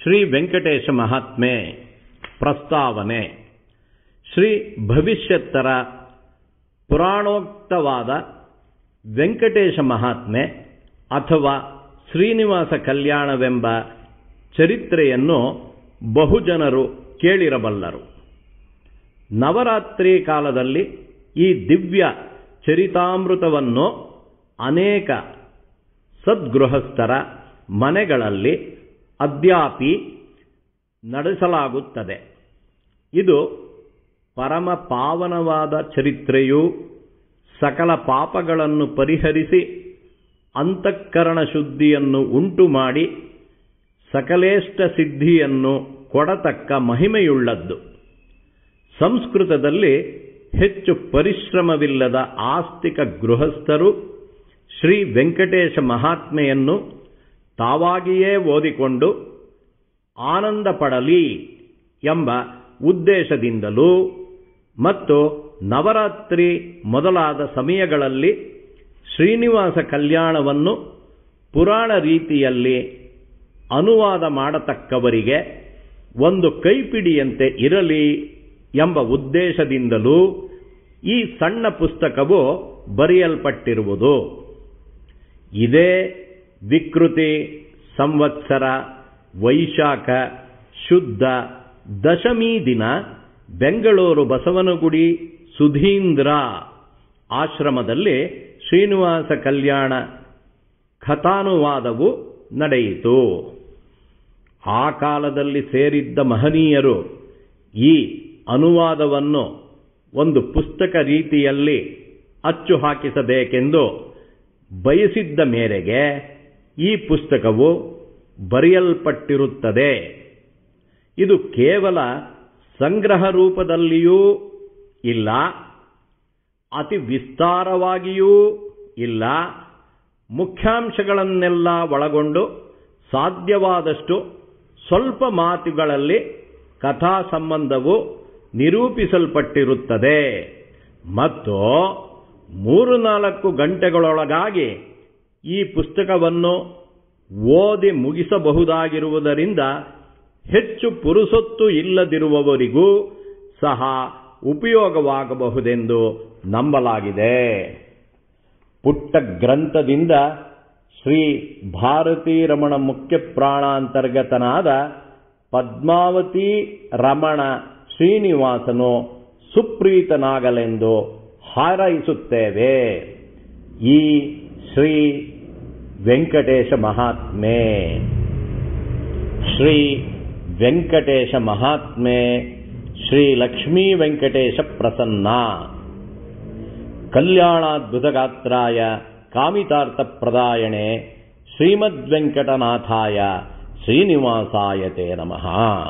ಶ್ರೀ ವೆಂಕಟೇಶ ಮಹಾತ್ಮೆ ಪ್ರಸ್ತಾವನೆ ಶ್ರೀ ಭವಿಷ್ಯತ್ತರ ಪುರಾಣೋಕ್ತವಾದ ವೆಂಕಟೇಶ ಮಹಾತ್ಮೆ ಅಥವಾ ಶ್ರೀನಿವಾಸ ಕಲ್ಯಾಣವೆಂಬ ಚರಿತ್ರೆಯನ್ನು ಬಹುಜನರು ಕೇಳಿರಬಲ್ಲರು ನವರಾತ್ರಿ ಕಾಲದಲ್ಲಿ ಈ ದಿವ್ಯ ಚರಿತಾಮೃತವನ್ನು ಅನೇಕ ಸದ್ಗೃಹಸ್ಥರ ಮನೆಗಳಲ್ಲಿ ಅದ್ಯಾಪಿ ನಡೆಸಲಾಗುತ್ತದೆ ಇದು ಪರಮ ಪಾವನವಾದ ಚರಿತ್ರೆಯೂ ಸಕಲ ಪಾಪಗಳನ್ನು ಪರಿಹರಿಸಿ ಅಂತಃಕರಣ ಶುದ್ಧಿಯನ್ನು ಉಂಟು ಮಾಡಿ ಸಕಲೇಷ್ಟ ಸಿದ್ಧಿಯನ್ನು ಕೊಡತಕ್ಕ ಮಹಿಮೆಯುಳ್ಳದ್ದು ಸಂಸ್ಕೃತದಲ್ಲಿ ಹೆಚ್ಚು ಪರಿಶ್ರಮವಿಲ್ಲದ ಆಸ್ತಿಕ ಗೃಹಸ್ಥರು ಶ್ರೀ ವೆಂಕಟೇಶ ಮಹಾತ್ಮೆಯನ್ನು ತಾವಾಗಿಯೇ ಓದಿಕೊಂಡು ಆನಂದ ಪಡಲಿ ಎಂಬ ಉದ್ದೇಶದಿಂದಲೂ ಮತ್ತು ನವರಾತ್ರಿ ಮೊದಲಾದ ಸಮಯಗಳಲ್ಲಿ ಶ್ರೀನಿವಾಸ ಕಲ್ಯಾಣವನ್ನು ಪುರಾಣ ರೀತಿಯಲ್ಲಿ ಅನುವಾದ ಮಾಡತಕ್ಕವರಿಗೆ ಒಂದು ಕೈಪಿಡಿಯಂತೆ ಇರಲಿ ಎಂಬ ಉದ್ದೇಶದಿಂದಲೂ ಈ ಸಣ್ಣ ಪುಸ್ತಕವು ಬರೆಯಲ್ಪಟ್ಟಿರುವುದು ಇದೇ ವಿಕೃತಿ ಸಂವತ್ಸರ ವೈಶಾಖ ಶುದ್ಧ ದಶಮಿ ದಿನ ಬೆಂಗಳೂರು ಬಸವನಗುಡಿ ಸುಧೀಂದ್ರ ಆಶ್ರಮದಲ್ಲಿ ಶ್ರೀನಿವಾಸ ಕಲ್ಯಾಣ ಕಥಾನುವಾದವು ನಡೆಯಿತು ಆ ಕಾಲದಲ್ಲಿ ಸೇರಿದ್ದ ಮಹನೀಯರು ಈ ಅನುವಾದವನ್ನು ಒಂದು ಪುಸ್ತಕ ರೀತಿಯಲ್ಲಿ ಅಚ್ಚು ಹಾಕಿಸಬೇಕೆಂದು ಬಯಸಿದ್ದ ಮೇರೆಗೆ ಈ ಪುಸ್ತಕವು ಬರೆಯಲ್ಪಟ್ಟಿರುತ್ತದೆ ಇದು ಕೇವಲ ಸಂಗ್ರಹ ರೂಪದಲ್ಲಿಯೂ ಇಲ್ಲ ಅತಿ ವಿಸ್ತಾರವಾಗಿಯೂ ಇಲ್ಲ ಮುಖ್ಯಾಂಶಗಳನ್ನೆಲ್ಲ ಒಳಗೊಂಡು ಸಾಧ್ಯವಾದಷ್ಟು ಸ್ವಲ್ಪ ಮಾತುಗಳಲ್ಲಿ ಕಥಾ ಸಂಬಂಧವು ನಿರೂಪಿಸಲ್ಪಟ್ಟಿರುತ್ತದೆ ಮತ್ತು ಮೂರು ನಾಲ್ಕು ಗಂಟೆಗಳೊಳಗಾಗಿ ಈ ಪುಸ್ತಕವನ್ನು ಓದಿ ಮುಗಿಸಬಹುದಾಗಿರುವುದರಿಂದ ಹೆಚ್ಚು ಪುರುಸೊತ್ತು ಇಲ್ಲದಿರುವವರಿಗೂ ಸಹ ಉಪಯೋಗವಾಗಬಹುದೆಂದು ನಂಬಲಾಗಿದೆ ಪುಟ್ಟ ಗ್ರಂಥದಿಂದ ಶ್ರೀ ಭಾರತೀ ರಮಣ ಮುಖ್ಯ ಪ್ರಾಣಾಂತರ್ಗತನಾದ ಪದ್ಮಾವತಿ ರಮಣ ಶ್ರೀನಿವಾಸನು ಸುಪ್ರೀತನಾಗಲೆಂದು ಹಾರೈಸುತ್ತೇವೆ ಈ ಶ್ರೀ ವೆಂಕಟೇಶ ಮಹಾತ್ಮೆ ಶ್ರೀ ವೆಂಕಟೇಶ ಮಹಾತ್ಮೆ ಶ್ರೀ ಲಕ್ಷ್ಮೀ ವೆಂಕಟೇಶ ಪ್ರಸನ್ನ ಕಲ್ಯಾಣಾದ್ಭುತಗಾತ್ರಾಯ ಕಾಮಿತಾರ್ಥಪ್ರದಾಯಣೆ ಶ್ರೀಮದ್ವೆಂಕಟನಾಥಾಯ ಶ್ರೀನಿವಾಸಾಯ ತೇ ನಮಃ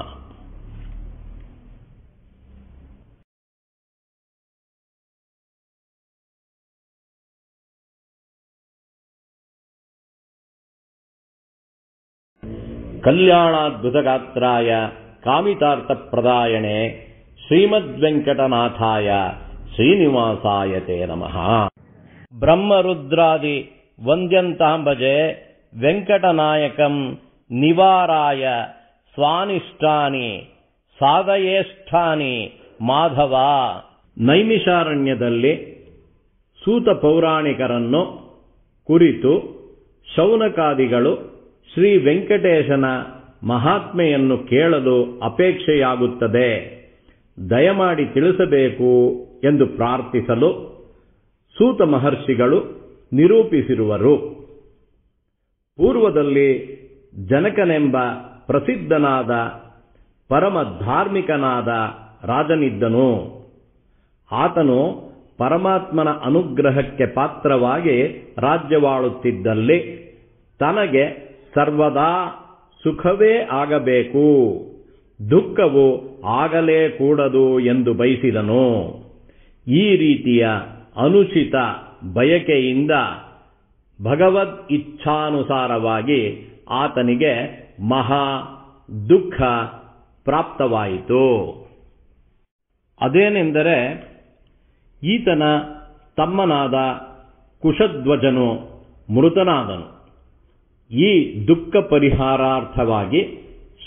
ಕಲ್ಯಾಣಾದ್ಭುತಗಾತ್ರಾಯ ಕಾಮಿತಾರ್ಥಪ್ರದಾಯಣೆ ಶ್ರೀಮದ್ವೆಂಕಟನಾಥಾಯ ಶ್ರೀನಿವಾಸಾಯ ತೇ ನಮಃ ಬ್ರಹ್ಮರುದ್ರಾದಿ ವಂದ್ಯಂತಾಂ ಭಜೆ ವೆಂಕಟನಾಯಕಂ ನಿವಾರಾಯ ಸ್ವಾನಿಷ್ಠಾನಿ ಸಾಧಯೇಷ್ಠಾನಿ ಮಾಧವ ನೈಮಿಷಾರಣ್ಯದಲ್ಲಿ ಸೂತ ಪೌರಾಣಿಕರನ್ನು ಕುರಿತು ಶೌನಕಾದಿಗಳು ಶ್ರೀ ವೆಂಕಟೇಶನ ಮಹಾತ್ಮೆಯನ್ನು ಕೇಳಲು ಅಪೇಕ್ಷೆಯಾಗುತ್ತದೆ ದಯಮಾಡಿ ತಿಳಿಸಬೇಕು ಎಂದು ಪ್ರಾರ್ಥಿಸಲು ಸೂತ ಮಹರ್ಷಿಗಳು ನಿರೂಪಿಸಿರುವರು ಪೂರ್ವದಲ್ಲಿ ಜನಕನೆಂಬ ಪ್ರಸಿದ್ಧನಾದ ಪರಮ ಧಾರ್ಮಿಕನಾದ ರಾಜನಿದ್ದನು ಆತನು ಪರಮಾತ್ಮನ ಅನುಗ್ರಹಕ್ಕೆ ಪಾತ್ರವಾಗಿ ರಾಜ್ಯವಾಳುತ್ತಿದ್ದಲ್ಲಿ ತನಗೆ ಸರ್ವದಾ ಸುಖವೇ ಆಗಬೇಕು ದುಃಖವು ಆಗಲೇ ಕೂಡದು ಎಂದು ಬಯಸಿದನು ಈ ರೀತಿಯ ಅನುಚಿತ ಬಯಕೆಯಿಂದ ಭಗವದ್ ಇಚ್ಛಾನುಸಾರವಾಗಿ ಆತನಿಗೆ ಮಹಾ ದುಃಖ ಪ್ರಾಪ್ತವಾಯಿತು ಅದೇನೆಂದರೆ ಈತನ ತಮ್ಮನಾದ ಕುಶಧ್ವಜನು ಮೃತನಾದನು ಈ ದುಃಖ ಪರಿಹಾರಾರ್ಥವಾಗಿ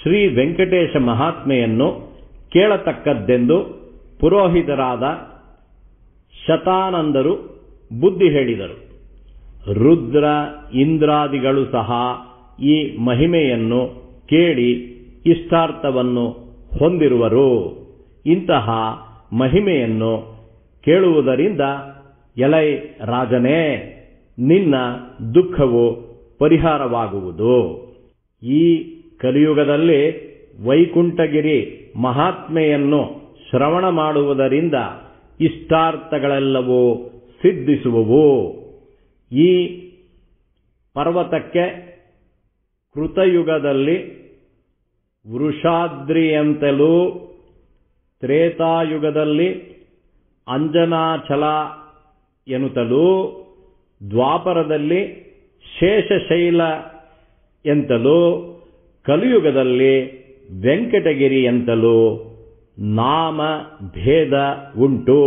ಶ್ರೀ ವೆಂಕಟೇಶ ಮಹಾತ್ಮೆಯನ್ನು ಕೇಳತಕ್ಕದ್ದೆಂದು ಪುರೋಹಿತರಾದ ಶತಾನಂದರು ಬುದ್ಧಿ ಹೇಳಿದರು ರುದ್ರ ಇಂದ್ರಾದಿಗಳು ಸಹ ಈ ಮಹಿಮೆಯನ್ನು ಕೇಳಿ ಇಷ್ಟಾರ್ಥವನ್ನು ಹೊಂದಿರುವರು ಇಂತಹ ಮಹಿಮೆಯನ್ನು ಕೇಳುವುದರಿಂದ ಎಲೈ ರಾಜನೇ ನಿನ್ನ ದುಃಖವು ಪರಿಹಾರವಾಗುವುದು ಈ ಕಲಿಯುಗದಲ್ಲಿ ವೈಕುಂಠಗಿರಿ ಮಹಾತ್ಮೆಯನ್ನು ಶ್ರವಣ ಮಾಡುವುದರಿಂದ ಇಷ್ಟಾರ್ಥಗಳೆಲ್ಲವೂ ಸಿದ್ಧಿಸುವವು ಈ ಪರ್ವತಕ್ಕೆ ಕೃತಯುಗದಲ್ಲಿ ವೃಷಾದ್ರಿಯಂತಲೂ ತ್ರೇತಾಯುಗದಲ್ಲಿ ಅಂಜನಾಚಲ ಎನ್ನುತ್ತಲೂ ದ್ವಾಪರದಲ್ಲಿ ಶೇಷಶೈಲ ಎಂತಲೂ ಕಲಿಯುಗದಲ್ಲಿ ವೆಂಕಟಗಿರಿ ಎಂತಲೂ ನಾಮ ಭೇದ ಉಂಟು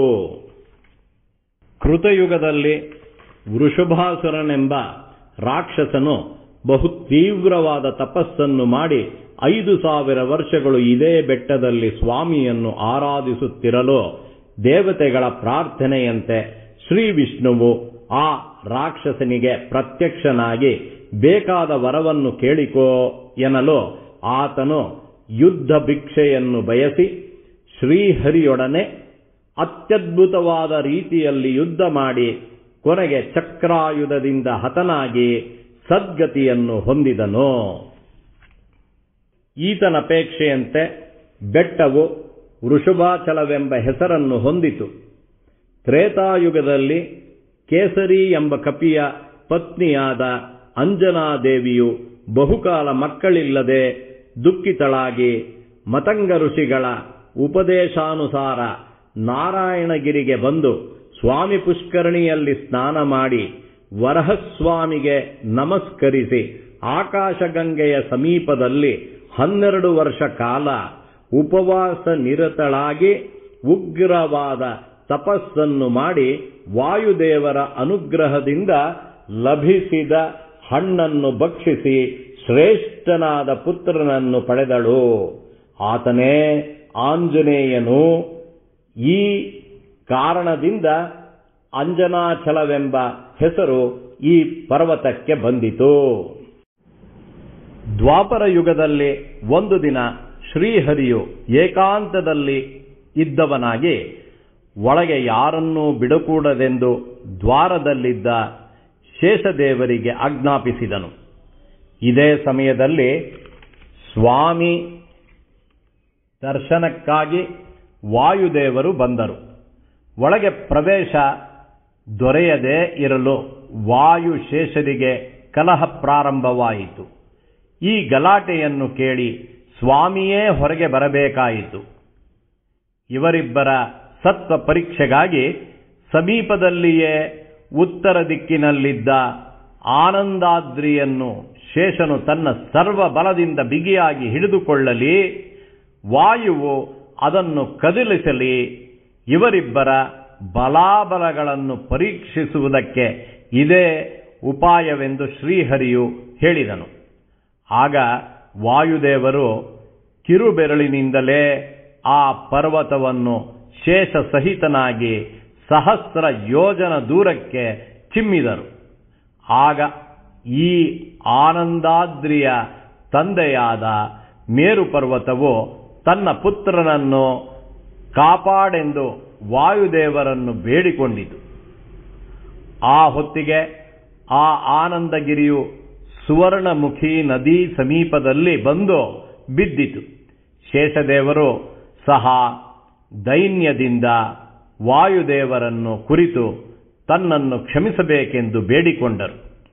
ಕೃತಯುಗದಲ್ಲಿ ವೃಷಭಾಸುರನೆಂಬ ರಾಕ್ಷಸನು ಬಹು ತೀವ್ರವಾದ ತಪಸ್ಸನ್ನು ಮಾಡಿ ಐದು ಸಾವಿರ ವರ್ಷಗಳು ಇದೇ ಬೆಟ್ಟದಲ್ಲಿ ಸ್ವಾಮಿಯನ್ನು ಆರಾಧಿಸುತ್ತಿರಲು ದೇವತೆಗಳ ಪ್ರಾರ್ಥನೆಯಂತೆ ಶ್ರೀ ವಿಷ್ಣುವು ಆ ರಾಕ್ಷಸನಿಗೆ ಪ್ರತ್ಯಕ್ಷನಾಗಿ ಬೇಕಾದ ವರವನ್ನು ಕೇಳಿಕೋ ಎನ್ನಲು ಆತನು ಯುದ್ಧ ಭಿಕ್ಷೆಯನ್ನು ಬಯಸಿ ಶ್ರೀಹರಿಯೊಡನೆ ಅತ್ಯದ್ಭುತವಾದ ರೀತಿಯಲ್ಲಿ ಯುದ್ಧ ಮಾಡಿ ಕೊನೆಗೆ ಚಕ್ರಾಯುಧದಿಂದ ಹತನಾಗಿ ಸದ್ಗತಿಯನ್ನು ಹೊಂದಿದನು ಈತನಪೇಕ್ಷೆಯಂತೆ ಬೆಟ್ಟವು ವೃಷಭಾಚಲವೆಂಬ ಹೆಸರನ್ನು ಹೊಂದಿತು ತ್ರೇತಾಯುಗದಲ್ಲಿ ಕೇಸರಿ ಎಂಬ ಕಪಿಯ ಪತ್ನಿಯಾದ ಅಂಜನಾದೇವಿಯು ಬಹುಕಾಲ ಮಕ್ಕಳಿಲ್ಲದೆ ದುಃಖಿತಳಾಗಿ ಮತಂಗ ಋಷಿಗಳ ಉಪದೇಶಾನುಸಾರ ನಾರಾಯಣಗಿರಿಗೆ ಬಂದು ಸ್ವಾಮಿ ಪುಷ್ಕರಣಿಯಲ್ಲಿ ಸ್ನಾನ ಮಾಡಿ ವರಹಸ್ವಾಮಿಗೆ ನಮಸ್ಕರಿಸಿ ಆಕಾಶಗಂಗೆಯ ಸಮೀಪದಲ್ಲಿ ಹನ್ನೆರಡು ವರ್ಷ ಕಾಲ ಉಪವಾಸ ನಿರತಳಾಗಿ ಉಗ್ರವಾದ ತಪಸ್ಸನ್ನು ಮಾಡಿ ವಾಯುದೇವರ ಅನುಗ್ರಹದಿಂದ ಲಭಿಸಿದ ಹಣ್ಣನ್ನು ಭಕ್ಷಿಸಿ ಶ್ರೇಷ್ಠನಾದ ಪುತ್ರನನ್ನು ಪಡೆದಳು ಆತನೇ ಆಂಜನೇಯನು ಈ ಕಾರಣದಿಂದ ಅಂಜನಾಚಲವೆಂಬ ಹೆಸರು ಈ ಪರ್ವತಕ್ಕೆ ಬಂದಿತು ದ್ವಾಪರ ಯುಗದಲ್ಲಿ ಒಂದು ದಿನ ಶ್ರೀಹರಿಯು ಏಕಾಂತದಲ್ಲಿ ಇದ್ದವನಾಗಿ ಒಳಗೆ ಯಾರನ್ನೂ ಬಿಡಕೂಡದೆಂದು ದ್ವಾರದಲ್ಲಿದ್ದ ಶೇಷದೇವರಿಗೆ ಆಜ್ಞಾಪಿಸಿದನು ಇದೇ ಸಮಯದಲ್ಲಿ ಸ್ವಾಮಿ ದರ್ಶನಕ್ಕಾಗಿ ವಾಯುದೇವರು ಬಂದರು ಒಳಗೆ ಪ್ರವೇಶ ದೊರೆಯದೇ ಇರಲು ವಾಯು ಶೇಷರಿಗೆ ಕಲಹ ಪ್ರಾರಂಭವಾಯಿತು ಈ ಗಲಾಟೆಯನ್ನು ಕೇಳಿ ಸ್ವಾಮಿಯೇ ಹೊರಗೆ ಬರಬೇಕಾಯಿತು ಇವರಿಬ್ಬರ ಸತ್ವ ಪರೀಕ್ಷೆಗಾಗಿ ಸಮೀಪದಲ್ಲಿಯೇ ಉತ್ತರ ದಿಕ್ಕಿನಲ್ಲಿದ್ದ ಆನಂದಾದ್ರಿಯನ್ನು ಶೇಷನು ತನ್ನ ಸರ್ವ ಬಲದಿಂದ ಬಿಗಿಯಾಗಿ ಹಿಡಿದುಕೊಳ್ಳಲಿ ವಾಯುವು ಅದನ್ನು ಕದಿಲಿಸಲಿ ಇವರಿಬ್ಬರ ಬಲಾಬಲಗಳನ್ನು ಪರೀಕ್ಷಿಸುವುದಕ್ಕೆ ಇದೇ ಉಪಾಯವೆಂದು ಶ್ರೀಹರಿಯು ಹೇಳಿದನು ಆಗ ವಾಯುದೇವರು ಕಿರುಬೆರಳಿನಿಂದಲೇ ಆ ಪರ್ವತವನ್ನು ಶೇಷ ಸಹಿತನಾಗಿ ಸಹಸ್ರ ಯೋಜನ ದೂರಕ್ಕೆ ಚಿಮ್ಮಿದರು ಆಗ ಈ ಆನಂದಾದ್ರಿಯ ತಂದೆಯಾದ ಮೇರು ಪರ್ವತವು ತನ್ನ ಪುತ್ರನನ್ನು ಕಾಪಾಡೆಂದು ವಾಯುದೇವರನ್ನು ಬೇಡಿಕೊಂಡಿತು ಆ ಹೊತ್ತಿಗೆ ಆ ಆನಂದಗಿರಿಯು ಸುವರ್ಣಮುಖಿ ನದಿ ಸಮೀಪದಲ್ಲಿ ಬಂದು ಬಿದ್ದಿತು ಶೇಷದೇವರು ಸಹ ದೈನ್ಯದಿಂದ ವಾಯುದೇವರನ್ನು ಕುರಿತು ತನ್ನನ್ನು ಕ್ಷಮಿಸಬೇಕೆಂದು ಬೇಡಿಕೊಂಡರು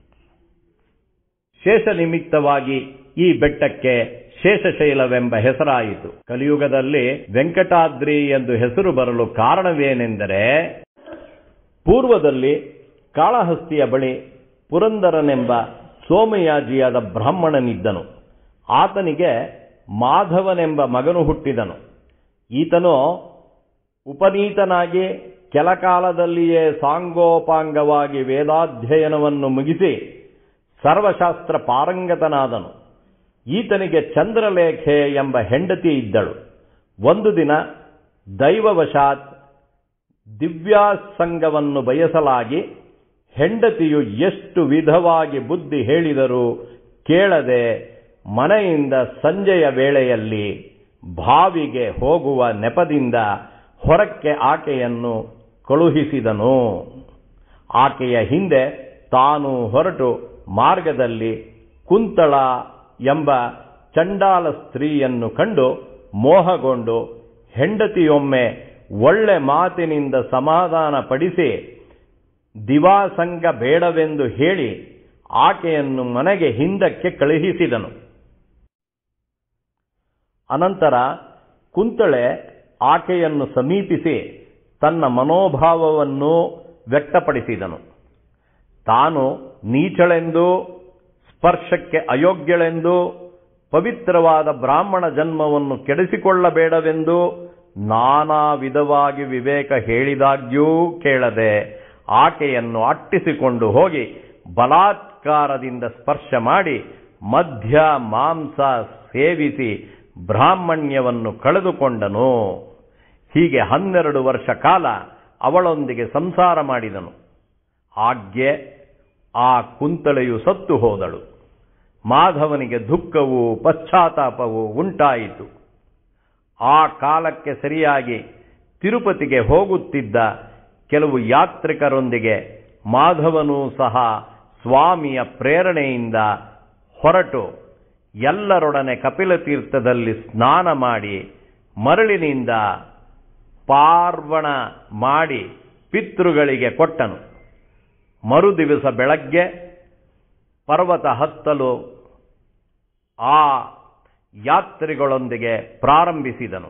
ಶೇಷ ನಿಮಿತ್ತವಾಗಿ ಈ ಬೆಟ್ಟಕ್ಕೆ ಶೇಷಶೈಲವೆಂಬ ಹೆಸರಾಯಿತು ಕಲಿಯುಗದಲ್ಲಿ ವೆಂಕಟಾದ್ರಿ ಎಂದು ಹೆಸರು ಬರಲು ಕಾರಣವೇನೆಂದರೆ ಪೂರ್ವದಲ್ಲಿ ಕಾಳಹಸ್ತಿಯ ಬಳಿ ಪುರಂದರನೆಂಬ ಸೋಮಯಾಜಿಯಾದ ಬ್ರಾಹ್ಮಣನಿದ್ದನು ಆತನಿಗೆ ಮಾಧವನೆಂಬ ಮಗನು ಹುಟ್ಟಿದನು ಈತನು ಉಪನೀತನಾಗಿ ಕೆಲ ಕಾಲದಲ್ಲಿಯೇ ಸಾಂಗೋಪಾಂಗವಾಗಿ ವೇದಾಧ್ಯಯನವನ್ನು ಮುಗಿಸಿ ಸರ್ವಶಾಸ್ತ್ರ ಪಾರಂಗತನಾದನು ಈತನಿಗೆ ಚಂದ್ರಲೇಖೆ ಎಂಬ ಹೆಂಡತಿ ಇದ್ದಳು ಒಂದು ದಿನ ದೈವವಶಾತ್ ದಿವ್ಯಾಸಂಗವನ್ನು ಬಯಸಲಾಗಿ ಹೆಂಡತಿಯು ಎಷ್ಟು ವಿಧವಾಗಿ ಬುದ್ಧಿ ಹೇಳಿದರೂ ಕೇಳದೆ ಮನೆಯಿಂದ ಸಂಜೆಯ ವೇಳೆಯಲ್ಲಿ ಬಾವಿಗೆ ಹೋಗುವ ನೆಪದಿಂದ ಹೊರಕ್ಕೆ ಆಕೆಯನ್ನು ಕಳುಹಿಸಿದನು ಆಕೆಯ ಹಿಂದೆ ತಾನು ಹೊರಟು ಮಾರ್ಗದಲ್ಲಿ ಕುಂತಳ ಎಂಬ ಚಂಡಾಲ ಸ್ತ್ರೀಯನ್ನು ಕಂಡು ಮೋಹಗೊಂಡು ಹೆಂಡತಿಯೊಮ್ಮೆ ಒಳ್ಳೆ ಮಾತಿನಿಂದ ಸಮಾಧಾನ ಪಡಿಸಿ ದಿವಾಸಂಗ ಬೇಡವೆಂದು ಹೇಳಿ ಆಕೆಯನ್ನು ಮನೆಗೆ ಹಿಂದಕ್ಕೆ ಕಳುಹಿಸಿದನು ಅನಂತರ ಕುಂತಳೆ ಆಕೆಯನ್ನು ಸಮೀಪಿಸಿ ತನ್ನ ಮನೋಭಾವವನ್ನು ವ್ಯಕ್ತಪಡಿಸಿದನು ತಾನು ನೀಚಳೆಂದು ಸ್ಪರ್ಶಕ್ಕೆ ಅಯೋಗ್ಯಳೆಂದು ಪವಿತ್ರವಾದ ಬ್ರಾಹ್ಮಣ ಜನ್ಮವನ್ನು ಕೆಡಿಸಿಕೊಳ್ಳಬೇಡವೆಂದು ನಾನಾ ವಿಧವಾಗಿ ವಿವೇಕ ಹೇಳಿದಾಗ್ಯೂ ಕೇಳದೆ ಆಕೆಯನ್ನು ಅಟ್ಟಿಸಿಕೊಂಡು ಹೋಗಿ ಬಲಾತ್ಕಾರದಿಂದ ಸ್ಪರ್ಶ ಮಾಡಿ ಮಧ್ಯ ಮಾಂಸ ಸೇವಿಸಿ ಬ್ರಾಹ್ಮಣ್ಯವನ್ನು ಕಳೆದುಕೊಂಡನು ಹೀಗೆ ಹನ್ನೆರಡು ವರ್ಷ ಕಾಲ ಅವಳೊಂದಿಗೆ ಸಂಸಾರ ಮಾಡಿದನು ಆಗ್ಗೆ ಆ ಕುಂತಳೆಯು ಸತ್ತು ಹೋದಳು ಮಾಧವನಿಗೆ ದುಃಖವೂ ಪಶ್ಚಾತ್ತಾಪವೂ ಉಂಟಾಯಿತು ಆ ಕಾಲಕ್ಕೆ ಸರಿಯಾಗಿ ತಿರುಪತಿಗೆ ಹೋಗುತ್ತಿದ್ದ ಕೆಲವು ಯಾತ್ರಿಕರೊಂದಿಗೆ ಮಾಧವನೂ ಸಹ ಸ್ವಾಮಿಯ ಪ್ರೇರಣೆಯಿಂದ ಹೊರಟು ಎಲ್ಲರೊಡನೆ ಕಪಿಲತೀರ್ಥದಲ್ಲಿ ಸ್ನಾನ ಮಾಡಿ ಮರಳಿನಿಂದ ಪಾರ್ವಣ ಮಾಡಿ ಪಿತೃಗಳಿಗೆ ಕೊಟ್ಟನು ಮರುದಿವಸ ಬೆಳಗ್ಗೆ ಪರ್ವತ ಹತ್ತಲು ಆ ಯಾತ್ರಿಗಳೊಂದಿಗೆ ಪ್ರಾರಂಭಿಸಿದನು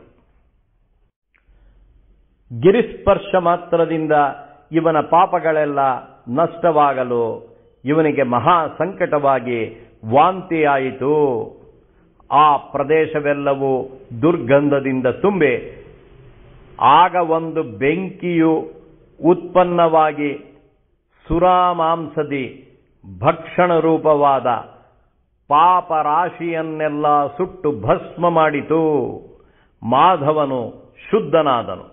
ಗಿರಿಸ್ಪರ್ಶ ಮಾತ್ರದಿಂದ ಇವನ ಪಾಪಗಳೆಲ್ಲ ನಷ್ಟವಾಗಲು ಇವನಿಗೆ ಮಹಾ ಸಂಕಟವಾಗಿ ವಾಂತಿಯಾಯಿತು ಆ ಪ್ರದೇಶವೆಲ್ಲವೂ ದುರ್ಗಂಧದಿಂದ ತುಂಬಿ ಆಗ ಒಂದು ಬೆಂಕಿಯು ಉತ್ಪನ್ನವಾಗಿ ಸುರಾಮಾಂಸದಿ ಭಕ್ಷಣ ರೂಪವಾದ ಪಾಪರಾಶಿಯನ್ನೆಲ್ಲ ಸುಟ್ಟು ಭಸ್ಮ ಮಾಡಿತು ಮಾಧವನು ಶುದ್ಧನಾದನು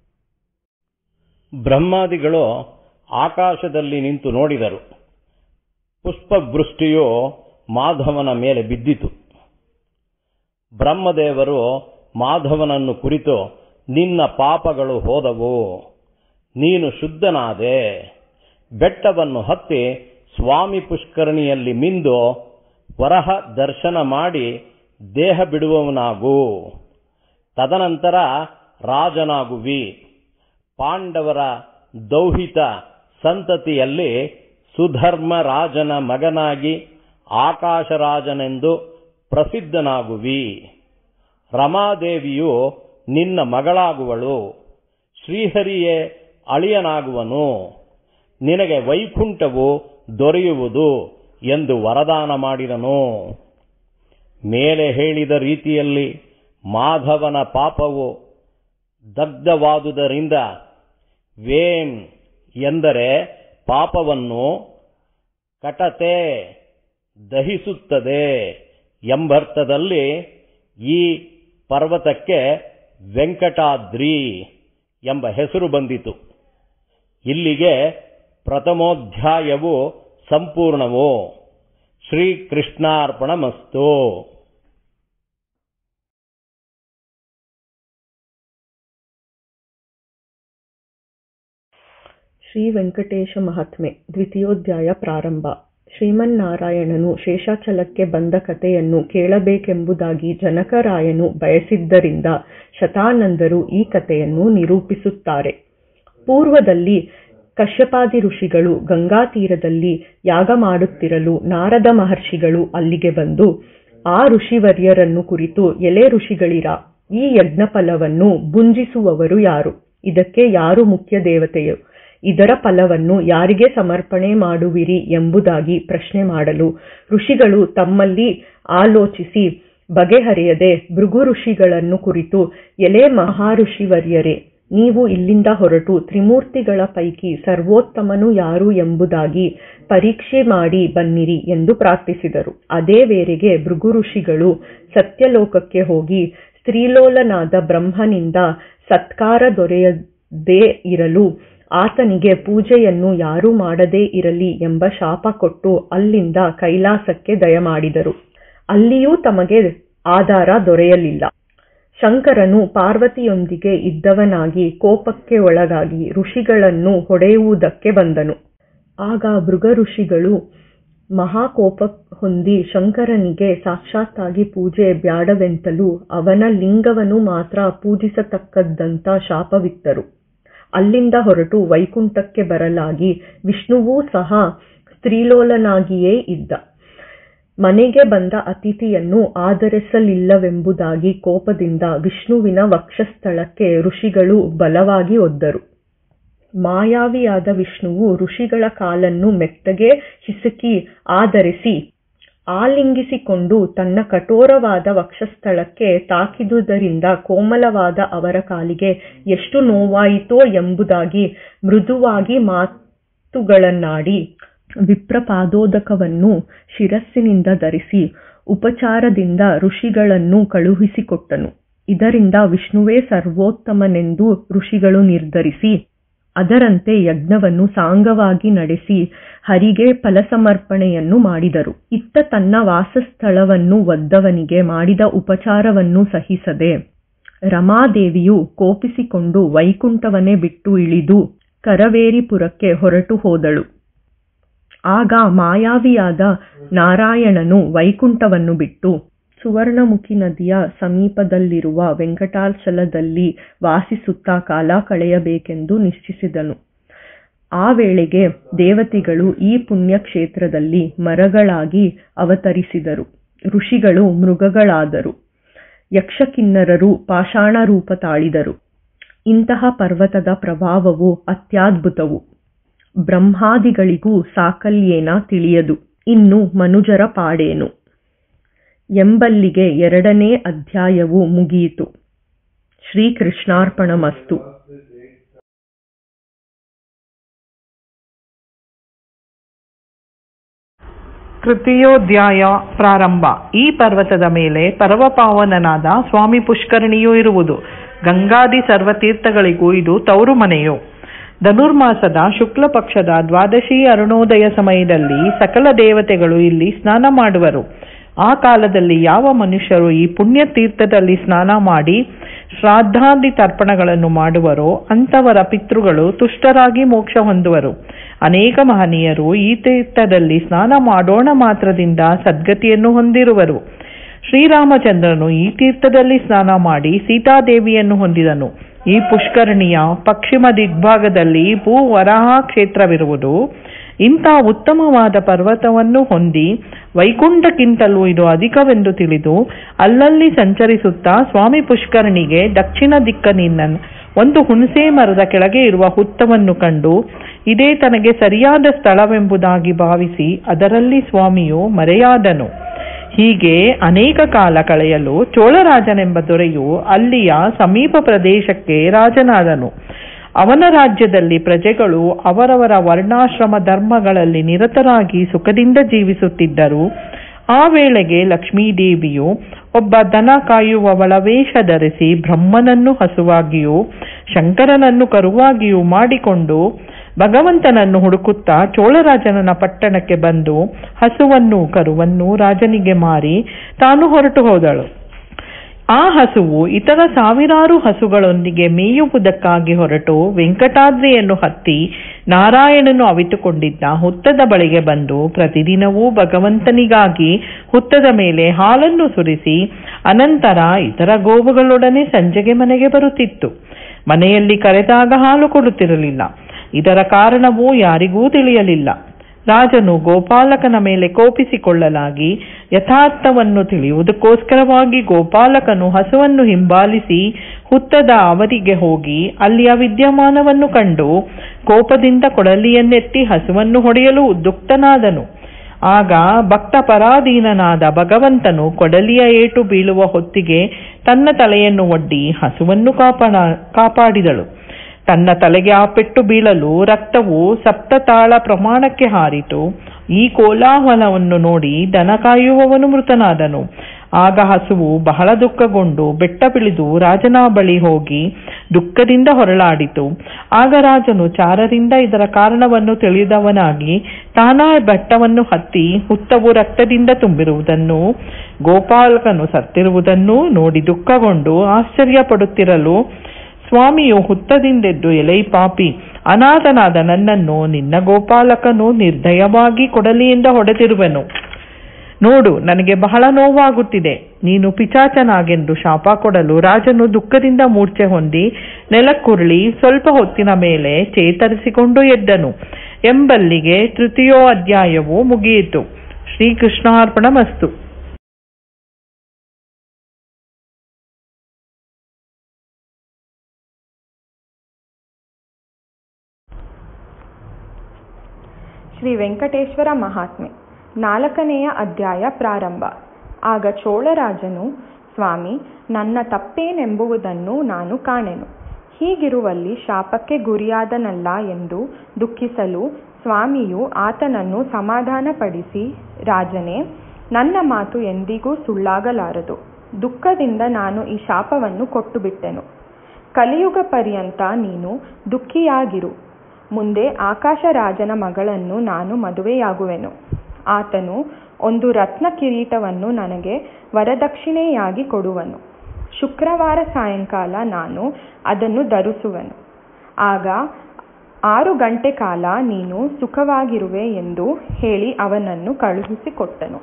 ಬ್ರಹ್ಮಾದಿಗಳು ಆಕಾಶದಲ್ಲಿ ನಿಂತು ನೋಡಿದರು ಪುಷ್ಪವೃಷ್ಟಿಯು ಮಾಧವನ ಮೇಲೆ ಬಿದ್ದಿತು ಬ್ರಹ್ಮದೇವರು ಮಾಧವನನ್ನು ಕುರಿತು ನಿನ್ನ ಪಾಪಗಳು ಹೋದವು ನೀನು ಶುದ್ಧನಾದೆ ಬೆಟ್ಟವನ್ನು ಹತ್ತಿ ಸ್ವಾಮಿ ಪುಷ್ಕರಣಿಯಲ್ಲಿ ಮಿಂದು ವರಹ ದರ್ಶನ ಮಾಡಿ ದೇಹ ಬಿಡುವವನಾಗು ತದನಂತರ ರಾಜನಾಗುವಿ ಪಾಂಡವರ ದೌಹಿತ ಸಂತತಿಯಲ್ಲಿ ಸುಧರ್ಮ ರಾಜನ ಮಗನಾಗಿ ಆಕಾಶರಾಜನೆಂದು ಪ್ರಸಿದ್ಧನಾಗುವಿ ರಮಾದೇವಿಯು ನಿನ್ನ ಮಗಳಾಗುವಳು ಶ್ರೀಹರಿಯೇ ಅಳಿಯನಾಗುವನು ನಿನಗೆ ವೈಕುಂಠವು ದೊರೆಯುವುದು ಎಂದು ವರದಾನ ಮಾಡಿದನು ಮೇಲೆ ಹೇಳಿದ ರೀತಿಯಲ್ಲಿ ಮಾಧವನ ಪಾಪವು ದಗ್ಧವಾದುದರಿಂದ ವೇನ್ ಎಂದರೆ ಪಾಪವನ್ನು ಕಟತೆ ದಹಿಸುತ್ತದೆ ಎಂಬರ್ಥದಲ್ಲಿ ಈ ಪರ್ವತಕ್ಕೆ ವೆಂಕಟಾದ್ರಿ ಎಂಬ ಹೆಸರು ಬಂದಿತು ಇಲ್ಲಿಗೆ ಪ್ರಥಮೋಧ್ಯಾಯವು ಸಂಪೂರ್ಣವು ಶ್ರೀಕೃಷ್ಣಾರ್ಪಣಮಸ್ತು ಶ್ರೀ ವೆಂಕಟೇಶ ಮಹಾತ್ಮೆ ದ್ವಿತೀಯೋಧ್ಯಾಯ ಪ್ರಾರಂಭ ಶ್ರೀಮನ್ನಾರಾಯಣನು ಶೇಷಾಚಲಕ್ಕೆ ಬಂದ ಕಥೆಯನ್ನು ಕೇಳಬೇಕೆಂಬುದಾಗಿ ಜನಕರಾಯನು ಬಯಸಿದ್ದರಿಂದ ಶತಾನಂದರು ಈ ಕಥೆಯನ್ನು ನಿರೂಪಿಸುತ್ತಾರೆ ಪೂರ್ವದಲ್ಲಿ ಕಶ್ಯಪಾದಿ ಋಷಿಗಳು ಗಂಗಾ ತೀರದಲ್ಲಿ ಯಾಗ ಮಾಡುತ್ತಿರಲು ನಾರದ ಮಹರ್ಷಿಗಳು ಅಲ್ಲಿಗೆ ಬಂದು ಆ ಋಷಿವರ್ಯರನ್ನು ಕುರಿತು ಎಲೆ ಋಷಿಗಳಿರ ಈ ಯಜ್ಞ ಫಲವನ್ನು ಭುಂಜಿಸುವವರು ಯಾರು ಇದಕ್ಕೆ ಯಾರು ಮುಖ್ಯ ದೇವತೆಯು ಇದರ ಫಲವನ್ನು ಯಾರಿಗೆ ಸಮರ್ಪಣೆ ಮಾಡುವಿರಿ ಎಂಬುದಾಗಿ ಪ್ರಶ್ನೆ ಮಾಡಲು ಋಷಿಗಳು ತಮ್ಮಲ್ಲಿ ಆಲೋಚಿಸಿ ಬಗೆಹರಿಯದೆ ಭೃಗು ಋಷಿಗಳನ್ನು ಕುರಿತು ಎಲೆ ಮಹಾಋಷಿವರ್ಯರೇ ನೀವು ಇಲ್ಲಿಂದ ಹೊರಟು ತ್ರಿಮೂರ್ತಿಗಳ ಪೈಕಿ ಸರ್ವೋತ್ತಮನು ಯಾರು ಎಂಬುದಾಗಿ ಪರೀಕ್ಷೆ ಮಾಡಿ ಬನ್ನಿರಿ ಎಂದು ಪ್ರಾರ್ಥಿಸಿದರು ಅದೇ ವೇಳೆಗೆ ಭೃಗು ಋಷಿಗಳು ಸತ್ಯಲೋಕಕ್ಕೆ ಹೋಗಿ ಸ್ತ್ರೀಲೋಲನಾದ ಬ್ರಹ್ಮನಿಂದ ಸತ್ಕಾರ ದೊರೆಯದೇ ಇರಲು ಆತನಿಗೆ ಪೂಜೆಯನ್ನು ಯಾರೂ ಮಾಡದೇ ಇರಲಿ ಎಂಬ ಶಾಪ ಕೊಟ್ಟು ಅಲ್ಲಿಂದ ಕೈಲಾಸಕ್ಕೆ ದಯಮಾಡಿದರು ಅಲ್ಲಿಯೂ ತಮಗೆ ಆಧಾರ ದೊರೆಯಲಿಲ್ಲ ಶಂಕರನು ಪಾರ್ವತಿಯೊಂದಿಗೆ ಇದ್ದವನಾಗಿ ಕೋಪಕ್ಕೆ ಒಳಗಾಗಿ ಋಷಿಗಳನ್ನು ಹೊಡೆಯುವುದಕ್ಕೆ ಬಂದನು ಆಗ ಮೃಗ ಋಷಿಗಳು ಮಹಾಕೋಪ ಹೊಂದಿ ಶಂಕರನಿಗೆ ಸಾಕ್ಷಾತ್ತಾಗಿ ಪೂಜೆ ಬ್ಯಾಡವೆಂತಲೂ ಅವನ ಲಿಂಗವನ್ನು ಮಾತ್ರ ಪೂಜಿಸತಕ್ಕದ್ದಂತ ಶಾಪವಿತ್ತರು ಅಲ್ಲಿಂದ ಹೊರಟು ವೈಕುಂಠಕ್ಕೆ ಬರಲಾಗಿ ವಿಷ್ಣುವೂ ಸಹ ಸ್ತ್ರೀಲೋಲನಾಗಿಯೇ ಇದ್ದ ಮನೆಗೆ ಬಂದ ಅತಿಥಿಯನ್ನು ಆಧರಿಸಲಿಲ್ಲವೆಂಬುದಾಗಿ ಕೋಪದಿಂದ ವಿಷ್ಣುವಿನ ವಕ್ಷಸ್ಥಳಕ್ಕೆ ಋಷಿಗಳು ಬಲವಾಗಿ ಒದ್ದರು ಮಾಯಾವಿಯಾದ ವಿಷ್ಣುವು ಋಷಿಗಳ ಕಾಲನ್ನು ಮೆತ್ತಗೆ ಹಿಸುಕಿ ಆಧರಿಸಿ ಆಲಿಂಗಿಸಿಕೊಂಡು ತನ್ನ ಕಠೋರವಾದ ವಕ್ಷಸ್ಥಳಕ್ಕೆ ತಾಕಿದುದರಿಂದ ಕೋಮಲವಾದ ಅವರ ಕಾಲಿಗೆ ಎಷ್ಟು ನೋವಾಯಿತೋ ಎಂಬುದಾಗಿ ಮೃದುವಾಗಿ ಮಾತುಗಳನ್ನಾಡಿ ವಿಪ್ರಪಾದೋದಕವನ್ನು ಶಿರಸ್ಸಿನಿಂದ ಧರಿಸಿ ಉಪಚಾರದಿಂದ ಋಷಿಗಳನ್ನು ಕಳುಹಿಸಿಕೊಟ್ಟನು ಇದರಿಂದ ವಿಷ್ಣುವೇ ಸರ್ವೋತ್ತಮನೆಂದು ಋಷಿಗಳು ನಿರ್ಧರಿಸಿ ಅದರಂತೆ ಯಜ್ಞವನ್ನು ಸಾಂಗವಾಗಿ ನಡೆಸಿ ಹರಿಗೆ ಫಲಸಮರ್ಪಣೆಯನ್ನು ಮಾಡಿದರು ಇತ್ತ ತನ್ನ ವಾಸಸ್ಥಳವನ್ನು ಒದ್ದವನಿಗೆ ಮಾಡಿದ ಉಪಚಾರವನ್ನು ಸಹಿಸದೆ ರಮಾದೇವಿಯು ಕೋಪಿಸಿಕೊಂಡು ವೈಕುಂಠವನ್ನೇ ಬಿಟ್ಟು ಇಳಿದು ಕರವೇರಿಪುರಕ್ಕೆ ಹೊರಟು ಹೋದಳು ಆಗ ಮಾಯಾವಿಯಾದ ನಾರಾಯಣನು ವೈಕುಂಠವನ್ನು ಬಿಟ್ಟು ಸುವರ್ಣಮುಖಿ ನದಿಯ ಸಮೀಪದಲ್ಲಿರುವ ವೆಂಕಟಾಚಲದಲ್ಲಿ ವಾಸಿಸುತ್ತಾ ಕಾಲ ಕಳೆಯಬೇಕೆಂದು ನಿಶ್ಚಯಿಸಿದನು ಆ ವೇಳೆಗೆ ದೇವತೆಗಳು ಈ ಪುಣ್ಯಕ್ಷೇತ್ರದಲ್ಲಿ ಮರಗಳಾಗಿ ಅವತರಿಸಿದರು ಋಷಿಗಳು ಮೃಗಗಳಾದರು ಯಕ್ಷಕಿನ್ನರರು ಪಾಷಾಣ ರೂಪ ತಾಳಿದರು ಇಂತಹ ಪರ್ವತದ ಪ್ರಭಾವವು ಅತ್ಯದ್ಭುತವು ಬ್ರಹ್ಮಾದಿಗಳಿಗೂ ಸಾಕಲ್ಯೇನ ತಿಳಿಯದು ಇನ್ನು ಮನುಜರ ಪಾಡೇನು ಎಂಬಲ್ಲಿಗೆ ಎರಡನೇ ಅಧ್ಯಾಯವು ಮುಗಿಯಿತು ಶ್ರೀಕೃಷ್ಣಾರ್ಪಣಮಸ್ತು ತೃತೀಯೋಧ್ಯಾಯ ಪ್ರಾರಂಭ ಈ ಪರ್ವತದ ಮೇಲೆ ಪರಮಪಾವನನಾದ ಸ್ವಾಮಿ ಪುಷ್ಕರಣಿಯೂ ಇರುವುದು ಗಂಗಾದಿ ಸರ್ವತೀರ್ಥಗಳಿಗೂ ಇದು ತವರು ಮನೆಯು ಧನುರ್ಮಾಸದ ಶುಕ್ಲ ಪಕ್ಷದ ದ್ವಾದಶಿ ಅರುಣೋದಯ ಸಮಯದಲ್ಲಿ ಸಕಲ ದೇವತೆಗಳು ಇಲ್ಲಿ ಸ್ನಾನ ಮಾಡುವರು ಆ ಕಾಲದಲ್ಲಿ ಯಾವ ಮನುಷ್ಯರು ಈ ಪುಣ್ಯ ತೀರ್ಥದಲ್ಲಿ ಸ್ನಾನ ಮಾಡಿ ಶ್ರಾದ್ದಾದಿ ತರ್ಪಣಗಳನ್ನು ಮಾಡುವರೋ ಅಂತವರ ಪಿತೃಗಳು ತುಷ್ಟರಾಗಿ ಮೋಕ್ಷ ಹೊಂದುವರು ಅನೇಕ ಮಹನೀಯರು ಈ ತೀರ್ಥದಲ್ಲಿ ಸ್ನಾನ ಮಾಡೋಣ ಮಾತ್ರದಿಂದ ಸದ್ಗತಿಯನ್ನು ಹೊಂದಿರುವರು ಶ್ರೀರಾಮಚಂದ್ರನು ಈ ತೀರ್ಥದಲ್ಲಿ ಸ್ನಾನ ಮಾಡಿ ಸೀತಾದೇವಿಯನ್ನು ಹೊಂದಿದನು ಈ ಪುಷ್ಕರಣಿಯ ಪಶ್ಚಿಮ ದಿಗ್ಭಾಗದಲ್ಲಿ ಭೂ ವರಾಹ ಕ್ಷೇತ್ರವಿರುವುದು ಇಂಥ ಉತ್ತಮವಾದ ಪರ್ವತವನ್ನು ಹೊಂದಿ ವೈಕುಂಠಕ್ಕಿಂತಲೂ ಇದು ಅಧಿಕವೆಂದು ತಿಳಿದು ಅಲ್ಲಲ್ಲಿ ಸಂಚರಿಸುತ್ತಾ ಸ್ವಾಮಿ ಪುಷ್ಕರಣಿಗೆ ದಕ್ಷಿಣ ದಿಕ್ಕನಿಂದ ಒಂದು ಹುಣಸೆ ಮರದ ಕೆಳಗೆ ಇರುವ ಹುತ್ತವನ್ನು ಕಂಡು ಇದೇ ತನಗೆ ಸರಿಯಾದ ಸ್ಥಳವೆಂಬುದಾಗಿ ಭಾವಿಸಿ ಅದರಲ್ಲಿ ಸ್ವಾಮಿಯು ಮರೆಯಾದನು ಹೀಗೆ ಅನೇಕ ಕಾಲ ಕಳೆಯಲು ಚೋಳರಾಜನೆಂಬ ದೊರೆಯು ಅಲ್ಲಿಯ ಸಮೀಪ ಪ್ರದೇಶಕ್ಕೆ ರಾಜನಾದನು ಅವನ ರಾಜ್ಯದಲ್ಲಿ ಪ್ರಜೆಗಳು ಅವರವರ ವರ್ಣಾಶ್ರಮ ಧರ್ಮಗಳಲ್ಲಿ ನಿರತರಾಗಿ ಸುಖದಿಂದ ಜೀವಿಸುತ್ತಿದ್ದರು ಆ ವೇಳೆಗೆ ಲಕ್ಷ್ಮೀದೇವಿಯು ಒಬ್ಬ ದನ ಕಾಯುವವಳ ವೇಷ ಧರಿಸಿ ಬ್ರಹ್ಮನನ್ನು ಹಸುವಾಗಿಯೂ ಶಂಕರನನ್ನು ಕರುವಾಗಿಯೂ ಮಾಡಿಕೊಂಡು ಭಗವಂತನನ್ನು ಹುಡುಕುತ್ತಾ ಚೋಳರಾಜನ ಪಟ್ಟಣಕ್ಕೆ ಬಂದು ಹಸುವನ್ನು ಕರುವನ್ನು ರಾಜನಿಗೆ ಮಾರಿ ತಾನು ಹೊರಟು ಹೋದಳು ಆ ಹಸುವು ಇತರ ಸಾವಿರಾರು ಹಸುಗಳೊಂದಿಗೆ ಮೇಯುವುದಕ್ಕಾಗಿ ಹೊರಟು ವೆಂಕಟಾದ್ರಿಯನ್ನು ಹತ್ತಿ ನಾರಾಯಣನು ಅವಿತುಕೊಂಡಿದ್ದ ಹುತ್ತದ ಬಳಿಗೆ ಬಂದು ಪ್ರತಿದಿನವೂ ಭಗವಂತನಿಗಾಗಿ ಹುತ್ತದ ಮೇಲೆ ಹಾಲನ್ನು ಸುರಿಸಿ ಅನಂತರ ಇತರ ಗೋವುಗಳೊಡನೆ ಸಂಜೆಗೆ ಮನೆಗೆ ಬರುತ್ತಿತ್ತು ಮನೆಯಲ್ಲಿ ಕರೆದಾಗ ಹಾಲು ಕೊಡುತ್ತಿರಲಿಲ್ಲ ಇದರ ಕಾರಣವೂ ಯಾರಿಗೂ ತಿಳಿಯಲಿಲ್ಲ ರಾಜನು ಗೋಪಾಲಕನ ಮೇಲೆ ಕೋಪಿಸಿಕೊಳ್ಳಲಾಗಿ ಯಥಾರ್ಥವನ್ನು ತಿಳಿಯುವುದಕ್ಕೋಸ್ಕರವಾಗಿ ಗೋಪಾಲಕನು ಹಸುವನ್ನು ಹಿಂಬಾಲಿಸಿ ಹುತ್ತದ ಅವರಿಗೆ ಹೋಗಿ ಅಲ್ಲಿಯ ವಿದ್ಯಮಾನವನ್ನು ಕಂಡು ಕೋಪದಿಂದ ಕೊಡಲಿಯನ್ನೆತ್ತಿ ಹಸುವನ್ನು ಹೊಡೆಯಲು ಉದ್ಯುಕ್ತನಾದನು ಆಗ ಭಕ್ತ ಪರಾಧೀನನಾದ ಭಗವಂತನು ಕೊಡಲಿಯ ಏಟು ಬೀಳುವ ಹೊತ್ತಿಗೆ ತನ್ನ ತಲೆಯನ್ನು ಒಡ್ಡಿ ಹಸುವನ್ನು ಕಾಪಾಡ ಕಾಪಾಡಿದಳು ತನ್ನ ತಲೆಗೆ ಆ ಪೆಟ್ಟು ಬೀಳಲು ರಕ್ತವು ಸಪ್ತತಾಳ ಪ್ರಮಾಣಕ್ಕೆ ಹಾರಿತು ಈ ಕೋಲಾಹಲವನ್ನು ನೋಡಿ ದನ ಕಾಯುವವನು ಮೃತನಾದನು ಆಗ ಹಸುವು ಬಹಳ ದುಃಖಗೊಂಡು ಬೆಟ್ಟ ಬಿಳಿದು ರಾಜನ ಬಳಿ ಹೋಗಿ ದುಃಖದಿಂದ ಹೊರಳಾಡಿತು ಆಗ ರಾಜನು ಚಾರರಿಂದ ಇದರ ಕಾರಣವನ್ನು ತಿಳಿದವನಾಗಿ ತಾನಾ ಬೆಟ್ಟವನ್ನು ಹತ್ತಿ ಹುತ್ತವು ರಕ್ತದಿಂದ ತುಂಬಿರುವುದನ್ನು ಗೋಪಾಲಕನು ಸತ್ತಿರುವುದನ್ನು ನೋಡಿ ದುಃಖಗೊಂಡು ಆಶ್ಚರ್ಯಪಡುತ್ತಿರಲು ಸ್ವಾಮಿಯು ಹುತ್ತದಿಂದೆದ್ದು ಎಲೈ ಪಾಪಿ ಅನಾಥನಾದ ನನ್ನನ್ನು ನಿನ್ನ ಗೋಪಾಲಕನು ನಿರ್ದಯವಾಗಿ ಕೊಡಲಿಯಿಂದ ಹೊಡೆದಿರುವನು ನೋಡು ನನಗೆ ಬಹಳ ನೋವಾಗುತ್ತಿದೆ ನೀನು ಪಿಚಾಚನಾಗೆಂದು ಶಾಪ ಕೊಡಲು ರಾಜನು ದುಃಖದಿಂದ ಮೂರ್ಛೆ ಹೊಂದಿ ನೆಲಕ್ಕುರುಳಿ ಸ್ವಲ್ಪ ಹೊತ್ತಿನ ಮೇಲೆ ಚೇತರಿಸಿಕೊಂಡು ಎದ್ದನು ಎಂಬಲ್ಲಿಗೆ ತೃತೀಯೋ ಅಧ್ಯಾಯವು ಮುಗಿಯಿತು ಶ್ರೀಕೃಷ್ಣಾರ್ಪಣ ಮಸ್ತು ಶ್ರೀ ವೆಂಕಟೇಶ್ವರ ಮಹಾತ್ಮೆ ನಾಲ್ಕನೆಯ ಅಧ್ಯಾಯ ಪ್ರಾರಂಭ ಆಗ ಚೋಳರಾಜನು ಸ್ವಾಮಿ ನನ್ನ ತಪ್ಪೇನೆಂಬುವುದನ್ನು ನಾನು ಕಾಣೆನು ಹೀಗಿರುವಲ್ಲಿ ಶಾಪಕ್ಕೆ ಗುರಿಯಾದನಲ್ಲ ಎಂದು ದುಃಖಿಸಲು ಸ್ವಾಮಿಯು ಆತನನ್ನು ಸಮಾಧಾನಪಡಿಸಿ ರಾಜನೇ ನನ್ನ ಮಾತು ಎಂದಿಗೂ ಸುಳ್ಳಾಗಲಾರದು ದುಃಖದಿಂದ ನಾನು ಈ ಶಾಪವನ್ನು ಕೊಟ್ಟುಬಿಟ್ಟೆನು ಕಲಿಯುಗ ಪರ್ಯಂತ ನೀನು ದುಃಖಿಯಾಗಿರು ಮುಂದೆ ಆಕಾಶರಾಜನ ಮಗಳನ್ನು ನಾನು ಮದುವೆಯಾಗುವೆನು ಆತನು ಒಂದು ರತ್ನ ಕಿರೀಟವನ್ನು ನನಗೆ ವರದಕ್ಷಿಣೆಯಾಗಿ ಕೊಡುವನು ಶುಕ್ರವಾರ ಸಾಯಂಕಾಲ ನಾನು ಅದನ್ನು ಧರಿಸುವೆನು ಆಗ ಆರು ಗಂಟೆ ಕಾಲ ನೀನು ಸುಖವಾಗಿರುವೆ ಎಂದು ಹೇಳಿ ಅವನನ್ನು ಕಳುಹಿಸಿಕೊಟ್ಟನು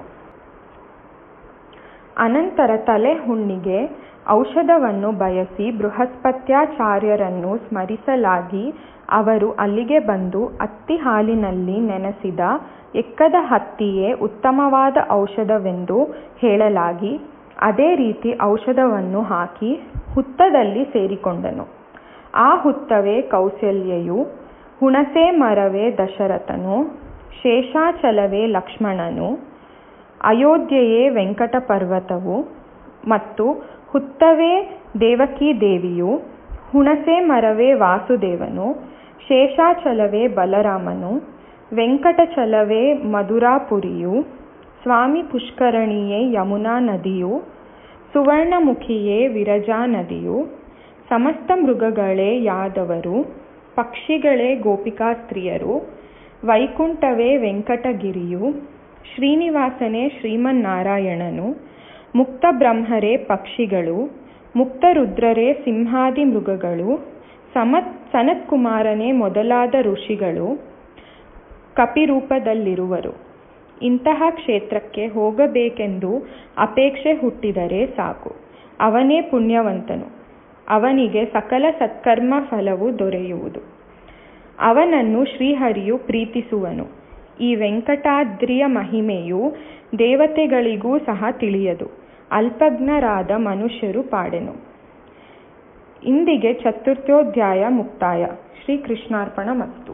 ಅನಂತರ ತಲೆ ಹುಣ್ಣಿಗೆ ಔಷಧವನ್ನು ಬಯಸಿ ಬೃಹಸ್ಪತ್ಯಾಚಾರ್ಯರನ್ನು ಸ್ಮರಿಸಲಾಗಿ ಅವರು ಅಲ್ಲಿಗೆ ಬಂದು ಅತ್ತಿ ಹಾಲಿನಲ್ಲಿ ನೆನೆಸಿದ ಎಕ್ಕದ ಹತ್ತಿಯೇ ಉತ್ತಮವಾದ ಔಷಧವೆಂದು ಹೇಳಲಾಗಿ ಅದೇ ರೀತಿ ಔಷಧವನ್ನು ಹಾಕಿ ಹುತ್ತದಲ್ಲಿ ಸೇರಿಕೊಂಡನು ಆ ಹುತ್ತವೇ ಕೌಸಲ್ಯೆಯು ಹುಣಸೆ ಮರವೇ ದಶರಥನು ಶೇಷಾಚಲವೇ ಲಕ್ಷ್ಮಣನು ಅಯೋಧ್ಯೆಯೇ ವೆಂಕಟ ಪರ್ವತವು ಮತ್ತು ಹುತ್ತವೇ ದೇವಕೀ ದೇವಿಯು ಹುಣಸೆ ಮರವೇ ವಾಸುದೇವನು ಶೇಷಾಚಲವೇ ಬಲರಾಮನು ವೆಂಕಟಚಲವೇ ಮಧುರಾಪುರಿಯು ಸ್ವಾಮಿ ಪುಷ್ಕರಣಿಯೇ ಯಮುನಾ ನದಿಯು ಸುವರ್ಣಮುಖಿಯೇ ವಿರಜಾ ನದಿಯು ಸಮಸ್ತ ಮೃಗಗಳೇ ಯಾದವರು ಪಕ್ಷಿಗಳೇ ಗೋಪಿಕಾ ಸ್ತ್ರೀಯರು ವೈಕುಂಠವೇ ವೆಂಕಟಗಿರಿಯು ಶ್ರೀನಿವಾಸನೇ ಶ್ರೀಮನ್ನಾರಾಯಣನು ಮುಕ್ತ ಬ್ರಹ್ಮರೇ ಪಕ್ಷಿಗಳು ಮುಕ್ತ ರುದ್ರರೇ ಸಿಂಹಾದಿ ಮೃಗಗಳು ಸಮತ್ ಸನತ್ಕುಮಾರನೇ ಮೊದಲಾದ ಋಷಿಗಳು ಕಪಿರೂಪದಲ್ಲಿರುವರು ಇಂತಹ ಕ್ಷೇತ್ರಕ್ಕೆ ಹೋಗಬೇಕೆಂದು ಅಪೇಕ್ಷೆ ಹುಟ್ಟಿದರೆ ಸಾಕು ಅವನೇ ಪುಣ್ಯವಂತನು ಅವನಿಗೆ ಸಕಲ ಸತ್ಕರ್ಮ ಫಲವು ದೊರೆಯುವುದು ಅವನನ್ನು ಶ್ರೀಹರಿಯು ಪ್ರೀತಿಸುವನು ಈ ವೆಂಕಟಾದ್ರಿಯ ಮಹಿಮೆಯು ದೇವತೆಗಳಿಗೂ ಸಹ ತಿಳಿಯದು ಅಲ್ಪಜ್ಞರಾದ ಮನುಷ್ಯರು ಪಾಡೆನು ಇಂದಿಗೆ ಚತುರ್ಥೋಧ್ಯಾಯ ಮುಕ್ತಾಯ ಶ್ರೀಕೃಷ್ಣಾರ್ಪಣ ಮಸ್ತು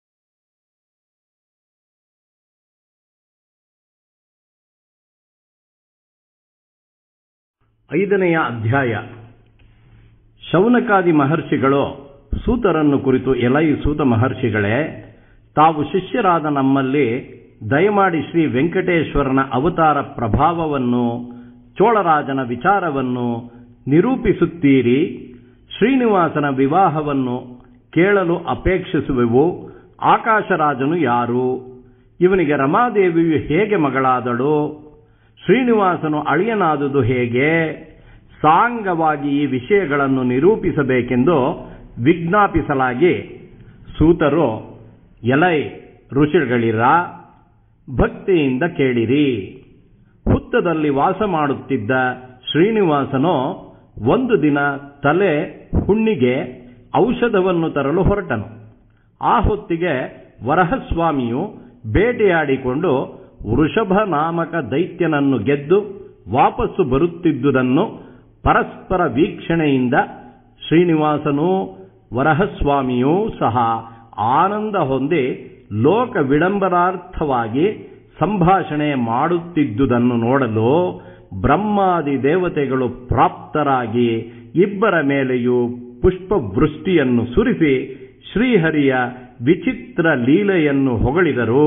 ಐದನೆಯ ಅಧ್ಯಾಯ ಶೌನಕಾದಿ ಮಹರ್ಷಿಗಳು ಸೂತರನ್ನು ಕುರಿತು ಎಲೈ ಸೂತ ಮಹರ್ಷಿಗಳೇ ತಾವು ಶಿಷ್ಯರಾದ ನಮ್ಮಲ್ಲಿ ದಯಮಾಡಿ ಶ್ರೀ ವೆಂಕಟೇಶ್ವರನ ಅವತಾರ ಪ್ರಭಾವವನ್ನು ಚೋಳರಾಜನ ವಿಚಾರವನ್ನು ನಿರೂಪಿಸುತ್ತೀರಿ ಶ್ರೀನಿವಾಸನ ವಿವಾಹವನ್ನು ಕೇಳಲು ಅಪೇಕ್ಷಿಸುವೆವು ಆಕಾಶರಾಜನು ಯಾರು ಇವನಿಗೆ ರಮಾದೇವಿಯು ಹೇಗೆ ಮಗಳಾದಳು ಶ್ರೀನಿವಾಸನು ಅಳಿಯನಾದುದು ಹೇಗೆ ಸಾಂಗವಾಗಿ ಈ ವಿಷಯಗಳನ್ನು ನಿರೂಪಿಸಬೇಕೆಂದು ವಿಜ್ಞಾಪಿಸಲಾಗಿ ಸೂತರು ಎಲೈ ಋಷಿಗಳಿರ ಭಕ್ತಿಯಿಂದ ಕೇಳಿರಿ ಹುತ್ತದಲ್ಲಿ ವಾಸ ಮಾಡುತ್ತಿದ್ದ ಶ್ರೀನಿವಾಸನು ಒಂದು ದಿನ ತಲೆ ಹುಣ್ಣಿಗೆ ಔಷಧವನ್ನು ತರಲು ಹೊರಟನು ಆ ಹೊತ್ತಿಗೆ ವರಹಸ್ವಾಮಿಯು ಬೇಟೆಯಾಡಿಕೊಂಡು ವೃಷಭ ನಾಮಕ ದೈತ್ಯನನ್ನು ಗೆದ್ದು ವಾಪಸ್ಸು ಬರುತ್ತಿದ್ದುದನ್ನು ಪರಸ್ಪರ ವೀಕ್ಷಣೆಯಿಂದ ಶ್ರೀನಿವಾಸನೂ ವರಹಸ್ವಾಮಿಯೂ ಸಹ ಆನಂದ ಹೊಂದಿ ಲೋಕ ವಿಡಂಬನಾರ್ಥವಾಗಿ ಸಂಭಾಷಣೆ ಮಾಡುತ್ತಿದ್ದುದನ್ನು ನೋಡಲು ಬ್ರಹ್ಮಾದಿ ದೇವತೆಗಳು ಪ್ರಾಪ್ತರಾಗಿ ಇಬ್ಬರ ಮೇಲೆಯೂ ಪುಷ್ಪವೃಷ್ಟಿಯನ್ನು ಸುರಿಸಿ ಶ್ರೀಹರಿಯ ವಿಚಿತ್ರ ಲೀಲೆಯನ್ನು ಹೊಗಳಿದರು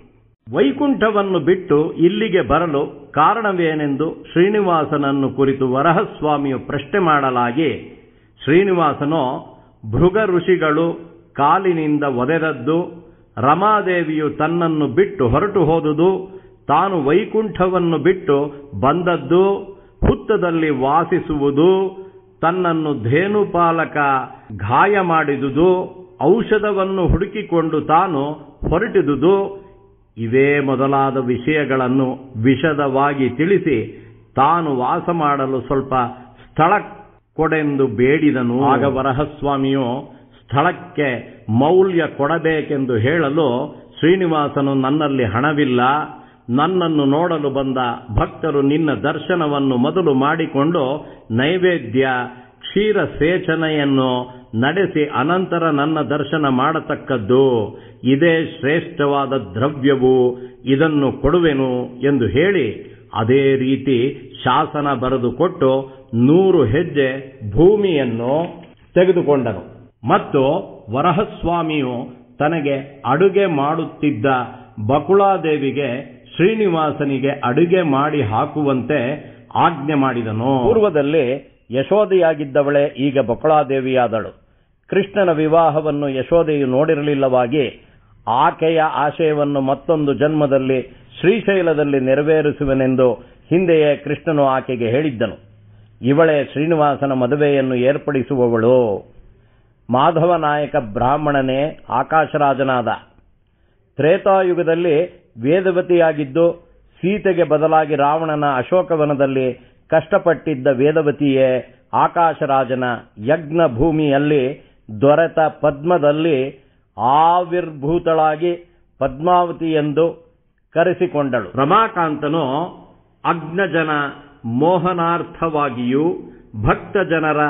ವೈಕುಂಠವನ್ನು ಬಿಟ್ಟು ಇಲ್ಲಿಗೆ ಬರಲು ಕಾರಣವೇನೆಂದು ಶ್ರೀನಿವಾಸನನ್ನು ಕುರಿತು ವರಹಸ್ವಾಮಿಯು ಪ್ರಶ್ನೆ ಮಾಡಲಾಗಿ ಶ್ರೀನಿವಾಸನು ಭೃಗ ಋಷಿಗಳು ಕಾಲಿನಿಂದ ಒದೆದದ್ದು ರಮಾದೇವಿಯು ತನ್ನನ್ನು ಬಿಟ್ಟು ಹೊರಟು ಹೋದುದು ತಾನು ವೈಕುಂಠವನ್ನು ಬಿಟ್ಟು ಬಂದದ್ದು ಹುತ್ತದಲ್ಲಿ ವಾಸಿಸುವುದು ತನ್ನನ್ನು ಧೇನುಪಾಲಕ ಗಾಯ ಮಾಡಿದುದು ಔಷಧವನ್ನು ಹುಡುಕಿಕೊಂಡು ತಾನು ಹೊರಟಿದುದು ಇವೇ ಮೊದಲಾದ ವಿಷಯಗಳನ್ನು ವಿಶದವಾಗಿ ತಿಳಿಸಿ ತಾನು ವಾಸ ಮಾಡಲು ಸ್ವಲ್ಪ ಸ್ಥಳ ಕೊಡೆಂದು ಬೇಡಿದನು ಆಗ ವರಹಸ್ವಾಮಿಯು ಸ್ಥಳಕ್ಕೆ ಮೌಲ್ಯ ಕೊಡಬೇಕೆಂದು ಹೇಳಲು ಶ್ರೀನಿವಾಸನು ನನ್ನಲ್ಲಿ ಹಣವಿಲ್ಲ ನನ್ನನ್ನು ನೋಡಲು ಬಂದ ಭಕ್ತರು ನಿನ್ನ ದರ್ಶನವನ್ನು ಮೊದಲು ಮಾಡಿಕೊಂಡು ನೈವೇದ್ಯ ಕ್ಷೀರ ಸೇಚನೆಯನ್ನು ನಡೆಸಿ ಅನಂತರ ನನ್ನ ದರ್ಶನ ಮಾಡತಕ್ಕದ್ದು ಇದೇ ಶ್ರೇಷ್ಠವಾದ ದ್ರವ್ಯವು ಇದನ್ನು ಕೊಡುವೆನು ಎಂದು ಹೇಳಿ ಅದೇ ರೀತಿ ಶಾಸನ ಬರೆದುಕೊಟ್ಟು ನೂರು ಹೆಜ್ಜೆ ಭೂಮಿಯನ್ನು ತೆಗೆದುಕೊಂಡನು ಮತ್ತು ವರಹಸ್ವಾಮಿಯು ತನಗೆ ಅಡುಗೆ ಮಾಡುತ್ತಿದ್ದ ಬಕುಳಾದೇವಿಗೆ ಶ್ರೀನಿವಾಸನಿಗೆ ಅಡುಗೆ ಮಾಡಿ ಹಾಕುವಂತೆ ಆಜ್ಞೆ ಮಾಡಿದನು ಪೂರ್ವದಲ್ಲಿ ಯಶೋದೆಯಾಗಿದ್ದವಳೆ ಈಗ ಬಕುಳಾದೇವಿಯಾದಳು ಕೃಷ್ಣನ ವಿವಾಹವನ್ನು ಯಶೋದೆಯು ನೋಡಿರಲಿಲ್ಲವಾಗಿ ಆಕೆಯ ಆಶಯವನ್ನು ಮತ್ತೊಂದು ಜನ್ಮದಲ್ಲಿ ಶ್ರೀಶೈಲದಲ್ಲಿ ನೆರವೇರಿಸುವೆನೆಂದು ಹಿಂದೆಯೇ ಕೃಷ್ಣನು ಆಕೆಗೆ ಹೇಳಿದ್ದನು ಇವಳೇ ಶ್ರೀನಿವಾಸನ ಮದುವೆಯನ್ನು ಏರ್ಪಡಿಸುವವಳು ಮಾಧವ ನಾಯಕ ಬ್ರಾಹ್ಮಣನೇ ಆಕಾಶರಾಜನಾದ ತ್ರೇತಾಯುಗದಲ್ಲಿ ವೇದವತಿಯಾಗಿದ್ದು ಸೀತೆಗೆ ಬದಲಾಗಿ ರಾವಣನ ಅಶೋಕವನದಲ್ಲಿ ಕಷ್ಟಪಟ್ಟಿದ್ದ ವೇದವತಿಯೇ ಆಕಾಶರಾಜನ ಯಜ್ಞ ಭೂಮಿಯಲ್ಲಿ ದೊರೆತ ಪದ್ಮದಲ್ಲಿ ಆವಿರ್ಭೂತಳಾಗಿ ಪದ್ಮಾವತಿ ಎಂದು ಕರೆಸಿಕೊಂಡಳು ರಮಾಕಾಂತನು ಅಗ್ನಜನ ಮೋಹನಾರ್ಥವಾಗಿಯೂ ಭಕ್ತ ಜನರ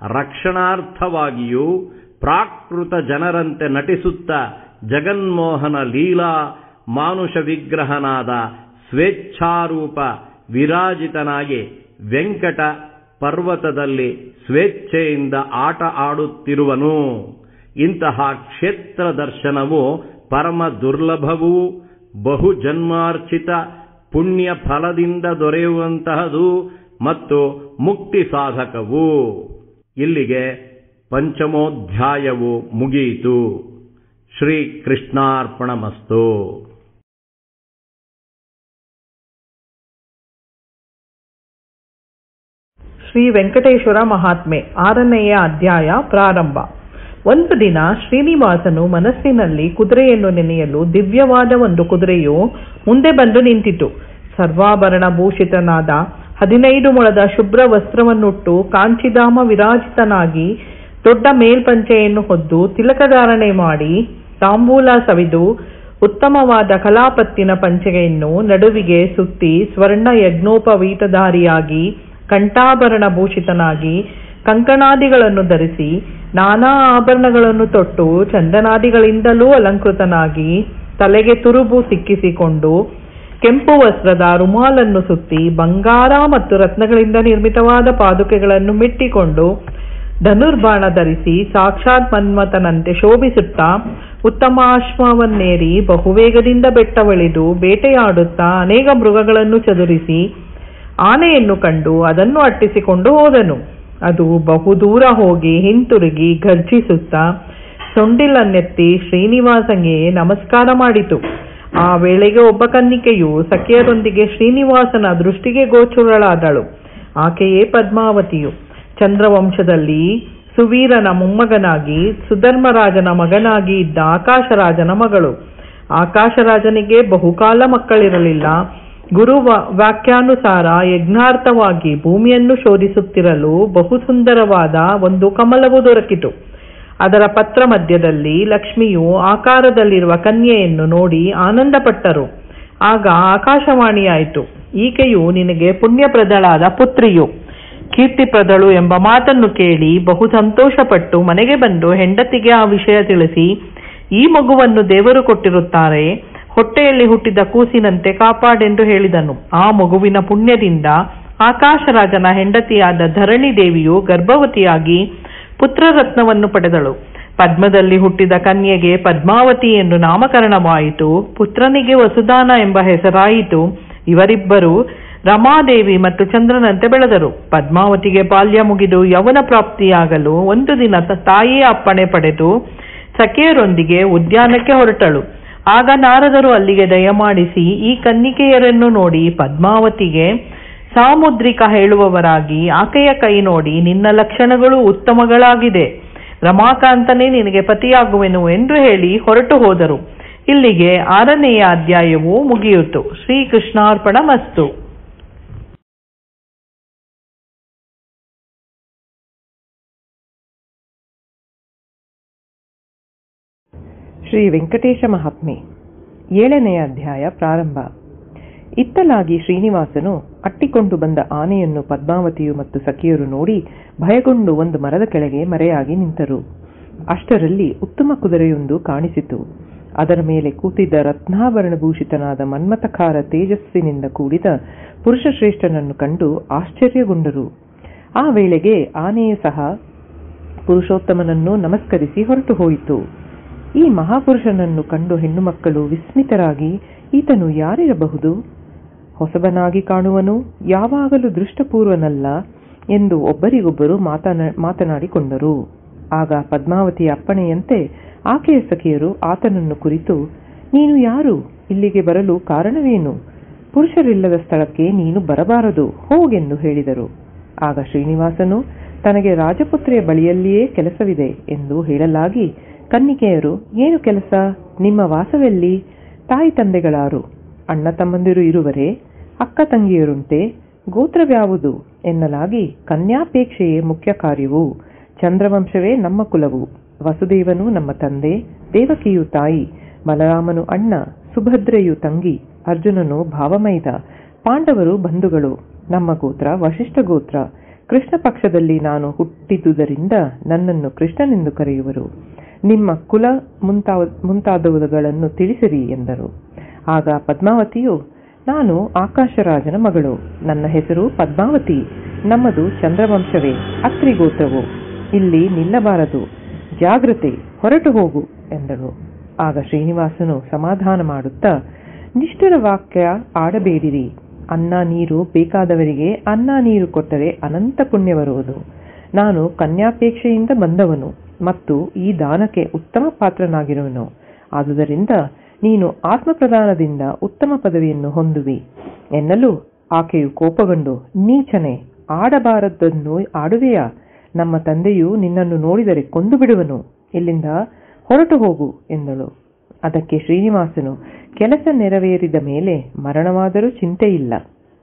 ರಕ್ಷಣಾರ್ಥವಾಗಿಯೂ ಪ್ರಾಕೃತ ಜನರಂತೆ ನಟಿಸುತ್ತ ಜಗನ್ಮೋಹನ ಲೀಲಾ ಮಾನುಷ ವಿಗ್ರಹನಾದ ಸ್ವೇಚ್ಛಾರೂಪ ವಿರಾಜಿತನಾಗಿ ವೆಂಕಟ ಪರ್ವತದಲ್ಲಿ ಸ್ವೇಚ್ಛೆಯಿಂದ ಆಟ ಆಡುತ್ತಿರುವನು ಇಂತಹ ಕ್ಷೇತ್ರ ದರ್ಶನವು ಪರಮ ದುರ್ಲಭವೂ ಬಹು ಜನ್ಮಾರ್ಚಿತ ಪುಣ್ಯ ಫಲದಿಂದ ದೊರೆಯುವಂತಹದು ಮತ್ತು ಮುಕ್ತಿ ಸಾಧಕವು ಇಲ್ಲಿಗೆ ಪಂಚಮೋಧ್ಯಾಯವು ಮುಗಿಯಿತು ಶ್ರೀ ಕೃಷ್ಣಾರ್ಪಣಮಸ್ತು ಶ್ರೀ ವೆಂಕಟೇಶ್ವರ ಮಹಾತ್ಮೆ ಆರನೆಯ ಅಧ್ಯಾಯ ಪ್ರಾರಂಭ ಒಂದು ದಿನ ಶ್ರೀನಿವಾಸನು ಮನಸ್ಸಿನಲ್ಲಿ ಕುದುರೆಯನ್ನು ನೆನೆಯಲು ದಿವ್ಯವಾದ ಒಂದು ಕುದುರೆಯು ಮುಂದೆ ಬಂದು ನಿಂತಿತು ಸರ್ವಾಭರಣ ಭೂಷಿತನಾದ ಹದಿನೈದು ಮೊಳದ ಶುಭ್ರ ವಸ್ತ್ರವನ್ನುಟ್ಟು ಕಾಂಚಿಧಾಮ ವಿರಾಜಿತನಾಗಿ ದೊಡ್ಡ ಮೇಲ್ಪಂಚೆಯನ್ನು ಹೊದ್ದು ತಿಲಕಧಾರಣೆ ಮಾಡಿ ತಾಂಬೂಲ ಸವಿದು ಉತ್ತಮವಾದ ಕಲಾಪತ್ತಿನ ಪಂಚೆಯನ್ನು ನಡುವಿಗೆ ಸುತ್ತಿ ಸ್ವರ್ಣ ಯಜ್ಞೋಪವೀತಧಾರಿಯಾಗಿ ಕಂಠಾಭರಣ ಭೂಷಿತನಾಗಿ ಕಂಕಣಾದಿಗಳನ್ನು ಧರಿಸಿ ನಾನಾ ಆಭರಣಗಳನ್ನು ತೊಟ್ಟು ಚಂದನಾದಿಗಳಿಂದಲೂ ಅಲಂಕೃತನಾಗಿ ತಲೆಗೆ ತುರುಬು ಸಿಕ್ಕಿಸಿಕೊಂಡು ಕೆಂಪು ವಸ್ತ್ರದ ರುಮಾಲನ್ನು ಸುತ್ತಿ ಬಂಗಾರ ಮತ್ತು ರತ್ನಗಳಿಂದ ನಿರ್ಮಿತವಾದ ಪಾದುಕೆಗಳನ್ನು ಮೆಟ್ಟಿಕೊಂಡು ಧನುರ್ಬಾಣ ಧರಿಸಿ ಸಾಕ್ಷಾತ್ ಮನ್ಮಥನಂತೆ ಶೋಭಿಸುತ್ತಾ ಉತ್ತಮಾಶ್ವವನ್ನೇರಿ ಬಹುವೇಗದಿಂದ ಬೆಟ್ಟವಳಿದು ಬೇಟೆಯಾಡುತ್ತಾ ಅನೇಕ ಮೃಗಗಳನ್ನು ಚದುರಿಸಿ ಆನೆಯನ್ನು ಕಂಡು ಅದನ್ನು ಅಟ್ಟಿಸಿಕೊಂಡು ಹೋದನು ಅದು ಬಹುದೂರ ಹೋಗಿ ಹಿಂತಿರುಗಿ ಘರ್ಜಿಸುತ್ತಾ ಸೊಂಡಿಲನ್ನೆತ್ತಿ ಶ್ರೀನಿವಾಸಂಗೆ ನಮಸ್ಕಾರ ಮಾಡಿತು ಆ ವೇಳೆಗೆ ಒಬ್ಬ ಕನ್ನಿಕೆಯು ಸಖಿಯರೊಂದಿಗೆ ಶ್ರೀನಿವಾಸನ ದೃಷ್ಟಿಗೆ ಗೋಚರಳಾದಳು ಆಕೆಯೇ ಪದ್ಮಾವತಿಯು ಚಂದ್ರವಂಶದಲ್ಲಿ ಸುವೀರನ ಮೊಮ್ಮಗನಾಗಿ ಸುಧರ್ಮರಾಜನ ಮಗನಾಗಿ ಇದ್ದ ಆಕಾಶರಾಜನ ಮಗಳು ಆಕಾಶರಾಜನಿಗೆ ಬಹುಕಾಲ ಮಕ್ಕಳಿರಲಿಲ್ಲ ಗುರು ವಾಕ್ಯಾನುಸಾರ ಯಜ್ಞಾರ್ಥವಾಗಿ ಭೂಮಿಯನ್ನು ಶೋಧಿಸುತ್ತಿರಲು ಬಹು ಸುಂದರವಾದ ಒಂದು ಕಮಲವು ದೊರಕಿತು ಅದರ ಪತ್ರ ಮಧ್ಯದಲ್ಲಿ ಲಕ್ಷ್ಮಿಯು ಆಕಾರದಲ್ಲಿರುವ ಕನ್ಯೆಯನ್ನು ನೋಡಿ ಆನಂದಪಟ್ಟರು ಆಗ ಆಕಾಶವಾಣಿಯಾಯಿತು ಈಕೆಯು ನಿನಗೆ ಪುಣ್ಯಪ್ರದಳಾದ ಪುತ್ರಿಯು ಕೀರ್ತಿಪ್ರದಳು ಎಂಬ ಮಾತನ್ನು ಕೇಳಿ ಬಹು ಸಂತೋಷಪಟ್ಟು ಮನೆಗೆ ಬಂದು ಹೆಂಡತಿಗೆ ಆ ವಿಷಯ ತಿಳಿಸಿ ಈ ಮಗುವನ್ನು ದೇವರು ಕೊಟ್ಟಿರುತ್ತಾರೆ ಹೊಟ್ಟೆಯಲ್ಲಿ ಹುಟ್ಟಿದ ಕೂಸಿನಂತೆ ಕಾಪಾಡೆಂದು ಹೇಳಿದನು ಆ ಮಗುವಿನ ಪುಣ್ಯದಿಂದ ಆಕಾಶರಾಜನ ಹೆಂಡತಿಯಾದ ಧರಣಿ ದೇವಿಯು ಗರ್ಭವತಿಯಾಗಿ ಪುತ್ರರತ್ನವನ್ನು ಪಡೆದಳು ಪದ್ಮದಲ್ಲಿ ಹುಟ್ಟಿದ ಕನ್ಯೆಗೆ ಪದ್ಮಾವತಿ ಎಂದು ನಾಮಕರಣವಾಯಿತು ಪುತ್ರನಿಗೆ ವಸುದಾನ ಎಂಬ ಹೆಸರಾಯಿತು ಇವರಿಬ್ಬರು ರಮಾದೇವಿ ಮತ್ತು ಚಂದ್ರನಂತೆ ಬೆಳೆದರು ಪದ್ಮಾವತಿಗೆ ಬಾಲ್ಯ ಮುಗಿದು ಯೌವನ ಪ್ರಾಪ್ತಿಯಾಗಲು ಒಂದು ದಿನ ತ- ತಾಯಿಯ ಅಪ್ಪಣೆ ಪಡೆದು ಸಖಿಯರೊಂದಿಗೆ ಉದ್ಯಾನಕ್ಕೆ ಹೊರಟಳು ಆಗ ನಾರದರು ಅಲ್ಲಿಗೆ ದಯಮಾಡಿಸಿ ಈ ಕನ್ನಿಕೆಯರನ್ನು ನೋಡಿ ಪದ್ಮಾವತಿಗೆ ಸಾಮುದ್ರಿಕ ಹೇಳುವವರಾಗಿ ಆಕೆಯ ಕೈ ನೋಡಿ ನಿನ್ನ ಲಕ್ಷಣಗಳು ಉತ್ತಮಗಳಾಗಿದೆ ರಮಾಕಾಂತನೇ ನಿನಗೆ ಪತಿಯಾಗುವೆನು ಎಂದು ಹೇಳಿ ಹೊರಟು ಹೋದರು ಇಲ್ಲಿಗೆ ಆರನೆಯ ಅಧ್ಯಾಯವು ಮುಗಿಯಿತು ಶ್ರೀಕೃಷ್ಣಾರ್ಪಣ ಮಸ್ತು ಶ್ರೀ ವೆಂಕಟೇಶ ಮಹಾತ್ಮೆ ಏಳನೆಯ ಅಧ್ಯಾಯ ಪ್ರಾರಂಭ ಇತ್ತಲಾಗಿ ಶ್ರೀನಿವಾಸನು ಅಟ್ಟಿಕೊಂಡು ಬಂದ ಆನೆಯನ್ನು ಪದ್ಮಾವತಿಯು ಮತ್ತು ಸಖಿಯರು ನೋಡಿ ಭಯಗೊಂಡು ಒಂದು ಮರದ ಕೆಳಗೆ ಮರೆಯಾಗಿ ನಿಂತರು ಅಷ್ಟರಲ್ಲಿ ಉತ್ತಮ ಕುದುರೆಯೊಂದು ಕಾಣಿಸಿತು ಅದರ ಮೇಲೆ ಕೂತಿದ್ದ ರತ್ನಾಭರಣಭೂಷಿತನಾದ ಮನ್ಮಥಕಾರ ತೇಜಸ್ಸಿನಿಂದ ಕೂಡಿದ ಪುರುಷಶ್ರೇಷ್ಠನನ್ನು ಕಂಡು ಆಶ್ಚರ್ಯಗೊಂಡರು ಆ ವೇಳೆಗೆ ಆನೆಯು ಸಹ ಪುರುಷೋತ್ತಮನನ್ನು ನಮಸ್ಕರಿಸಿ ಹೊರಟು ಹೋಯಿತು ಈ ಮಹಾಪುರುಷನನ್ನು ಕಂಡು ಹೆಣ್ಣು ಮಕ್ಕಳು ವಿಸ್ಮಿತರಾಗಿ ಈತನು ಯಾರಿರಬಹುದು ಹೊಸಬನಾಗಿ ಕಾಣುವನು ಯಾವಾಗಲೂ ದೃಷ್ಟಪೂರ್ವನಲ್ಲ ಎಂದು ಒಬ್ಬರಿಗೊಬ್ಬರು ಮಾತನಾ ಮಾತನಾಡಿಕೊಂಡರು ಆಗ ಪದ್ಮಾವತಿಯ ಅಪ್ಪಣೆಯಂತೆ ಆಕೆಯ ಸಖಿಯರು ಆತನನ್ನು ಕುರಿತು ನೀನು ಯಾರು ಇಲ್ಲಿಗೆ ಬರಲು ಕಾರಣವೇನು ಪುರುಷರಿಲ್ಲದ ಸ್ಥಳಕ್ಕೆ ನೀನು ಬರಬಾರದು ಹೋಗೆಂದು ಹೇಳಿದರು ಆಗ ಶ್ರೀನಿವಾಸನು ತನಗೆ ರಾಜಪುತ್ರಿಯ ಬಳಿಯಲ್ಲಿಯೇ ಕೆಲಸವಿದೆ ಎಂದು ಹೇಳಲಾಗಿ ಕನ್ನಿಕೆಯರು ಏನು ಕೆಲಸ ನಿಮ್ಮ ವಾಸವೆಲ್ಲಿ ತಾಯಿ ತಂದೆಗಳಾರು ಅಣ್ಣ ತಮ್ಮಂದಿರು ಇರುವರೆ ಅಕ್ಕ ತಂಗಿಯರುಂಟೆ ಗೋತ್ರವ್ಯಾವುದು ಎನ್ನಲಾಗಿ ಕನ್ಯಾಪೇಕ್ಷೆಯೇ ಮುಖ್ಯ ಕಾರ್ಯವು ಚಂದ್ರವಂಶವೇ ನಮ್ಮ ಕುಲವು ವಸುದೇವನು ನಮ್ಮ ತಂದೆ ದೇವಕಿಯು ತಾಯಿ ಬಲರಾಮನು ಅಣ್ಣ ಸುಭದ್ರೆಯು ತಂಗಿ ಅರ್ಜುನನು ಭಾವಮೈದ ಪಾಂಡವರು ಬಂಧುಗಳು ನಮ್ಮ ಗೋತ್ರ ವಶಿಷ್ಠ ಗೋತ್ರ ಕೃಷ್ಣ ಪಕ್ಷದಲ್ಲಿ ನಾನು ಹುಟ್ಟಿದುದರಿಂದ ನನ್ನನ್ನು ಕೃಷ್ಣನೆಂದು ಕರೆಯುವರು ನಿಮ್ಮ ಕುಲ ಮುಂತಾ ಮುಂತಾದವುಗಳನ್ನು ತಿಳಿಸಿರಿ ಎಂದರು ಆಗ ಪದ್ಮಾವತಿಯು ನಾನು ಆಕಾಶರಾಜನ ಮಗಳು ನನ್ನ ಹೆಸರು ಪದ್ಮಾವತಿ ನಮ್ಮದು ಚಂದ್ರವಂಶವೇ ಅತ್ರಿ ಗೋತ್ರವು ಇಲ್ಲಿ ನಿಲ್ಲಬಾರದು ಜಾಗ್ರತೆ ಹೊರಟು ಹೋಗು ಎಂದಳು ಆಗ ಶ್ರೀನಿವಾಸನು ಸಮಾಧಾನ ಮಾಡುತ್ತಾ ನಿಷ್ಠುರ ವಾಕ್ಯ ಆಡಬೇಡಿರಿ ಅನ್ನ ನೀರು ಬೇಕಾದವರಿಗೆ ಅನ್ನ ನೀರು ಕೊಟ್ಟರೆ ಅನಂತ ಪುಣ್ಯ ಬರುವುದು ನಾನು ಕನ್ಯಾಪೇಕ್ಷೆಯಿಂದ ಬಂದವನು ಮತ್ತು ಈ ದಾನಕ್ಕೆ ಉತ್ತಮ ಪಾತ್ರನಾಗಿರುವನು ಆದುದರಿಂದ ನೀನು ಆತ್ಮಪ್ರದಾನದಿಂದ ಉತ್ತಮ ಪದವಿಯನ್ನು ಹೊಂದುವಿ ಎನ್ನಲು ಆಕೆಯು ಕೋಪಗೊಂಡು ನೀಚನೆ ಆಡಬಾರದನ್ನು ಆಡುವೆಯಾ ನಮ್ಮ ತಂದೆಯು ನಿನ್ನನ್ನು ನೋಡಿದರೆ ಕೊಂದು ಬಿಡುವನು ಇಲ್ಲಿಂದ ಹೊರಟು ಹೋಗು ಎಂದಳು ಅದಕ್ಕೆ ಶ್ರೀನಿವಾಸನು ಕೆಲಸ ನೆರವೇರಿದ ಮೇಲೆ ಮರಣವಾದರೂ ಚಿಂತೆಯಿಲ್ಲ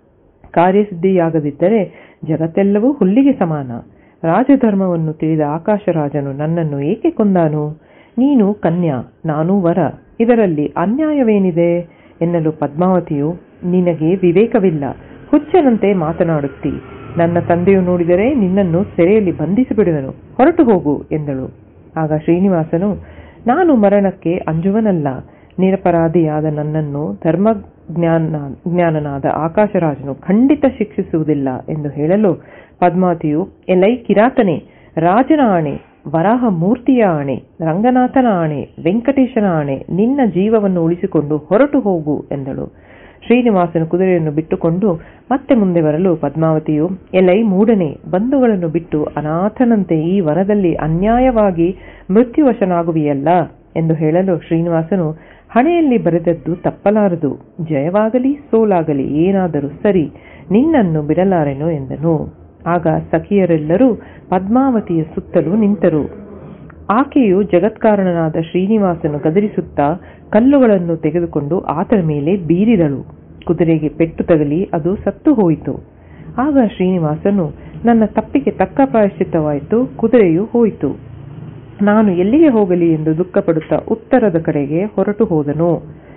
ಕಾರ್ಯಸಿದ್ಧಿಯಾಗದಿದ್ದರೆ ಜಗತ್ತೆಲ್ಲವೂ ಹುಲ್ಲಿಗೆ ಸಮಾನ ರಾಜಧರ್ಮವನ್ನು ತಿಳಿದ ಆಕಾಶರಾಜನು ನನ್ನನ್ನು ಏಕೆ ಕೊಂದಾನು ನೀನು ಕನ್ಯಾ ನಾನು ವರ ಇದರಲ್ಲಿ ಅನ್ಯಾಯವೇನಿದೆ ಎನ್ನಲು ಪದ್ಮಾವತಿಯು ನಿನಗೆ ವಿವೇಕವಿಲ್ಲ ಹುಚ್ಚನಂತೆ ಮಾತನಾಡುತ್ತಿ ನನ್ನ ತಂದೆಯು ನೋಡಿದರೆ ನಿನ್ನನ್ನು ಸೆರೆಯಲ್ಲಿ ಬಂಧಿಸಿಬಿಡುವನು ಹೊರಟು ಹೋಗು ಎಂದಳು ಆಗ ಶ್ರೀನಿವಾಸನು ನಾನು ಮರಣಕ್ಕೆ ಅಂಜುವನಲ್ಲ ನಿರಪರಾಧಿಯಾದ ನನ್ನನ್ನು ಧರ್ಮ ಜ್ಞಾನ ಜ್ಞಾನನಾದ ಆಕಾಶರಾಜನು ಖಂಡಿತ ಶಿಕ್ಷಿಸುವುದಿಲ್ಲ ಎಂದು ಹೇಳಲು ಪದ್ಮಾವತಿಯು ಎಲೈ ಕಿರಾತನೆ ರಾಜನ ಆಣೆ ವರಾಹ ಮೂರ್ತಿಯ ಆಣೆ ರಂಗನಾಥನ ಆಣೆ ವೆಂಕಟೇಶನ ಆಣೆ ನಿನ್ನ ಜೀವವನ್ನು ಉಳಿಸಿಕೊಂಡು ಹೊರಟು ಹೋಗು ಎಂದಳು ಶ್ರೀನಿವಾಸನು ಕುದುರೆಯನ್ನು ಬಿಟ್ಟುಕೊಂಡು ಮತ್ತೆ ಮುಂದೆ ಬರಲು ಪದ್ಮಾವತಿಯು ಎಲೈ ಮೂಡನೆ ಬಂಧುಗಳನ್ನು ಬಿಟ್ಟು ಅನಾಥನಂತೆ ಈ ವನದಲ್ಲಿ ಅನ್ಯಾಯವಾಗಿ ಮೃತ್ಯುವಶನಾಗುವಿಯಲ್ಲ ಎಂದು ಹೇಳಲು ಶ್ರೀನಿವಾಸನು ಹಣೆಯಲ್ಲಿ ಬರೆದದ್ದು ತಪ್ಪಲಾರದು ಜಯವಾಗಲಿ ಸೋಲಾಗಲಿ ಏನಾದರೂ ಸರಿ ನಿನ್ನನ್ನು ಬಿಡಲಾರೆನು ಎಂದನು ಆಗ ಸಖಿಯರೆಲ್ಲರೂ ಪದ್ಮಾವತಿಯ ಸುತ್ತಲೂ ನಿಂತರು ಆಕೆಯು ಜಗತ್ಕಾರಣನಾದ ಶ್ರೀನಿವಾಸನು ಗದರಿಸುತ್ತಾ ಕಲ್ಲುಗಳನ್ನು ತೆಗೆದುಕೊಂಡು ಆತನ ಮೇಲೆ ಬೀರಿದಳು ಕುದುರೆಗೆ ಪೆಟ್ಟು ತಗಲಿ ಅದು ಸತ್ತು ಹೋಯಿತು ಆಗ ಶ್ರೀನಿವಾಸನು ನನ್ನ ತಪ್ಪಿಗೆ ತಕ್ಕ ಪ್ರಾಯಶ್ಚಿತ್ತವಾಯಿತು ಕುದುರೆಯು ಹೋಯಿತು ನಾನು ಎಲ್ಲಿಗೆ ಹೋಗಲಿ ಎಂದು ದುಃಖಪಡುತ್ತಾ ಉತ್ತರದ ಕಡೆಗೆ ಹೊರಟು ಹೋದನು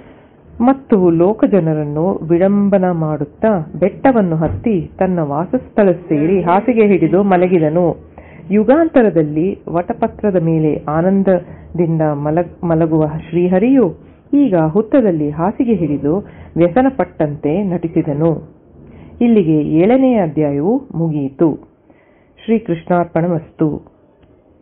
ಮತ್ತು ಲೋಕಜನರನ್ನು ವಿಡಂಬನ ಮಾಡುತ್ತಾ ಬೆಟ್ಟವನ್ನು ಹತ್ತಿ ತನ್ನ ವಾಸಸ್ಥಳ ಸೇರಿ ಹಾಸಿಗೆ ಹಿಡಿದು ಮಲಗಿದನು ಯುಗಾಂತರದಲ್ಲಿ ವಟಪತ್ರದ ಮೇಲೆ ಆನಂದದಿಂದ ಮಲ ಮಲಗುವ ಶ್ರೀಹರಿಯು ಈಗ ಹುತ್ತದಲ್ಲಿ ಹಾಸಿಗೆ ಹಿಡಿದು ವ್ಯಸನಪಟ್ಟಂತೆ ನಟಿಸಿದನು ಇಲ್ಲಿಗೆ ಏಳನೆಯ ಅಧ್ಯಾಯವು ಮುಗಿಯಿತು ಶ್ರೀಕೃಷ್ಣಾರ್ಪಣಮಸ್ತು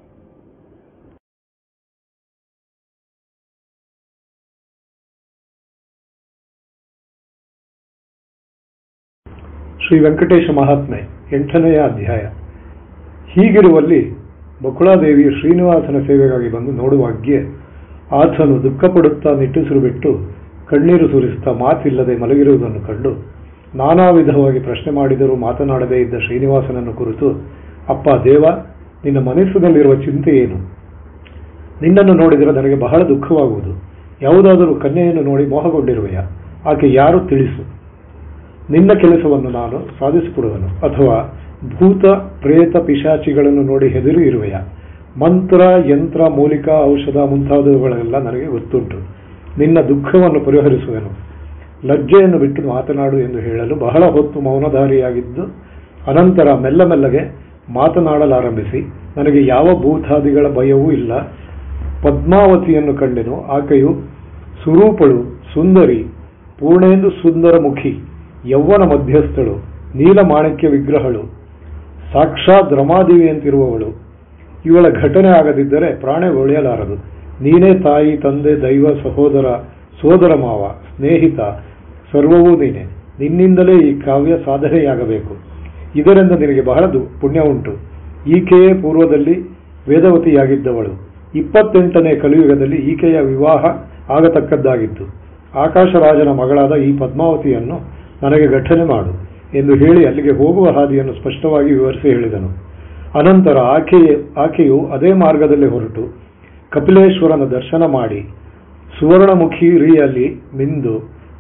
ಶ್ರೀ ವೆಂಕಟೇಶ ಮಹಾತ್ಮೆ ಎಂಟನೆಯ ಅಧ್ಯಾಯ ಹೀಗಿರುವಲ್ಲಿ ಬಕುಳಾದೇವಿಯು ಶ್ರೀನಿವಾಸನ ಸೇವೆಗಾಗಿ ಬಂದು ನೋಡುವಾಗ್ಗೆ ಆತನು ದುಃಖಪಡುತ್ತಾ ನಿಟ್ಟುಸಿರು ಬಿಟ್ಟು ಕಣ್ಣೀರು ಸುರಿಸುತ್ತಾ ಮಾತಿಲ್ಲದೆ ಮಲಗಿರುವುದನ್ನು ಕಂಡು ನಾನಾ ವಿಧವಾಗಿ ಪ್ರಶ್ನೆ ಮಾಡಿದರೂ ಮಾತನಾಡದೇ ಇದ್ದ ಶ್ರೀನಿವಾಸನನ್ನು ಕುರಿತು ಅಪ್ಪ ದೇವ ನಿನ್ನ ಮನಸ್ಸಿನಲ್ಲಿರುವ ಚಿಂತೆ ಏನು ನಿನ್ನನ್ನು ನೋಡಿದರೆ ನನಗೆ ಬಹಳ ದುಃಖವಾಗುವುದು ಯಾವುದಾದರೂ ಕನ್ಯೆಯನ್ನು ನೋಡಿ ಮೋಹಗೊಂಡಿರುವೆಯ ಆಕೆ ಯಾರು ತಿಳಿಸು ನಿನ್ನ ಕೆಲಸವನ್ನು ನಾನು ಸಾಧಿಸಿಕೊಡುವನು ಅಥವಾ ಭೂತ ಪ್ರೇತ ಪಿಶಾಚಿಗಳನ್ನು ನೋಡಿ ಹೆದರಿ ಇರುವೆಯ ಮಂತ್ರ ಯಂತ್ರ ಮೂಲಿಕ ಔಷಧ ಮುಂತಾದವುಗಳೆಲ್ಲ ನನಗೆ ಗೊತ್ತುಂಟು ನಿನ್ನ ದುಃಖವನ್ನು ಪರಿಹರಿಸುವೆನು ಲಜ್ಜೆಯನ್ನು ಬಿಟ್ಟು ಮಾತನಾಡು ಎಂದು ಹೇಳಲು ಬಹಳ ಹೊತ್ತು ಮೌನಧಾರಿಯಾಗಿದ್ದು ಅನಂತರ ಮೆಲ್ಲ ಮೆಲ್ಲಗೆ ಮಾತನಾಡಲಾರಂಭಿಸಿ ನನಗೆ ಯಾವ ಭೂತಾದಿಗಳ ಭಯವೂ ಇಲ್ಲ ಪದ್ಮಾವತಿಯನ್ನು ಕಂಡೆನು ಆಕೆಯು ಸುರೂಪಳು ಸುಂದರಿ ಪೂರ್ಣೇಂದು ಸುಂದರ ಮುಖಿ ಯೌವನ ಮಧ್ಯಸ್ಥಳು ನೀಲ ಮಾಣಿಕ್ಯ ವಿಗ್ರಹಳು ಸಾಕ್ಷಾತ್ ರಮಾದೇವಿಯಂತಿರುವವಳು ಇವಳ ಘಟನೆ ಆಗದಿದ್ದರೆ ಪ್ರಾಣ ಒಳೆಯಲಾರದು ನೀನೇ ತಾಯಿ ತಂದೆ ದೈವ ಸಹೋದರ ಸೋದರ ಮಾವ ಸ್ನೇಹಿತ ಸರ್ವವೂ ನೀನೆ ನಿನ್ನಿಂದಲೇ ಈ ಕಾವ್ಯ ಸಾಧನೆಯಾಗಬೇಕು ಇದರಿಂದ ನಿನಗೆ ಬಹಳ ದು- ಪುಣ್ಯ ಉಂಟು ಈಕೆಯೇ ಪೂರ್ವದಲ್ಲಿ ವೇದವತಿಯಾಗಿದ್ದವಳು ಇಪ್ಪತ್ತೆಂಟನೇ ಕಲಿಯುಗದಲ್ಲಿ ಈಕೆಯ ವಿವಾಹ ಆಗತಕ್ಕದ್ದಾಗಿತ್ತು ಆಕಾಶರಾಜನ ಮಗಳಾದ ಈ ಪದ್ಮಾವತಿಯನ್ನು ನನಗೆ ಘಟನೆ ಮಾಡು ಎಂದು ಹೇಳಿ ಅಲ್ಲಿಗೆ ಹೋಗುವ ಹಾದಿಯನ್ನು ಸ್ಪಷ್ಟವಾಗಿ ವಿವರಿಸಿ ಹೇಳಿದನು ಅನಂತರ ಆಕೆಯೇ ಆಕೆಯು ಅದೇ ಮಾರ್ಗದಲ್ಲಿ ಹೊರಟು ಕಪಿಲೇಶ್ವರನ ದರ್ಶನ ಮಾಡಿ ಸುವರ್ಣಮುಖಿರಿಯಲ್ಲಿ ಮಿಂದು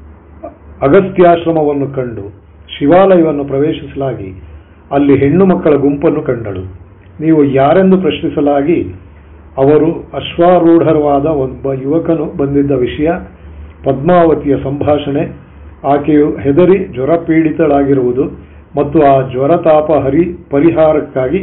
ಅಗಸ್ತ್ಯಾಶ್ರಮವನ್ನು ಕಂಡು ಶಿವಾಲಯವನ್ನು ಪ್ರವೇಶಿಸಲಾಗಿ ಅಲ್ಲಿ ಹೆಣ್ಣು ಮಕ್ಕಳ ಗುಂಪನ್ನು ಕಂಡಳು ನೀವು ಯಾರೆಂದು ಪ್ರಶ್ನಿಸಲಾಗಿ ಅವರು ಅಶ್ವಾರೂಢರವಾದ ಒಬ್ಬ ಯುವಕನು ಬಂದಿದ್ದ ವಿಷಯ ಪದ್ಮಾವತಿಯ ಸಂಭಾಷಣೆ ಆಕೆಯು ಹೆದರಿ ಜ್ವರ ಪೀಡಿತಳಾಗಿರುವುದು ಮತ್ತು ಆ ಜ್ವರತಾಪ ಹರಿ ಪರಿಹಾರಕ್ಕಾಗಿ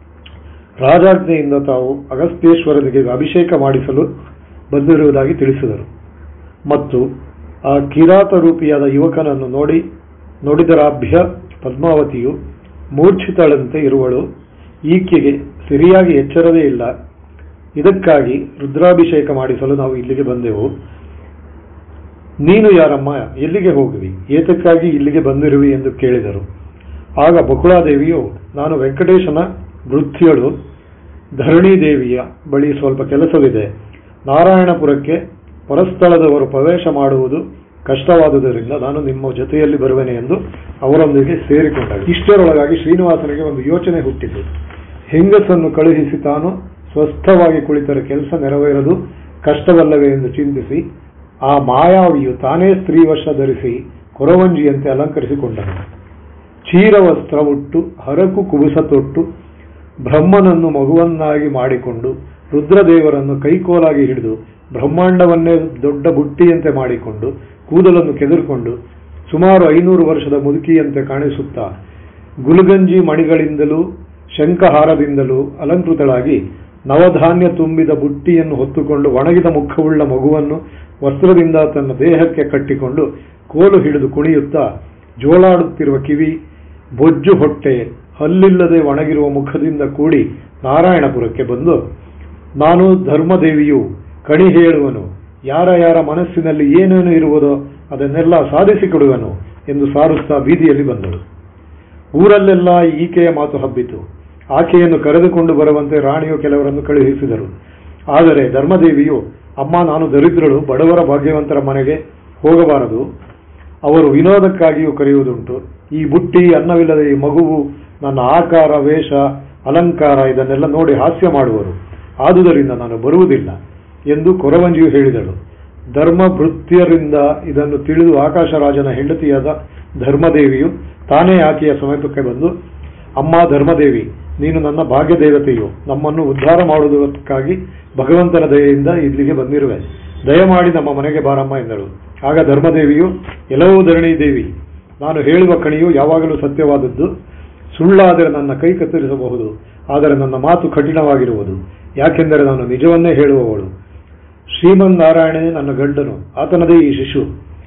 ರಾಜಾಜ್ಞೆಯಿಂದ ತಾವು ಅಗಸ್ತ್ಯೇಶ್ವರನಿಗೆ ಅಭಿಷೇಕ ಮಾಡಿಸಲು ಬಂದಿರುವುದಾಗಿ ತಿಳಿಸಿದರು ಮತ್ತು ಆ ಕಿರಾತ ರೂಪಿಯಾದ ಯುವಕನನ್ನು ನೋಡಿ ನೋಡಿದರಾಭ್ಯ ಪದ್ಮಾವತಿಯು ಮೂರ್ಛಿತಳಂತೆ ಇರುವಳು ಈಕೆಗೆ ಸರಿಯಾಗಿ ಎಚ್ಚರವೇ ಇಲ್ಲ ಇದಕ್ಕಾಗಿ ರುದ್ರಾಭಿಷೇಕ ಮಾಡಿಸಲು ನಾವು ಇಲ್ಲಿಗೆ ಬಂದೆವು ನೀನು ಯಾರಮ್ಮ ಎಲ್ಲಿಗೆ ಹೋಗುವಿ ಏತಕ್ಕಾಗಿ ಇಲ್ಲಿಗೆ ಬಂದಿರುವಿ ಎಂದು ಕೇಳಿದರು ಆಗ ಬಕುಳಾದೇವಿಯು ನಾನು ವೆಂಕಟೇಶನ ವೃತ್ತಿಯಳು ಧರಣಿ ದೇವಿಯ ಬಳಿ ಸ್ವಲ್ಪ ಕೆಲಸವಿದೆ ನಾರಾಯಣಪುರಕ್ಕೆ ಪರಸ್ಥಳದವರು ಪ್ರವೇಶ ಮಾಡುವುದು ಕಷ್ಟವಾದುದರಿಂದ ನಾನು ನಿಮ್ಮ ಜೊತೆಯಲ್ಲಿ ಬರುವೆನೆ ಎಂದು ಅವರೊಂದಿಗೆ ಸೇರಿಕೊಂಡಳು ಇಷ್ಟರೊಳಗಾಗಿ ಶ್ರೀನಿವಾಸನಿಗೆ ಒಂದು ಯೋಚನೆ ಹುಟ್ಟಿತು ಹೆಂಗಸನ್ನು ಕಳುಹಿಸಿ ತಾನು ಸ್ವಸ್ಥವಾಗಿ ಕುಳಿತರೆ ಕೆಲಸ ನೆರವೇರದು ಕಷ್ಟವಲ್ಲವೇ ಎಂದು ಚಿಂತಿಸಿ ಆ ಮಾಯಾವಿಯು ತಾನೇ ಸ್ತ್ರೀವಶ ಧರಿಸಿ ಕೊರವಂಜಿಯಂತೆ ಅಲಂಕರಿಸಿಕೊಂಡನು ಚೀರವಸ್ತ್ರ ಉಟ್ಟು ಹರಕು ಕುಬುಸ ತೊಟ್ಟು ಬ್ರಹ್ಮನನ್ನು ಮಗುವನ್ನಾಗಿ ಮಾಡಿಕೊಂಡು ರುದ್ರದೇವರನ್ನು ಕೈಕೋಲಾಗಿ ಹಿಡಿದು ಬ್ರಹ್ಮಾಂಡವನ್ನೇ ದೊಡ್ಡ ಬುಟ್ಟಿಯಂತೆ ಮಾಡಿಕೊಂಡು ಕೂದಲನ್ನು ಕೆದರಿಕೊಂಡು ಸುಮಾರು ಐನೂರು ವರ್ಷದ ಮುದುಕಿಯಂತೆ ಕಾಣಿಸುತ್ತಾ ಗುಲಗಂಜಿ ಮಣಿಗಳಿಂದಲೂ ಶಂಖಹಾರದಿಂದಲೂ ಅಲಂಕೃತಳಾಗಿ ನವಧಾನ್ಯ ತುಂಬಿದ ಬುಟ್ಟಿಯನ್ನು ಹೊತ್ತುಕೊಂಡು ಒಣಗಿದ ಮುಖವುಳ್ಳ ಮಗುವನ್ನು ವಸ್ತ್ರದಿಂದ ತನ್ನ ದೇಹಕ್ಕೆ ಕಟ್ಟಿಕೊಂಡು ಕೋಲು ಹಿಡಿದು ಕುಣಿಯುತ್ತಾ ಜೋಳಾಡುತ್ತಿರುವ ಕಿವಿ ಬೊಜ್ಜು ಹೊಟ್ಟೆ ಹಲ್ಲಿಲ್ಲದೆ ಒಣಗಿರುವ ಮುಖದಿಂದ ಕೂಡಿ ನಾರಾಯಣಪುರಕ್ಕೆ ಬಂದು ನಾನು ಧರ್ಮದೇವಿಯು ಕಣಿ ಹೇಳುವನು ಯಾರ ಯಾರ ಮನಸ್ಸಿನಲ್ಲಿ ಏನೇನು ಇರುವುದೋ ಅದನ್ನೆಲ್ಲ ಸಾಧಿಸಿಕೊಡುವನು ಎಂದು ಸಾರುತ್ತಾ ಬೀದಿಯಲ್ಲಿ ಬಂದಳು ಊರಲ್ಲೆಲ್ಲ ಈಕೆಯ ಮಾತು ಹಬ್ಬಿತು ಆಕೆಯನ್ನು ಕರೆದುಕೊಂಡು ಬರುವಂತೆ ರಾಣಿಯು ಕೆಲವರನ್ನು ಕಳುಹಿಸಿದರು ಆದರೆ ಧರ್ಮದೇವಿಯು ಅಮ್ಮ ನಾನು ದರಿದ್ರಳು ಬಡವರ ಭಾಗ್ಯವಂತರ ಮನೆಗೆ ಹೋಗಬಾರದು ಅವರು ವಿನೋದಕ್ಕಾಗಿಯೂ ಕರೆಯುವುದುಂಟು ಈ ಬುಟ್ಟಿ ಅನ್ನವಿಲ್ಲದೆ ಈ ಮಗುವು ನನ್ನ ಆಕಾರ ವೇಷ ಅಲಂಕಾರ ಇದನ್ನೆಲ್ಲ ನೋಡಿ ಹಾಸ್ಯ ಮಾಡುವರು ಆದುದರಿಂದ ನಾನು ಬರುವುದಿಲ್ಲ ಎಂದು ಕೊರವಂಜಿಯು ಹೇಳಿದಳು ಧರ್ಮ ಭೃತ್ಯರಿಂದ ಇದನ್ನು ತಿಳಿದು ಆಕಾಶರಾಜನ ಹೆಂಡತಿಯಾದ ಧರ್ಮದೇವಿಯು ತಾನೇ ಆಕೆಯ ಸಮೀಪಕ್ಕೆ ಬಂದು ಅಮ್ಮ ಧರ್ಮದೇವಿ ನೀನು ನನ್ನ ಭಾಗ್ಯ ದೇವತೆಯು ನಮ್ಮನ್ನು ಉದ್ಧಾರ ಮಾಡುವುದಕ್ಕಾಗಿ ಭಗವಂತನ ದಯೆಯಿಂದ ಇಲ್ಲಿಗೆ ಬಂದಿರುವೆ ದಯಮಾಡಿ ನಮ್ಮ ಮನೆಗೆ ಬಾರಮ್ಮ ಎಂದಳು ಆಗ ಧರ್ಮದೇವಿಯು ಎಲ್ಲವೂ ಧರಣಿ ದೇವಿ ನಾನು ಹೇಳುವ ಕಣಿಯು ಯಾವಾಗಲೂ ಸತ್ಯವಾದದ್ದು ಸುಳ್ಳಾದರೆ ನನ್ನ ಕೈ ಕತ್ತರಿಸಬಹುದು ಆದರೆ ನನ್ನ ಮಾತು ಕಠಿಣವಾಗಿರುವುದು ಯಾಕೆಂದರೆ ನಾನು ನಿಜವನ್ನೇ ಹೇಳುವವಳು ಶ್ರೀಮನ್ನಾರಾಯಣನೇ ನನ್ನ ಗಂಡನು ಆತನದೇ ಈ ಶಿಶು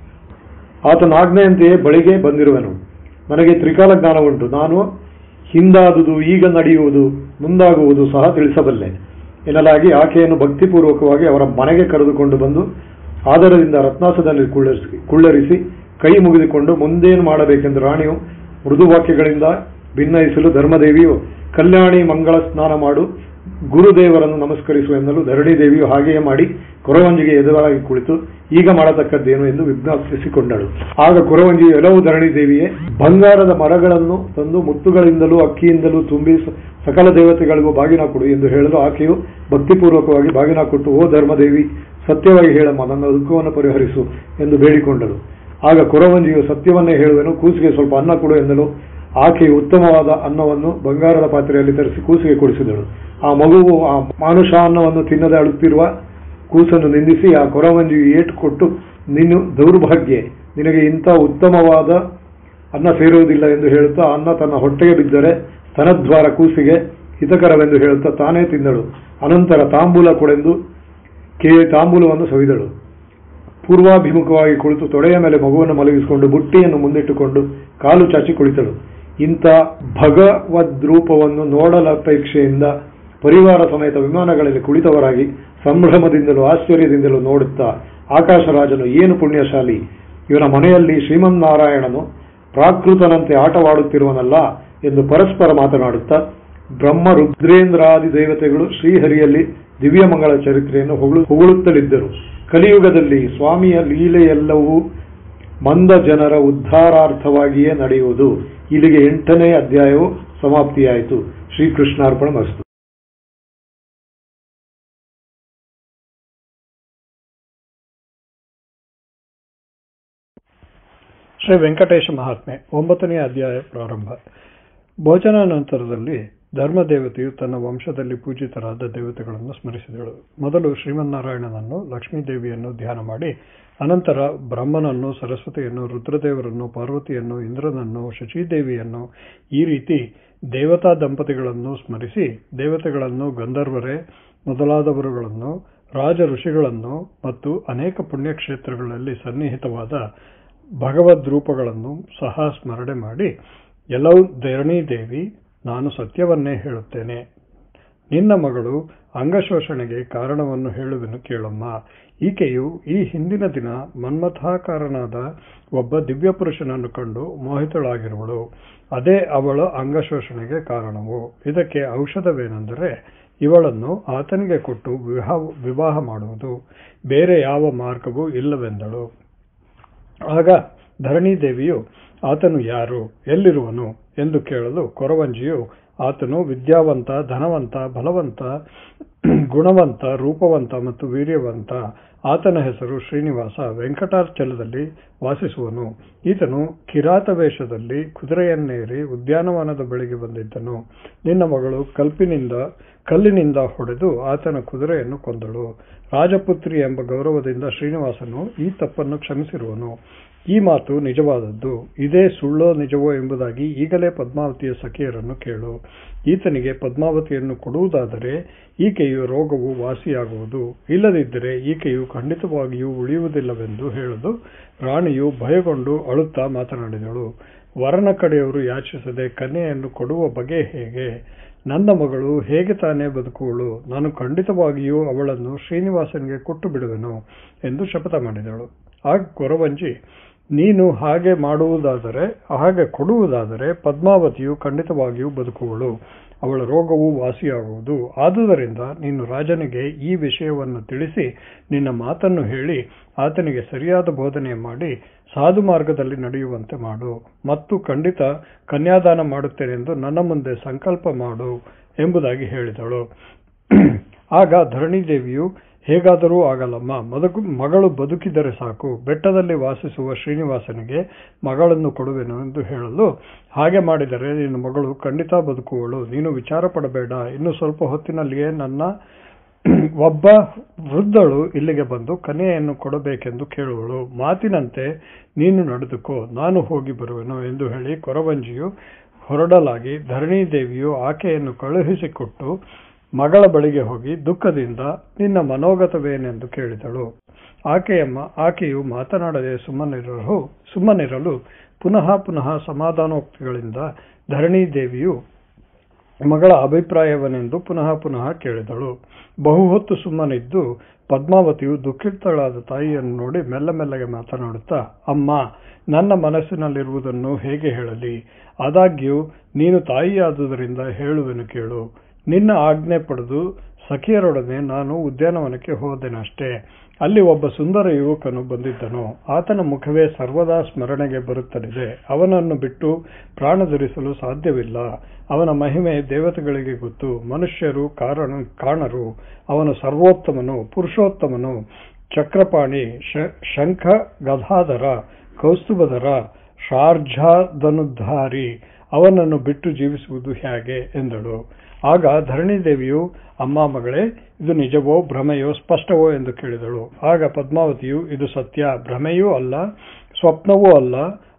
ಆತನ ಆಜ್ಞೆಯಂತೆಯೇ ಬಳಿಗೆ ಬಂದಿರುವೆನು ನನಗೆ ತ್ರಿಕಾಲ ಜ್ಞಾನ ಉಂಟು ನಾನು ಹಿಂದಾದುದು ಈಗ ನಡೆಯುವುದು ಮುಂದಾಗುವುದು ಸಹ ತಿಳಿಸಬಲ್ಲೆ ಎನ್ನಲಾಗಿ ಆಕೆಯನ್ನು ಭಕ್ತಿಪೂರ್ವಕವಾಗಿ ಅವರ ಮನೆಗೆ ಕರೆದುಕೊಂಡು ಬಂದು ಆದರದಿಂದ ರತ್ನಾಸದಲ್ಲಿ ಕುಳ್ಳರಿಸಿ ಕುಳ್ಳರಿಸಿ ಕೈ ಮುಗಿದುಕೊಂಡು ಮುಂದೇನು ಮಾಡಬೇಕೆಂದು ರಾಣಿಯು ಮೃದು ವಾಕ್ಯಗಳಿಂದ ಭಿನ್ನಯಿಸಲು ಧರ್ಮದೇವಿಯು ಕಲ್ಯಾಣಿ ಮಂಗಳ ಸ್ನಾನ ಮಾಡು ಗುರುದೇವರನ್ನು ನಮಸ್ಕರಿಸು ಎನ್ನಲು ಧರಣಿ ದೇವಿಯು ಹಾಗೆಯೇ ಮಾಡಿ ಕೊರವಂಜಿಗೆ ಎದುರಾಗಿ ಕುಳಿತು ಈಗ ಮಾಡತಕ್ಕದ್ದೇನು ಎಂದು ವಿಜ್ಞಾಪಿಸಿಕೊಂಡಳು ಆಗ ಕೊರವಂಜಿಯು ಎಲ್ಲವೂ ಧರಣಿ ದೇವಿಯೇ ಬಂಗಾರದ ಮರಗಳನ್ನು ತಂದು ಮುತ್ತುಗಳಿಂದಲೂ ಅಕ್ಕಿಯಿಂದಲೂ ತುಂಬಿ ಸ- ಸಕಲ ದೇವತೆಗಳಿಗೂ ಬಾಗಿನ ಕೊಡು ಎಂದು ಹೇಳಲು ಆಕೆಯು ಭಕ್ತಿಪೂರ್ವಕವಾಗಿ ಬಾಗಿನ ಕೊಟ್ಟು ಓ ಧರ್ಮದೇವಿ ಸತ್ಯವಾಗಿ ಹೇಳಮ್ಮ ನನ್ನ ದುಃಖವನ್ನು ಪರಿಹರಿಸು ಎಂದು ಬೇಡಿಕೊಂಡಳು ಆಗ ಕೊರವಂಜಿಯು ಸತ್ಯವನ್ನೇ ಹೇಳುವೆನು ಕೂಸಿಗೆ ಸ್ವಲ್ಪ ಅನ್ನ ಕೊಡು ಎಂದಲು ಆಕೆಯು ಉತ್ತಮವಾದ ಅನ್ನವನ್ನು ಬಂಗಾರದ ಪಾತ್ರೆಯಲ್ಲಿ ತರಿಸಿ ಕೂಸಿಗೆ ಕೊಡಿಸಿದಳು ಆ ಮಗುವು ಆ ಮಾನುಷ ಅನ್ನವನ್ನು ತಿನ್ನದೆ ಅಳುತ್ತಿರುವ ಕೂಸನ್ನು ನಿಂದಿಸಿ ಆ ಕೊರವಂಜಿಗೆ ಏಟು ಕೊಟ್ಟು ನೀನು ದೌರ್ಭಾಗ್ಯ ನಿನಗೆ ಇಂಥ ಉತ್ತಮವಾದ ಅನ್ನ ಸೇರುವುದಿಲ್ಲ ಎಂದು ಹೇಳುತ್ತಾ ಅನ್ನ ತನ್ನ ಹೊಟ್ಟೆಗೆ ಬಿದ್ದರೆ ಸ್ತನದ್ವಾರ ಕೂಸಿಗೆ ಹಿತಕರವೆಂದು ಹೇಳುತ್ತಾ ತಾನೇ ತಿಂದಳು ಅನಂತರ ತಾಂಬೂಲ ಕೊಡೆಂದು ಕೇ ತಾಂಬೂಲವನ್ನು ಸವಿದಳು ಪೂರ್ವಾಭಿಮುಖವಾಗಿ ಕುಳಿತು ತೊಡೆಯ ಮೇಲೆ ಮಗುವನ್ನು ಮಲಗಿಸಿಕೊಂಡು ಬುಟ್ಟಿಯನ್ನು ಮುಂದಿಟ್ಟುಕೊಂಡು ಕಾಲು ಚಾಚಿ ಕುಳಿತಳು ಇಂಥ ಭಗವದ್ರೂಪವನ್ನು ನೋಡಲಪೇಕ್ಷೆಯಿಂದ ಪರಿವಾರ ಸಮೇತ ವಿಮಾನಗಳಲ್ಲಿ ಕುಳಿತವರಾಗಿ ಸಂಭ್ರಮದಿಂದಲೂ ಆಶ್ಚರ್ಯದಿಂದಲೂ ನೋಡುತ್ತಾ ಆಕಾಶರಾಜನು ಏನು ಪುಣ್ಯಶಾಲಿ ಇವನ ಮನೆಯಲ್ಲಿ ಶ್ರೀಮನ್ನಾರಾಯಣನು ಪ್ರಾಕೃತನಂತೆ ಆಟವಾಡುತ್ತಿರುವನಲ್ಲ ಎಂದು ಪರಸ್ಪರ ಮಾತನಾಡುತ್ತಾ ಬ್ರಹ್ಮ ರುದ್ರೇಂದ್ರಾದಿ ದೇವತೆಗಳು ಶ್ರೀಹರಿಯಲ್ಲಿ ದಿವ್ಯಮಂಗಳ ಚರಿತ್ರೆಯನ್ನು ಹೊಗಳು ಹೊಗಳುತ್ತಲಿದ್ದರು ಕಲಿಯುಗದಲ್ಲಿ ಸ್ವಾಮಿಯ ಲೀಲೆಯೆಲ್ಲವೂ ಮಂದ ಜನರ ಉದ್ಧಾರಾರ್ಥವಾಗಿಯೇ ನಡೆಯುವುದು ಇಲ್ಲಿಗೆ ಎಂಟನೇ ಅಧ್ಯಾಯವು ಸಮಾಪ್ತಿಯಾಯಿತು ಶ್ರೀಕೃಷ್ಣಾರ್ಪಣ ಮಸ್ತು ಶ್ರೀ ವೆಂಕಟೇಶ ಮಹಾತ್ಮೆ ಒಂಬತ್ತನೇ ಅಧ್ಯಾಯ ಪ್ರಾರಂಭ ಭೋಜನ ನಂತರದಲ್ಲಿ ಧರ್ಮದೇವತೆಯು ತನ್ನ ವಂಶದಲ್ಲಿ ಪೂಜಿತರಾದ ದೇವತೆಗಳನ್ನು ಸ್ಮರಿಸಿದಳು ಮೊದಲು ಶ್ರೀಮನ್ನಾರಾಯಣನನ್ನು ಲಕ್ಷ್ಮೀದೇವಿಯನ್ನು ಧ್ಯಾನ ಮಾಡಿ ಅನಂತರ ಬ್ರಹ್ಮನನ್ನು ಸರಸ್ವತಿಯನ್ನು ರುದ್ರದೇವರನ್ನು ಪಾರ್ವತಿಯನ್ನು ಇಂದ್ರನನ್ನು ಶಚೀದೇವಿಯನ್ನು ಈ ರೀತಿ ದೇವತಾ ದಂಪತಿಗಳನ್ನು ಸ್ಮರಿಸಿ ದೇವತೆಗಳನ್ನು ಗಂಧರ್ವರೇ ಮೊದಲಾದವರುಗಳನ್ನು ರಾಜ ಋಷಿಗಳನ್ನು ಮತ್ತು ಅನೇಕ ಪುಣ್ಯಕ್ಷೇತ್ರಗಳಲ್ಲಿ ಸನ್ನಿಹಿತವಾದ ಭಗವದ್ ರೂಪಗಳನ್ನು ಸಹ ಸ್ಮರಣೆ ಮಾಡಿ ಎಲ್ಲವೂ ಧರಣಿ ದೇವಿ ನಾನು ಸತ್ಯವನ್ನೇ ಹೇಳುತ್ತೇನೆ ನಿನ್ನ ಮಗಳು ಅಂಗಶೋಷಣೆಗೆ ಕಾರಣವನ್ನು ಹೇಳುವೆನು ಕೇಳಮ್ಮ ಈಕೆಯು ಈ ಹಿಂದಿನ ದಿನ ಮನ್ಮಥಾಕಾರನಾದ ಒಬ್ಬ ದಿವ್ಯ ಪುರುಷನನ್ನು ಕಂಡು ಮೋಹಿತಳಾಗಿರುವಳು ಅದೇ ಅವಳ ಅಂಗಶೋಷಣೆಗೆ ಕಾರಣವು ಇದಕ್ಕೆ ಔಷಧವೇನೆಂದರೆ ಇವಳನ್ನು ಆತನಿಗೆ ಕೊಟ್ಟು ವಿವಾಹ ವಿವಾಹ ಮಾಡುವುದು ಬೇರೆ ಯಾವ ಮಾರ್ಗವೂ ಇಲ್ಲವೆಂದಳು ಆಗ ಧರಣಿ ದೇವಿಯು ಆತನು ಯಾರು ಎಲ್ಲಿರುವನು ಎಂದು ಕೇಳಲು ಕೊರವಂಜಿಯು ಆತನು ವಿದ್ಯಾವಂತ ಧನವಂತ ಬಲವಂತ ಗುಣವಂತ ರೂಪವಂತ ಮತ್ತು ವೀರ್ಯವಂತ ಆತನ ಹೆಸರು ಶ್ರೀನಿವಾಸ ವೆಂಕಟಾಚಲದಲ್ಲಿ ವಾಸಿಸುವನು ಈತನು ಕಿರಾತ ವೇಷದಲ್ಲಿ ಕುದುರೆಯನ್ನೇರಿ ಉದ್ಯಾನವನದ ಬಳಿಗೆ ಬಂದಿದ್ದನು ನಿನ್ನ ಮಗಳು ಕಲ್ಪಿನಿಂದ ಕಲ್ಲಿನಿಂದ ಹೊಡೆದು ಆತನ ಕುದುರೆಯನ್ನು ಕೊಂದಳು ರಾಜಪುತ್ರಿ ಎಂಬ ಗೌರವದಿಂದ ಶ್ರೀನಿವಾಸನು ಈ ತಪ್ಪನ್ನು ಕ್ಷಮಿಸಿರುವನು ಈ ಮಾತು ನಿಜವಾದದ್ದು ಇದೇ ಸುಳ್ಳೋ ನಿಜವೋ ಎಂಬುದಾಗಿ ಈಗಲೇ ಪದ್ಮಾವತಿಯ ಸಖಿಯರನ್ನು ಕೇಳು ಈತನಿಗೆ ಪದ್ಮಾವತಿಯನ್ನು ಕೊಡುವುದಾದರೆ ಈಕೆಯ ರೋಗವು ವಾಸಿಯಾಗುವುದು ಇಲ್ಲದಿದ್ದರೆ ಈಕೆಯು ಖಂಡಿತವಾಗಿಯೂ ಉಳಿಯುವುದಿಲ್ಲವೆಂದು ಹೇಳಲು ರಾಣಿಯು ಭಯಗೊಂಡು ಅಳುತ್ತಾ ಮಾತನಾಡಿದಳು ವರನ ಕಡೆಯವರು ಯಾಚಿಸದೆ ಕನ್ಯೆಯನ್ನು ಕೊಡುವ ಬಗೆ ಹೇಗೆ ನನ್ನ ಮಗಳು ಹೇಗೆ ತಾನೇ ಬದುಕುವಳು ನಾನು ಖಂಡಿತವಾಗಿಯೂ ಅವಳನ್ನು ಶ್ರೀನಿವಾಸನಿಗೆ ಕೊಟ್ಟು ಬಿಡುವೆನು ಎಂದು ಶಪಥ ಮಾಡಿದಳು ಆಗ ಕೊರವಂಜಿ ನೀನು ಹಾಗೆ ಮಾಡುವುದಾದರೆ ಹಾಗೆ ಕೊಡುವುದಾದರೆ ಪದ್ಮಾವತಿಯು ಖಂಡಿತವಾಗಿಯೂ ಬದುಕುವಳು ಅವಳ ರೋಗವು ವಾಸಿಯಾಗುವುದು ಆದುದರಿಂದ ನೀನು ರಾಜನಿಗೆ ಈ ವಿಷಯವನ್ನು ತಿಳಿಸಿ ನಿನ್ನ ಮಾತನ್ನು ಹೇಳಿ ಆತನಿಗೆ ಸರಿಯಾದ ಬೋಧನೆ ಮಾಡಿ ಸಾಧು ಮಾರ್ಗದಲ್ಲಿ ನಡೆಯುವಂತೆ ಮಾಡು ಮತ್ತು ಖಂಡಿತ ಕನ್ಯಾದಾನ ಮಾಡುತ್ತೇನೆಂದು ನನ್ನ ಮುಂದೆ ಸಂಕಲ್ಪ ಮಾಡು ಎಂಬುದಾಗಿ ಹೇಳಿದಳು ಆಗ ಧರಣಿದೇವಿಯು ಹೇಗಾದರೂ ಆಗಲ್ಲಮ್ಮ ಮದಕು ಮಗಳು ಬದುಕಿದರೆ ಸಾಕು ಬೆಟ್ಟದಲ್ಲಿ ವಾಸಿಸುವ ಶ್ರೀನಿವಾಸನಿಗೆ ಮಗಳನ್ನು ಕೊಡುವೆನು ಎಂದು ಹೇಳಲು ಹಾಗೆ ಮಾಡಿದರೆ ನಿನ್ನ ಮಗಳು ಖಂಡಿತ ಬದುಕುವಳು ನೀನು ವಿಚಾರ ಪಡಬೇಡ ಇನ್ನು ಸ್ವಲ್ಪ ಹೊತ್ತಿನಲ್ಲಿಯೇ ನನ್ನ ಒಬ್ಬ ವೃದ್ಧಳು ಇಲ್ಲಿಗೆ ಬಂದು ಕನ್ಯೆಯನ್ನು ಕೊಡಬೇಕೆಂದು ಕೇಳುವಳು ಮಾತಿನಂತೆ ನೀನು ನಡೆದುಕೋ ನಾನು ಹೋಗಿ ಬರುವೆನು ಎಂದು ಹೇಳಿ ಕೊರವಂಜಿಯು ಹೊರಡಲಾಗಿ ಧರಣಿ ದೇವಿಯು ಆಕೆಯನ್ನು ಕಳುಹಿಸಿಕೊಟ್ಟು ಮಗಳ ಬಳಿಗೆ ಹೋಗಿ ದುಃಖದಿಂದ ನಿನ್ನ ಮನೋಗತವೇನೆಂದು ಕೇಳಿದಳು ಆಕೆಯಮ್ಮ ಆಕೆಯು ಮಾತನಾಡದೆ ಸುಮ್ಮನಿರಲು ಸುಮ್ಮನಿರಲು ಪುನಃ ಪುನಃ ಸಮಾಧಾನೋಕ್ತಿಗಳಿಂದ ಧರಣಿ ದೇವಿಯು ಮಗಳ ಅಭಿಪ್ರಾಯವನೆಂದು ಪುನಃ ಪುನಃ ಕೇಳಿದಳು ಬಹು ಹೊತ್ತು ಸುಮ್ಮನಿದ್ದು ಪದ್ಮಾವತಿಯು ದುಃಖಿತಳಾದ ತಾಯಿಯನ್ನು ನೋಡಿ ಮೆಲ್ಲ ಮೆಲ್ಲಗೆ ಮಾತನಾಡುತ್ತಾ ಅಮ್ಮ ನನ್ನ ಮನಸ್ಸಿನಲ್ಲಿರುವುದನ್ನು ಹೇಗೆ ಹೇಳಲಿ ಆದಾಗ್ಯೂ ನೀನು ತಾಯಿಯಾದುದರಿಂದ ಹೇಳುವೆನು ಕೇಳು ನಿನ್ನ ಆಜ್ಞೆ ಪಡೆದು ಸಖಿಯರೊಡನೆ ನಾನು ಉದ್ಯಾನವನಕ್ಕೆ ಹೋದೆನಷ್ಟೇ ಅಲ್ಲಿ ಒಬ್ಬ ಸುಂದರ ಯುವಕನು ಬಂದಿದ್ದನು ಆತನ ಮುಖವೇ ಸರ್ವದಾ ಸ್ಮರಣೆಗೆ ಬರುತ್ತಲಿದೆ ಅವನನ್ನು ಬಿಟ್ಟು ಪ್ರಾಣ ಧರಿಸಲು ಸಾಧ್ಯವಿಲ್ಲ ಅವನ ಮಹಿಮೆ ದೇವತೆಗಳಿಗೆ ಗೊತ್ತು ಮನುಷ್ಯರು ಕಾರಣ ಕಾಣರು ಅವನು ಸರ್ವೋತ್ತಮನು ಪುರುಷೋತ್ತಮನು ಚಕ್ರಪಾಣಿ ಶಂಖ ಗದಾಧರ ಕೌಸ್ತುಭಧರ ಶಾರ್ಜಾದನುದ್ಧಾರಿ ಅವನನ್ನು ಬಿಟ್ಟು ಜೀವಿಸುವುದು ಹೇಗೆ ಎಂದಳು ಆಗ ಧರಣಿದೇವಿಯು ಅಮ್ಮ ಮಗಳೇ ಇದು ನಿಜವೋ ಭ್ರಮೆಯೋ ಸ್ಪಷ್ಟವೋ ಎಂದು ಕೇಳಿದಳು ಆಗ ಪದ್ಮಾವತಿಯು ಇದು ಸತ್ಯ ಭ್ರಮೆಯೂ ಅಲ್ಲ ಸ್ವಪ್ನವೂ ಅಲ್ಲ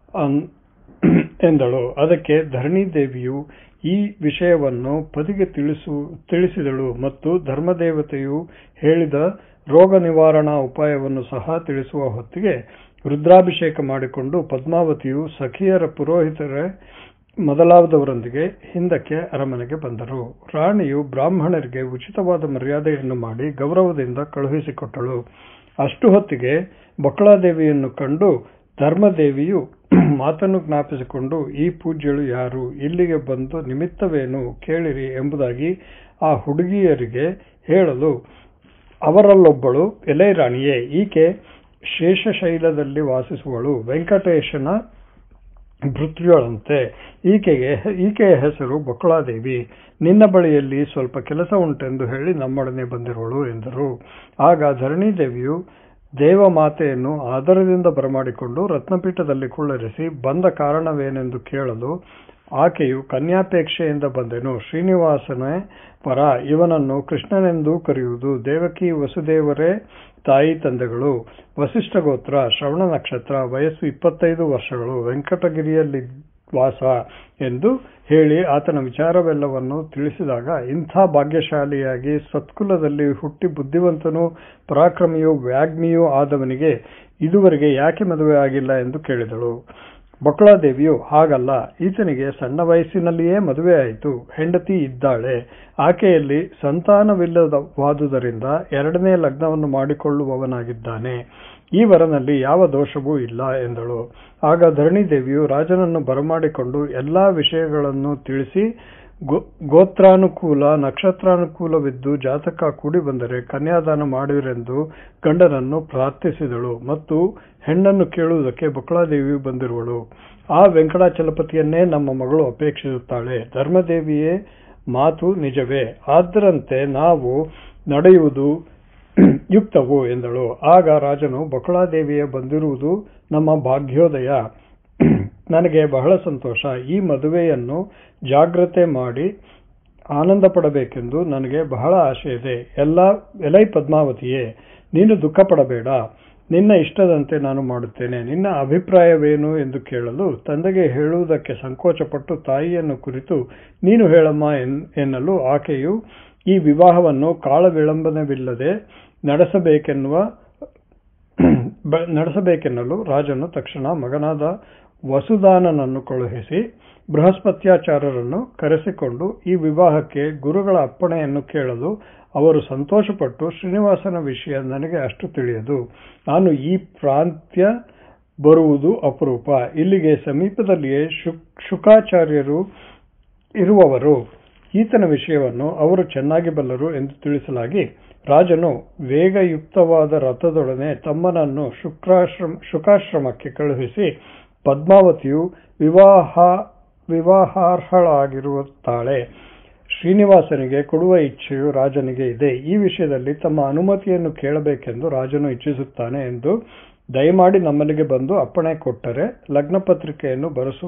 ಎಂದಳು ಅದಕ್ಕೆ ಧರಣಿದೇವಿಯು ಈ ವಿಷಯವನ್ನು ಪದಿಗೆ ತಿಳಿಸು ತಿಳಿಸಿದಳು ಮತ್ತು ಧರ್ಮದೇವತೆಯು ಹೇಳಿದ ರೋಗ ನಿವಾರಣಾ ಉಪಾಯವನ್ನು ಸಹ ತಿಳಿಸುವ ಹೊತ್ತಿಗೆ ರುದ್ರಾಭಿಷೇಕ ಮಾಡಿಕೊಂಡು ಪದ್ಮಾವತಿಯು ಸಖಿಯರ ಪುರೋಹಿತರ ಮೊದಲಾದವರೊಂದಿಗೆ ಹಿಂದಕ್ಕೆ ಅರಮನೆಗೆ ಬಂದರು ರಾಣಿಯು ಬ್ರಾಹ್ಮಣರಿಗೆ ಉಚಿತವಾದ ಮರ್ಯಾದೆಯನ್ನು ಮಾಡಿ ಗೌರವದಿಂದ ಕಳುಹಿಸಿಕೊಟ್ಟಳು ಅಷ್ಟು ಹೊತ್ತಿಗೆ ಬಕ್ಕಳಾದೇವಿಯನ್ನು ಕಂಡು ಧರ್ಮದೇವಿಯು ಮಾತನ್ನು ಜ್ಞಾಪಿಸಿಕೊಂಡು ಈ ಪೂಜ್ಯಳು ಯಾರು ಇಲ್ಲಿಗೆ ಬಂದು ನಿಮಿತ್ತವೇನು ಕೇಳಿರಿ ಎಂಬುದಾಗಿ ಆ ಹುಡುಗಿಯರಿಗೆ ಹೇಳಲು ಅವರಲ್ಲೊಬ್ಬಳು ಎಲೆ ರಾಣಿಯೇ ಈಕೆ ಶೇಷಶೈಲದಲ್ಲಿ ವಾಸಿಸುವಳು ವೆಂಕಟೇಶನ ಭೃತ್ಯಳಂತೆ ಈಕೆಗೆ ಈಕೆಯ ಹೆಸರು ಬಕುಳಾದೇವಿ ನಿನ್ನ ಬಳಿಯಲ್ಲಿ ಸ್ವಲ್ಪ ಕೆಲಸ ಉಂಟೆಂದು ಹೇಳಿ ನಮ್ಮೊಡನೆ ಬಂದಿರುವಳು ಎಂದರು ಆಗ ಧರಣಿದೇವಿಯು ದೇವಮಾತೆಯನ್ನು ಆದರದಿಂದ ಬರಮಾಡಿಕೊಂಡು ರತ್ನಪೀಠದಲ್ಲಿ ಕುಳ್ಳರಿಸಿ ಬಂದ ಕಾರಣವೇನೆಂದು ಕೇಳಲು ಆಕೆಯು ಕನ್ಯಾಪೇಕ್ಷೆಯಿಂದ ಬಂದೆನು ಶ್ರೀನಿವಾಸನೇ ಪರ ಇವನನ್ನು ಕೃಷ್ಣನೆಂದು ಕರೆಯುವುದು ದೇವಕಿ ವಸುದೇವರೇ ತಾಯಿ ತಂದೆಗಳು ವಸಿಷ್ಠ ಗೋತ್ರ ಶ್ರವಣ ನಕ್ಷತ್ರ ವಯಸ್ಸು ಇಪ್ಪತ್ತೈದು ವರ್ಷಗಳು ವೆಂಕಟಗಿರಿಯಲ್ಲಿ ವಾಸ ಎಂದು ಹೇಳಿ ಆತನ ವಿಚಾರವೆಲ್ಲವನ್ನು ತಿಳಿಸಿದಾಗ ಇಂಥ ಭಾಗ್ಯಶಾಲಿಯಾಗಿ ಸತ್ಕುಲದಲ್ಲಿ ಹುಟ್ಟಿ ಬುದ್ಧಿವಂತನೂ ಪರಾಕ್ರಮಿಯೂ ವ್ಯಾಗ್ಮಿಯೂ ಆದವನಿಗೆ ಇದುವರೆಗೆ ಯಾಕೆ ಮದುವೆ ಆಗಿಲ್ಲ ಎಂದು ಕೇಳಿದಳು ಬಕುಳಾದೇವಿಯು ಹಾಗಲ್ಲ ಈತನಿಗೆ ಸಣ್ಣ ವಯಸ್ಸಿನಲ್ಲಿಯೇ ಮದುವೆ ಆಯಿತು ಹೆಂಡತಿ ಇದ್ದಾಳೆ ಆಕೆಯಲ್ಲಿ ಸಂತಾನವಿಲ್ಲವಾದುದರಿಂದ ಎರಡನೇ ಲಗ್ನವನ್ನು ಮಾಡಿಕೊಳ್ಳುವವನಾಗಿದ್ದಾನೆ ಈ ವರನಲ್ಲಿ ಯಾವ ದೋಷವೂ ಇಲ್ಲ ಎಂದಳು ಆಗ ಧರಣಿದೇವಿಯು ರಾಜನನ್ನು ಬರಮಾಡಿಕೊಂಡು ಎಲ್ಲಾ ವಿಷಯಗಳನ್ನು ತಿಳಿಸಿ ಗೋತ್ರಾನುಕೂಲ ನಕ್ಷತ್ರಾನುಕೂಲವಿದ್ದು ಜಾತಕ ಕೂಡಿ ಬಂದರೆ ಕನ್ಯಾದಾನ ಮಾಡಿರೆಂದು ಗಂಡನನ್ನು ಪ್ರಾರ್ಥಿಸಿದಳು ಮತ್ತು ಹೆಣ್ಣನ್ನು ಕೇಳುವುದಕ್ಕೆ ಬಕುಳಾದೇವಿಯು ಬಂದಿರುವಳು ಆ ವೆಂಕಟಾಚಲಪತಿಯನ್ನೇ ನಮ್ಮ ಮಗಳು ಅಪೇಕ್ಷಿಸುತ್ತಾಳೆ ಧರ್ಮದೇವಿಯೇ ಮಾತು ನಿಜವೇ ಆದ್ದರಂತೆ ನಾವು ನಡೆಯುವುದು ಯುಕ್ತವು ಎಂದಳು ಆಗ ರಾಜನು ಬಕುಳಾದೇವಿಯ ಬಂದಿರುವುದು ನಮ್ಮ ಭಾಗ್ಯೋದಯ ನನಗೆ ಬಹಳ ಸಂತೋಷ ಈ ಮದುವೆಯನ್ನು ಜಾಗ್ರತೆ ಮಾಡಿ ಆನಂದ ಪಡಬೇಕೆಂದು ನನಗೆ ಬಹಳ ಆಶೆ ಇದೆ ಎಲ್ಲ ಎಲೈ ಪದ್ಮಾವತಿಯೇ ನೀನು ದುಃಖ ಪಡಬೇಡ ನಿನ್ನ ಇಷ್ಟದಂತೆ ನಾನು ಮಾಡುತ್ತೇನೆ ನಿನ್ನ ಅಭಿಪ್ರಾಯವೇನು ಎಂದು ಕೇಳಲು ತಂದೆಗೆ ಹೇಳುವುದಕ್ಕೆ ಸಂಕೋಚಪಟ್ಟು ತಾಯಿಯನ್ನು ಕುರಿತು ನೀನು ಹೇಳಮ್ಮ ಎನ್ನಲು ಆಕೆಯು ಈ ವಿವಾಹವನ್ನು ಕಾಳ ವಿಳಂಬನವಿಲ್ಲದೆ ನಡೆಸಬೇಕೆನ್ನುವ ನಡೆಸಬೇಕೆನ್ನಲು ರಾಜನು ತಕ್ಷಣ ಮಗನಾದ ವಸುದಾನನನ್ನು ಕಳುಹಿಸಿ ಬೃಹಸ್ಪತ್ಯಾಚಾರ್ಯರನ್ನು ಕರೆಸಿಕೊಂಡು ಈ ವಿವಾಹಕ್ಕೆ ಗುರುಗಳ ಅಪ್ಪಣೆಯನ್ನು ಕೇಳಲು ಅವರು ಸಂತೋಷಪಟ್ಟು ಶ್ರೀನಿವಾಸನ ವಿಷಯ ನನಗೆ ಅಷ್ಟು ತಿಳಿಯದು ನಾನು ಈ ಪ್ರಾಂತ್ಯ ಬರುವುದು ಅಪರೂಪ ಇಲ್ಲಿಗೆ ಸಮೀಪದಲ್ಲಿಯೇ ಶುಕಾಚಾರ್ಯರು ಇರುವವರು ಈತನ ವಿಷಯವನ್ನು ಅವರು ಚೆನ್ನಾಗಿ ಬಲ್ಲರು ಎಂದು ತಿಳಿಸಲಾಗಿ ರಾಜನು ವೇಗಯುಕ್ತವಾದ ರಥದೊಡನೆ ತಮ್ಮನನ್ನು ಶುಕ್ರಾಶ್ರಮ ಶುಕಾಶ್ರಮಕ್ಕೆ ಕಳುಹಿಸಿ ಪದ್ಮಾವತಿಯು ವಿವಾಹ ವಿವಾಹಾರ್ಹಳಾಗಿರುತ್ತಾಳೆ ಶ್ರೀನಿವಾಸನಿಗೆ ಕೊಡುವ ಇಚ್ಛೆಯು ರಾಜನಿಗೆ ಇದೆ ಈ ವಿಷಯದಲ್ಲಿ ತಮ್ಮ ಅನುಮತಿಯನ್ನು ಕೇಳಬೇಕೆಂದು ರಾಜನು ಇಚ್ಛಿಸುತ್ತಾನೆ ಎಂದು ದಯಮಾಡಿ ನಮ್ಮಲ್ಲಿಗೆ ಬಂದು ಅಪ್ಪಣೆ ಕೊಟ್ಟರೆ ಲಗ್ನ ಪತ್ರಿಕೆಯನ್ನು ಬರೆಸು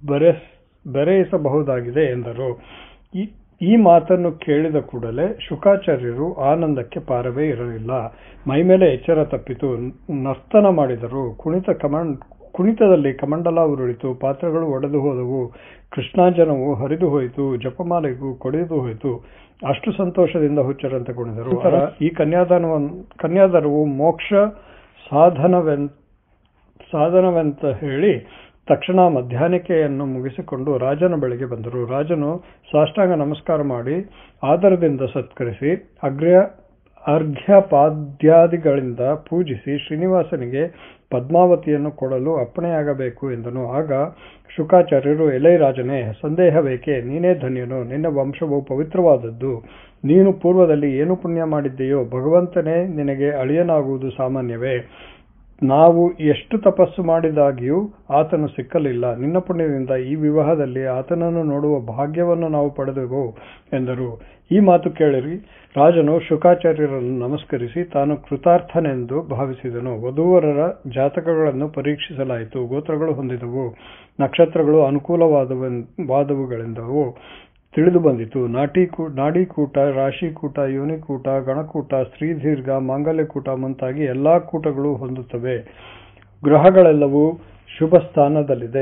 ಬರೆಯಿಸಬಹುದಾಗಿದೆ ಎಂದರು ಈ ಮಾತನ್ನು ಕೇಳಿದ ಕೂಡಲೇ ಶುಕಾಚಾರ್ಯರು ಆನಂದಕ್ಕೆ ಪಾರವೇ ಇರಲಿಲ್ಲ ಮೈಮೇಲೆ ಎಚ್ಚರ ತಪ್ಪಿತು ನರ್ತನ ಮಾಡಿದರು ಕುಣಿತ ಕಮಂಡ್ ಕುಣಿತದಲ್ಲಿ ಕಮಂಡಲ ಉರುಳಿತು ಪಾತ್ರಗಳು ಒಡೆದು ಹೋದವು ಕೃಷ್ಣಾಂಜನವು ಹರಿದು ಹೋಯಿತು ಜಪಮಾಲೆಗೂ ಕೊಡೆದು ಹೋಯಿತು ಅಷ್ಟು ಸಂತೋಷದಿಂದ ಹುಚ್ಚರಂತೆ ಕುಣಿದರು ಈ ಕನ್ಯಾದಾನವನ್ನು ಕನ್ಯಾದಾನವು ಮೋಕ್ಷ ಸಾಧನವೆಂತ ಸಾಧನವೆಂತ ಹೇಳಿ ತಕ್ಷಣ ಮಧ್ಯಾಹ್ನಿಕೆಯನ್ನು ಮುಗಿಸಿಕೊಂಡು ರಾಜನ ಬಳಿಗೆ ಬಂದರು ರಾಜನು ಸಾಷ್ಟಾಂಗ ನಮಸ್ಕಾರ ಮಾಡಿ ಆದರದಿಂದ ಸತ್ಕರಿಸಿ ಅಗ್ರ್ಯ ಅರ್ಘ್ಯಪಾದ್ಯಾದಿಗಳಿಂದ ಪೂಜಿಸಿ ಶ್ರೀನಿವಾಸನಿಗೆ ಪದ್ಮಾವತಿಯನ್ನು ಕೊಡಲು ಅಪ್ಪಣೆಯಾಗಬೇಕು ಎಂದನು ಆಗ ಶುಕಾಚಾರ್ಯರು ಎಲೈ ರಾಜನೇ ಸಂದೇಹಬೇಕೆ ನೀನೇ ಧನ್ಯನು ನಿನ್ನ ವಂಶವು ಪವಿತ್ರವಾದದ್ದು ನೀನು ಪೂರ್ವದಲ್ಲಿ ಏನು ಪುಣ್ಯ ಮಾಡಿದ್ದೆಯೋ ಭಗವಂತನೇ ನಿನಗೆ ಅಳಿಯನಾಗುವುದು ಸಾಮಾನ್ಯವೇ ನಾವು ಎಷ್ಟು ತಪಸ್ಸು ಮಾಡಿದಾಗಿಯೂ ಆತನು ಸಿಕ್ಕಲಿಲ್ಲ ನಿನ್ನ ಪುಣ್ಯದಿಂದ ಈ ವಿವಾಹದಲ್ಲಿ ಆತನನ್ನು ನೋಡುವ ಭಾಗ್ಯವನ್ನು ನಾವು ಪಡೆದೆವು ಎಂದರು ಈ ಮಾತು ಕೇಳಿರಿ ರಾಜನು ಶುಕಾಚಾರ್ಯರನ್ನು ನಮಸ್ಕರಿಸಿ ತಾನು ಕೃತಾರ್ಥನೆಂದು ಭಾವಿಸಿದನು ವಧೂವರರ ಜಾತಕಗಳನ್ನು ಪರೀಕ್ಷಿಸಲಾಯಿತು ಗೋತ್ರಗಳು ಹೊಂದಿದವು ನಕ್ಷತ್ರಗಳು ಅನುಕೂಲವಾದವುಗಳೆಂದವು ತಿಳಿದು ಬಂದಿತು ನಾಟಿಕೂ ನಾಡಿಕೂಟ ರಾಶಿಕೂಟ ಯೋನಿಕೂಟ ಗಣಕೂಟ ಸ್ತ್ರೀದೀರ್ಘ ಮಾಂಗಲ್ಯಕೂಟ ಮುಂತಾಗಿ ಎಲ್ಲಾ ಕೂಟಗಳು ಹೊಂದುತ್ತವೆ ಗ್ರಹಗಳೆಲ್ಲವೂ ಶುಭ ಸ್ಥಾನದಲ್ಲಿದೆ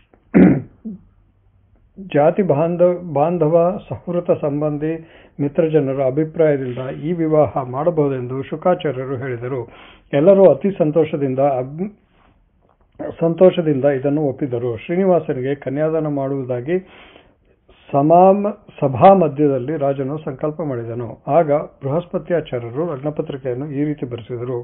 ಜಾತಿ ಬಾಂಧವ ಬಾಂಧವ ಸಹೃತ ಸಂಬಂಧಿ ಮಿತ್ರಜನರ ಅಭಿಪ್ರಾಯದಿಂದ ಈ ವಿವಾಹ ಮಾಡಬಹುದೆಂದು ಶುಕಾಚಾರ್ಯರು ಹೇಳಿದರು ಎಲ್ಲರೂ ಅತಿ ಸಂತೋಷದಿಂದ ಸಂತೋಷದಿಂದ ಇದನ್ನು ಒಪ್ಪಿದರು ಶ್ರೀನಿವಾಸನಿಗೆ ಕನ್ಯಾದಾನ ಮಾಡುವುದಾಗಿ ಸಮಾಮ ಸಭಾ ಮಧ್ಯದಲ್ಲಿ ರಾಜನು ಸಂಕಲ್ಪ ಮಾಡಿದನು ಆಗ ಬೃಹಸ್ಪತ್ಯಾಚಾರ್ಯರು ಲಗ್ನಪತ್ರಿಕೆಯನ್ನು ಈ ರೀತಿ ಬರೆಸಿದರು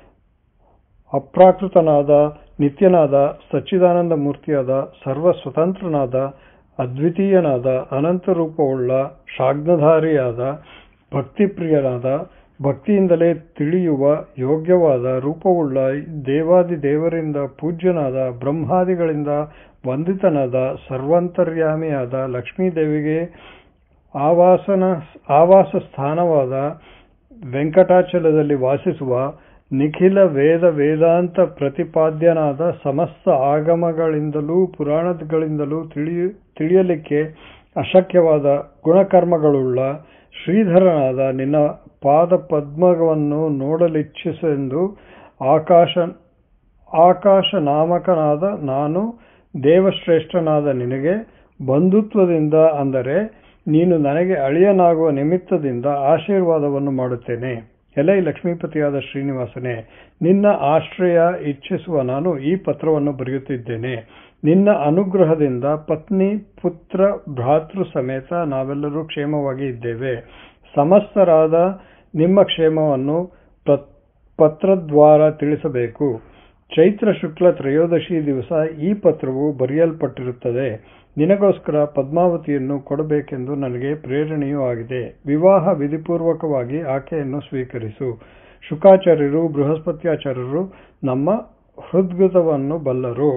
ಅಪ್ರಾಕೃತನಾದ ನಿತ್ಯನಾದ ಸಚ್ಚಿದಾನಂದ ಮೂರ್ತಿಯಾದ ಸರ್ವ ಸ್ವತಂತ್ರನಾದ ಅದ್ವಿತೀಯನಾದ ಅನಂತ ರೂಪವುಳ್ಳ ಶಾಗ್ನಧಾರಿಯಾದ ಭಕ್ತಿಪ್ರಿಯನಾದ ಭಕ್ತಿಯಿಂದಲೇ ತಿಳಿಯುವ ಯೋಗ್ಯವಾದ ರೂಪವುಳ್ಳ ದೇವಾದಿ ದೇವರಿಂದ ಪೂಜ್ಯನಾದ ಬ್ರಹ್ಮಾದಿಗಳಿಂದ ವಂದಿತನಾದ ಸರ್ವಾಂತರ್ಯಾಮಿಯಾದ ಲಕ್ಷ್ಮೀದೇವಿಗೆ ಆವಾಸನ ಆವಾಸ ಸ್ಥಾನವಾದ ವೆಂಕಟಾಚಲದಲ್ಲಿ ವಾಸಿಸುವ ನಿಖಿಲ ವೇದ ವೇದಾಂತ ಪ್ರತಿಪಾದ್ಯನಾದ ಸಮಸ್ತ ಆಗಮಗಳಿಂದಲೂ ಪುರಾಣಗಳಿಂದಲೂ ತಿಳಿಯ ತಿಳಿಯಲಿಕ್ಕೆ ಅಶಕ್ಯವಾದ ಗುಣಕರ್ಮಗಳುಳ್ಳ ಶ್ರೀಧರನಾದ ನಿನ್ನ ಪಾದ ಪದ್ಮವನ್ನು ನೋಡಲಿಚ್ಛಿಸೆಂದು ಆಕಾಶ ಆಕಾಶ ನಾಮಕನಾದ ನಾನು ದೇವಶ್ರೇಷ್ಠನಾದ ನಿನಗೆ ಬಂಧುತ್ವದಿಂದ ಅಂದರೆ ನೀನು ನನಗೆ ಅಳಿಯನಾಗುವ ನಿಮಿತ್ತದಿಂದ ಆಶೀರ್ವಾದವನ್ನು ಮಾಡುತ್ತೇನೆ ಎಲೈ ಲಕ್ಷ್ಮೀಪತಿಯಾದ ಶ್ರೀನಿವಾಸನೇ ನಿನ್ನ ಆಶ್ರಯ ಇಚ್ಛಿಸುವ ನಾನು ಈ ಪತ್ರವನ್ನು ಬರೆಯುತ್ತಿದ್ದೇನೆ ನಿನ್ನ ಅನುಗ್ರಹದಿಂದ ಪತ್ನಿ ಪುತ್ರ ಭ್ರಾತೃ ಸಮೇತ ನಾವೆಲ್ಲರೂ ಕ್ಷೇಮವಾಗಿ ಇದ್ದೇವೆ ಸಮಸ್ತರಾದ ನಿಮ್ಮ ಕ್ಷೇಮವನ್ನು ಪತ್ರದ್ವಾರ ತಿಳಿಸಬೇಕು ಚೈತ್ರ ಶುಕ್ಲ ತ್ರಯೋದಶಿ ದಿವಸ ಈ ಪತ್ರವು ಬರೆಯಲ್ಪಟ್ಟಿರುತ್ತದೆ ನಿನಗೋಸ್ಕರ ಪದ್ಮಾವತಿಯನ್ನು ಕೊಡಬೇಕೆಂದು ನನಗೆ ಪ್ರೇರಣೆಯೂ ಆಗಿದೆ ವಿವಾಹ ವಿಧಿಪೂರ್ವಕವಾಗಿ ಆಕೆಯನ್ನು ಸ್ವೀಕರಿಸು ಶುಕಾಚಾರ್ಯರು ಬೃಹಸ್ಪತ್ಯಾಚಾರ್ಯರು ನಮ್ಮ ಹೃದ್ಗತವನ್ನು ಬಲ್ಲರು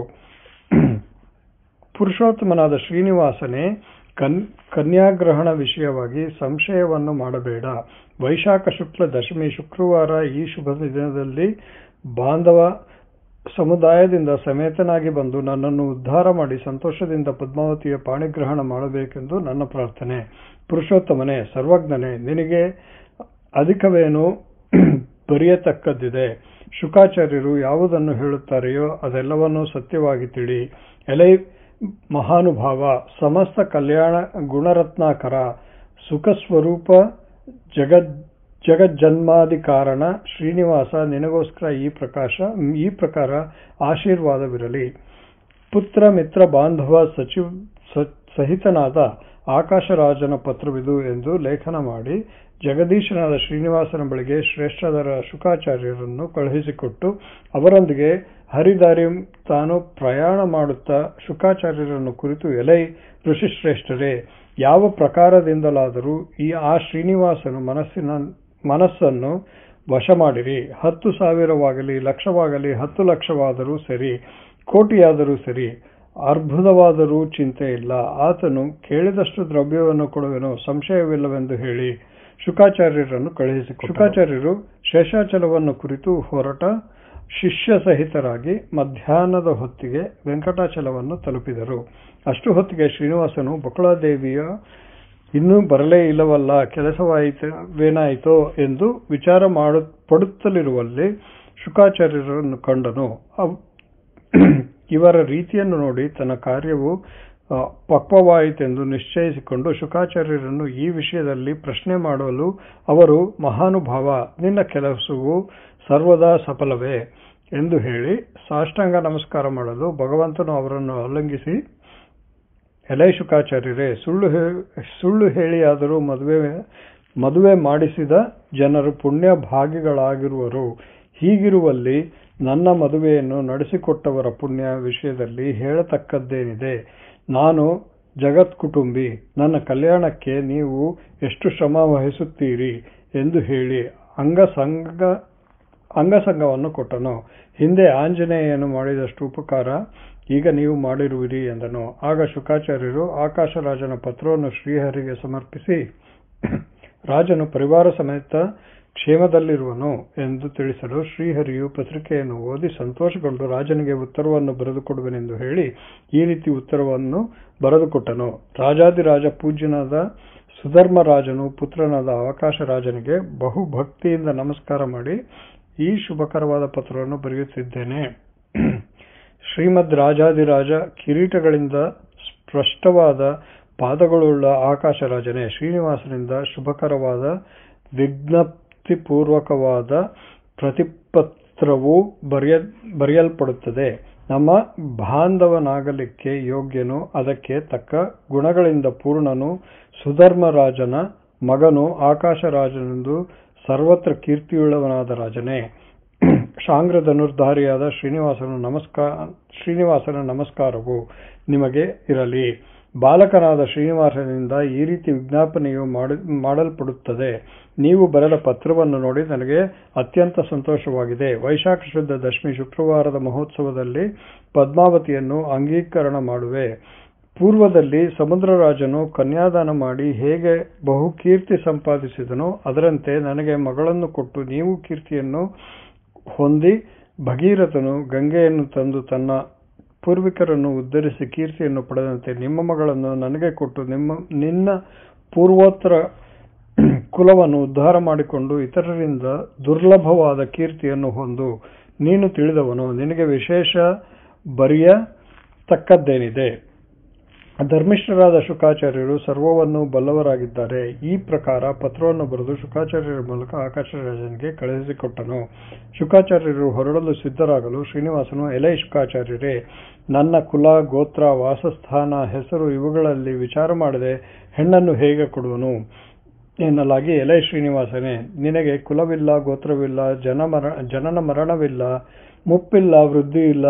ಪುರುಷೋತ್ತಮನಾದ ಶ್ರೀನಿವಾಸನೇ ಕನ್ ಕನ್ಯಾಗ್ರಹಣ ವಿಷಯವಾಗಿ ಸಂಶಯವನ್ನು ಮಾಡಬೇಡ ವೈಶಾಖ ಶುಕ್ಲ ದಶಮಿ ಶುಕ್ರವಾರ ಈ ಶುಭ ದಿನದಲ್ಲಿ ಬಾಂಧವ ಸಮುದಾಯದಿಂದ ಸಮೇತನಾಗಿ ಬಂದು ನನ್ನನ್ನು ಉದ್ಧಾರ ಮಾಡಿ ಸಂತೋಷದಿಂದ ಪದ್ಮಾವತಿಯ ಪಾಣಿಗ್ರಹಣ ಮಾಡಬೇಕೆಂದು ನನ್ನ ಪ್ರಾರ್ಥನೆ ಪುರುಷೋತ್ತಮನೇ ಸರ್ವಜ್ಞನೇ ನಿನಗೆ ಅಧಿಕವೇನು ಬರೆಯತಕ್ಕದ್ದಿದೆ ಶುಕಾಚಾರ್ಯರು ಯಾವುದನ್ನು ಹೇಳುತ್ತಾರೆಯೋ ಅದೆಲ್ಲವನ್ನೂ ಸತ್ಯವಾಗಿ ತಿಳಿ ಎಲೈ ಮಹಾನುಭಾವ ಸಮಸ್ತ ಕಲ್ಯಾಣ ಗುಣರತ್ನಾಕರ ಸುಖಸ್ವರೂಪ ಜಗದ್ ಜಗಜ್ಜನ್ಮಾದಿ ಕಾರಣ ಶ್ರೀನಿವಾಸ ನಿನಗೋಸ್ಕರ ಈ ಪ್ರಕಾಶ ಈ ಪ್ರಕಾರ ಆಶೀರ್ವಾದವಿರಲಿ ಪುತ್ರ ಮಿತ್ರ ಬಾಂಧವ ಸಚಿವ ಸಹಿತನಾದ ಆಕಾಶರಾಜನ ಪತ್ರವಿದು ಎಂದು ಲೇಖನ ಮಾಡಿ ಜಗದೀಶನಾದ ಶ್ರೀನಿವಾಸನ ಬಳಿಗೆ ಶ್ರೇಷ್ಠದರ ಶುಕಾಚಾರ್ಯರನ್ನು ಕಳುಹಿಸಿಕೊಟ್ಟು ಅವರೊಂದಿಗೆ ಹರಿದಾರಿ ತಾನು ಪ್ರಯಾಣ ಮಾಡುತ್ತಾ ಶುಕಾಚಾರ್ಯರನ್ನು ಕುರಿತು ಎಲೈ ಋಷಿಶ್ರೇಷ್ಠರೇ ಯಾವ ಪ್ರಕಾರದಿಂದಲಾದರೂ ಈ ಆ ಶ್ರೀನಿವಾಸನು ಮನಸ್ಸಿನ ಮನಸ್ಸನ್ನು ವಶ ಮಾಡಿರಿ ಹತ್ತು ಸಾವಿರವಾಗಲಿ ಲಕ್ಷವಾಗಲಿ ಹತ್ತು ಲಕ್ಷವಾದರೂ ಸರಿ ಕೋಟಿಯಾದರೂ ಸರಿ ಅರ್ಬುದವಾದರೂ ಚಿಂತೆ ಇಲ್ಲ ಆತನು ಕೇಳಿದಷ್ಟು ದ್ರವ್ಯವನ್ನು ಕೊಡುವೆನು ಸಂಶಯವಿಲ್ಲವೆಂದು ಹೇಳಿ ಶುಕಾಚಾರ್ಯರನ್ನು ಕಳುಹಿಸಿ ಶುಕಾಚಾರ್ಯರು ಶೇಷಾಚಲವನ್ನು ಕುರಿತು ಹೊರಟ ಶಿಷ್ಯ ಸಹಿತರಾಗಿ ಮಧ್ಯಾಹ್ನದ ಹೊತ್ತಿಗೆ ವೆಂಕಟಾಚಲವನ್ನು ತಲುಪಿದರು ಅಷ್ಟು ಹೊತ್ತಿಗೆ ಶ್ರೀನಿವಾಸನು ಬಕುಳಾದೇವಿಯ ಇನ್ನೂ ಬರಲೇ ಇಲ್ಲವಲ್ಲ ಕೆಲಸವಾಯಿತವೇನಾಯಿತೋ ಎಂದು ವಿಚಾರ ಮಾಡು ಪಡುತ್ತಲಿರುವಲ್ಲಿ ಶುಕಾಚಾರ್ಯರನ್ನು ಕಂಡನು ಇವರ ರೀತಿಯನ್ನು ನೋಡಿ ತನ್ನ ಕಾರ್ಯವು ಪಕ್ವವಾಯಿತೆಂದು ನಿಶ್ಚಯಿಸಿಕೊಂಡು ಶುಕಾಚಾರ್ಯರನ್ನು ಈ ವಿಷಯದಲ್ಲಿ ಪ್ರಶ್ನೆ ಮಾಡಲು ಅವರು ಮಹಾನುಭಾವ ನಿನ್ನ ಕೆಲಸವು ಸರ್ವದಾ ಸಫಲವೇ ಎಂದು ಹೇಳಿ ಸಾಷ್ಟಾಂಗ ನಮಸ್ಕಾರ ಮಾಡಲು ಭಗವಂತನು ಅವರನ್ನು ಉಲ್ಲಂಘಿಸಿ ಎಲೈ ಶುಕಾಚಾರ್ಯರೇ ಸುಳ್ಳು ಸುಳ್ಳು ಹೇಳಿಯಾದರೂ ಮದುವೆ ಮದುವೆ ಮಾಡಿಸಿದ ಜನರು ಪುಣ್ಯ ಭಾಗಿಗಳಾಗಿರುವರು ಹೀಗಿರುವಲ್ಲಿ ನನ್ನ ಮದುವೆಯನ್ನು ನಡೆಸಿಕೊಟ್ಟವರ ಪುಣ್ಯ ವಿಷಯದಲ್ಲಿ ಹೇಳತಕ್ಕದ್ದೇನಿದೆ ನಾನು ಜಗತ್ ಕುಟುಂಬಿ ನನ್ನ ಕಲ್ಯಾಣಕ್ಕೆ ನೀವು ಎಷ್ಟು ಶ್ರಮ ವಹಿಸುತ್ತೀರಿ ಎಂದು ಹೇಳಿ ಅಂಗಸಂಗ ಅಂಗಸಂಗವನ್ನು ಕೊಟ್ಟನು ಹಿಂದೆ ಆಂಜನೇಯನು ಮಾಡಿದಷ್ಟು ಉಪಕಾರ ಈಗ ನೀವು ಮಾಡಿರುವಿರಿ ಎಂದನು ಆಗ ಶುಕಾಚಾರ್ಯರು ಆಕಾಶರಾಜನ ಪತ್ರವನ್ನು ಶ್ರೀಹರಿಗೆ ಸಮರ್ಪಿಸಿ ರಾಜನು ಪರಿವಾರ ಸಮೇತ ಕ್ಷೇಮದಲ್ಲಿರುವನು ಎಂದು ತಿಳಿಸಲು ಶ್ರೀಹರಿಯು ಪತ್ರಿಕೆಯನ್ನು ಓದಿ ಸಂತೋಷಗೊಂಡು ರಾಜನಿಗೆ ಉತ್ತರವನ್ನು ಬರೆದುಕೊಡುವೆನೆಂದು ಹೇಳಿ ಈ ರೀತಿ ಉತ್ತರವನ್ನು ಬರೆದುಕೊಟ್ಟನು ರಾಜಾದಿರಾಜ ಪೂಜ್ಯನಾದ ಸುಧರ್ಮರಾಜನು ಪುತ್ರನಾದ ಅವಕಾಶ ರಾಜನಿಗೆ ಬಹು ಭಕ್ತಿಯಿಂದ ನಮಸ್ಕಾರ ಮಾಡಿ ಈ ಶುಭಕರವಾದ ಪತ್ರವನ್ನು ಬರೆಯುತ್ತಿದ್ದೇನೆ ಶ್ರೀಮದ್ ರಾಜಾದಿರಾಜ ಕಿರೀಟಗಳಿಂದ ಸ್ಪಷ್ಟವಾದ ಪಾದಗಳುಳ್ಳ ಆಕಾಶರಾಜನೇ ಶ್ರೀನಿವಾಸನಿಂದ ಶುಭಕರವಾದ ವಿಜ್ಞಪ್ತಿಪೂರ್ವಕವಾದ ಪ್ರತಿಪತ್ರವು ಬರೆಯ ಬರೆಯಲ್ಪಡುತ್ತದೆ ನಮ್ಮ ಬಾಂಧವನಾಗಲಿಕ್ಕೆ ಯೋಗ್ಯನು ಅದಕ್ಕೆ ತಕ್ಕ ಗುಣಗಳಿಂದ ಪೂರ್ಣನು ಸುಧರ್ಮರಾಜನ ಮಗನು ಆಕಾಶರಾಜನೆಂದು ಸರ್ವತ್ರ ಕೀರ್ತಿಯುಳ್ಳವನಾದ ರಾಜನೇ ಶಾಂಗ್ರ ಧನುರ್ಧಾರಿಯಾದ ಶ್ರೀನಿವಾಸನ ನಮಸ್ಕಾರ ಶ್ರೀನಿವಾಸನ ನಮಸ್ಕಾರವು ನಿಮಗೆ ಇರಲಿ ಬಾಲಕನಾದ ಶ್ರೀನಿವಾಸನಿಂದ ಈ ರೀತಿ ವಿಜ್ಞಾಪನೆಯು ಮಾಡಲ್ಪಡುತ್ತದೆ ನೀವು ಬರೆದ ಪತ್ರವನ್ನು ನೋಡಿ ನನಗೆ ಅತ್ಯಂತ ಸಂತೋಷವಾಗಿದೆ ವೈಶಾಖ ಶುದ್ಧ ದಶಮಿ ಶುಕ್ರವಾರದ ಮಹೋತ್ಸವದಲ್ಲಿ ಪದ್ಮಾವತಿಯನ್ನು ಅಂಗೀಕರಣ ಮಾಡುವೆ ಪೂರ್ವದಲ್ಲಿ ಸಮುದ್ರರಾಜನು ಕನ್ಯಾದಾನ ಮಾಡಿ ಹೇಗೆ ಬಹು ಕೀರ್ತಿ ಸಂಪಾದಿಸಿದನೋ ಅದರಂತೆ ನನಗೆ ಮಗಳನ್ನು ಕೊಟ್ಟು ನೀವು ಕೀರ್ತಿಯನ್ನು ಹೊಂದಿ ಭಗೀರಥನು ಗಂಗೆಯನ್ನು ತಂದು ತನ್ನ ಪೂರ್ವಿಕರನ್ನು ಉದ್ಧರಿಸಿ ಕೀರ್ತಿಯನ್ನು ಪಡೆದಂತೆ ನಿಮ್ಮ ಮಗಳನ್ನು ನನಗೆ ಕೊಟ್ಟು ನಿಮ್ಮ ನಿನ್ನ ಪೂರ್ವೋತ್ತರ ಕುಲವನ್ನು ಉದ್ಧಾರ ಮಾಡಿಕೊಂಡು ಇತರರಿಂದ ದುರ್ಲಭವಾದ ಕೀರ್ತಿಯನ್ನು ಹೊಂದು ನೀನು ತಿಳಿದವನು ನಿನಗೆ ವಿಶೇಷ ಬರೆಯತಕ್ಕದ್ದೇನಿದೆ ಧರ್ಮಿಷ್ಠರಾದ ಶುಕಾಚಾರ್ಯರು ಸರ್ವವನ್ನು ಬಲ್ಲವರಾಗಿದ್ದಾರೆ ಈ ಪ್ರಕಾರ ಪತ್ರವನ್ನು ಬರೆದು ಶುಕಾಚಾರ್ಯರ ಮೂಲಕ ಆಕಾಶರಾಜನಿಗೆ ಕಳುಹಿಸಿಕೊಟ್ಟನು ಶುಕಾಚಾರ್ಯರು ಹೊರಡಲು ಸಿದ್ಧರಾಗಲು ಶ್ರೀನಿವಾಸನು ಎಲೈ ಶುಕಾಚಾರ್ಯರೇ ನನ್ನ ಕುಲ ಗೋತ್ರ ವಾಸಸ್ಥಾನ ಹೆಸರು ಇವುಗಳಲ್ಲಿ ವಿಚಾರ ಮಾಡದೆ ಹೆಣ್ಣನ್ನು ಹೇಗೆ ಕೊಡುವನು ಎನ್ನಲಾಗಿ ಎಲೈ ಶ್ರೀನಿವಾಸನೇ ನಿನಗೆ ಕುಲವಿಲ್ಲ ಗೋತ್ರವಿಲ್ಲ ಜನ ಮರ ಜನನ ಮರಣವಿಲ್ಲ ಮುಪ್ಪಿಲ್ಲ ವೃದ್ಧಿ ಇಲ್ಲ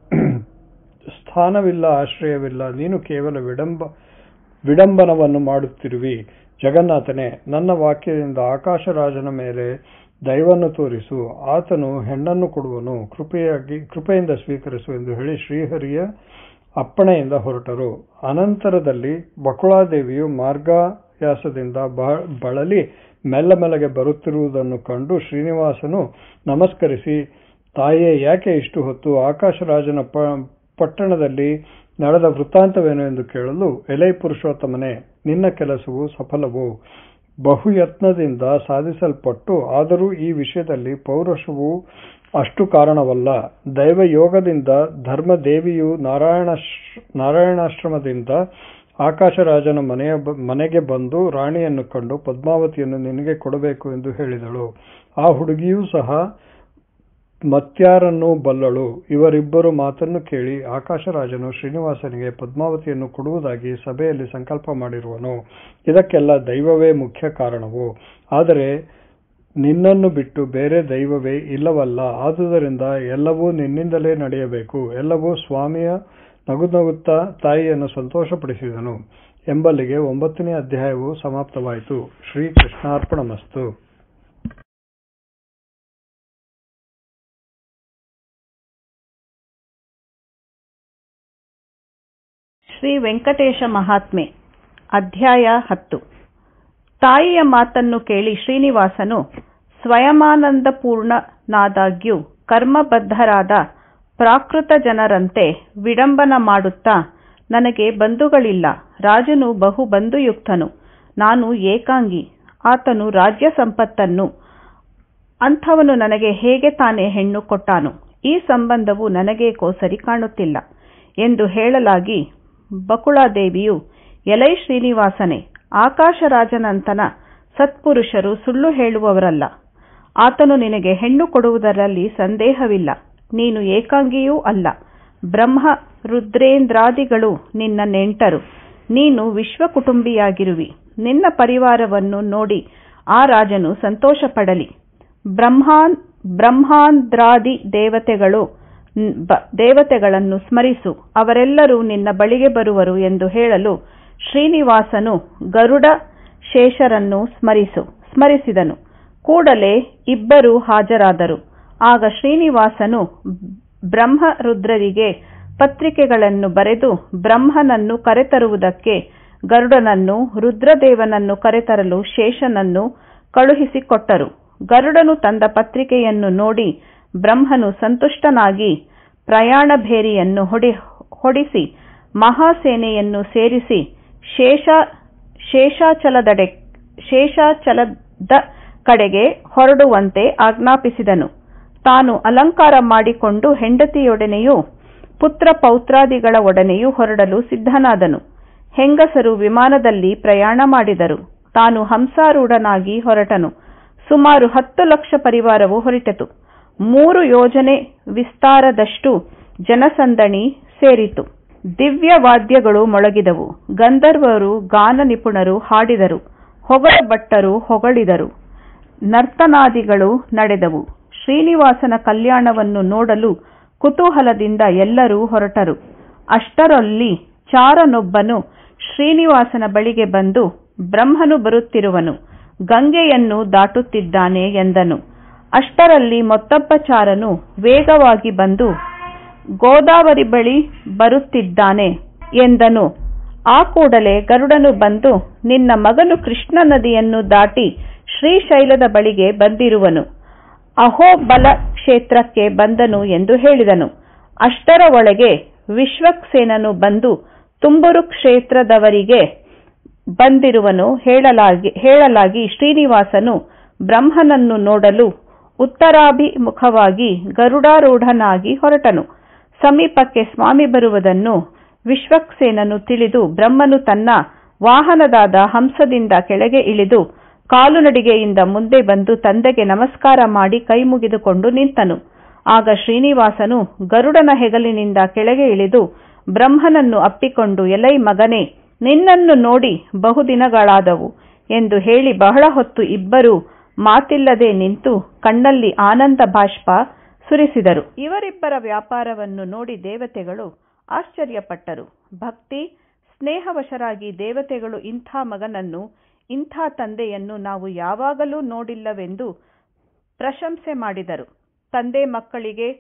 ಸ್ಥಾನವಿಲ್ಲ ಆಶ್ರಯವಿಲ್ಲ ನೀನು ಕೇವಲ ವಿಡಂಬ ವಿಡಂಬನವನ್ನು ಮಾಡುತ್ತಿರುವಿ ಜಗನ್ನಾಥನೇ ನನ್ನ ವಾಕ್ಯದಿಂದ ಆಕಾಶರಾಜನ ಮೇಲೆ ದಯವನ್ನು ತೋರಿಸು ಆತನು ಹೆಣ್ಣನ್ನು ಕೊಡುವನು ಕೃಪೆಯಾಗಿ ಕೃಪೆಯಿಂದ ಸ್ವೀಕರಿಸು ಎಂದು ಹೇಳಿ ಶ್ರೀಹರಿಯ ಅಪ್ಪಣೆಯಿಂದ ಹೊರಟರು ಅನಂತರದಲ್ಲಿ ಬಕುಳಾದೇವಿಯು ಮಾರ್ಗಾಯಾಸದಿಂದ ಬಳಲಿ ಮೆಲ್ಲ ಮೆಲ್ಲಗೆ ಬರುತ್ತಿರುವುದನ್ನು ಕಂಡು ಶ್ರೀನಿವಾಸನು ನಮಸ್ಕರಿಸಿ ತಾಯೇ ಯಾಕೆ ಇಷ್ಟು ಹೊತ್ತು ಆಕಾಶರಾಜನ ಪಟ್ಟಣದಲ್ಲಿ ನಡೆದ ವೃತ್ತಾಂತವೇನು ಎಂದು ಕೇಳಲು ಎಲೈ ಪುರುಷೋತ್ತಮನೇ ನಿನ್ನ ಕೆಲಸವು ಸಫಲವು ಬಹುಯತ್ನದಿಂದ ಸಾಧಿಸಲ್ಪಟ್ಟು ಆದರೂ ಈ ವಿಷಯದಲ್ಲಿ ಪೌರುಷವು ಅಷ್ಟು ಕಾರಣವಲ್ಲ ದೈವಯೋಗದಿಂದ ಧರ್ಮದೇವಿಯು ನಾರಾಯಣ ನಾರಾಯಣಾಶ್ರಮದಿಂದ ಆಕಾಶರಾಜನ ಮನೆಯ ಮನೆಗೆ ಬಂದು ರಾಣಿಯನ್ನು ಕಂಡು ಪದ್ಮಾವತಿಯನ್ನು ನಿನಗೆ ಕೊಡಬೇಕು ಎಂದು ಹೇಳಿದಳು ಆ ಹುಡುಗಿಯೂ ಸಹ ಮತ್ಯಾರನ್ನೂ ಬಲ್ಲಳು ಇವರಿಬ್ಬರು ಮಾತನ್ನು ಕೇಳಿ ಆಕಾಶರಾಜನು ಶ್ರೀನಿವಾಸನಿಗೆ ಪದ್ಮಾವತಿಯನ್ನು ಕೊಡುವುದಾಗಿ ಸಭೆಯಲ್ಲಿ ಸಂಕಲ್ಪ ಮಾಡಿರುವನು ಇದಕ್ಕೆಲ್ಲ ದೈವವೇ ಮುಖ್ಯ ಕಾರಣವು ಆದರೆ ನಿನ್ನನ್ನು ಬಿಟ್ಟು ಬೇರೆ ದೈವವೇ ಇಲ್ಲವಲ್ಲ ಆದುದರಿಂದ ಎಲ್ಲವೂ ನಿನ್ನಿಂದಲೇ ನಡೆಯಬೇಕು ಎಲ್ಲವೂ ಸ್ವಾಮಿಯ ನಗುನಗುತ್ತಾ ತಾಯಿಯನ್ನು ಸಂತೋಷಪಡಿಸಿದನು ಎಂಬಲ್ಲಿಗೆ ಒಂಬತ್ತನೇ ಅಧ್ಯಾಯವು ಸಮಾಪ್ತವಾಯಿತು ಶ್ರೀ ಕೃಷ್ಣಾರ್ಪಣಮಸ್ತು ಶ್ರೀ ವೆಂಕಟೇಶ ಮಹಾತ್ಮೆ ಅಧ್ಯಾಯ ಹತ್ತು ತಾಯಿಯ ಮಾತನ್ನು ಕೇಳಿ ಶ್ರೀನಿವಾಸನು ಸ್ವಯಮಾನಂದಪೂರ್ಣನಾದಾಗ್ಯೂ ಕರ್ಮಬದ್ಧರಾದ ಪ್ರಾಕೃತ ಜನರಂತೆ ವಿಡಂಬನ ಮಾಡುತ್ತಾ ನನಗೆ ಬಂಧುಗಳಿಲ್ಲ ರಾಜನು ಬಹು ಬಂಧುಯುಕ್ತನು ನಾನು ಏಕಾಂಗಿ ಆತನು ರಾಜ್ಯ ಸಂಪತ್ತನ್ನು ಅಂಥವನು ನನಗೆ ಹೇಗೆ ತಾನೇ ಹೆಣ್ಣು ಕೊಟ್ಟಾನು ಈ ಸಂಬಂಧವು ನನಗೇಕೋ ಸರಿ ಕಾಣುತ್ತಿಲ್ಲ ಎಂದು ಹೇಳಲಾಗಿ ಬಕುಳಾದೇವಿಯು ಎಲೈ ಶ್ರೀನಿವಾಸನೇ ಆಕಾಶರಾಜನಂತನ ಸತ್ಪುರುಷರು ಸುಳ್ಳು ಹೇಳುವವರಲ್ಲ ಆತನು ನಿನಗೆ ಹೆಣ್ಣು ಕೊಡುವುದರಲ್ಲಿ ಸಂದೇಹವಿಲ್ಲ ನೀನು ಏಕಾಂಗಿಯೂ ಅಲ್ಲ ಬ್ರಹ್ಮ ರುದ್ರೇಂದ್ರಾದಿಗಳು ನಿನ್ನ ನೆಂಟರು ನೀನು ವಿಶ್ವಕುಟುಂಬಿಯಾಗಿರುವಿ ನಿನ್ನ ಪರಿವಾರವನ್ನು ನೋಡಿ ಆ ರಾಜನು ಸಂತೋಷಪಡಲಿ ಬ್ರಹ್ಮಾನ್ ಬ್ರಹ್ಮಾಂದ್ರಾದಿ ದೇವತೆಗಳು ದೇವತೆಗಳನ್ನು ಸ್ಮರಿಸು ಅವರೆಲ್ಲರೂ ನಿನ್ನ ಬಳಿಗೆ ಬರುವರು ಎಂದು ಹೇಳಲು ಶ್ರೀನಿವಾಸನು ಗರುಡ ಶೇಷರನ್ನು ಸ್ಮರಿಸು ಸ್ಮರಿಸಿದನು ಕೂಡಲೇ ಇಬ್ಬರು ಹಾಜರಾದರು ಆಗ ಶ್ರೀನಿವಾಸನು ಬ್ರಹ್ಮರುದ್ರರಿಗೆ ಪತ್ರಿಕೆಗಳನ್ನು ಬರೆದು ಬ್ರಹ್ಮನನ್ನು ಕರೆತರುವುದಕ್ಕೆ ಗರುಡನನ್ನು ರುದ್ರದೇವನನ್ನು ಕರೆತರಲು ಶೇಷನನ್ನು ಕಳುಹಿಸಿಕೊಟ್ಟರು ಗರುಡನು ತಂದ ಪತ್ರಿಕೆಯನ್ನು ನೋಡಿ ಬ್ರಹ್ಮನು ಸಂತುಷ್ಟನಾಗಿ ಪ್ರಯಾಣ ಭೇರಿಯನ್ನು ಹೊಡಿ ಹೊಡಿಸಿ ಮಹಾಸೇನೆಯನ್ನು ಸೇರಿಸಿ ಶೇಷ ಶೇಷಾಚಲದಡೆ ಶೇಷಾಚಲದ ಕಡೆಗೆ ಹೊರಡುವಂತೆ ಆಜ್ಞಾಪಿಸಿದನು ತಾನು ಅಲಂಕಾರ ಮಾಡಿಕೊಂಡು ಹೆಂಡತಿಯೊಡನೆಯೂ ಪುತ್ರ ಪೌತ್ರಾದಿಗಳ ಒಡನೆಯೂ ಹೊರಡಲು ಸಿದ್ಧನಾದನು ಹೆಂಗಸರು ವಿಮಾನದಲ್ಲಿ ಪ್ರಯಾಣ ಮಾಡಿದರು ತಾನು ಹಂಸಾರೂಢನಾಗಿ ಹೊರಟನು ಸುಮಾರು ಹತ್ತು ಲಕ್ಷ ಪರಿವಾರವು ಹೊರಟಿತು ಮೂರು ಯೋಜನೆ ವಿಸ್ತಾರದಷ್ಟು ಜನಸಂದಣಿ ಸೇರಿತು ದಿವ್ಯ ವಾದ್ಯಗಳು ಮೊಳಗಿದವು ಗಂಧರ್ವರು ಗಾನ ನಿಪುಣರು ಹಾಡಿದರು ಹೊಗಳ ಭಟ್ಟರು ಹೊಗಳಿದರು ನರ್ತನಾದಿಗಳು ನಡೆದವು ಶ್ರೀನಿವಾಸನ ಕಲ್ಯಾಣವನ್ನು ನೋಡಲು ಕುತೂಹಲದಿಂದ ಎಲ್ಲರೂ ಹೊರಟರು ಅಷ್ಟರಲ್ಲಿ ಚಾರನೊಬ್ಬನು ಶ್ರೀನಿವಾಸನ ಬಳಿಗೆ ಬಂದು ಬ್ರಹ್ಮನು ಬರುತ್ತಿರುವನು ಗಂಗೆಯನ್ನು ದಾಟುತ್ತಿದ್ದಾನೆ ಎಂದನು ಅಷ್ಟರಲ್ಲಿ ಮತ್ತೊಬ್ಬ ಚಾರನು ವೇಗವಾಗಿ ಬಂದು ಗೋದಾವರಿ ಬಳಿ ಬರುತ್ತಿದ್ದಾನೆ ಎಂದನು ಆ ಕೂಡಲೇ ಗರುಡನು ಬಂದು ನಿನ್ನ ಮಗನು ಕೃಷ್ಣ ನದಿಯನ್ನು ದಾಟಿ ಶ್ರೀಶೈಲದ ಬಳಿಗೆ ಬಂದಿರುವನು ಅಹೋಬಲ ಕ್ಷೇತ್ರಕ್ಕೆ ಬಂದನು ಎಂದು ಹೇಳಿದನು ಅಷ್ಟರ ಒಳಗೆ ವಿಶ್ವಕ್ಸೇನನು ಬಂದು ತುಂಬುರು ಕ್ಷೇತ್ರದವರಿಗೆ ಬಂದಿರುವನು ಹೇಳಲಾಗಿ ಹೇಳಲಾಗಿ ಶ್ರೀನಿವಾಸನು ಬ್ರಹ್ಮನನ್ನು ನೋಡಲು ಉತ್ತರಾಭಿಮುಖವಾಗಿ ಗರುಡಾರೂಢನಾಗಿ ಹೊರಟನು ಸಮೀಪಕ್ಕೆ ಸ್ವಾಮಿ ಬರುವುದನ್ನು ವಿಶ್ವಕ್ಸೇನನು ತಿಳಿದು ಬ್ರಹ್ಮನು ತನ್ನ ವಾಹನದಾದ ಹಂಸದಿಂದ ಕೆಳಗೆ ಇಳಿದು ಕಾಲುನಡಿಗೆಯಿಂದ ಮುಂದೆ ಬಂದು ತಂದೆಗೆ ನಮಸ್ಕಾರ ಮಾಡಿ ಕೈ ಮುಗಿದುಕೊಂಡು ನಿಂತನು ಆಗ ಶ್ರೀನಿವಾಸನು ಗರುಡನ ಹೆಗಲಿನಿಂದ ಕೆಳಗೆ ಇಳಿದು ಬ್ರಹ್ಮನನ್ನು ಅಪ್ಪಿಕೊಂಡು ಎಲೈ ಮಗನೇ ನಿನ್ನನ್ನು ನೋಡಿ ಬಹುದಿನಗಳಾದವು ಎಂದು ಹೇಳಿ ಬಹಳ ಹೊತ್ತು ಇಬ್ಬರು ಮಾತಿಲ್ಲದೆ ನಿಂತು ಕಣ್ಣಲ್ಲಿ ಆನಂದ ಬಾಷ್ಪ ಸುರಿಸಿದರು ಇವರಿಬ್ಬರ ವ್ಯಾಪಾರವನ್ನು ನೋಡಿ ದೇವತೆಗಳು ಆಶ್ಚರ್ಯಪಟ್ಟರು ಭಕ್ತಿ ಸ್ನೇಹವಶರಾಗಿ ದೇವತೆಗಳು ಇಂಥ ಮಗನನ್ನು ಇಂಥ ತಂದೆಯನ್ನು ನಾವು ಯಾವಾಗಲೂ ನೋಡಿಲ್ಲವೆಂದು ಪ್ರಶಂಸೆ ಮಾಡಿದರು ತಂದೆ ಮಕ್ಕಳಿಗೆ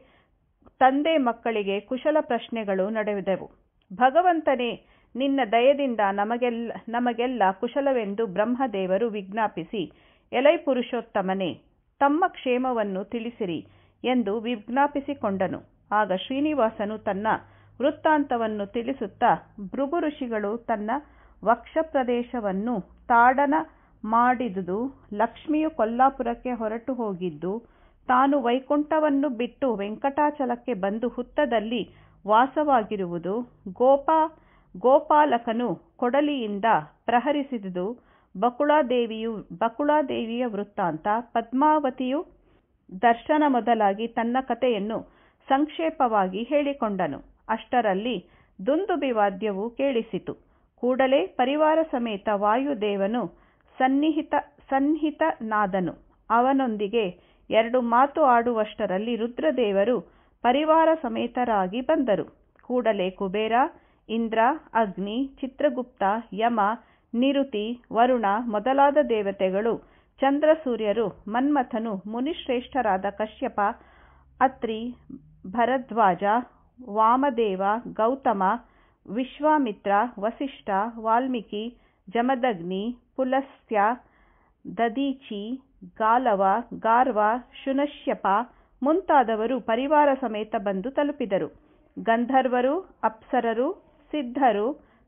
ತಂದೆ ಮಕ್ಕಳಿಗೆ ಕುಶಲ ಪ್ರಶ್ನೆಗಳು ನಡೆದವು ಭಗವಂತನೇ ನಿನ್ನ ದಯದಿಂದ ನಮಗೆಲ್ಲ ನಮಗೆಲ್ಲ ಕುಶಲವೆಂದು ಬ್ರಹ್ಮದೇವರು ವಿಜ್ಞಾಪಿಸಿ ಎಲೈ ಪುರುಷೋತ್ತಮನೇ ತಮ್ಮ ಕ್ಷೇಮವನ್ನು ತಿಳಿಸಿರಿ ಎಂದು ವಿಜ್ಞಾಪಿಸಿಕೊಂಡನು ಆಗ ಶ್ರೀನಿವಾಸನು ತನ್ನ ವೃತ್ತಾಂತವನ್ನು ತಿಳಿಸುತ್ತಾ ಭೃಗು ಋಷಿಗಳು ತನ್ನ ವಕ್ಷ ಪ್ರದೇಶವನ್ನು ತಾಡನ ಮಾಡಿದುದು ಲಕ್ಷ್ಮಿಯು ಕೊಲ್ಲಾಪುರಕ್ಕೆ ಹೊರಟು ಹೋಗಿದ್ದು ತಾನು ವೈಕುಂಠವನ್ನು ಬಿಟ್ಟು ವೆಂಕಟಾಚಲಕ್ಕೆ ಬಂದು ಹುತ್ತದಲ್ಲಿ ವಾಸವಾಗಿರುವುದು ಗೋಪಾ ಗೋಪಾಲಕನು ಕೊಡಲಿಯಿಂದ ಪ್ರಹರಿಸಿದುದು ಬಕುಳಾದೇವಿಯು ಬಕುಳಾದೇವಿಯ ವೃತ್ತಾಂತ ಪದ್ಮಾವತಿಯು ದರ್ಶನ ಮೊದಲಾಗಿ ತನ್ನ ಕಥೆಯನ್ನು ಸಂಕ್ಷೇಪವಾಗಿ ಹೇಳಿಕೊಂಡನು ಅಷ್ಟರಲ್ಲಿ ದುಂದುಬಿ ವಾದ್ಯವು ಕೇಳಿಸಿತು ಕೂಡಲೇ ಪರಿವಾರ ಸಮೇತ ವಾಯುದೇವನು ಸನ್ನಿಹಿತ ಸನ್ನಿಹಿತನಾದನು ಅವನೊಂದಿಗೆ ಎರಡು ಮಾತು ಆಡುವಷ್ಟರಲ್ಲಿ ರುದ್ರದೇವರು ಪರಿವಾರ ಸಮೇತರಾಗಿ ಬಂದರು ಕೂಡಲೇ ಕುಬೇರ ಇಂದ್ರ ಅಗ್ನಿ ಚಿತ್ರಗುಪ್ತ ಯಮ ನಿರುತಿ ವರುಣ ಮೊದಲಾದ ದೇವತೆಗಳು ಚಂದ್ರಸೂರ್ಯರು ಮನ್ಮಥನು ಮುನಿಶ್ರೇಷ್ಠರಾದ ಕಶ್ಯಪ ಅತ್ರಿ ಭರದ್ವಾಜ ವಾಮದೇವ ಗೌತಮ ವಿಶ್ವಾಮಿತ್ರ ವಸಿಷ್ಠ ವಾಲ್ಮೀಕಿ ಜಮದಗ್ನಿ ಪುಲಸ್ತ್ಯ ದದೀಚಿ ಗಾಲವ ಗಾರ್ವ ಶುನಶ್ಯಪ ಮುಂತಾದವರು ಪರಿವಾರ ಸಮೇತ ಬಂದು ತಲುಪಿದರು ಗಂಧರ್ವರು ಅಪ್ಸರರು ಸಿದ್ಧರು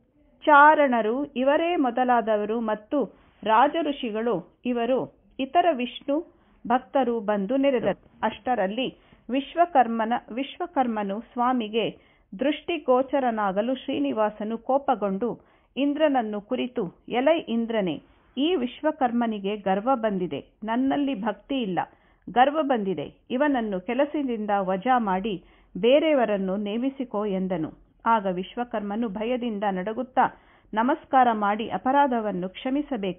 ಚಾರಣರು ಇವರೇ ಮೊದಲಾದವರು ಮತ್ತು ರಾಜಋಷಿಗಳು ಇವರು ಇತರ ವಿಷ್ಣು ಭಕ್ತರು ಬಂದು ನೆರೆದರು ಅಷ್ಟರಲ್ಲಿ ವಿಶ್ವಕರ್ಮನ ವಿಶ್ವಕರ್ಮನು ಸ್ವಾಮಿಗೆ ದೃಷ್ಟಿಗೋಚರನಾಗಲು ಶ್ರೀನಿವಾಸನು ಕೋಪಗೊಂಡು ಇಂದ್ರನನ್ನು ಕುರಿತು ಎಲೈ ಇಂದ್ರನೇ ಈ ವಿಶ್ವಕರ್ಮನಿಗೆ ಗರ್ವ ಬಂದಿದೆ ನನ್ನಲ್ಲಿ ಭಕ್ತಿ ಇಲ್ಲ ಗರ್ವ ಬಂದಿದೆ ಇವನನ್ನು ಕೆಲಸದಿಂದ ವಜಾ ಮಾಡಿ ಬೇರೆಯವರನ್ನು ನೇಮಿಸಿಕೋ ಎಂದನು ಆಗ ವಿಶ್ವಕರ್ಮನು ಭಯದಿಂದ ನಡುಗುತ್ತಾ ನಮಸ್ಕಾರ ಮಾಡಿ ಅಪರಾಧವನ್ನು ಕ್ಷಮಿಸಬೇಕು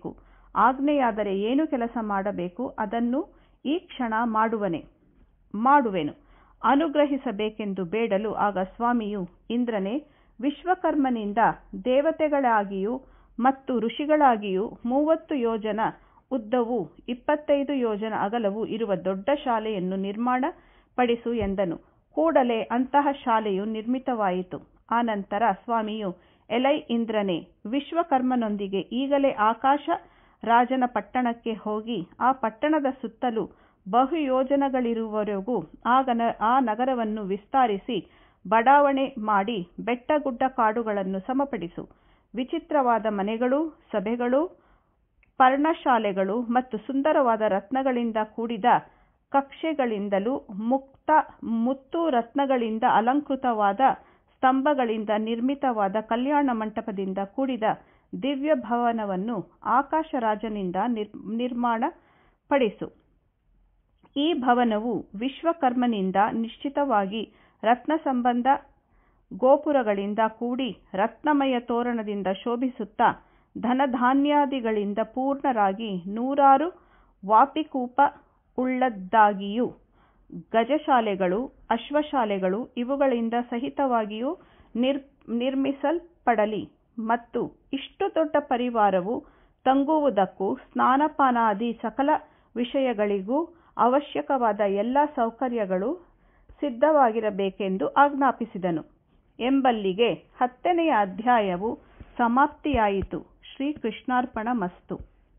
ಆಜ್ಞೆಯಾದರೆ ಏನು ಕೆಲಸ ಮಾಡಬೇಕು ಅದನ್ನು ಈ ಕ್ಷಣ ಮಾಡುವನೆ ಮಾಡುವೆನು ಅನುಗ್ರಹಿಸಬೇಕೆಂದು ಬೇಡಲು ಆಗ ಸ್ವಾಮಿಯು ಇಂದ್ರನೇ ವಿಶ್ವಕರ್ಮನಿಂದ ದೇವತೆಗಳಾಗಿಯೂ ಮತ್ತು ಋಷಿಗಳಾಗಿಯೂ ಮೂವತ್ತು ಯೋಜನ ಉದ್ದವೂ ಇಪ್ಪತ್ತೈದು ಯೋಜನ ಅಗಲವೂ ಇರುವ ದೊಡ್ಡ ಶಾಲೆಯನ್ನು ನಿರ್ಮಾಣ ಪಡಿಸು ಎಂದನು ಕೂಡಲೇ ಅಂತಹ ಶಾಲೆಯು ನಿರ್ಮಿತವಾಯಿತು ಆನಂತರ ಸ್ವಾಮಿಯು ಎಲೈ ಇಂದ್ರನೇ ವಿಶ್ವಕರ್ಮನೊಂದಿಗೆ ಈಗಲೇ ಆಕಾಶ ರಾಜನ ಪಟ್ಟಣಕ್ಕೆ ಹೋಗಿ ಆ ಪಟ್ಟಣದ ಸುತ್ತಲೂ ಬಹು ಯೋಜನಗಳಿರುವವರೆಗೂ ಆ ನಗರವನ್ನು ವಿಸ್ತರಿಸಿ ಬಡಾವಣೆ ಮಾಡಿ ಬೆಟ್ಟಗುಡ್ಡ ಕಾಡುಗಳನ್ನು ಸಮಪಡಿಸು ವಿಚಿತ್ರವಾದ ಮನೆಗಳು ಸಭೆಗಳು ಪರ್ಣಶಾಲೆಗಳು ಮತ್ತು ಸುಂದರವಾದ ರತ್ನಗಳಿಂದ ಕೂಡಿದ ಕಕ್ಷೆಗಳಿಂದಲೂ ಮುಕ್ತ ಮುತ್ತು ರತ್ನಗಳಿಂದ ಅಲಂಕೃತವಾದ ಸ್ತಂಭಗಳಿಂದ ನಿರ್ಮಿತವಾದ ಕಲ್ಯಾಣ ಮಂಟಪದಿಂದ ಕೂಡಿದ ದಿವ್ಯ ಭವನವನ್ನು ಆಕಾಶರಾಜನಿಂದ ನಿರ್ಮಾಣ ಪಡಿಸು ಈ ಭವನವು ವಿಶ್ವಕರ್ಮನಿಂದ ನಿಶ್ಚಿತವಾಗಿ ರತ್ನ ಸಂಬಂಧ ಗೋಪುರಗಳಿಂದ ಕೂಡಿ ರತ್ನಮಯ ತೋರಣದಿಂದ ಶೋಭಿಸುತ್ತಾ ಧನಧಾನ್ಯಾದಿಗಳಿಂದ ಪೂರ್ಣರಾಗಿ ನೂರಾರು ವಾಪಿಕೂಪ ಉಳ್ಳದ್ದಾಗಿಯೂ ಗಜಶಾಲೆಗಳು ಅಶ್ವಶಾಲೆಗಳು ಇವುಗಳಿಂದ ಸಹಿತವಾಗಿಯೂ ನಿರ್ಮಿಸಲ್ಪಡಲಿ ಮತ್ತು ಇಷ್ಟು ದೊಡ್ಡ ಪರಿವಾರವು ತಂಗುವುದಕ್ಕೂ ಸ್ನಾನಪಾನಾದಿ ಸಕಲ ವಿಷಯಗಳಿಗೂ ಅವಶ್ಯಕವಾದ ಎಲ್ಲ ಸೌಕರ್ಯಗಳು ಸಿದ್ಧವಾಗಿರಬೇಕೆಂದು ಆಜ್ಞಾಪಿಸಿದನು ಎಂಬಲ್ಲಿಗೆ ಹತ್ತನೆಯ ಅಧ್ಯಾಯವು ಸಮಾಪ್ತಿಯಾಯಿತು ಶ್ರೀ ಕೃಷ್ಣಾರ್ಪಣ ಮಸ್ತು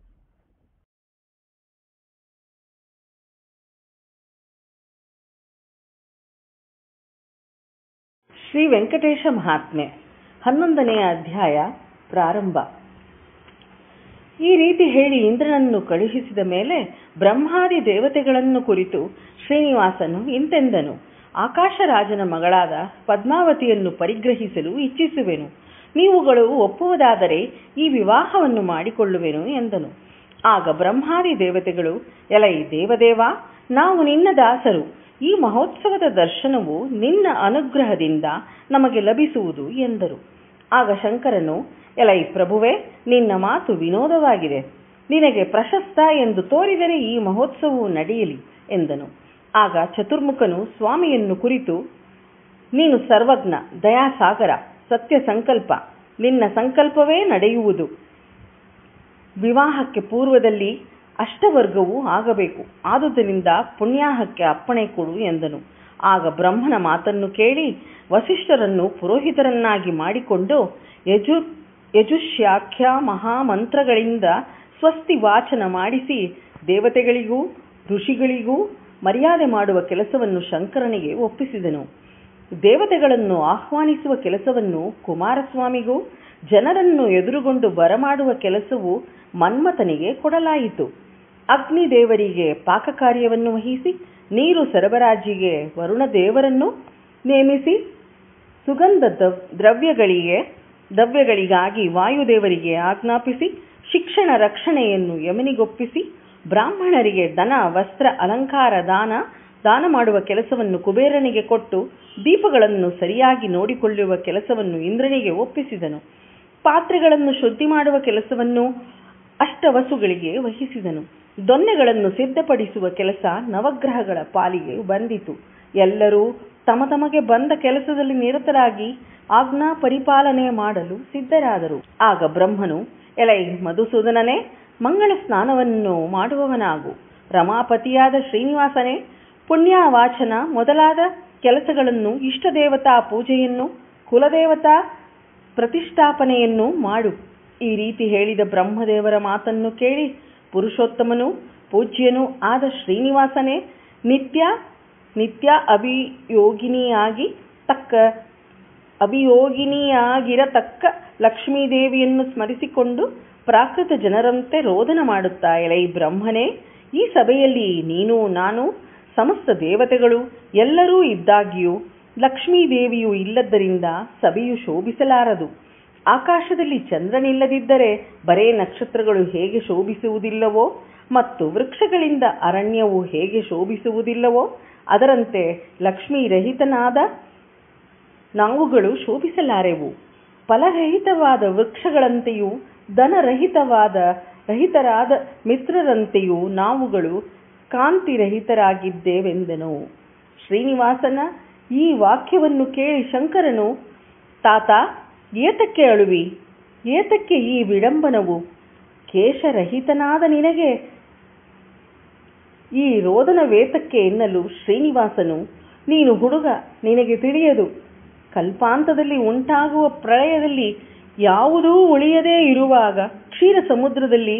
ಶ್ರೀ ವೆಂಕಟೇಶ ಮಹಾತ್ಮೆ ಹನ್ನೊಂದನೆಯ ಅಧ್ಯಾಯ ಪ್ರಾರಂಭ ಈ ರೀತಿ ಹೇಳಿ ಇಂದ್ರನನ್ನು ಕಳುಹಿಸಿದ ಮೇಲೆ ಬ್ರಹ್ಮಾದಿ ದೇವತೆಗಳನ್ನು ಕುರಿತು ಶ್ರೀನಿವಾಸನು ಇಂತೆಂದನು ಆಕಾಶರಾಜನ ಮಗಳಾದ ಪದ್ಮಾವತಿಯನ್ನು ಪರಿಗ್ರಹಿಸಲು ಇಚ್ಛಿಸುವೆನು ನೀವುಗಳು ಒಪ್ಪುವುದಾದರೆ ಈ ವಿವಾಹವನ್ನು ಮಾಡಿಕೊಳ್ಳುವೆನು ಎಂದನು ಆಗ ಬ್ರಹ್ಮಾದಿ ದೇವತೆಗಳು ಎಲೈ ದೇವದೇವ ನಾವು ನಿನ್ನ ದಾಸರು ಈ ಮಹೋತ್ಸವದ ದರ್ಶನವು ನಿನ್ನ ಅನುಗ್ರಹದಿಂದ ನಮಗೆ ಲಭಿಸುವುದು ಎಂದರು ಆಗ ಶಂಕರನು ಎಲೈ ಪ್ರಭುವೆ ನಿನ್ನ ಮಾತು ವಿನೋದವಾಗಿದೆ ನಿನಗೆ ಪ್ರಶಸ್ತ ಎಂದು ತೋರಿದರೆ ಈ ಮಹೋತ್ಸವವು ನಡೆಯಲಿ ಎಂದನು ಆಗ ಚತುರ್ಮುಖನು ಸ್ವಾಮಿಯನ್ನು ಕುರಿತು ನೀನು ಸರ್ವಜ್ಞ ದಯಾಸಾಗರ ಸತ್ಯ ಸಂಕಲ್ಪ ನಿನ್ನ ಸಂಕಲ್ಪವೇ ನಡೆಯುವುದು ವಿವಾಹಕ್ಕೆ ಪೂರ್ವದಲ್ಲಿ ಅಷ್ಟವರ್ಗವೂ ಆಗಬೇಕು ಆದುದರಿಂದ ಪುಣ್ಯಾಹಕ್ಕೆ ಅಪ್ಪಣೆ ಕೊಡು ಎಂದನು ಆಗ ಬ್ರಹ್ಮನ ಮಾತನ್ನು ಕೇಳಿ ವಸಿಷ್ಠರನ್ನು ಪುರೋಹಿತರನ್ನಾಗಿ ಮಾಡಿಕೊಂಡು ಯಜು ಯಜುಷ್ಯಾಖ್ಯ ಮಹಾಮಂತ್ರಗಳಿಂದ ಸ್ವಸ್ತಿ ವಾಚನ ಮಾಡಿಸಿ ದೇವತೆಗಳಿಗೂ ಋಷಿಗಳಿಗೂ ಮರ್ಯಾದೆ ಮಾಡುವ ಕೆಲಸವನ್ನು ಶಂಕರನಿಗೆ ಒಪ್ಪಿಸಿದನು ದೇವತೆಗಳನ್ನು ಆಹ್ವಾನಿಸುವ ಕೆಲಸವನ್ನು ಕುಮಾರಸ್ವಾಮಿಗೂ ಜನರನ್ನು ಎದುರುಗೊಂಡು ಬರಮಾಡುವ ಕೆಲಸವು ಮನ್ಮಥನಿಗೆ ಕೊಡಲಾಯಿತು ಅಗ್ನಿ ದೇವರಿಗೆ ಪಾಕ ಕಾರ್ಯವನ್ನು ವಹಿಸಿ ನೀರು ಸರಬರಾಜಿಗೆ ವರುಣ ದೇವರನ್ನು ನೇಮಿಸಿ ಸುಗಂಧ ದ್ರವ್ಯಗಳಿಗೆ ದ್ರವ್ಯಗಳಿಗಾಗಿ ವಾಯುದೇವರಿಗೆ ಆಜ್ಞಾಪಿಸಿ ಶಿಕ್ಷಣ ರಕ್ಷಣೆಯನ್ನು ಯಮನಿಗೊಪ್ಪಿಸಿ ಬ್ರಾಹ್ಮಣರಿಗೆ ದನ ವಸ್ತ್ರ ಅಲಂಕಾರ ದಾನ ದಾನ ಮಾಡುವ ಕೆಲಸವನ್ನು ಕುಬೇರನಿಗೆ ಕೊಟ್ಟು ದೀಪಗಳನ್ನು ಸರಿಯಾಗಿ ನೋಡಿಕೊಳ್ಳುವ ಕೆಲಸವನ್ನು ಇಂದ್ರನಿಗೆ ಒಪ್ಪಿಸಿದನು ಪಾತ್ರೆಗಳನ್ನು ಶುದ್ಧಿ ಮಾಡುವ ಕೆಲಸವನ್ನು ಅಷ್ಟವಸುಗಳಿಗೆ ವಹಿಸಿದನು ದೊನ್ನೆಗಳನ್ನು ಸಿದ್ಧಪಡಿಸುವ ಕೆಲಸ ನವಗ್ರಹಗಳ ಪಾಲಿಗೆ ಬಂದಿತು ಎಲ್ಲರೂ ತಮ ತಮಗೆ ಬಂದ ಕೆಲಸದಲ್ಲಿ ನಿರತರಾಗಿ ಆಜ್ಞಾ ಪರಿಪಾಲನೆ ಮಾಡಲು ಸಿದ್ಧರಾದರು ಆಗ ಬ್ರಹ್ಮನು ಎಲೈ ಮಧುಸೂದನನೇ ಮಂಗಳ ಸ್ನಾನವನ್ನು ಮಾಡುವವನಾಗು ರಮಾಪತಿಯಾದ ಶ್ರೀನಿವಾಸನೇ ಪುಣ್ಯವಾಚನ ಮೊದಲಾದ ಕೆಲಸಗಳನ್ನು ಇಷ್ಟ ದೇವತಾ ಪೂಜೆಯನ್ನು ಕುಲದೇವತಾ ಪ್ರತಿಷ್ಠಾಪನೆಯನ್ನು ಮಾಡು ಈ ರೀತಿ ಹೇಳಿದ ಬ್ರಹ್ಮದೇವರ ಮಾತನ್ನು ಕೇಳಿ ಪುರುಷೋತ್ತಮನು ಪೂಜ್ಯನೂ ಆದ ಶ್ರೀನಿವಾಸನೇ ನಿತ್ಯ ನಿತ್ಯ ಅಭಿಯೋಗಿನಿಯಾಗಿ ತಕ್ಕ ಅಭಿಯೋಗಿನಿಯಾಗಿರತಕ್ಕ ಲಕ್ಷ್ಮೀದೇವಿಯನ್ನು ಸ್ಮರಿಸಿಕೊಂಡು ಪ್ರಾಕೃತ ಜನರಂತೆ ರೋದನ ಮಾಡುತ್ತಾ ಎಲೈ ಬ್ರಹ್ಮನೇ ಈ ಸಭೆಯಲ್ಲಿ ನೀನು ನಾನು ಸಮಸ್ತ ದೇವತೆಗಳು ಎಲ್ಲರೂ ಇದ್ದಾಗ್ಯೂ ಲಕ್ಷ್ಮೀದೇವಿಯು ಇಲ್ಲದ್ದರಿಂದ ಸಭೆಯು ಶೋಭಿಸಲಾರದು ಆಕಾಶದಲ್ಲಿ ಚಂದ್ರನಿಲ್ಲದಿದ್ದರೆ ಬರೇ ನಕ್ಷತ್ರಗಳು ಹೇಗೆ ಶೋಭಿಸುವುದಿಲ್ಲವೋ ಮತ್ತು ವೃಕ್ಷಗಳಿಂದ ಅರಣ್ಯವು ಹೇಗೆ ಶೋಭಿಸುವುದಿಲ್ಲವೋ ಅದರಂತೆ ಲಕ್ಷ್ಮೀರಹಿತನಾದ ನಾವುಗಳು ಶೋಭಿಸಲಾರೆವು ಫಲರಹಿತವಾದ ವೃಕ್ಷಗಳಂತೆಯೂ ಧನರಹಿತವಾದ ರಹಿತರಾದ ಮಿತ್ರರಂತೆಯೂ ನಾವುಗಳು ಕಾಂತಿರಹಿತರಾಗಿದ್ದೇವೆಂದನು ಶ್ರೀನಿವಾಸನ ಈ ವಾಕ್ಯವನ್ನು ಕೇಳಿ ಶಂಕರನು ತಾತ ಏತಕ್ಕೆ ಅಳುವಿ ಏತಕ್ಕೆ ಈ ವಿಡಂಬನವು ಕೇಶರಹಿತನಾದ ನಿನಗೆ ಈ ರೋದನ ವೇತಕ್ಕೆ ಎನ್ನಲು ಶ್ರೀನಿವಾಸನು ನೀನು ಹುಡುಗ ನಿನಗೆ ತಿಳಿಯದು ಕಲ್ಪಾಂತದಲ್ಲಿ ಉಂಟಾಗುವ ಪ್ರಳಯದಲ್ಲಿ ಯಾವುದೂ ಉಳಿಯದೇ ಇರುವಾಗ ಕ್ಷೀರ ಸಮುದ್ರದಲ್ಲಿ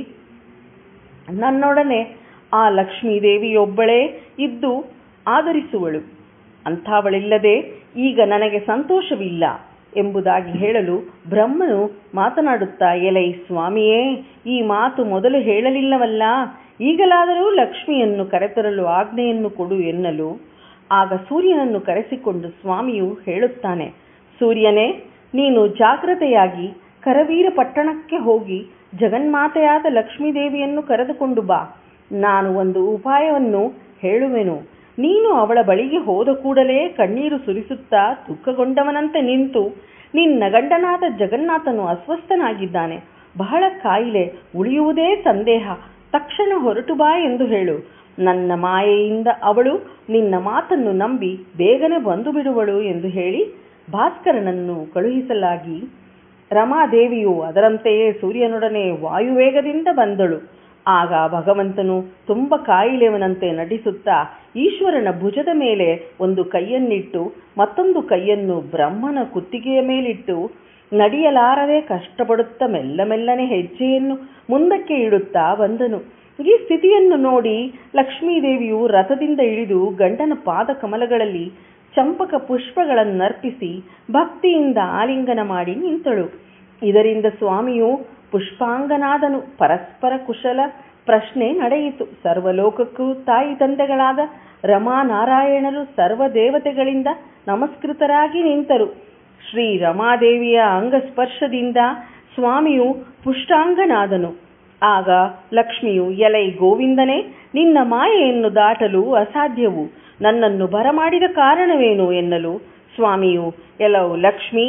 ನನ್ನೊಡನೆ ಆ ಲಕ್ಷ್ಮೀದೇವಿಯೊಬ್ಬಳೇ ಇದ್ದು ಆದರಿಸುವಳು ಅಂಥವಳಿಲ್ಲದೆ ಈಗ ನನಗೆ ಸಂತೋಷವಿಲ್ಲ ಎಂಬುದಾಗಿ ಹೇಳಲು ಬ್ರಹ್ಮನು ಮಾತನಾಡುತ್ತಾ ಎಲೈ ಸ್ವಾಮಿಯೇ ಈ ಮಾತು ಮೊದಲು ಹೇಳಲಿಲ್ಲವಲ್ಲ ಈಗಲಾದರೂ ಲಕ್ಷ್ಮಿಯನ್ನು ಕರೆತರಲು ಆಜ್ಞೆಯನ್ನು ಕೊಡು ಎನ್ನಲು ಆಗ ಸೂರ್ಯನನ್ನು ಕರೆಸಿಕೊಂಡು ಸ್ವಾಮಿಯು ಹೇಳುತ್ತಾನೆ ಸೂರ್ಯನೇ ನೀನು ಜಾಗ್ರತೆಯಾಗಿ ಕರವೀರ ಪಟ್ಟಣಕ್ಕೆ ಹೋಗಿ ಜಗನ್ಮಾತೆಯಾದ ಲಕ್ಷ್ಮೀದೇವಿಯನ್ನು ಕರೆದುಕೊಂಡು ಬಾ ನಾನು ಒಂದು ಉಪಾಯವನ್ನು ಹೇಳುವೆನು ನೀನು ಅವಳ ಬಳಿಗೆ ಹೋದ ಕೂಡಲೇ ಕಣ್ಣೀರು ಸುರಿಸುತ್ತಾ ದುಃಖಗೊಂಡವನಂತೆ ನಿಂತು ನಿನ್ನ ಗಂಡನಾದ ಜಗನ್ನಾಥನು ಅಸ್ವಸ್ಥನಾಗಿದ್ದಾನೆ ಬಹಳ ಕಾಯಿಲೆ ಉಳಿಯುವುದೇ ಸಂದೇಹ ತಕ್ಷಣ ಹೊರಟು ಬಾ ಎಂದು ಹೇಳು ನನ್ನ ಮಾಯೆಯಿಂದ ಅವಳು ನಿನ್ನ ಮಾತನ್ನು ನಂಬಿ ಬೇಗನೆ ಬಂದು ಬಿಡುವಳು ಎಂದು ಹೇಳಿ ಭಾಸ್ಕರನನ್ನು ಕಳುಹಿಸಲಾಗಿ ರಮಾದೇವಿಯು ಅದರಂತೆಯೇ ಸೂರ್ಯನೊಡನೆ ವಾಯುವೇಗದಿಂದ ಬಂದಳು ಆಗ ಭಗವಂತನು ತುಂಬ ಕಾಯಿಲೆಯವನಂತೆ ನಟಿಸುತ್ತಾ ಈಶ್ವರನ ಭುಜದ ಮೇಲೆ ಒಂದು ಕೈಯನ್ನಿಟ್ಟು ಮತ್ತೊಂದು ಕೈಯನ್ನು ಬ್ರಹ್ಮನ ಕುತ್ತಿಗೆಯ ಮೇಲಿಟ್ಟು ನಡೆಯಲಾರದೆ ಕಷ್ಟಪಡುತ್ತಾ ಮೆಲ್ಲ ಮೆಲ್ಲನೆ ಹೆಜ್ಜೆಯನ್ನು ಮುಂದಕ್ಕೆ ಇಡುತ್ತಾ ಬಂದನು ಈ ಸ್ಥಿತಿಯನ್ನು ನೋಡಿ ಲಕ್ಷ್ಮೀದೇವಿಯು ರಥದಿಂದ ಇಳಿದು ಗಂಡನ ಪಾದ ಕಮಲಗಳಲ್ಲಿ ಚಂಪಕ ಪುಷ್ಪಗಳನ್ನರ್ಪಿಸಿ ಭಕ್ತಿಯಿಂದ ಆಲಿಂಗನ ಮಾಡಿ ನಿಂತಳು ಇದರಿಂದ ಸ್ವಾಮಿಯು ಪುಷ್ಪಾಂಗನಾದನು ಪರಸ್ಪರ ಕುಶಲ ಪ್ರಶ್ನೆ ನಡೆಯಿತು ಸರ್ವಲೋಕಕ್ಕೂ ತಾಯಿ ತಂದೆಗಳಾದ ರಮಾನಾರಾಯಣರು ಸರ್ವ ದೇವತೆಗಳಿಂದ ನಮಸ್ಕೃತರಾಗಿ ನಿಂತರು ಶ್ರೀ ರಮಾದೇವಿಯ ಅಂಗಸ್ಪರ್ಶದಿಂದ ಸ್ವಾಮಿಯು ಪುಷ್ಟಾಂಗನಾದನು ಆಗ ಲಕ್ಷ್ಮಿಯು ಎಲೈ ಗೋವಿಂದನೇ ನಿನ್ನ ಮಾಯೆಯನ್ನು ದಾಟಲು ಅಸಾಧ್ಯವು ನನ್ನನ್ನು ಬರಮಾಡಿದ ಕಾರಣವೇನು ಎನ್ನಲು ಸ್ವಾಮಿಯು ಎಲವು ಲಕ್ಷ್ಮಿ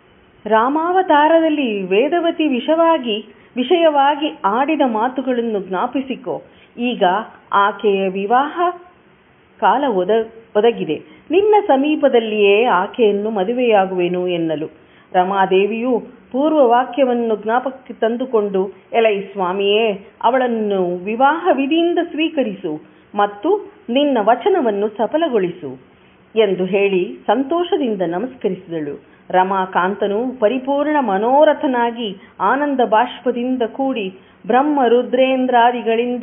ರಾಮಾವತಾರದಲ್ಲಿ ವೇದವತಿ ವಿಷವಾಗಿ ವಿಷಯವಾಗಿ ಆಡಿದ ಮಾತುಗಳನ್ನು ಜ್ಞಾಪಿಸಿಕೊ ಈಗ ಆಕೆಯ ವಿವಾಹ ಕಾಲ ಒದ ಒದಗಿದೆ ನಿನ್ನ ಸಮೀಪದಲ್ಲಿಯೇ ಆಕೆಯನ್ನು ಮದುವೆಯಾಗುವೆನು ಎನ್ನಲು ರಮಾದೇವಿಯು ಪೂರ್ವ ವಾಕ್ಯವನ್ನು ಜ್ಞಾಪಕಕ್ಕೆ ತಂದುಕೊಂಡು ಎಲೈ ಸ್ವಾಮಿಯೇ ಅವಳನ್ನು ವಿವಾಹ ವಿಧಿಯಿಂದ ಸ್ವೀಕರಿಸು ಮತ್ತು ನಿನ್ನ ವಚನವನ್ನು ಸಫಲಗೊಳಿಸು ಎಂದು ಹೇಳಿ ಸಂತೋಷದಿಂದ ನಮಸ್ಕರಿಸಿದಳು ರಮಾಕಾಂತನು ಪರಿಪೂರ್ಣ ಮನೋರಥನಾಗಿ ಆನಂದ ಬಾಷ್ಪದಿಂದ ಕೂಡಿ ಬ್ರಹ್ಮ ರುದ್ರೇಂದ್ರಾದಿಗಳಿಂದ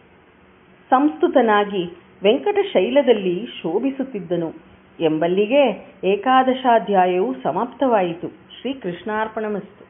ಸಂಸ್ತುತನಾಗಿ ವೆಂಕಟಶೈಲದಲ್ಲಿ ಶೋಭಿಸುತ್ತಿದ್ದನು ಎಂಬಲ್ಲಿಗೆ ಏಕಾದಶಾಧ್ಯಾಯವು ಸಮಾಪ್ತವಾಯಿತು ಶ್ರೀ ಕೃಷ್ಣಾರ್ಪಣಮಸ್ತು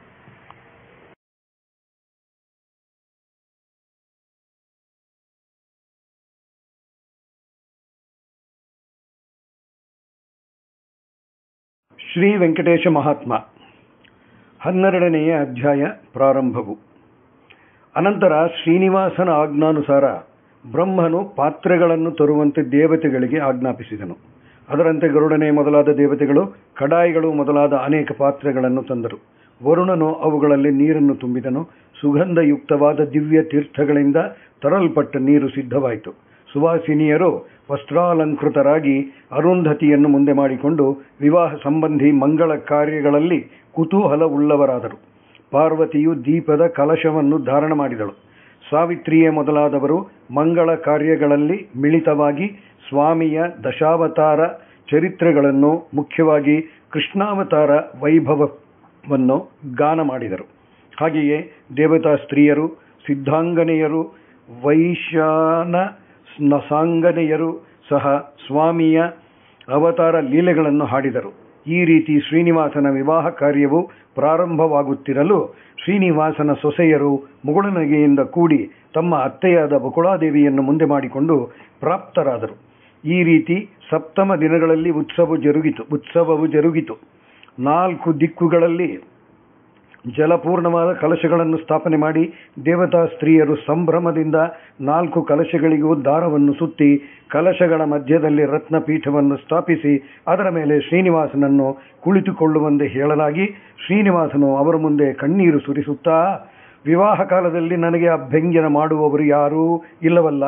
ಶ್ರೀ ವೆಂಕಟೇಶ ಮಹಾತ್ಮ ಹನ್ನೆರಡನೆಯ ಅಧ್ಯಾಯ ಪ್ರಾರಂಭವು ಅನಂತರ ಶ್ರೀನಿವಾಸನ ಆಜ್ಞಾನುಸಾರ ಬ್ರಹ್ಮನು ಪಾತ್ರೆಗಳನ್ನು ತರುವಂತೆ ದೇವತೆಗಳಿಗೆ ಆಜ್ಞಾಪಿಸಿದನು ಅದರಂತೆ ಗರುಡನೆ ಮೊದಲಾದ ದೇವತೆಗಳು ಕಡಾಯಿಗಳು ಮೊದಲಾದ ಅನೇಕ ಪಾತ್ರೆಗಳನ್ನು ತಂದರು ವರುಣನು ಅವುಗಳಲ್ಲಿ ನೀರನ್ನು ತುಂಬಿದನು ಸುಗಂಧಯುಕ್ತವಾದ ದಿವ್ಯ ತೀರ್ಥಗಳಿಂದ ತರಲ್ಪಟ್ಟ ನೀರು ಸಿದ್ಧವಾಯಿತು ಸುವಾಸಿನಿಯರು ವಸ್ತ್ರಾಲಂಕೃತರಾಗಿ ಅರುಂಧತಿಯನ್ನು ಮುಂದೆ ಮಾಡಿಕೊಂಡು ವಿವಾಹ ಸಂಬಂಧಿ ಮಂಗಳ ಕಾರ್ಯಗಳಲ್ಲಿ ಕುತೂಹಲವುಳ್ಳವರಾದರು ಪಾರ್ವತಿಯು ದೀಪದ ಕಲಶವನ್ನು ಧಾರಣ ಮಾಡಿದಳು ಸಾವಿತ್ರಿಯೇ ಮೊದಲಾದವರು ಮಂಗಳ ಕಾರ್ಯಗಳಲ್ಲಿ ಮಿಳಿತವಾಗಿ ಸ್ವಾಮಿಯ ದಶಾವತಾರ ಚರಿತ್ರೆಗಳನ್ನು ಮುಖ್ಯವಾಗಿ ಕೃಷ್ಣಾವತಾರ ವೈಭವವನ್ನು ಗಾನ ಮಾಡಿದರು ಹಾಗೆಯೇ ದೇವತಾ ಸ್ತ್ರೀಯರು ಸಿದ್ಧಾಂಗನೆಯರು ವೈಶಾನ ಸಾಂಗನೆಯರು ಸಹ ಸ್ವಾಮಿಯ ಅವತಾರ ಲೀಲೆಗಳನ್ನು ಹಾಡಿದರು ಈ ರೀತಿ ಶ್ರೀನಿವಾಸನ ವಿವಾಹ ಕಾರ್ಯವು ಪ್ರಾರಂಭವಾಗುತ್ತಿರಲು ಶ್ರೀನಿವಾಸನ ಸೊಸೆಯರು ಮುಗುಳನಗೆಯಿಂದ ಕೂಡಿ ತಮ್ಮ ಅತ್ತೆಯಾದ ಬಕುಳಾದೇವಿಯನ್ನು ಮುಂದೆ ಮಾಡಿಕೊಂಡು ಪ್ರಾಪ್ತರಾದರು ಈ ರೀತಿ ಸಪ್ತಮ ದಿನಗಳಲ್ಲಿ ಉತ್ಸವ ಜರುಗಿತು ಉತ್ಸವವು ಜರುಗಿತು ನಾಲ್ಕು ದಿಕ್ಕುಗಳಲ್ಲಿ ಜಲಪೂರ್ಣವಾದ ಕಲಶಗಳನ್ನು ಸ್ಥಾಪನೆ ಮಾಡಿ ದೇವತಾ ಸ್ತ್ರೀಯರು ಸಂಭ್ರಮದಿಂದ ನಾಲ್ಕು ಕಲಶಗಳಿಗೂ ದಾರವನ್ನು ಸುತ್ತಿ ಕಲಶಗಳ ಮಧ್ಯದಲ್ಲಿ ರತ್ನಪೀಠವನ್ನು ಸ್ಥಾಪಿಸಿ ಅದರ ಮೇಲೆ ಶ್ರೀನಿವಾಸನನ್ನು ಕುಳಿತುಕೊಳ್ಳುವಂತೆ ಹೇಳಲಾಗಿ ಶ್ರೀನಿವಾಸನು ಅವರ ಮುಂದೆ ಕಣ್ಣೀರು ಸುರಿಸುತ್ತಾ ವಿವಾಹ ಕಾಲದಲ್ಲಿ ನನಗೆ ಅಭ್ಯಂಜನ ಮಾಡುವವರು ಯಾರೂ ಇಲ್ಲವಲ್ಲ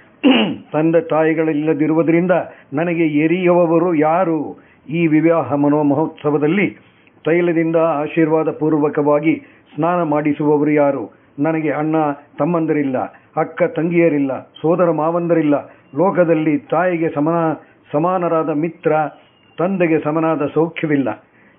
ತಂದೆ ತಾಯಿಗಳಿಲ್ಲದಿರುವುದರಿಂದ ನನಗೆ ಎರಿಯುವವರು ಯಾರು ಈ ವಿವಾಹ ಮನೋ ಮಹೋತ್ಸವದಲ್ಲಿ ತೈಲದಿಂದ ಆಶೀರ್ವಾದ ಪೂರ್ವಕವಾಗಿ ಸ್ನಾನ ಮಾಡಿಸುವವರು ಯಾರು ನನಗೆ ಅಣ್ಣ ತಮ್ಮಂದರಿಲ್ಲ ಅಕ್ಕ ತಂಗಿಯರಿಲ್ಲ ಸೋದರ ಮಾವಂದರಿಲ್ಲ ಲೋಕದಲ್ಲಿ ತಾಯಿಗೆ ಸಮನ ಸಮಾನರಾದ ಮಿತ್ರ ತಂದೆಗೆ ಸಮನಾದ ಸೌಖ್ಯವಿಲ್ಲ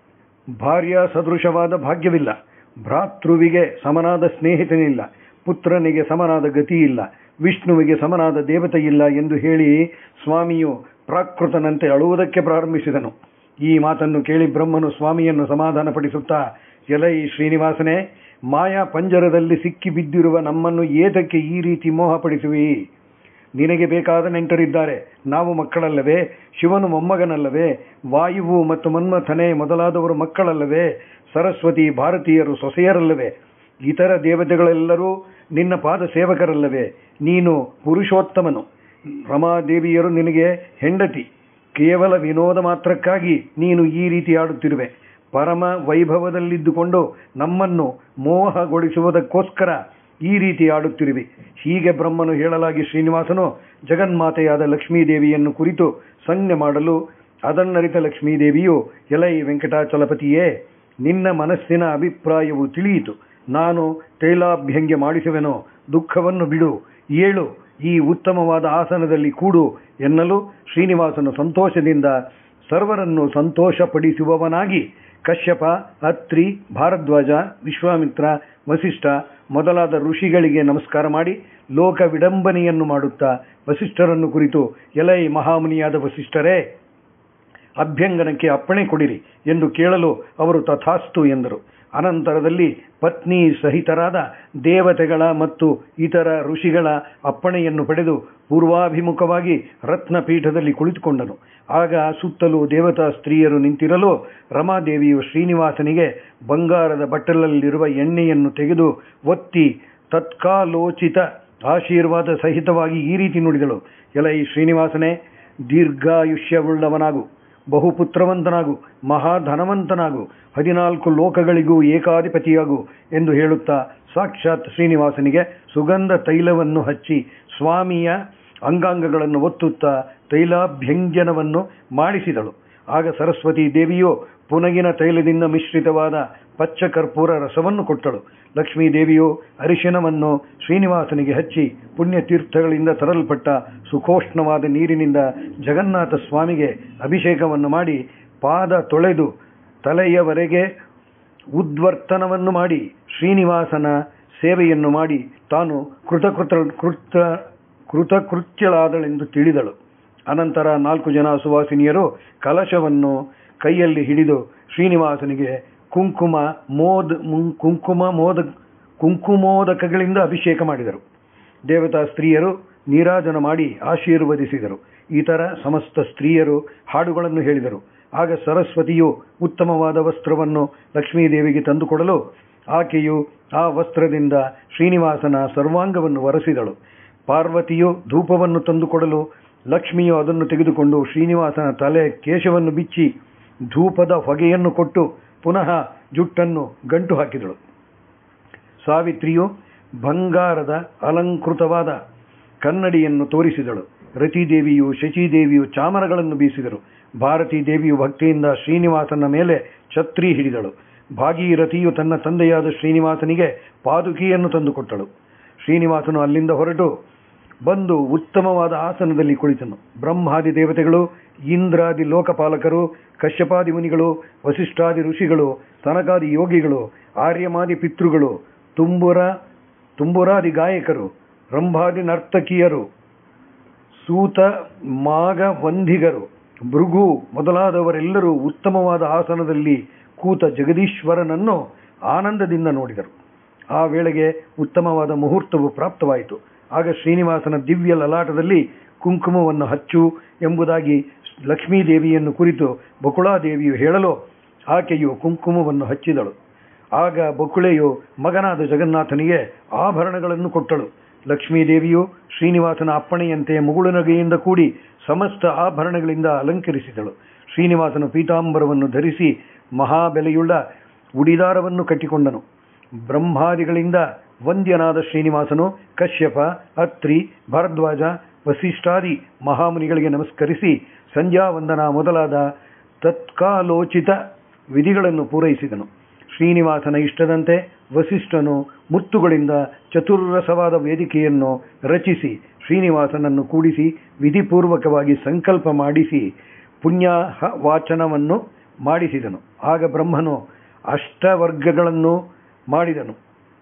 ಭಾರ್ಯ ಸದೃಶವಾದ ಭಾಗ್ಯವಿಲ್ಲ ಭ್ರಾತೃವಿಗೆ ಸಮನಾದ ಸ್ನೇಹಿತನಿಲ್ಲ ಪುತ್ರನಿಗೆ ಸಮನಾದ ಗತಿಯಿಲ್ಲ ವಿಷ್ಣುವಿಗೆ ಸಮನಾದ ದೇವತೆ ಇಲ್ಲ ಎಂದು ಹೇಳಿ ಸ್ವಾಮಿಯು ಪ್ರಾಕೃತನಂತೆ ಅಳುವುದಕ್ಕೆ ಪ್ರಾರಂಭಿಸಿದನು ಈ ಮಾತನ್ನು ಕೇಳಿ ಬ್ರಹ್ಮನು ಸ್ವಾಮಿಯನ್ನು ಸಮಾಧಾನಪಡಿಸುತ್ತಾ ಎಲೈ ಶ್ರೀನಿವಾಸನೇ ಮಾಯಾ ಪಂಜರದಲ್ಲಿ ಸಿಕ್ಕಿ ಬಿದ್ದಿರುವ ನಮ್ಮನ್ನು ಏತಕ್ಕೆ ಈ ರೀತಿ ಮೋಹಪಡಿಸುವಿ ನಿನಗೆ ಬೇಕಾದ ನೆಂಟರಿದ್ದಾರೆ ನಾವು ಮಕ್ಕಳಲ್ಲವೇ ಶಿವನು ಮೊಮ್ಮಗನಲ್ಲವೇ ವಾಯುವು ಮತ್ತು ಮನ್ಮಥನೆ ಮೊದಲಾದವರು ಮಕ್ಕಳಲ್ಲವೇ ಸರಸ್ವತಿ ಭಾರತೀಯರು ಸೊಸೆಯರಲ್ಲವೇ ಇತರ ದೇವತೆಗಳೆಲ್ಲರೂ ನಿನ್ನ ಪಾದ ಸೇವಕರಲ್ಲವೇ ನೀನು ಪುರುಷೋತ್ತಮನು ರಮಾದೇವಿಯರು ನಿನಗೆ ಹೆಂಡತಿ ಕೇವಲ ವಿನೋದ ಮಾತ್ರಕ್ಕಾಗಿ ನೀನು ಈ ರೀತಿ ಆಡುತ್ತಿರುವೆ ಪರಮ ವೈಭವದಲ್ಲಿದ್ದುಕೊಂಡು ನಮ್ಮನ್ನು ಮೋಹಗೊಳಿಸುವುದಕ್ಕೋಸ್ಕರ ಈ ರೀತಿ ಆಡುತ್ತಿರುವೆ ಹೀಗೆ ಬ್ರಹ್ಮನು ಹೇಳಲಾಗಿ ಶ್ರೀನಿವಾಸನು ಜಗನ್ಮಾತೆಯಾದ ಲಕ್ಷ್ಮೀದೇವಿಯನ್ನು ಕುರಿತು ಸಂಜ್ಞೆ ಮಾಡಲು ಅದನ್ನರಿತ ಲಕ್ಷ್ಮೀದೇವಿಯು ಎಲೈ ವೆಂಕಟಾಚಲಪತಿಯೇ ನಿನ್ನ ಮನಸ್ಸಿನ ಅಭಿಪ್ರಾಯವು ತಿಳಿಯಿತು ನಾನು ತೈಲಾಭ್ಯಂಗ್ಯ ಮಾಡಿಸುವೆನೋ ದುಃಖವನ್ನು ಬಿಡು ಏಳು ಈ ಉತ್ತಮವಾದ ಆಸನದಲ್ಲಿ ಕೂಡು ಎನ್ನಲು ಶ್ರೀನಿವಾಸನು ಸಂತೋಷದಿಂದ ಸರ್ವರನ್ನು ಸಂತೋಷಪಡಿಸುವವನಾಗಿ ಕಶ್ಯಪ ಅತ್ರಿ ಭಾರದ್ವಾಜ ವಿಶ್ವಾಮಿತ್ರ ವಸಿಷ್ಠ ಮೊದಲಾದ ಋಷಿಗಳಿಗೆ ನಮಸ್ಕಾರ ಮಾಡಿ ಲೋಕ ವಿಡಂಬನೆಯನ್ನು ಮಾಡುತ್ತಾ ವಸಿಷ್ಠರನ್ನು ಕುರಿತು ಎಲೈ ಮಹಾಮುನಿಯಾದ ವಸಿಷ್ಠರೇ ಅಭ್ಯಂಗನಕ್ಕೆ ಅಪ್ಪಣೆ ಕೊಡಿರಿ ಎಂದು ಕೇಳಲು ಅವರು ತಥಾಸ್ತು ಎಂದರು ಅನಂತರದಲ್ಲಿ ಪತ್ನಿ ಸಹಿತರಾದ ದೇವತೆಗಳ ಮತ್ತು ಇತರ ಋಷಿಗಳ ಅಪ್ಪಣೆಯನ್ನು ಪಡೆದು ಪೂರ್ವಾಭಿಮುಖವಾಗಿ ರತ್ನಪೀಠದಲ್ಲಿ ಕುಳಿತುಕೊಂಡನು ಆಗ ಸುತ್ತಲೂ ದೇವತಾ ಸ್ತ್ರೀಯರು ನಿಂತಿರಲು ರಮಾದೇವಿಯು ಶ್ರೀನಿವಾಸನಿಗೆ ಬಂಗಾರದ ಬಟ್ಟಲಲ್ಲಿರುವ ಎಣ್ಣೆಯನ್ನು ತೆಗೆದು ಒತ್ತಿ ತತ್ಕಾಲೋಚಿತ ಆಶೀರ್ವಾದ ಸಹಿತವಾಗಿ ಈ ರೀತಿ ನುಡಿದಳು ಎಲೈ ಶ್ರೀನಿವಾಸನೇ ದೀರ್ಘಾಯುಷ್ಯವುಳ್ಳವನಾಗು ಬಹುಪುತ್ರವಂತನಾಗು ಮಹಾಧನವಂತನಾಗು ಹದಿನಾಲ್ಕು ಲೋಕಗಳಿಗೂ ಏಕಾಧಿಪತಿಯಾಗು ಎಂದು ಹೇಳುತ್ತಾ ಸಾಕ್ಷಾತ್ ಶ್ರೀನಿವಾಸನಿಗೆ ಸುಗಂಧ ತೈಲವನ್ನು ಹಚ್ಚಿ ಸ್ವಾಮಿಯ ಅಂಗಾಂಗಗಳನ್ನು ಒತ್ತುತ್ತಾ ತೈಲಾಭ್ಯಂಜನವನ್ನು ಮಾಡಿಸಿದಳು ಆಗ ಸರಸ್ವತಿ ದೇವಿಯು ಪುನಗಿನ ತೈಲದಿಂದ ಮಿಶ್ರಿತವಾದ ಪಚ್ಚ ಕರ್ಪೂರ ರಸವನ್ನು ಕೊಟ್ಟಳು ಲಕ್ಷ್ಮೀ ದೇವಿಯು ಅರಿಶಿನವನ್ನು ಶ್ರೀನಿವಾಸನಿಗೆ ಹಚ್ಚಿ ಪುಣ್ಯತೀರ್ಥಗಳಿಂದ ತರಲ್ಪಟ್ಟ ಸುಖೋಷ್ಣವಾದ ನೀರಿನಿಂದ ಜಗನ್ನಾಥ ಸ್ವಾಮಿಗೆ ಅಭಿಷೇಕವನ್ನು ಮಾಡಿ ಪಾದ ತೊಳೆದು ತಲೆಯವರೆಗೆ ಉದ್ವರ್ತನವನ್ನು ಮಾಡಿ ಶ್ರೀನಿವಾಸನ ಸೇವೆಯನ್ನು ಮಾಡಿ ತಾನು ಕೃತಕೃತ ಕೃತ ಕೃತಕೃತ್ಯಳಾದಳೆಂದು ತಿಳಿದಳು ಅನಂತರ ನಾಲ್ಕು ಜನ ಸುವಾಸಿನಿಯರು ಕಲಶವನ್ನು ಕೈಯಲ್ಲಿ ಹಿಡಿದು ಶ್ರೀನಿವಾಸನಿಗೆ ಕುಂಕುಮ ಮೋದ್ ಕುಂಕುಮ ಮೋದ ಕುಂಕುಮೋದಕಗಳಿಂದ ಅಭಿಷೇಕ ಮಾಡಿದರು ದೇವತಾ ಸ್ತ್ರೀಯರು ನೀರಾಜನ ಮಾಡಿ ಆಶೀರ್ವದಿಸಿದರು ಇತರ ಸಮಸ್ತ ಸ್ತ್ರೀಯರು ಹಾಡುಗಳನ್ನು ಹೇಳಿದರು ಆಗ ಸರಸ್ವತಿಯು ಉತ್ತಮವಾದ ವಸ್ತ್ರವನ್ನು ಲಕ್ಷ್ಮೀದೇವಿಗೆ ತಂದುಕೊಡಲು ಆಕೆಯು ಆ ವಸ್ತ್ರದಿಂದ ಶ್ರೀನಿವಾಸನ ಸರ್ವಾಂಗವನ್ನು ಒರೆಸಿದಳು ಪಾರ್ವತಿಯು ಧೂಪವನ್ನು ತಂದುಕೊಡಲು ಲಕ್ಷ್ಮಿಯು ಅದನ್ನು ತೆಗೆದುಕೊಂಡು ಶ್ರೀನಿವಾಸನ ತಲೆ ಕೇಶವನ್ನು ಬಿಚ್ಚಿ ಧೂಪದ ಹೊಗೆಯನ್ನು ಕೊಟ್ಟು ಪುನಃ ಜುಟ್ಟನ್ನು ಗಂಟು ಹಾಕಿದಳು ಸಾವಿತ್ರಿಯು ಬಂಗಾರದ ಅಲಂಕೃತವಾದ ಕನ್ನಡಿಯನ್ನು ತೋರಿಸಿದಳು ರತಿದೇವಿಯು ಶಚಿದೇವಿಯು ಚಾಮರಗಳನ್ನು ಬೀಸಿದರು ಭಾರತೀ ದೇವಿಯು ಭಕ್ತಿಯಿಂದ ಶ್ರೀನಿವಾಸನ ಮೇಲೆ ಛತ್ರಿ ಹಿಡಿದಳು ಭಾಗೀರಥಿಯು ತನ್ನ ತಂದೆಯಾದ ಶ್ರೀನಿವಾಸನಿಗೆ ಪಾದುಕಿಯನ್ನು ತಂದುಕೊಟ್ಟಳು ಶ್ರೀನಿವಾಸನು ಅಲ್ಲಿಂದ ಹೊರಟು ಬಂದು ಉತ್ತಮವಾದ ಆಸನದಲ್ಲಿ ಕುಳಿತನು ಬ್ರಹ್ಮಾದಿ ದೇವತೆಗಳು ಇಂದ್ರಾದಿ ಲೋಕಪಾಲಕರು ಕಶ್ಯಪಾದಿ ಮುನಿಗಳು ವಸಿಷ್ಠಾದಿ ಋಷಿಗಳು ತನಕಾದಿ ಯೋಗಿಗಳು ಆರ್ಯಮಾದಿ ಪಿತೃಗಳು ತುಂಬುರ ತುಂಬುರಾದಿ ಗಾಯಕರು ರಂಭಾದಿ ನರ್ತಕಿಯರು ಸೂತ ಮಾಗ ವಂದಿಗರು ಭೃಗು ಮೊದಲಾದವರೆಲ್ಲರೂ ಉತ್ತಮವಾದ ಆಸನದಲ್ಲಿ ಕೂತ ಜಗದೀಶ್ವರನನ್ನು ಆನಂದದಿಂದ ನೋಡಿದರು ಆ ವೇಳೆಗೆ ಉತ್ತಮವಾದ ಮುಹೂರ್ತವು ಪ್ರಾಪ್ತವಾಯಿತು ಆಗ ಶ್ರೀನಿವಾಸನ ದಿವ್ಯ ಲಲಾಟದಲ್ಲಿ ಕುಂಕುಮವನ್ನು ಹಚ್ಚು ಎಂಬುದಾಗಿ ಲಕ್ಷ್ಮೀದೇವಿಯನ್ನು ಕುರಿತು ಬಕುಳಾದೇವಿಯು ಹೇಳಲು ಆಕೆಯು ಕುಂಕುಮವನ್ನು ಹಚ್ಚಿದಳು ಆಗ ಬಕುಳೆಯು ಮಗನಾದ ಜಗನ್ನಾಥನಿಗೆ ಆಭರಣಗಳನ್ನು ಕೊಟ್ಟಳು ಲಕ್ಷ್ಮೀದೇವಿಯು ಶ್ರೀನಿವಾಸನ ಅಪ್ಪಣೆಯಂತೆ ಮುಗುಳುನಗೆಯಿಂದ ಕೂಡಿ ಸಮಸ್ತ ಆಭರಣಗಳಿಂದ ಅಲಂಕರಿಸಿದಳು ಶ್ರೀನಿವಾಸನು ಪೀತಾಂಬರವನ್ನು ಧರಿಸಿ ಮಹಾಬೆಲೆಯುಳ್ಳ ಉಡಿದಾರವನ್ನು ಕಟ್ಟಿಕೊಂಡನು ಬ್ರಹ್ಮಾದಿಗಳಿಂದ ವಂದ್ಯನಾದ ಶ್ರೀನಿವಾಸನು ಕಶ್ಯಪ ಅತ್ರಿ ಭರದ್ವಾಜ ವಸಿಷ್ಠಾದಿ ಮಹಾಮುನಿಗಳಿಗೆ ನಮಸ್ಕರಿಸಿ ಸಂಧ್ಯಾ ವಂದನ ಮೊದಲಾದ ತತ್ಕಾಲೋಚಿತ ವಿಧಿಗಳನ್ನು ಪೂರೈಸಿದನು ಶ್ರೀನಿವಾಸನ ಇಷ್ಟದಂತೆ ವಸಿಷ್ಠನು ಮುತ್ತುಗಳಿಂದ ಚತುರ್ರಸವಾದ ವೇದಿಕೆಯನ್ನು ರಚಿಸಿ ಶ್ರೀನಿವಾಸನನ್ನು ಕೂಡಿಸಿ ವಿಧಿಪೂರ್ವಕವಾಗಿ ಸಂಕಲ್ಪ ಮಾಡಿಸಿ ಪುಣ್ಯ ವಾಚನವನ್ನು ಮಾಡಿಸಿದನು ಆಗ ಬ್ರಹ್ಮನು ಅಷ್ಟವರ್ಗಗಳನ್ನು ಮಾಡಿದನು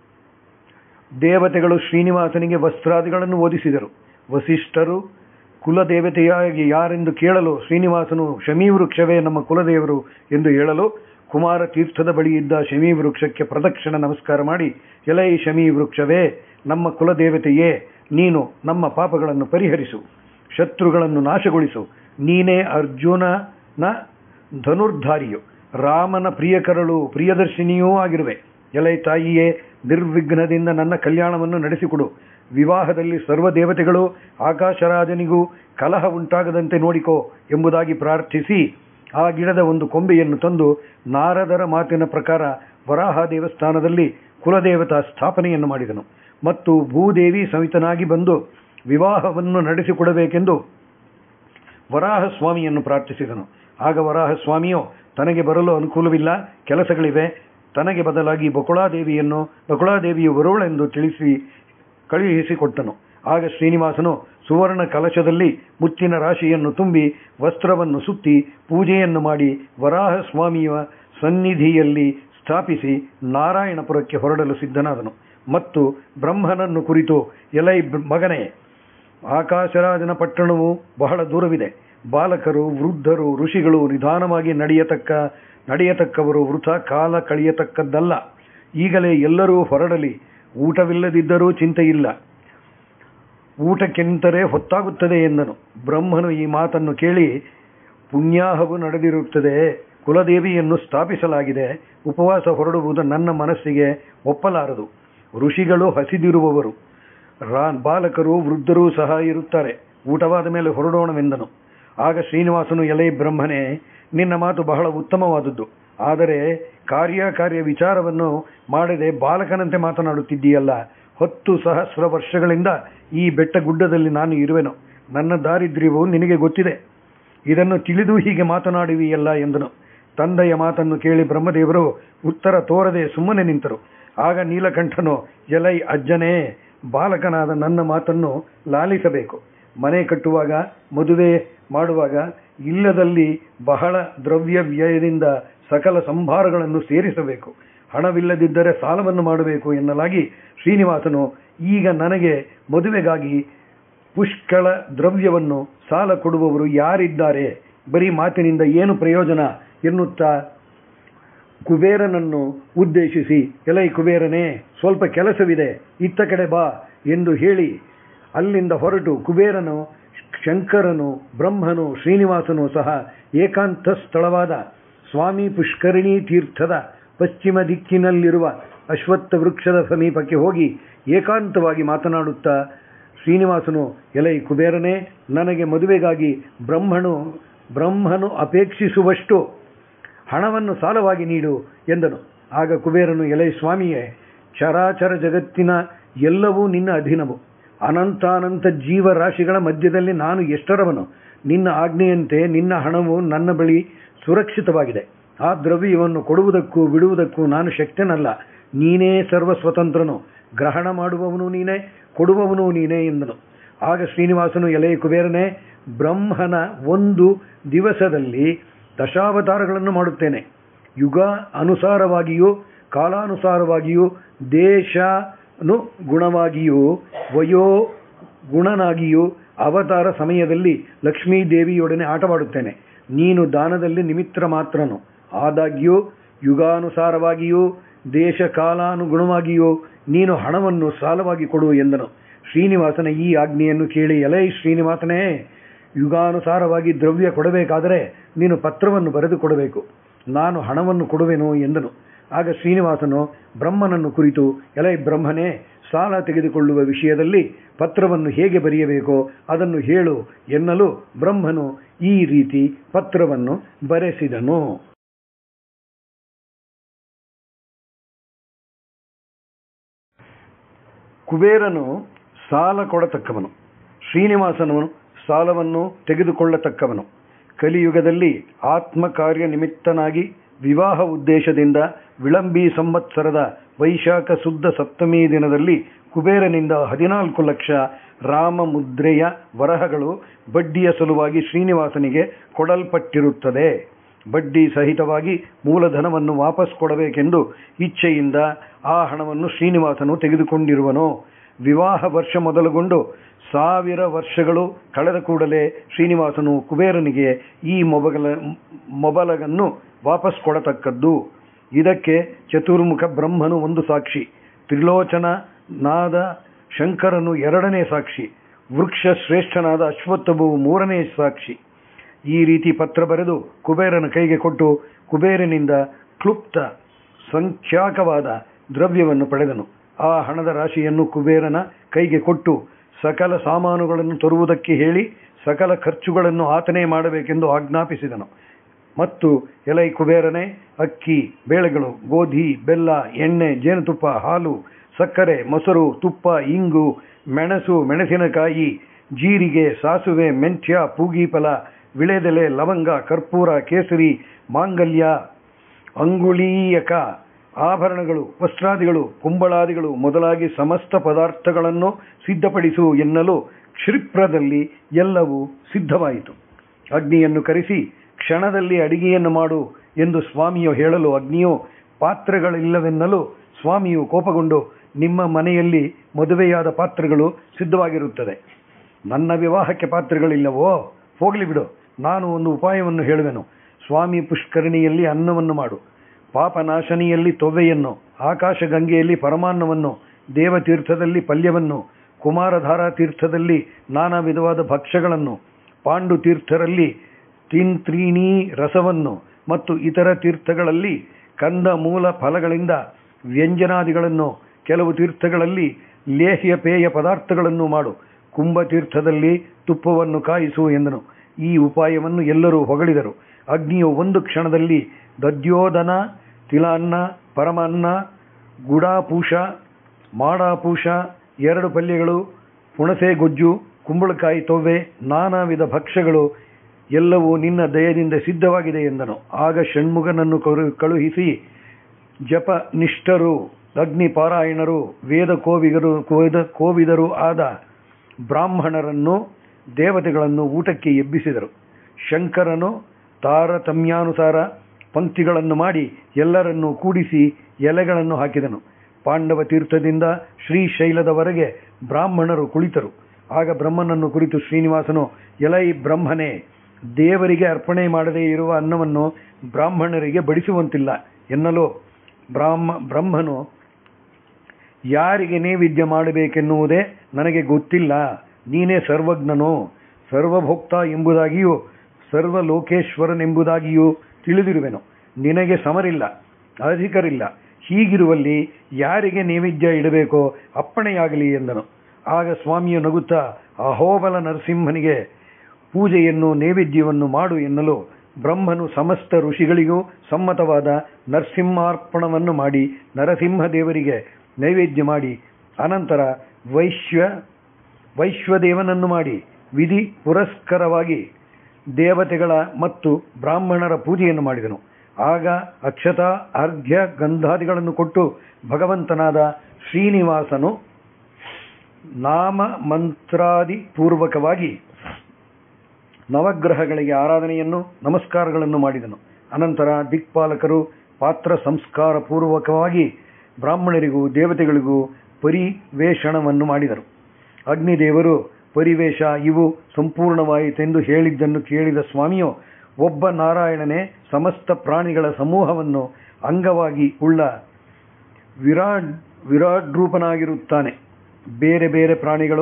ದೇವತೆಗಳು ಶ್ರೀನಿವಾಸನಿಗೆ ವಸ್ತ್ರಾದಿಗಳನ್ನು ಓದಿಸಿದರು ವಸಿಷ್ಠರು ಕುಲದೇವತೆಯಾಗಿ ಯಾರೆಂದು ಕೇಳಲು ಶ್ರೀನಿವಾಸನು ಶಮೀ ವೃಕ್ಷವೇ ನಮ್ಮ ಕುಲದೇವರು ಎಂದು ಹೇಳಲು ಕುಮಾರ ತೀರ್ಥದ ಬಳಿ ಇದ್ದ ಶಮೀ ವೃಕ್ಷಕ್ಕೆ ಪ್ರದಕ್ಷಿಣ ನಮಸ್ಕಾರ ಮಾಡಿ ಎಲೈ ಶಮೀ ವೃಕ್ಷವೇ ನಮ್ಮ ಕುಲದೇವತೆಯೇ ನೀನು ನಮ್ಮ ಪಾಪಗಳನ್ನು ಪರಿಹರಿಸು ಶತ್ರುಗಳನ್ನು ನಾಶಗೊಳಿಸು ನೀನೇ ಅರ್ಜುನನ ಧನುರ್ಧಾರಿಯು ರಾಮನ ಪ್ರಿಯಕರಳು ಪ್ರಿಯದರ್ಶಿನಿಯೂ ಆಗಿರುವೆ ಎಲೈ ತಾಯಿಯೇ ನಿರ್ವಿಘ್ನದಿಂದ ನನ್ನ ಕಲ್ಯಾಣವನ್ನು ನಡೆಸಿಕೊಡು ವಿವಾಹದಲ್ಲಿ ಸರ್ವ ದೇವತೆಗಳು ಆಕಾಶರಾಜನಿಗೂ ಕಲಹ ಉಂಟಾಗದಂತೆ ನೋಡಿಕೋ ಎಂಬುದಾಗಿ ಪ್ರಾರ್ಥಿಸಿ ಆ ಗಿಡದ ಒಂದು ಕೊಂಬೆಯನ್ನು ತಂದು ನಾರದರ ಮಾತಿನ ಪ್ರಕಾರ ವರಾಹ ದೇವಸ್ಥಾನದಲ್ಲಿ ಕುಲದೇವತಾ ಸ್ಥಾಪನೆಯನ್ನು ಮಾಡಿದನು ಮತ್ತು ಭೂದೇವಿ ಸಹಿತನಾಗಿ ಬಂದು ವಿವಾಹವನ್ನು ನಡೆಸಿಕೊಡಬೇಕೆಂದು ವರಾಹ ಸ್ವಾಮಿಯನ್ನು ಪ್ರಾರ್ಥಿಸಿದನು ಆಗ ವರಾಹ ಸ್ವಾಮಿಯು ತನಗೆ ಬರಲು ಅನುಕೂಲವಿಲ್ಲ ಕೆಲಸಗಳಿವೆ ತನಗೆ ಬದಲಾಗಿ ಬಕುಳಾದೇವಿಯನ್ನು ಬಕುಳಾದೇವಿಯು ಬರುವಳೆಂದು ತಿಳಿಸಿ ಕಳುಹಿಸಿಕೊಟ್ಟನು ಆಗ ಶ್ರೀನಿವಾಸನು ಸುವರ್ಣ ಕಲಶದಲ್ಲಿ ಮುತ್ತಿನ ರಾಶಿಯನ್ನು ತುಂಬಿ ವಸ್ತ್ರವನ್ನು ಸುತ್ತಿ ಪೂಜೆಯನ್ನು ಮಾಡಿ ವರಾಹ ಸ್ವಾಮಿಯ ಸನ್ನಿಧಿಯಲ್ಲಿ ಸ್ಥಾಪಿಸಿ ನಾರಾಯಣಪುರಕ್ಕೆ ಹೊರಡಲು ಸಿದ್ಧನಾದನು ಮತ್ತು ಬ್ರಹ್ಮನನ್ನು ಕುರಿತು ಎಲೈ ಮಗನೇ ಆಕಾಶರಾಜನ ಪಟ್ಟಣವು ಬಹಳ ದೂರವಿದೆ ಬಾಲಕರು ವೃದ್ಧರು ಋಷಿಗಳು ನಿಧಾನವಾಗಿ ನಡೆಯತಕ್ಕ ನಡೆಯತಕ್ಕವರು ವೃಥ ಕಾಲ ಕಳೆಯತಕ್ಕದ್ದಲ್ಲ ಈಗಲೇ ಎಲ್ಲರೂ ಹೊರಡಲಿ ಊಟವಿಲ್ಲದಿದ್ದರೂ ಚಿಂತೆಯಿಲ್ಲ ಊಟಕ್ಕೆ ನಿಂತರೆ ಹೊತ್ತಾಗುತ್ತದೆ ಎಂದನು ಬ್ರಹ್ಮನು ಈ ಮಾತನ್ನು ಕೇಳಿ ಪುಣ್ಯಾಹವು ನಡೆದಿರುತ್ತದೆ ಕುಲದೇವಿಯನ್ನು ಸ್ಥಾಪಿಸಲಾಗಿದೆ ಉಪವಾಸ ಹೊರಡುವುದು ನನ್ನ ಮನಸ್ಸಿಗೆ ಒಪ್ಪಲಾರದು ಋಷಿಗಳು ಹಸಿದಿರುವವರು ರಾ ಬಾಲಕರು ವೃದ್ಧರೂ ಸಹ ಇರುತ್ತಾರೆ ಊಟವಾದ ಮೇಲೆ ಹೊರಡೋಣವೆಂದನು ಆಗ ಶ್ರೀನಿವಾಸನು ಎಲೆ ಬ್ರಹ್ಮನೇ ನಿನ್ನ ಮಾತು ಬಹಳ ಉತ್ತಮವಾದದ್ದು ಆದರೆ ಕಾರ್ಯಕಾರ್ಯ ವಿಚಾರವನ್ನು ಮಾಡದೆ ಬಾಲಕನಂತೆ ಮಾತನಾಡುತ್ತಿದ್ದೀಯಲ್ಲ ಹತ್ತು ಸಹಸ್ರ ವರ್ಷಗಳಿಂದ ಈ ಬೆಟ್ಟ ಗುಡ್ಡದಲ್ಲಿ ನಾನು ಇರುವೆನು ನನ್ನ ದಾರಿದ್ರ್ಯವು ನಿನಗೆ ಗೊತ್ತಿದೆ ಇದನ್ನು ತಿಳಿದು ಹೀಗೆ ಮಾತನಾಡುವಿಯಲ್ಲ ಎಂದನು ತಂದೆಯ ಮಾತನ್ನು ಕೇಳಿ ಬ್ರಹ್ಮದೇವರು ಉತ್ತರ ತೋರದೆ ಸುಮ್ಮನೆ ನಿಂತರು ಆಗ ನೀಲಕಂಠನು ಎಲೈ ಅಜ್ಜನೇ ಬಾಲಕನಾದ ನನ್ನ ಮಾತನ್ನು ಲಾಲಿಸಬೇಕು ಮನೆ ಕಟ್ಟುವಾಗ ಮದುವೆ ಮಾಡುವಾಗ ಇಲ್ಲದಲ್ಲಿ ಬಹಳ ದ್ರವ್ಯ ವ್ಯಯದಿಂದ ಸಕಲ ಸಂಭಾರಗಳನ್ನು ಸೇರಿಸಬೇಕು ಹಣವಿಲ್ಲದಿದ್ದರೆ ಸಾಲವನ್ನು ಮಾಡಬೇಕು ಎನ್ನಲಾಗಿ ಶ್ರೀನಿವಾಸನು ಈಗ ನನಗೆ ಮದುವೆಗಾಗಿ ಪುಷ್ಕಳ ದ್ರವ್ಯವನ್ನು ಸಾಲ ಕೊಡುವವರು ಯಾರಿದ್ದಾರೆ ಬರೀ ಮಾತಿನಿಂದ ಏನು ಪ್ರಯೋಜನ ಎನ್ನುತ್ತಾ ಕುಬೇರನನ್ನು ಉದ್ದೇಶಿಸಿ ಎಲೈ ಕುಬೇರನೇ ಸ್ವಲ್ಪ ಕೆಲಸವಿದೆ ಇತ್ತ ಕಡೆ ಬಾ ಎಂದು ಹೇಳಿ ಅಲ್ಲಿಂದ ಹೊರಟು ಕುಬೇರನು ಶಂಕರನು ಬ್ರಹ್ಮನು ಶ್ರೀನಿವಾಸನು ಸಹ ಏಕಾಂತ ಸ್ಥಳವಾದ ಸ್ವಾಮಿ ಪುಷ್ಕರಿಣಿ ತೀರ್ಥದ ಪಶ್ಚಿಮ ದಿಕ್ಕಿನಲ್ಲಿರುವ ಅಶ್ವತ್ಥ ವೃಕ್ಷದ ಸಮೀಪಕ್ಕೆ ಹೋಗಿ ಏಕಾಂತವಾಗಿ ಮಾತನಾಡುತ್ತಾ ಶ್ರೀನಿವಾಸನು ಎಲೈ ಕುಬೇರನೇ ನನಗೆ ಮದುವೆಗಾಗಿ ಬ್ರಹ್ಮನು ಬ್ರಹ್ಮನು ಅಪೇಕ್ಷಿಸುವಷ್ಟು ಹಣವನ್ನು ಸಾಲವಾಗಿ ನೀಡು ಎಂದನು ಆಗ ಕುಬೇರನು ಎಲೈ ಸ್ವಾಮಿಯೇ ಚರಾಚರ ಜಗತ್ತಿನ ಎಲ್ಲವೂ ನಿನ್ನ ಅಧೀನವು ಅನಂತಾನಂತ ಜೀವರಾಶಿಗಳ ಮಧ್ಯದಲ್ಲಿ ನಾನು ಎಷ್ಟರವನು ನಿನ್ನ ಆಜ್ಞೆಯಂತೆ ನಿನ್ನ ಹಣವು ನನ್ನ ಬಳಿ ಸುರಕ್ಷಿತವಾಗಿದೆ ಆ ದ್ರವ್ಯವನ್ನು ಕೊಡುವುದಕ್ಕೂ ಬಿಡುವುದಕ್ಕೂ ನಾನು ಶಕ್ತನಲ್ಲ ನೀನೇ ಸರ್ವ ಸ್ವತಂತ್ರನು ಗ್ರಹಣ ಮಾಡುವವನು ನೀನೇ ಕೊಡುವವನು ನೀನೇ ಎಂದನು ಆಗ ಶ್ರೀನಿವಾಸನು ಎಲೆ ಕುಬೇರನೇ ಬ್ರಹ್ಮನ ಒಂದು ದಿವಸದಲ್ಲಿ ದಶಾವತಾರಗಳನ್ನು ಮಾಡುತ್ತೇನೆ ಯುಗ ಅನುಸಾರವಾಗಿಯೂ ಕಾಲಾನುಸಾರವಾಗಿಯೂ ದೇಶನು ಗುಣವಾಗಿಯೂ ವಯೋ ಗುಣನಾಗಿಯೂ ಅವತಾರ ಸಮಯದಲ್ಲಿ ಲಕ್ಷ್ಮೀ ದೇವಿಯೊಡನೆ ಆಟವಾಡುತ್ತೇನೆ ನೀನು ದಾನದಲ್ಲಿ ನಿಮಿತ್ರ ಮಾತ್ರನು ಆದಾಗ್ಯೂ ಯುಗಾನುಸಾರವಾಗಿಯೂ ದೇಶ ಕಾಲಾನುಗುಣವಾಗಿಯೂ ನೀನು ಹಣವನ್ನು ಸಾಲವಾಗಿ ಕೊಡು ಎಂದನು ಶ್ರೀನಿವಾಸನ ಈ ಆಜ್ಞೆಯನ್ನು ಕೇಳಿ ಎಲೈ ಶ್ರೀನಿವಾಸನೇ ಯುಗಾನುಸಾರವಾಗಿ ದ್ರವ್ಯ ಕೊಡಬೇಕಾದರೆ ನೀನು ಪತ್ರವನ್ನು ಬರೆದು ಕೊಡಬೇಕು ನಾನು ಹಣವನ್ನು ಕೊಡುವೆನು ಎಂದನು ಆಗ ಶ್ರೀನಿವಾಸನು ಬ್ರಹ್ಮನನ್ನು ಕುರಿತು ಎಲೈ ಬ್ರಹ್ಮನೇ ಸಾಲ ತೆಗೆದುಕೊಳ್ಳುವ ವಿಷಯದಲ್ಲಿ ಪತ್ರವನ್ನು ಹೇಗೆ ಬರೆಯಬೇಕೋ ಅದನ್ನು ಹೇಳು ಎನ್ನಲು ಬ್ರಹ್ಮನು ಈ ರೀತಿ ಪತ್ರವನ್ನು ಬರೆಸಿದನು ಕುಬೇರನು ಸಾಲ ಕೊಡತಕ್ಕವನು ಶ್ರೀನಿವಾಸನವನು ಸಾಲವನ್ನು ತೆಗೆದುಕೊಳ್ಳತಕ್ಕವನು ಕಲಿಯುಗದಲ್ಲಿ ಆತ್ಮ ಕಾರ್ಯ ನಿಮಿತ್ತನಾಗಿ ವಿವಾಹ ಉದ್ದೇಶದಿಂದ ವಿಳಂಬಿ ಸಂವತ್ಸರದ ವೈಶಾಖ ಶುದ್ಧ ಸಪ್ತಮಿ ದಿನದಲ್ಲಿ ಕುಬೇರನಿಂದ ಹದಿನಾಲ್ಕು ಲಕ್ಷ ರಾಮ ಮುದ್ರೆಯ ವರಹಗಳು ಬಡ್ಡಿಯ ಸಲುವಾಗಿ ಶ್ರೀನಿವಾಸನಿಗೆ ಕೊಡಲ್ಪಟ್ಟಿರುತ್ತದೆ ಬಡ್ಡಿ ಸಹಿತವಾಗಿ ಮೂಲಧನವನ್ನು ವಾಪಸ್ ಕೊಡಬೇಕೆಂದು ಇಚ್ಛೆಯಿಂದ ಆ ಹಣವನ್ನು ಶ್ರೀನಿವಾಸನು ತೆಗೆದುಕೊಂಡಿರುವನು ವಿವಾಹ ವರ್ಷ ಮೊದಲುಗೊಂಡು ಸಾವಿರ ವರ್ಷಗಳು ಕಳೆದ ಕೂಡಲೇ ಶ್ರೀನಿವಾಸನು ಕುಬೇರನಿಗೆ ಈ ಮೊಬಲ ಮೊಬಲಗನ್ನು ವಾಪಸ್ ಕೊಡತಕ್ಕದ್ದು ಇದಕ್ಕೆ ಚತುರ್ಮುಖ ಬ್ರಹ್ಮನು ಒಂದು ಸಾಕ್ಷಿ ತ್ರಿಲೋಚನ ನಾದ ಶಂಕರನು ಎರಡನೇ ಸಾಕ್ಷಿ ವೃಕ್ಷ ಶ್ರೇಷ್ಠನಾದ ಅಶ್ವತ್ಥಭುವು ಮೂರನೇ ಸಾಕ್ಷಿ ಈ ರೀತಿ ಪತ್ರ ಬರೆದು ಕುಬೇರನ ಕೈಗೆ ಕೊಟ್ಟು ಕುಬೇರನಿಂದ ಕ್ಲುಪ್ತ ಸಂಖ್ಯಾಕವಾದ ದ್ರವ್ಯವನ್ನು ಪಡೆದನು ಆ ಹಣದ ರಾಶಿಯನ್ನು ಕುಬೇರನ ಕೈಗೆ ಕೊಟ್ಟು ಸಕಲ ಸಾಮಾನುಗಳನ್ನು ತರುವುದಕ್ಕೆ ಹೇಳಿ ಸಕಲ ಖರ್ಚುಗಳನ್ನು ಆತನೇ ಮಾಡಬೇಕೆಂದು ಆಜ್ಞಾಪಿಸಿದನು ಮತ್ತು ಎಲೈ ಕುಬೇರನೇ ಅಕ್ಕಿ ಬೇಳೆಗಳು ಗೋಧಿ ಬೆಲ್ಲ ಎಣ್ಣೆ ಜೇನುತುಪ್ಪ ಹಾಲು ಸಕ್ಕರೆ ಮೊಸರು ತುಪ್ಪ ಇಂಗು ಮೆಣಸು ಮೆಣಸಿನಕಾಯಿ ಜೀರಿಗೆ ಸಾಸುವೆ ಮೆಂತ್ಯ ಪೂಗೀಫಲ ವಿಳೆದೆಲೆ ಲವಂಗ ಕರ್ಪೂರ ಕೇಸರಿ ಮಾಂಗಲ್ಯ ಅಂಗುಳೀಯಕ ಆಭರಣಗಳು ವಸ್ತ್ರಾದಿಗಳು ಕುಂಬಳಾದಿಗಳು ಮೊದಲಾಗಿ ಸಮಸ್ತ ಪದಾರ್ಥಗಳನ್ನು ಸಿದ್ಧಪಡಿಸು ಎನ್ನಲು ಕ್ಷಿಪ್ರದಲ್ಲಿ ಎಲ್ಲವೂ ಸಿದ್ಧವಾಯಿತು ಅಗ್ನಿಯನ್ನು ಕರೆಸಿ ಕ್ಷಣದಲ್ಲಿ ಅಡಿಗೆಯನ್ನು ಮಾಡು ಎಂದು ಸ್ವಾಮಿಯು ಹೇಳಲು ಅಗ್ನಿಯು ಪಾತ್ರೆಗಳಿಲ್ಲವೆನ್ನಲು ಸ್ವಾಮಿಯು ಕೋಪಗೊಂಡು ನಿಮ್ಮ ಮನೆಯಲ್ಲಿ ಮದುವೆಯಾದ ಪಾತ್ರೆಗಳು ಸಿದ್ಧವಾಗಿರುತ್ತದೆ ನನ್ನ ವಿವಾಹಕ್ಕೆ ಪಾತ್ರೆಗಳಿಲ್ಲವೋ ಹೋಗಲಿ ಬಿಡು ನಾನು ಒಂದು ಉಪಾಯವನ್ನು ಹೇಳುವೆನು ಸ್ವಾಮಿ ಪುಷ್ಕರಣಿಯಲ್ಲಿ ಅನ್ನವನ್ನು ಮಾಡು ಪಾಪನಾಶನಿಯಲ್ಲಿ ತೊವ್ವೆಯನ್ನು ಆಕಾಶ ಗಂಗೆಯಲ್ಲಿ ಪರಮಾನ್ನವನ್ನು ದೇವತೀರ್ಥದಲ್ಲಿ ಪಲ್ಯವನ್ನು ಕುಮಾರಧಾರಾ ತೀರ್ಥದಲ್ಲಿ ನಾನಾ ವಿಧವಾದ ಭಕ್ಷ್ಯಗಳನ್ನು ಪಾಂಡು ತೀರ್ಥರಲ್ಲಿ ತಿಂತ್ರೀಣಿ ರಸವನ್ನು ಮತ್ತು ಇತರ ತೀರ್ಥಗಳಲ್ಲಿ ಕಂದ ಮೂಲ ಫಲಗಳಿಂದ ವ್ಯಂಜನಾದಿಗಳನ್ನು ಕೆಲವು ತೀರ್ಥಗಳಲ್ಲಿ ಲೇಹ್ಯ ಪೇಯ ಪದಾರ್ಥಗಳನ್ನು ಮಾಡು ಕುಂಭ ತೀರ್ಥದಲ್ಲಿ ತುಪ್ಪವನ್ನು ಕಾಯಿಸು ಎಂದನು ಈ ಉಪಾಯವನ್ನು ಎಲ್ಲರೂ ಹೊಗಳಿದರು ಅಗ್ನಿಯು ಒಂದು ಕ್ಷಣದಲ್ಲಿ ದದ್ಯೋದನ ತಿಲಾನ್ನ ಪರಮಾನ್ನ ಗುಡಾಪೂಷ ಮಾಡಾಪೂಷ ಎರಡು ಪಲ್ಯಗಳು ಹುಣಸೆ ಗೊಜ್ಜು ಕುಂಬಳಕಾಯಿ ತೊವ್ವೆ ನಾನಾ ವಿಧ ಭಕ್ಷ್ಯಗಳು ಎಲ್ಲವೂ ನಿನ್ನ ದಯದಿಂದ ಸಿದ್ಧವಾಗಿದೆ ಎಂದನು ಆಗ ಷಣ್ಮುಖನನ್ನು ಕರು- ಕಳುಹಿಸಿ ಜಪ ನಿಷ್ಠರು ಅಗ್ನಿ ಪಾರಾಯಣರು ವೇದ ಕೋವಿಗರು ಕೋವಿದ ಕೋವಿದರು ಆದ ಬ್ರಾಹ್ಮಣರನ್ನು ದೇವತೆಗಳನ್ನು ಊಟಕ್ಕೆ ಎಬ್ಬಿಸಿದರು ಶಂಕರನು ತಾರತಮ್ಯಾನುಸಾರ ಪಂಕ್ತಿಗಳನ್ನು ಮಾಡಿ ಎಲ್ಲರನ್ನೂ ಕೂಡಿಸಿ ಎಲೆಗಳನ್ನು ಹಾಕಿದನು ಪಾಂಡವ ತೀರ್ಥದಿಂದ ಶ್ರೀಶೈಲದವರೆಗೆ ಬ್ರಾಹ್ಮಣರು ಕುಳಿತರು ಆಗ ಬ್ರಹ್ಮನನ್ನು ಕುರಿತು ಶ್ರೀನಿವಾಸನು ಎಲೈ ಬ್ರಹ್ಮನೇ ದೇವರಿಗೆ ಅರ್ಪಣೆ ಮಾಡದೇ ಇರುವ ಅನ್ನವನ್ನು ಬ್ರಾಹ್ಮಣರಿಗೆ ಬಡಿಸುವಂತಿಲ್ಲ ಎನ್ನಲು ಬ್ರಾಹ್ಮ ಬ್ರಹ್ಮನು ಯಾರಿಗೆ ನೈವೇದ್ಯ ಮಾಡಬೇಕೆನ್ನುವುದೇ ನನಗೆ ಗೊತ್ತಿಲ್ಲ ನೀನೇ ಸರ್ವಜ್ಞನೋ ಸರ್ವಭೋಕ್ತ ಎಂಬುದಾಗಿಯೂ ಸರ್ವಲೋಕೇಶ್ವರನೆಂಬುದಾಗಿಯೂ ತಿಳಿದಿರುವೆನು ನಿನಗೆ ಸಮರಿಲ್ಲ ಅಧಿಕರಿಲ್ಲ ಹೀಗಿರುವಲ್ಲಿ ಯಾರಿಗೆ ನೈವೇದ್ಯ ಇಡಬೇಕೋ ಅಪ್ಪಣೆಯಾಗಲಿ ಎಂದನು ಆಗ ಸ್ವಾಮಿಯು ನಗುತ್ತಾ ಅಹೋಬಲ ನರಸಿಂಹನಿಗೆ ಪೂಜೆಯನ್ನು ನೈವೇದ್ಯವನ್ನು ಮಾಡು ಎನ್ನಲು ಬ್ರಹ್ಮನು ಸಮಸ್ತ ಋಷಿಗಳಿಗೂ ಸಮ್ಮತವಾದ ನರಸಿಂಹಾರ್ಪಣವನ್ನು ಮಾಡಿ ನರಸಿಂಹ ದೇವರಿಗೆ ನೈವೇದ್ಯ ಮಾಡಿ ಅನಂತರ ವೈಶ್ವ ವೈಶ್ವದೇವನನ್ನು ಮಾಡಿ ವಿಧಿ ಪುರಸ್ಕರವಾಗಿ ದೇವತೆಗಳ ಮತ್ತು ಬ್ರಾಹ್ಮಣರ ಪೂಜೆಯನ್ನು ಮಾಡಿದನು ಆಗ ಅಕ್ಷತ ಅರ್ಘ್ಯ ಗಂಧಾದಿಗಳನ್ನು ಕೊಟ್ಟು ಭಗವಂತನಾದ ಶ್ರೀನಿವಾಸನು ನಾಮ ಮಂತ್ರಾದಿ ಪೂರ್ವಕವಾಗಿ ನವಗ್ರಹಗಳಿಗೆ ಆರಾಧನೆಯನ್ನು ನಮಸ್ಕಾರಗಳನ್ನು ಮಾಡಿದನು ಅನಂತರ ದಿಕ್ಪಾಲಕರು ಪಾತ್ರ ಸಂಸ್ಕಾರ ಪೂರ್ವಕವಾಗಿ ಬ್ರಾಹ್ಮಣರಿಗೂ ದೇವತೆಗಳಿಗೂ ಪರಿವೇಷಣವನ್ನು ಮಾಡಿದರು ಅಗ್ನಿದೇವರು ಪರಿವೇಶ ಇವು ಸಂಪೂರ್ಣವಾಯಿತೆಂದು ಹೇಳಿದ್ದನ್ನು ಕೇಳಿದ ಸ್ವಾಮಿಯು ಒಬ್ಬ ನಾರಾಯಣನೇ ಸಮಸ್ತ ಪ್ರಾಣಿಗಳ ಸಮೂಹವನ್ನು ಅಂಗವಾಗಿ ಉಳ್ಳ ವಿರಾಟ್ ವಿರಾಟ್ ರೂಪನಾಗಿರುತ್ತಾನೆ ಬೇರೆ ಬೇರೆ ಪ್ರಾಣಿಗಳು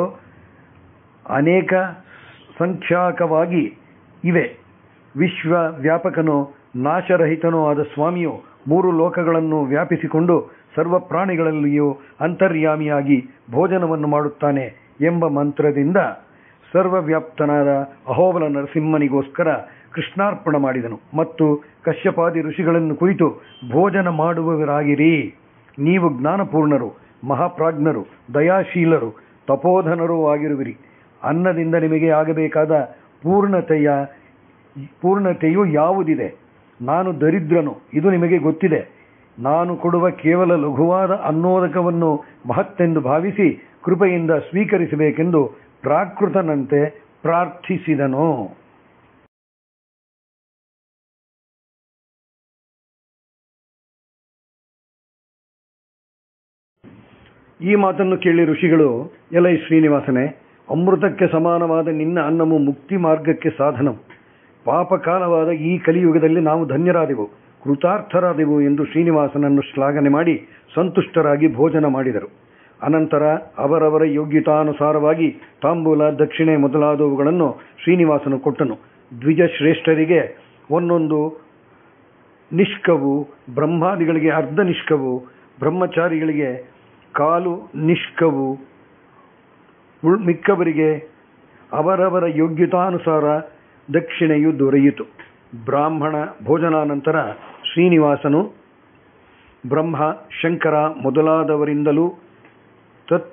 ಅನೇಕ ಸಂಖ್ಯಾಕವಾಗಿ ಇವೆ ವಿಶ್ವ ವ್ಯಾಪಕನೋ ನಾಶರಹಿತನೋ ಆದ ಸ್ವಾಮಿಯು ಮೂರು ಲೋಕಗಳನ್ನು ವ್ಯಾಪಿಸಿಕೊಂಡು ಸರ್ವ ಪ್ರಾಣಿಗಳಲ್ಲಿಯೂ ಅಂತರ್ಯಾಮಿಯಾಗಿ ಭೋಜನವನ್ನು ಮಾಡುತ್ತಾನೆ ಎಂಬ ಮಂತ್ರದಿಂದ ಸರ್ವವ್ಯಾಪ್ತನಾದ ಅಹೋಬಲ ನರಸಿಂಹನಿಗೋಸ್ಕರ ಕೃಷ್ಣಾರ್ಪಣ ಮಾಡಿದನು ಮತ್ತು ಕಶ್ಯಪಾದಿ ಋಷಿಗಳನ್ನು ಕುರಿತು ಭೋಜನ ಮಾಡುವವರಾಗಿರಿ ನೀವು ಜ್ಞಾನಪೂರ್ಣರು ಮಹಾಪ್ರಾಜ್ಞರು ದಯಾಶೀಲರು ತಪೋಧನರೂ ಆಗಿರುವಿರಿ ಅನ್ನದಿಂದ ನಿಮಗೆ ಆಗಬೇಕಾದ ಪೂರ್ಣತೆಯ ಪೂರ್ಣತೆಯು ಯಾವುದಿದೆ ನಾನು ದರಿದ್ರನು ಇದು ನಿಮಗೆ ಗೊತ್ತಿದೆ ನಾನು ಕೊಡುವ ಕೇವಲ ಲಘುವಾದ ಅನ್ನೋದಕವನ್ನು ಮಹತ್ತೆಂದು ಭಾವಿಸಿ ಕೃಪೆಯಿಂದ ಸ್ವೀಕರಿಸಬೇಕೆಂದು ಪ್ರಾಕೃತನಂತೆ ಪ್ರಾರ್ಥಿಸಿದನು ಈ ಮಾತನ್ನು ಕೇಳಿ ಋಷಿಗಳು ಎಲೈ ಶ್ರೀನಿವಾಸನೆ ಅಮೃತಕ್ಕೆ ಸಮಾನವಾದ ನಿನ್ನ ಅನ್ನವು ಮುಕ್ತಿ ಮಾರ್ಗಕ್ಕೆ ಸಾಧನವು ಪಾಪಕಾಲವಾದ ಈ ಕಲಿಯುಗದಲ್ಲಿ ನಾವು ಧನ್ಯರಾದೆವು ಕೃತಾರ್ಥರಾದೆವು ಎಂದು ಶ್ರೀನಿವಾಸನನ್ನು ಶ್ಲಾಘನೆ ಮಾಡಿ ಸಂತುಷ್ಟರಾಗಿ ಭೋಜನ ಮಾಡಿದರು ಅನಂತರ ಅವರವರ ಯೋಗ್ಯತಾನುಸಾರವಾಗಿ ತಾಂಬೂಲ ದಕ್ಷಿಣೆ ಮೊದಲಾದವುಗಳನ್ನು ಶ್ರೀನಿವಾಸನು ಕೊಟ್ಟನು ದ್ವಿಜ ಶ್ರೇಷ್ಠರಿಗೆ ಒಂದೊಂದು ನಿಷ್ಕವು ಬ್ರಹ್ಮಾದಿಗಳಿಗೆ ಅರ್ಧ ನಿಷ್ಕವು ಬ್ರಹ್ಮಚಾರಿಗಳಿಗೆ ಕಾಲು ನಿಷ್ಕವು ಉಳ್- ಮಿಕ್ಕವರಿಗೆ ಅವರವರ ಯೋಗ್ಯತಾನುಸಾರ ದಕ್ಷಿಣೆಯು ದೊರೆಯಿತು ಬ್ರಾಹ್ಮಣ ಭೋಜನಾನಂತರ ಶ್ರೀನಿವಾಸನು ಬ್ರಹ್ಮ ಶಂಕರ ಮೊದಲಾದವರಿಂದಲೂ ತತ್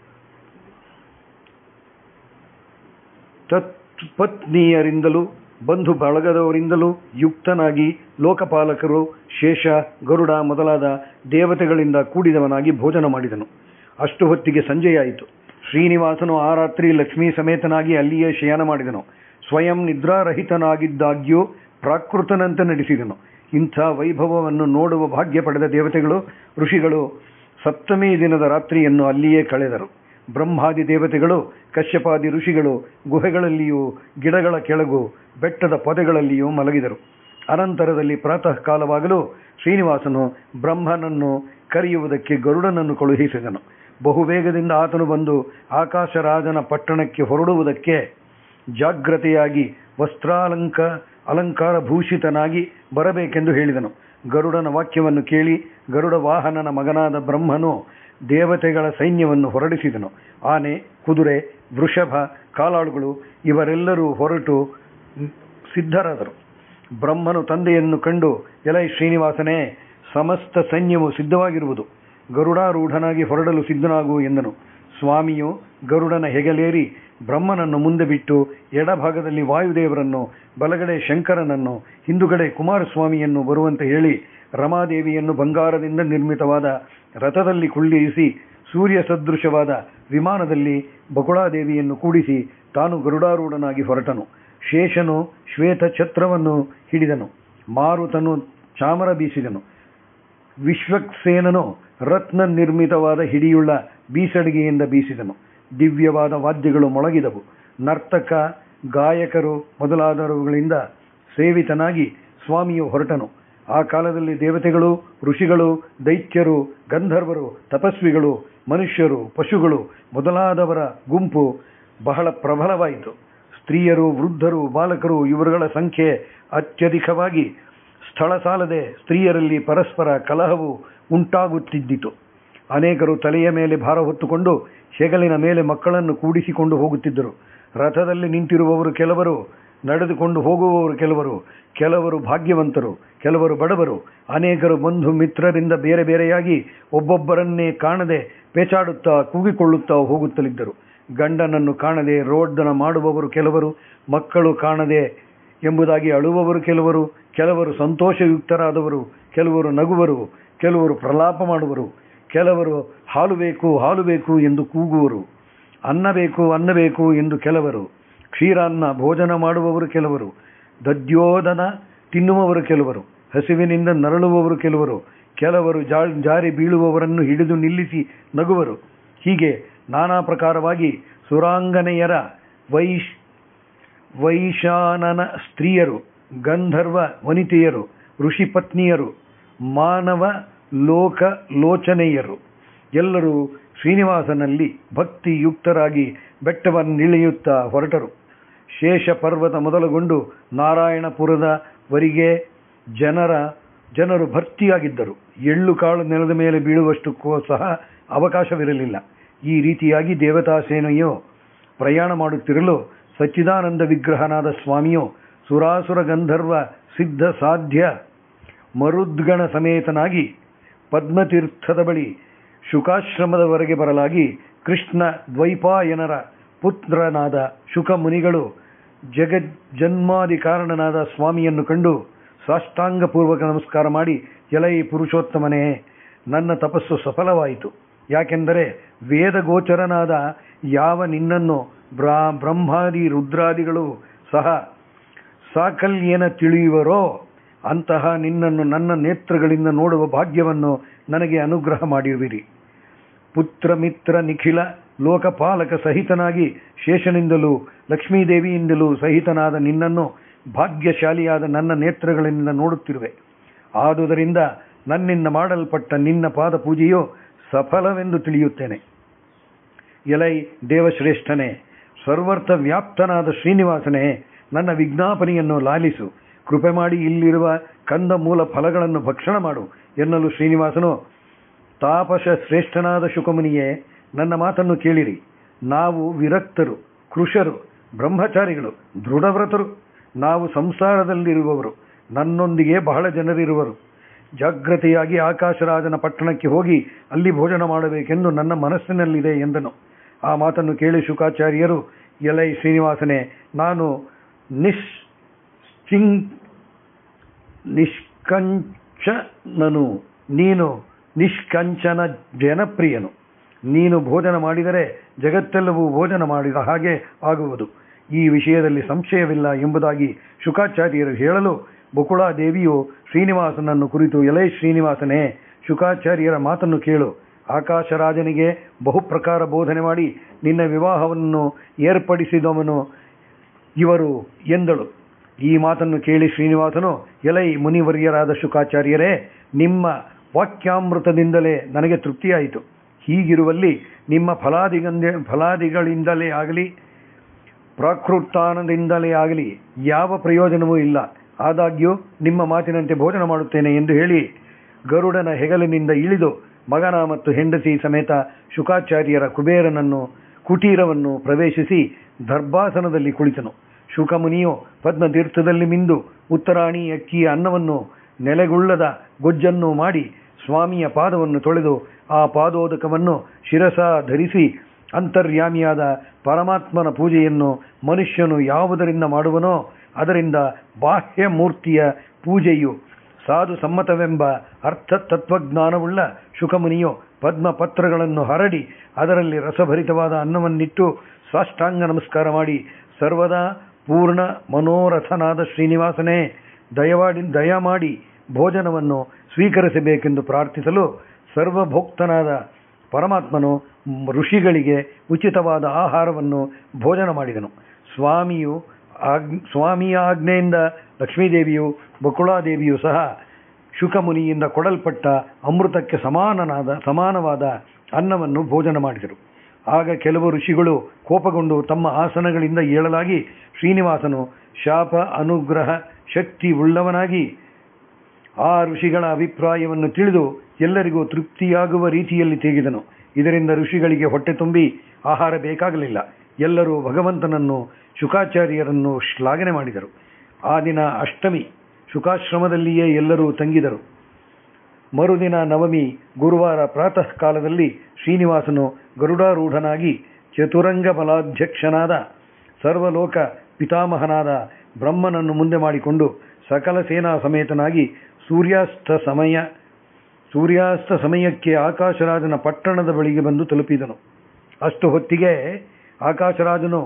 ತತ್ಪತ್ನಿಯರಿಂದಲೂ ಬಂಧು ಬಳಗದವರಿಂದಲೂ ಯುಕ್ತನಾಗಿ ಲೋಕಪಾಲಕರು ಶೇಷ ಗರುಡ ಮೊದಲಾದ ದೇವತೆಗಳಿಂದ ಕೂಡಿದವನಾಗಿ ಭೋಜನ ಮಾಡಿದನು ಅಷ್ಟು ಹೊತ್ತಿಗೆ ಸಂಜೆಯಾಯಿತು ಶ್ರೀನಿವಾಸನು ಆ ರಾತ್ರಿ ಲಕ್ಷ್ಮೀ ಸಮೇತನಾಗಿ ಅಲ್ಲಿಯೇ ಶಯನ ಮಾಡಿದನು ಸ್ವಯಂ ನಿದ್ರಾರಹಿತನಾಗಿದ್ದಾಗ್ಯೂ ಪ್ರಾಕೃತನಂತೆ ನಡೆಸಿದನು ಇಂಥ ವೈಭವವನ್ನು ನೋಡುವ ಭಾಗ್ಯ ಪಡೆದ ದೇವತೆಗಳು ಋಷಿಗಳು ಸಪ್ತಮಿ ದಿನದ ರಾತ್ರಿಯನ್ನು ಅಲ್ಲಿಯೇ ಕಳೆದರು ಬ್ರಹ್ಮಾದಿ ದೇವತೆಗಳು ಕಶ್ಯಪಾದಿ ಋಷಿಗಳು ಗುಹೆಗಳಲ್ಲಿಯೂ ಗಿಡಗಳ ಕೆಳಗೂ ಬೆಟ್ಟದ ಪೊದೆಗಳಲ್ಲಿಯೂ ಮಲಗಿದರು ಅನಂತರದಲ್ಲಿ ಪ್ರಾತಃ ಕಾಲವಾಗಲು ಶ್ರೀನಿವಾಸನು ಬ್ರಹ್ಮನನ್ನು ಕರೆಯುವುದಕ್ಕೆ ಗರುಡನನ್ನು ಕಳುಹಿಸಿದನು ಬಹುವೇಗದಿಂದ ಆತನು ಬಂದು ಆಕಾಶರಾಜನ ಪಟ್ಟಣಕ್ಕೆ ಹೊರಡುವುದಕ್ಕೆ ಜಾಗ್ರತೆಯಾಗಿ ವಸ್ತ್ರಾಲಂಕ ಅಲಂಕಾರ ಭೂಷಿತನಾಗಿ ಬರಬೇಕೆಂದು ಹೇಳಿದನು ಗರುಡನ ವಾಕ್ಯವನ್ನು ಕೇಳಿ ಗರುಡ ವಾಹನನ ಮಗನಾದ ಬ್ರಹ್ಮನು ದೇವತೆಗಳ ಸೈನ್ಯವನ್ನು ಹೊರಡಿಸಿದನು ಆನೆ ಕುದುರೆ ವೃಷಭ ಕಾಲಾಳುಗಳು ಇವರೆಲ್ಲರೂ ಹೊರಟು ಸಿದ್ಧರಾದರು ಬ್ರಹ್ಮನು ತಂದೆಯನ್ನು ಕಂಡು ಎಲೈ ಶ್ರೀನಿವಾಸನೇ ಸಮಸ್ತ ಸೈನ್ಯವು ಸಿದ್ಧವಾಗಿರುವುದು ಗರುಡಾರೂಢನಾಗಿ ಹೊರಡಲು ಸಿದ್ಧನಾಗು ಎಂದನು ಸ್ವಾಮಿಯು ಗರುಡನ ಹೆಗಲೇರಿ ಬ್ರಹ್ಮನನ್ನು ಮುಂದೆ ಬಿಟ್ಟು ಎಡಭಾಗದಲ್ಲಿ ವಾಯುದೇವರನ್ನು ಬಲಗಡೆ ಶಂಕರನನ್ನು ಹಿಂದುಗಡೆ ಕುಮಾರಸ್ವಾಮಿಯನ್ನು ಬರುವಂತೆ ಹೇಳಿ ರಮಾದೇವಿಯನ್ನು ಬಂಗಾರದಿಂದ ನಿರ್ಮಿತವಾದ ರಥದಲ್ಲಿ ಕುಳ್ಳಿರಿಸಿ ಸೂರ್ಯ ಸದೃಶವಾದ ವಿಮಾನದಲ್ಲಿ ಬಕುಳಾದೇವಿಯನ್ನು ಕೂಡಿಸಿ ತಾನು ಗರುಡಾರೂಢನಾಗಿ ಹೊರಟನು ಶೇಷನು ಶ್ವೇತ ಛತ್ರವನ್ನು ಹಿಡಿದನು ಮಾರುತನು ಚಾಮರ ಬೀಸಿದನು ವಿಶ್ವಕ್ಸೇನನು ರತ್ನ ನಿರ್ಮಿತವಾದ ಹಿಡಿಯುಳ್ಳ ಬೀಸಡಿಗೆಯಿಂದ ಬೀಸಿದನು ದಿವ್ಯವಾದ ವಾದ್ಯಗಳು ಮೊಳಗಿದವು ನರ್ತಕ ಗಾಯಕರು ಮೊದಲಾದವುಗಳಿಂದ ಸೇವಿತನಾಗಿ ಸ್ವಾಮಿಯು ಹೊರಟನು ಆ ಕಾಲದಲ್ಲಿ ದೇವತೆಗಳು ಋಷಿಗಳು ದೈತ್ಯರು ಗಂಧರ್ವರು ತಪಸ್ವಿಗಳು ಮನುಷ್ಯರು ಪಶುಗಳು ಮೊದಲಾದವರ ಗುಂಪು ಬಹಳ ಪ್ರಬಲವಾಯಿತು ಸ್ತ್ರೀಯರು ವೃದ್ಧರು ಬಾಲಕರು ಇವರುಗಳ ಸಂಖ್ಯೆ ಅತ್ಯಧಿಕವಾಗಿ ಸ್ಥಳ ಸಾಲದೆ ಸ್ತ್ರೀಯರಲ್ಲಿ ಪರಸ್ಪರ ಕಲಹವು ಉಂಟಾಗುತ್ತಿದ್ದಿತು ಅನೇಕರು ತಲೆಯ ಮೇಲೆ ಭಾರ ಹೊತ್ತುಕೊಂಡು ಹೆಗಲಿನ ಮೇಲೆ ಮಕ್ಕಳನ್ನು ಕೂಡಿಸಿಕೊಂಡು ಹೋಗುತ್ತಿದ್ದರು ರಥದಲ್ಲಿ ನಿಂತಿರುವವರು ಕೆಲವರು ನಡೆದುಕೊಂಡು ಹೋಗುವವರು ಕೆಲವರು ಕೆಲವರು ಭಾಗ್ಯವಂತರು ಕೆಲವರು ಬಡವರು ಅನೇಕರು ಬಂಧು ಮಿತ್ರರಿಂದ ಬೇರೆ ಬೇರೆಯಾಗಿ ಒಬ್ಬೊಬ್ಬರನ್ನೇ ಕಾಣದೆ ಪೇಚಾಡುತ್ತಾ ಕೂಗಿಕೊಳ್ಳುತ್ತಾ ಹೋಗುತ್ತಲಿದ್ದರು ಗಂಡನನ್ನು ಕಾಣದೆ ರೋಡ್ದನ ಮಾಡುವವರು ಕೆಲವರು ಮಕ್ಕಳು ಕಾಣದೆ ಎಂಬುದಾಗಿ ಅಳುವವರು ಕೆಲವರು ಕೆಲವರು ಸಂತೋಷಯುಕ್ತರಾದವರು ಕೆಲವರು ನಗುವರು ಕೆಲವರು ಪ್ರಲಾಪ ಮಾಡುವರು ಕೆಲವರು ಹಾಲು ಬೇಕು ಹಾಲು ಬೇಕು ಎಂದು ಕೂಗುವರು ಅನ್ನ ಬೇಕು ಅನ್ನ ಬೇಕು ಎಂದು ಕೆಲವರು ಕ್ಷೀರಾನ್ನ ಭೋಜನ ಮಾಡುವವರು ಕೆಲವರು ದದ್ಯೋದನ ತಿನ್ನುವವರು ಕೆಲವರು ಹಸಿವಿನಿಂದ ನರಳುವವರು ಕೆಲವರು ಕೆಲವರು ಜಾ- ಜಾರಿ ಬೀಳುವವರನ್ನು ಹಿಡಿದು ನಿಲ್ಲಿಸಿ ನಗುವರು ಹೀಗೆ ನಾನಾ ಪ್ರಕಾರವಾಗಿ ಸುರಾಂಗನೆಯರ ವೈಶ್ ವೈಶಾನನ ಸ್ತ್ರೀಯರು ಗಂಧರ್ವ ವನಿತೆಯರು ಋಷಿ ಪತ್ನಿಯರು ಮಾನವ ಲೋಕ ಲೋಚನೆಯರು ಎಲ್ಲರೂ ಶ್ರೀನಿವಾಸನಲ್ಲಿ ಭಕ್ತಿಯುಕ್ತರಾಗಿ ಬೆಟ್ಟವನ್ನಿಳಿಯುತ್ತಾ ಹೊರಟರು ಶೇಷ ಪರ್ವತ ಮೊದಲುಗೊಂಡು ನಾರಾಯಣಪುರದವರೆಗೆ ಜನರ ಜನರು ಭರ್ತಿಯಾಗಿದ್ದರು ಎಳ್ಳು ಕಾಳು ನೆಲದ ಮೇಲೆ ಬೀಳುವಷ್ಟಕ್ಕೂ ಸಹ ಅವಕಾಶವಿರಲಿಲ್ಲ ಈ ರೀತಿಯಾಗಿ ದೇವತಾ ಸೇನೆಯು ಪ್ರಯಾಣ ಮಾಡುತ್ತಿರಲು ಸಚ್ಚಿದಾನಂದ ವಿಗ್ರಹನಾದ ಸ್ವಾಮಿಯು ಸುರಾಸುರ ಗಂಧರ್ವ ಸಿದ್ಧ ಸಾಧ್ಯ ಮರುದ್ಗಣ ಸಮೇತನಾಗಿ ಪದ್ಮತೀರ್ಥದ ಬಳಿ ಶುಕಾಶ್ರಮದವರೆಗೆ ಬರಲಾಗಿ ಕೃಷ್ಣ ದ್ವೈಪಾಯನರ ಪುತ್ರನಾದ ಶುಕ ಮುನಿಗಳು ಜಗಜ್ಜನ್ಮಾದಿ ಕಾರಣನಾದ ಸ್ವಾಮಿಯನ್ನು ಕಂಡು ಸಾಷ್ಟಾಂಗ ಪೂರ್ವಕ ನಮಸ್ಕಾರ ಮಾಡಿ ಎಲೈ ಪುರುಷೋತ್ತಮನೇ ನನ್ನ ತಪಸ್ಸು ಸಫಲವಾಯಿತು ಯಾಕೆಂದರೆ ವೇದಗೋಚರನಾದ ಯಾವ ನಿನ್ನನ್ನು ಬ್ರಾ ಬ್ರಹ್ಮಾದಿ ರುದ್ರಾದಿಗಳು ಸಹ ಸಾಕಲ್ಯೇನ ತಿಳಿಯುವರೋ ಅಂತಹ ನಿನ್ನನ್ನು ನನ್ನ ನೇತ್ರಗಳಿಂದ ನೋಡುವ ಭಾಗ್ಯವನ್ನು ನನಗೆ ಅನುಗ್ರಹ ಮಾಡಿರುವಿರಿ ಪುತ್ರ ಮಿತ್ರ ನಿಖಿಲ ಲೋಕಪಾಲಕ ಸಹಿತನಾಗಿ ಶೇಷನಿಂದಲೂ ಲಕ್ಷ್ಮೀದೇವಿಯಿಂದಲೂ ಸಹಿತನಾದ ನಿನ್ನನ್ನು ಭಾಗ್ಯಶಾಲಿಯಾದ ನನ್ನ ನೇತ್ರಗಳಿಂದ ನೋಡುತ್ತಿರುವೆ ಆದುದರಿಂದ ನನ್ನಿಂದ ಮಾಡಲ್ಪಟ್ಟ ನಿನ್ನ ಪಾದ ಪೂಜೆಯು ಸಫಲವೆಂದು ತಿಳಿಯುತ್ತೇನೆ ಎಲೈ ದೇವಶ್ರೇಷ್ಠನೇ ಸರ್ವರ್ಥ ವ್ಯಾಪ್ತನಾದ ಶ್ರೀನಿವಾಸನೇ ನನ್ನ ವಿಜ್ಞಾಪನೆಯನ್ನು ಲಾಲಿಸು ಕೃಪೆ ಮಾಡಿ ಇಲ್ಲಿರುವ ಕಂದ ಮೂಲ ಫಲಗಳನ್ನು ಭಕ್ಷಣ ಮಾಡು ಎನ್ನಲು ಶ್ರೀನಿವಾಸನು ತಾಪಸ ಶ್ರೇಷ್ಠನಾದ ಶುಕಮುನಿಯೇ ನನ್ನ ಮಾತನ್ನು ಕೇಳಿರಿ ನಾವು ವಿರಕ್ತರು ಕೃಷರು ಬ್ರಹ್ಮಚಾರಿಗಳು ದೃಢವ್ರತರು ನಾವು ಸಂಸಾರದಲ್ಲಿರುವವರು ನನ್ನೊಂದಿಗೆ ಬಹಳ ಜನರಿರುವರು ಜಾಗ್ರತೆಯಾಗಿ ಆಕಾಶರಾಜನ ಪಟ್ಟಣಕ್ಕೆ ಹೋಗಿ ಅಲ್ಲಿ ಭೋಜನ ಮಾಡಬೇಕೆಂದು ನನ್ನ ಮನಸ್ಸಿನಲ್ಲಿದೆ ಎಂದನು ಆ ಮಾತನ್ನು ಕೇಳಿ ಶುಕಾಚಾರ್ಯರು ಎಲೈ ಶ್ರೀನಿವಾಸನೇ ನಾನು ನಿಶ್ಚಿಂ ನಿಷ್ಕಂಚನನು ನೀನು ನಿಷ್ಕಂಚನ ಜನಪ್ರಿಯನು ನೀನು ಭೋಜನ ಮಾಡಿದರೆ ಜಗತ್ತೆಲ್ಲವೂ ಭೋಜನ ಮಾಡಿದ ಹಾಗೆ ಆಗುವುದು ಈ ವಿಷಯದಲ್ಲಿ ಸಂಶಯವಿಲ್ಲ ಎಂಬುದಾಗಿ ಶುಕಾಚಾರ್ಯರು ಹೇಳಲು ಬಕುಳಾದೇವಿಯು ಶ್ರೀನಿವಾಸನನ್ನು ಕುರಿತು ಎಲೈ ಶ್ರೀನಿವಾಸನೇ ಶುಕಾಚಾರ್ಯರ ಮಾತನ್ನು ಕೇಳು ಆಕಾಶರಾಜನಿಗೆ ಬಹುಪ್ರಕಾರ ಬೋಧನೆ ಮಾಡಿ ನಿನ್ನ ವಿವಾಹವನ್ನು ಏರ್ಪಡಿಸಿದವನು ಇವರು ಎಂದಳು ಈ ಮಾತನ್ನು ಕೇಳಿ ಶ್ರೀನಿವಾಸನು ಎಲೈ ಮುನಿವರ್ಯರಾದ ಶುಕಾಚಾರ್ಯರೇ ನಿಮ್ಮ ವಾಕ್ಯಾಮೃತದಿಂದಲೇ ನನಗೆ ತೃಪ್ತಿಯಾಯಿತು ಹೀಗಿರುವಲ್ಲಿ ನಿಮ್ಮ ಫಲಾದಿಗಂದೆ ಫಲಾದಿಗಳಿಂದಲೇ ಆಗಲಿ ಪ್ರಾಕೃತಾನದಿಂದಲೇ ಆಗಲಿ ಯಾವ ಪ್ರಯೋಜನವೂ ಇಲ್ಲ ಆದಾಗ್ಯೂ ನಿಮ್ಮ ಮಾತಿನಂತೆ ಭೋಜನ ಮಾಡುತ್ತೇನೆ ಎಂದು ಹೇಳಿ ಗರುಡನ ಹೆಗಲಿನಿಂದ ಇಳಿದು ಮಗನ ಮತ್ತು ಹೆಂಡತಿ ಸಮೇತ ಶುಕಾಚಾರ್ಯರ ಕುಬೇರನನ್ನು ಕುಟೀರವನ್ನು ಪ್ರವೇಶಿಸಿ ದರ್ಭಾಸನದಲ್ಲಿ ಕುಳಿತನು ಶುಕಮುನಿಯು ಪದ್ಮತೀರ್ಥದಲ್ಲಿ ಮಿಂದು ಉತ್ತರಾಣಿ ಅಕ್ಕಿಯ ಅನ್ನವನ್ನು ನೆಲೆಗುಳ್ಳದ ಗೊಜ್ಜನ್ನು ಮಾಡಿ ಸ್ವಾಮಿಯ ಪಾದವನ್ನು ತೊಳೆದು ಆ ಪಾದೋದಕವನ್ನು ಶಿರಸ ಧರಿಸಿ ಅಂತರ್ಯಾಮಿಯಾದ ಪರಮಾತ್ಮನ ಪೂಜೆಯನ್ನು ಮನುಷ್ಯನು ಯಾವುದರಿಂದ ಮಾಡುವನೋ ಅದರಿಂದ ಬಾಹ್ಯ ಮೂರ್ತಿಯ ಪೂಜೆಯು ಸಾಧು ಸಮ್ಮತವೆಂಬ ಅರ್ಥ ತತ್ವಜ್ಞಾನವುಳ್ಳ ಶುಕಮುನಿಯು ಪದ್ಮ ಪತ್ರಗಳನ್ನು ಹರಡಿ ಅದರಲ್ಲಿ ರಸಭರಿತವಾದ ಅನ್ನವನ್ನಿಟ್ಟು ಸಾಷ್ಟಾಂಗ ನಮಸ್ಕಾರ ಮಾಡಿ ಸರ್ವದಾ ಪೂರ್ಣ ಮನೋರಥನಾದ ಶ್ರೀನಿವಾಸನೇ ದಯವಾಡಿ ದಯಮಾಡಿ ಭೋಜನವನ್ನು ಸ್ವೀಕರಿಸಬೇಕೆಂದು ಪ್ರಾರ್ಥಿಸಲು ಸರ್ವಭೋಕ್ತನಾದ ಪರಮಾತ್ಮನು ಋಷಿಗಳಿಗೆ ಉಚಿತವಾದ ಆಹಾರವನ್ನು ಭೋಜನ ಮಾಡಿದನು ಸ್ವಾಮಿಯು ಆಗ್ ಸ್ವಾಮಿಯ ಆಜ್ಞೆಯಿಂದ ಲಕ್ಷ್ಮೀದೇವಿಯು ಬಕುಳಾದೇವಿಯು ಸಹ ಶುಕಮುನಿಯಿಂದ ಕೊಡಲ್ಪಟ್ಟ ಅಮೃತಕ್ಕೆ ಸಮಾನನಾದ ಸಮಾನವಾದ ಅನ್ನವನ್ನು ಭೋಜನ ಮಾಡಿದರು ಆಗ ಕೆಲವು ಋಷಿಗಳು ಕೋಪಗೊಂಡು ತಮ್ಮ ಆಸನಗಳಿಂದ ಏಳಲಾಗಿ ಶ್ರೀನಿವಾಸನು ಶಾಪ ಅನುಗ್ರಹ ಶಕ್ತಿ ಉಳ್ಳವನಾಗಿ ಆ ಋಷಿಗಳ ಅಭಿಪ್ರಾಯವನ್ನು ತಿಳಿದು ಎಲ್ಲರಿಗೂ ತೃಪ್ತಿಯಾಗುವ ರೀತಿಯಲ್ಲಿ ತೆಗೆದನು ಇದರಿಂದ ಋಷಿಗಳಿಗೆ ಹೊಟ್ಟೆ ತುಂಬಿ ಆಹಾರ ಬೇಕಾಗಲಿಲ್ಲ ಎಲ್ಲರೂ ಭಗವಂತನನ್ನು ಶುಕಾಚಾರ್ಯರನ್ನು ಶ್ಲಾಘನೆ ಮಾಡಿದರು ಆ ದಿನ ಅಷ್ಟಮಿ ಶುಕಾಶ್ರಮದಲ್ಲಿಯೇ ಎಲ್ಲರೂ ತಂಗಿದರು ಮರುದಿನ ನವಮಿ ಗುರುವಾರ ಪ್ರಾತಃ ಕಾಲದಲ್ಲಿ ಶ್ರೀನಿವಾಸನು ಗರುಡಾರೂಢನಾಗಿ ಚತುರಂಗ ಬಲಾಧ್ಯಕ್ಷನಾದ ಸರ್ವಲೋಕ ಪಿತಾಮಹನಾದ ಬ್ರಹ್ಮನನ್ನು ಮುಂದೆ ಮಾಡಿಕೊಂಡು ಸಕಲ ಸೇನಾ ಸಮೇತನಾಗಿ ಸೂರ್ಯಾಸ್ತ ಸಮಯ ಸೂರ್ಯಾಸ್ತ ಸಮಯಕ್ಕೆ ಆಕಾಶರಾಜನ ಪಟ್ಟಣದ ಬಳಿಗೆ ಬಂದು ತಲುಪಿದನು ಅಷ್ಟು ಹೊತ್ತಿಗೆ ಆಕಾಶರಾಜನು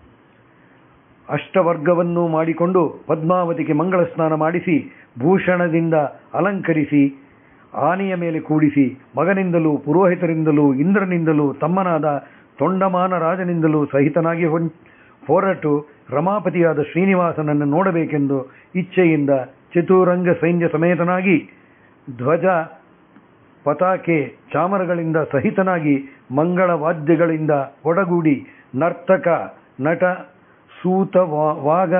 ಅಷ್ಟವರ್ಗವನ್ನು ಮಾಡಿಕೊಂಡು ಪದ್ಮಾವತಿಗೆ ಮಂಗಳ ಸ್ನಾನ ಮಾಡಿಸಿ ಭೂಷಣದಿಂದ ಅಲಂಕರಿಸಿ ಆನೆಯ ಮೇಲೆ ಕೂಡಿಸಿ ಮಗನಿಂದಲೂ ಪುರೋಹಿತರಿಂದಲೂ ಇಂದ್ರನಿಂದಲೂ ತಮ್ಮನಾದ ತೊಂಡಮಾನ ರಾಜನಿಂದಲೂ ಸಹಿತನಾಗಿ ಹೊರಟು ರಮಾಪತಿಯಾದ ಶ್ರೀನಿವಾಸನನ್ನು ನೋಡಬೇಕೆಂದು ಇಚ್ಛೆಯಿಂದ ಚತುರಂಗ ಸೈನ್ಯ ಸಮೇತನಾಗಿ ಧ್ವಜ ಪತಾಕೆ ಚಾಮರಗಳಿಂದ ಸಹಿತನಾಗಿ ಮಂಗಳ ವಾದ್ಯಗಳಿಂದ ಒಡಗೂಡಿ ನರ್ತಕ ನಟ ಸೂತ ವಾಗ